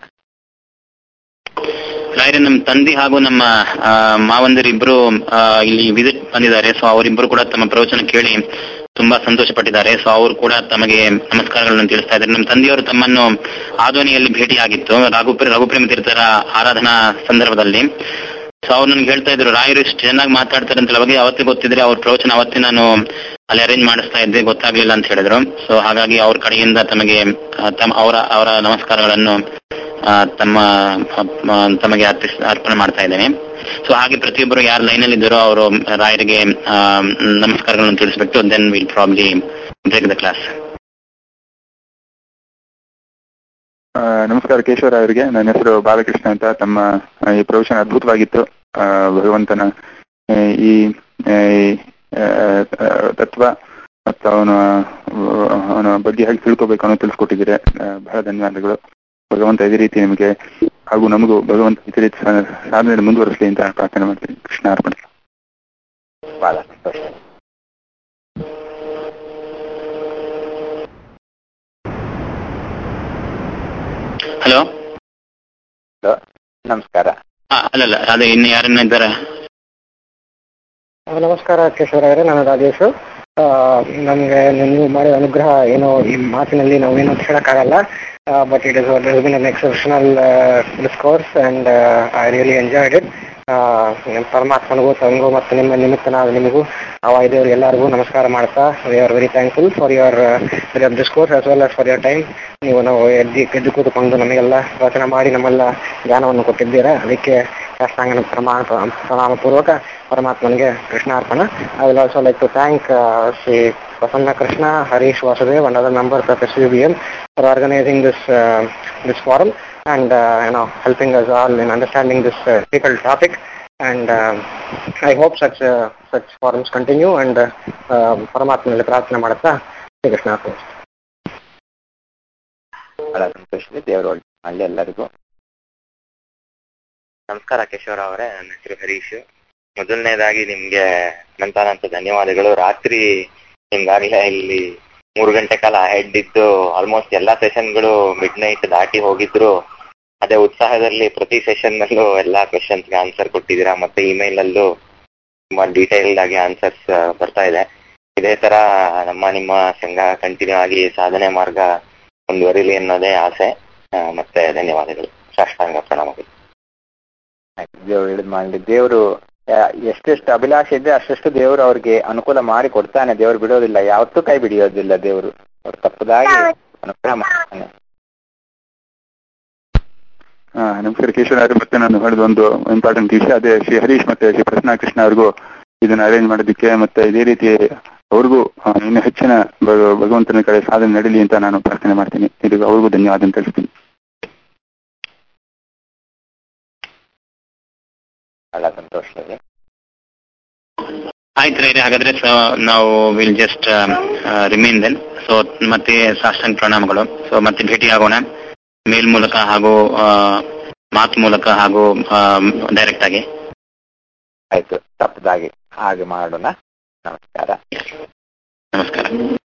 ರಾಯರೇ ನಮ್ಮ ತಂದೆ ಹಾಗೂ ನಮ್ಮ ಆ, ಮಾವಂದಿರಿಬ್ರು ಆ, ಇಲ್ಲಿ ವಿಸಿಟ್ ಬಂದಿದ್ದಾರೆ ಸೊ ಅವರಿಬ್ಬರು ಕೂಡ ತಮ್ಮ ಪ್ರವಚನ ಕೇಳಿ ತುಂಬಾ ಸಂತೋಷ ಪಟ್ಟಿದ್ದಾರೆ ಸೊ ಅವರು ಕೂಡ ತಮಗೆ ನಮಸ್ಕಾರಗಳನ್ನು ತಿಳಿಸ್ತಾ ಇದ್ದಾರೆ ನಮ್ಮ ತಂದೆಯವರು ತಮ್ಮನ್ನು ಆದೋನಿಯಲ್ಲಿ ಭೇಟಿಯಾಗಿತ್ತು ರಘುಪ್ರ ರಘುಪ್ರೇಮ ತೀರ್ಥರ ಆರಾಧನಾ ಸಂದರ್ಭದಲ್ಲಿ ಸೊ ಅವ್ರು ನನ್ಗೆ ಹೇಳ್ತಾ ಇದ್ರು ರಾಯರು ಇಷ್ಟು ಚೆನ್ನಾಗಿ ಮಾತಾಡ್ತಾರೆ ಅಂತ ಅವಾಗ ಅವತ್ತೇ ಗೊತ್ತಿದ್ರೆ ಅವ್ರ ಪ್ರವಚನ ಅವತ್ತೇ ನಾನು ಅಲ್ಲಿ ಅರೇಂಜ್ ಮಾಡಿಸ್ತಾ ಇದ್ದೆ ಗೊತ್ತಾಗ್ಲಿಲ್ಲ ಅಂತ ಹೇಳಿದ್ರು ಸೊ ಹಾಗಾಗಿ ಅವ್ರ ಕಡೆಯಿಂದ ತಮಗೆ ಆ, ತಮ್ಮ ಅವರ ಅವರ ನಮಸ್ಕಾರಗಳನ್ನು ಆ, ತಮ್ಮ ಆ, ತಮಗೆ ಅರ್ಪಿಸ್ ಅರ್ಪಣೆ ಮಾಡ್ತಾ ಇದ್ದೇನೆ ಸೊ ಹಾಗೆ ಪ್ರತಿಯೊಬ್ಬರು ಯಾರು ಲೈನ್ ಅಲ್ಲಿ ಇದ್ದಾರೋ ಅವರು ರಾಯರಿಗೆ ಆ, ನಮಸ್ಕಾರಗಳನ್ನು ತಿಳಿಸ್ಬಿಟ್ಟು then will probably break the class ಆ, ನಮಸ್ಕಾರ ಕೇಶವರ ಅವರಿಗೆ ನನ್ನ ಹೆಸರು ಬಾಲಕೃಷ್ಣ ಅಂತ ತಮ್ಮ ಆ, ಈ ಪ್ರವಚನ ಅದ್ಭುತವಾಗಿತ್ತು ಆ, ಭಗವಂತನ ಆ, ಈ ಆ, ಈ, ಆ, ಆ, ತತ್ವ ಮತ್ತು ಅವನ ಅವನ ಬಗ್ಗೆ ಹೇಗೆ ತಿಳ್ಕೊಬೇಕು ಅನ್ನೋ ತಿಳಿಸ್ಕೊಟ್ಟಿದ್ದೀರಿ ಆ, ಬಹಳ ಧನ್ಯವಾದಗಳು ಭಗವಂತ ಇದೇ ರೀತಿ ನಿಮಗೆ ಹಾಗೂ ನಮಗೂ ಭಗವಂತ ಇದೇ ರೀತಿ ಸಾ- ಸಾಧನೆ ಮುಂದುವರಿಸಲಿ ಅಂತ ಪ್ರಾರ್ಥನೆ ಮಾಡ್ತೀನಿ ಕೃಷ್ಣ ಅರ್ಪಣೆ ಬಹಳ ಸಂತೋಷ ಹಲೋ ನಮಸ್ಕಾರ ಅಲ್ಲಲ್ಲ ಅದೇ ಇನ್ನು ಯಾರನ್ನ ಇದ್ದಾರೆ ಆ, ನಮಸ್ಕಾರ ಕೇಶವರ ಅವರೇ ನಾನು ರಾಜೇಶು ನಮಗೆ ನೀವು ಮಾಡಿದ ಅನುಗ್ರಹ ಏನೋ ಈ ಮಾತಿನಲ್ಲಿ ನಾವೇನೋ ಅಂತ ಹೇಳಕ್ಕಾಗಲ್ಲ but it is been an exceptional discourse and I really enjoyed it ಪರಮಾತ್ಮನಿಗೂ ತಂಗೂ ಮತ್ತು ನಿಮ್ಮ ನಿಮಿತ್ತನಾದ ನಿಮಗೂ ಆ ವಾಯುದೇವರು ಎಲ್ಲರಿಗೂ ನಮಸ್ಕಾರ ಮಾಡ್ತಾ we are very thankful for your your discourse as well as for your time ನೀವು ನಾವು ಎದ್ದು ಎದ್ದು ಕೂತ್ಕೊಂಡು ನಮಗೆಲ್ಲ ವಚನ ಮಾಡಿ ನಮ್ಮೆಲ್ಲ ಜ್ಞಾನವನ್ನು ಕೊಟ್ಟಿದ್ದೀರಾ ಅದಕ್ಕೆ ಶಾಸ್ತ್ರಾಂಗನ ಪ್ರಮಾಣ ಪ್ರಣಾಮಪೂರ್ವಕ ಪರಮಾತ್ಮನಿಗೆ ಕೃಷ್ಣಾರ್ಪಣ I will also like to thank Shri Prasanna Krishna Harish Vasudev and other members of S V M for organizing this this forum and uh, you know helping us all in understanding this uh, difficult topic and uh, I hope such uh, such forums continue and uh, uh, ಪರಮಾತ್ಮನಲ್ಲಿ ಪ್ರಾರ್ಥನೆ ಮಾಡುತ್ತಾ ಶ್ರೀ ಕೃಷ್ಣ ಅರ್ಪಣೆ. ಬಹಳ ಸಂತೋಷ ಇದೆ ದೇವರು ಒಳ್ಳೆ ಮಾಡಲಿ ಎಲ್ಲರಿಗೂ ನಮಸ್ಕಾರ ಕೇಶವರ ಅವರೇ ನನ್ನ ಹೆಸರು ಹರೀಶ್ ಮೊದಲನೇದಾಗಿ ನಿಮ್ಗೆ ನಂತಾನಂತ ಧನ್ಯವಾದಗಳು ರಾತ್ರಿ ನಿಮ್ಗಾಗಲೇ ಇಲ್ಲಿ ಮೂರು ಗಂಟೆ ಕಾಲ ಹೆಡ್ ಇದ್ದು ಆಲ್ಮೋಸ್ಟ್ ಎಲ್ಲಾ ಸೆಷನ್ಗಳು ಮಿಡ್ ನೈಟ್ ದಾಟಿ ಹೋಗಿದ್ರು ಅದೇ ಉತ್ಸಾಹದಲ್ಲಿ ಪ್ರತಿ ಸೆಷನ್ ನಲ್ಲೂ ಎಲ್ಲಾ ಕ್ವೆಶನ್ಸ್ ಗೆ ಆನ್ಸರ್ ಕೊಟ್ಟಿದ್ದೀರಾ ಮತ್ತೆ ಇಮೇಲ್ ಅಲ್ಲೂ ತುಂಬಾ ಡೀಟೇಲ್ಡ್ ಆಗಿ ಆನ್ಸರ್ಸ್ ಬರ್ತಾ ಇದೆ ಇದೇ ತರ ನಮ್ಮ ನಿಮ್ಮ ಸಂಘ ಕಂಟಿನ್ಯೂ ಆಗಿ ಸಾಧನೆ ಮಾರ್ಗ ಮುಂದುವರಿಲಿ ಅನ್ನೋದೇ ಆಸೆ ಆ, ಮತ್ತೆ ಧನ್ಯವಾದಗಳು ಸಾಷ್ಟಾಂಗ ಪ್ರಣಾಮಗಳು ಆಯ್ತು, ದೇವರು ಹೇಳಿದ್ ಮಾಡಲಿ ದೇವರು ಎಷ್ಟೆಷ್ಟು ಅಭಿಲಾಷೆ ಇದೆ ಅಷ್ಟೆಷ್ಟು ದೇವರು ಅವ್ರಿಗೆ ಅನುಕೂಲ ಮಾಡಿ ಕೊಡ್ತಾನೆ ದೇವರು ಬಿಡೋದಿಲ್ಲ ಯಾವತ್ತೂ ಕೈ ಬಿಡಿಯೋದಿಲ್ಲ ದೇವರು ಅವ್ರು ತಪ್ಪದಾಗಿ ಅನುಗ್ರಹ ಮಾಡ್ತಾನೆ ಆ, ನಮಸ್ಕಾರ ಕೇಶವ ಅವರೇ ಮತ್ತೆ ನಾನು ಹೇಳಿದ ಒಂದು ಇಂಪಾರ್ಟೆಂಟ್ ವಿಷಯ ಅದೇ ಶ್ರೀ ಹರೀಶ್ ಮತ್ತೆ ಶ್ರೀ ಪ್ರಸನ್ನ ಕೃಷ್ಣ ಅವ್ರಿಗೂ ಇದನ್ನ ಅರೇಂಜ್ ಮಾಡೋದಕ್ಕೆ ಮತ್ತೆ ಇದೇ ರೀತಿ ಅವ್ರಿಗೂ ಆ, ಇನ್ನು ಹೆಚ್ಚಿನ ಭಗ- ಭಗವಂತನ ಕಡೆ ಸಾಧನೆ ನಡೀಲಿ ಅಂತ ನಾನು ಪ್ರಾರ್ಥನೆ ಮಾಡ್ತೀನಿ ಇದು ಅವ್ರಿಗೂ ಧನ್ಯವಾದ ಅಂತ ಹೇಳ್ತೀನಿ ಬಹಳ ಸಂತೋಷ ಆಯ್ತು ರೀ ಹಾಗಾದ್ರೆ ಸೊ ನಾವು will just remain then so ಮತ್ತೆ ಸಾಷ್ಟಾಂಗ ಪ್ರಣಾಮಗಳು ಸೊ ಮತ್ತೆ ಭೇಟಿ ಆಗೋಣ ಮೇಲ್ ಮೂಲಕ ಹಾಗೂ ಆ, ಮಾತು ಮೂಲಕ ಹಾಗೂ ಡೈರೆಕ್ಟ್ ಆಗಿ ಆಯ್ತು ತಪ್ಪದಾಗಿ ಹಾಗೆ ಮಾಡೋಣ ನಮಸ್ಕಾರ ನಮಸ್ಕಾರ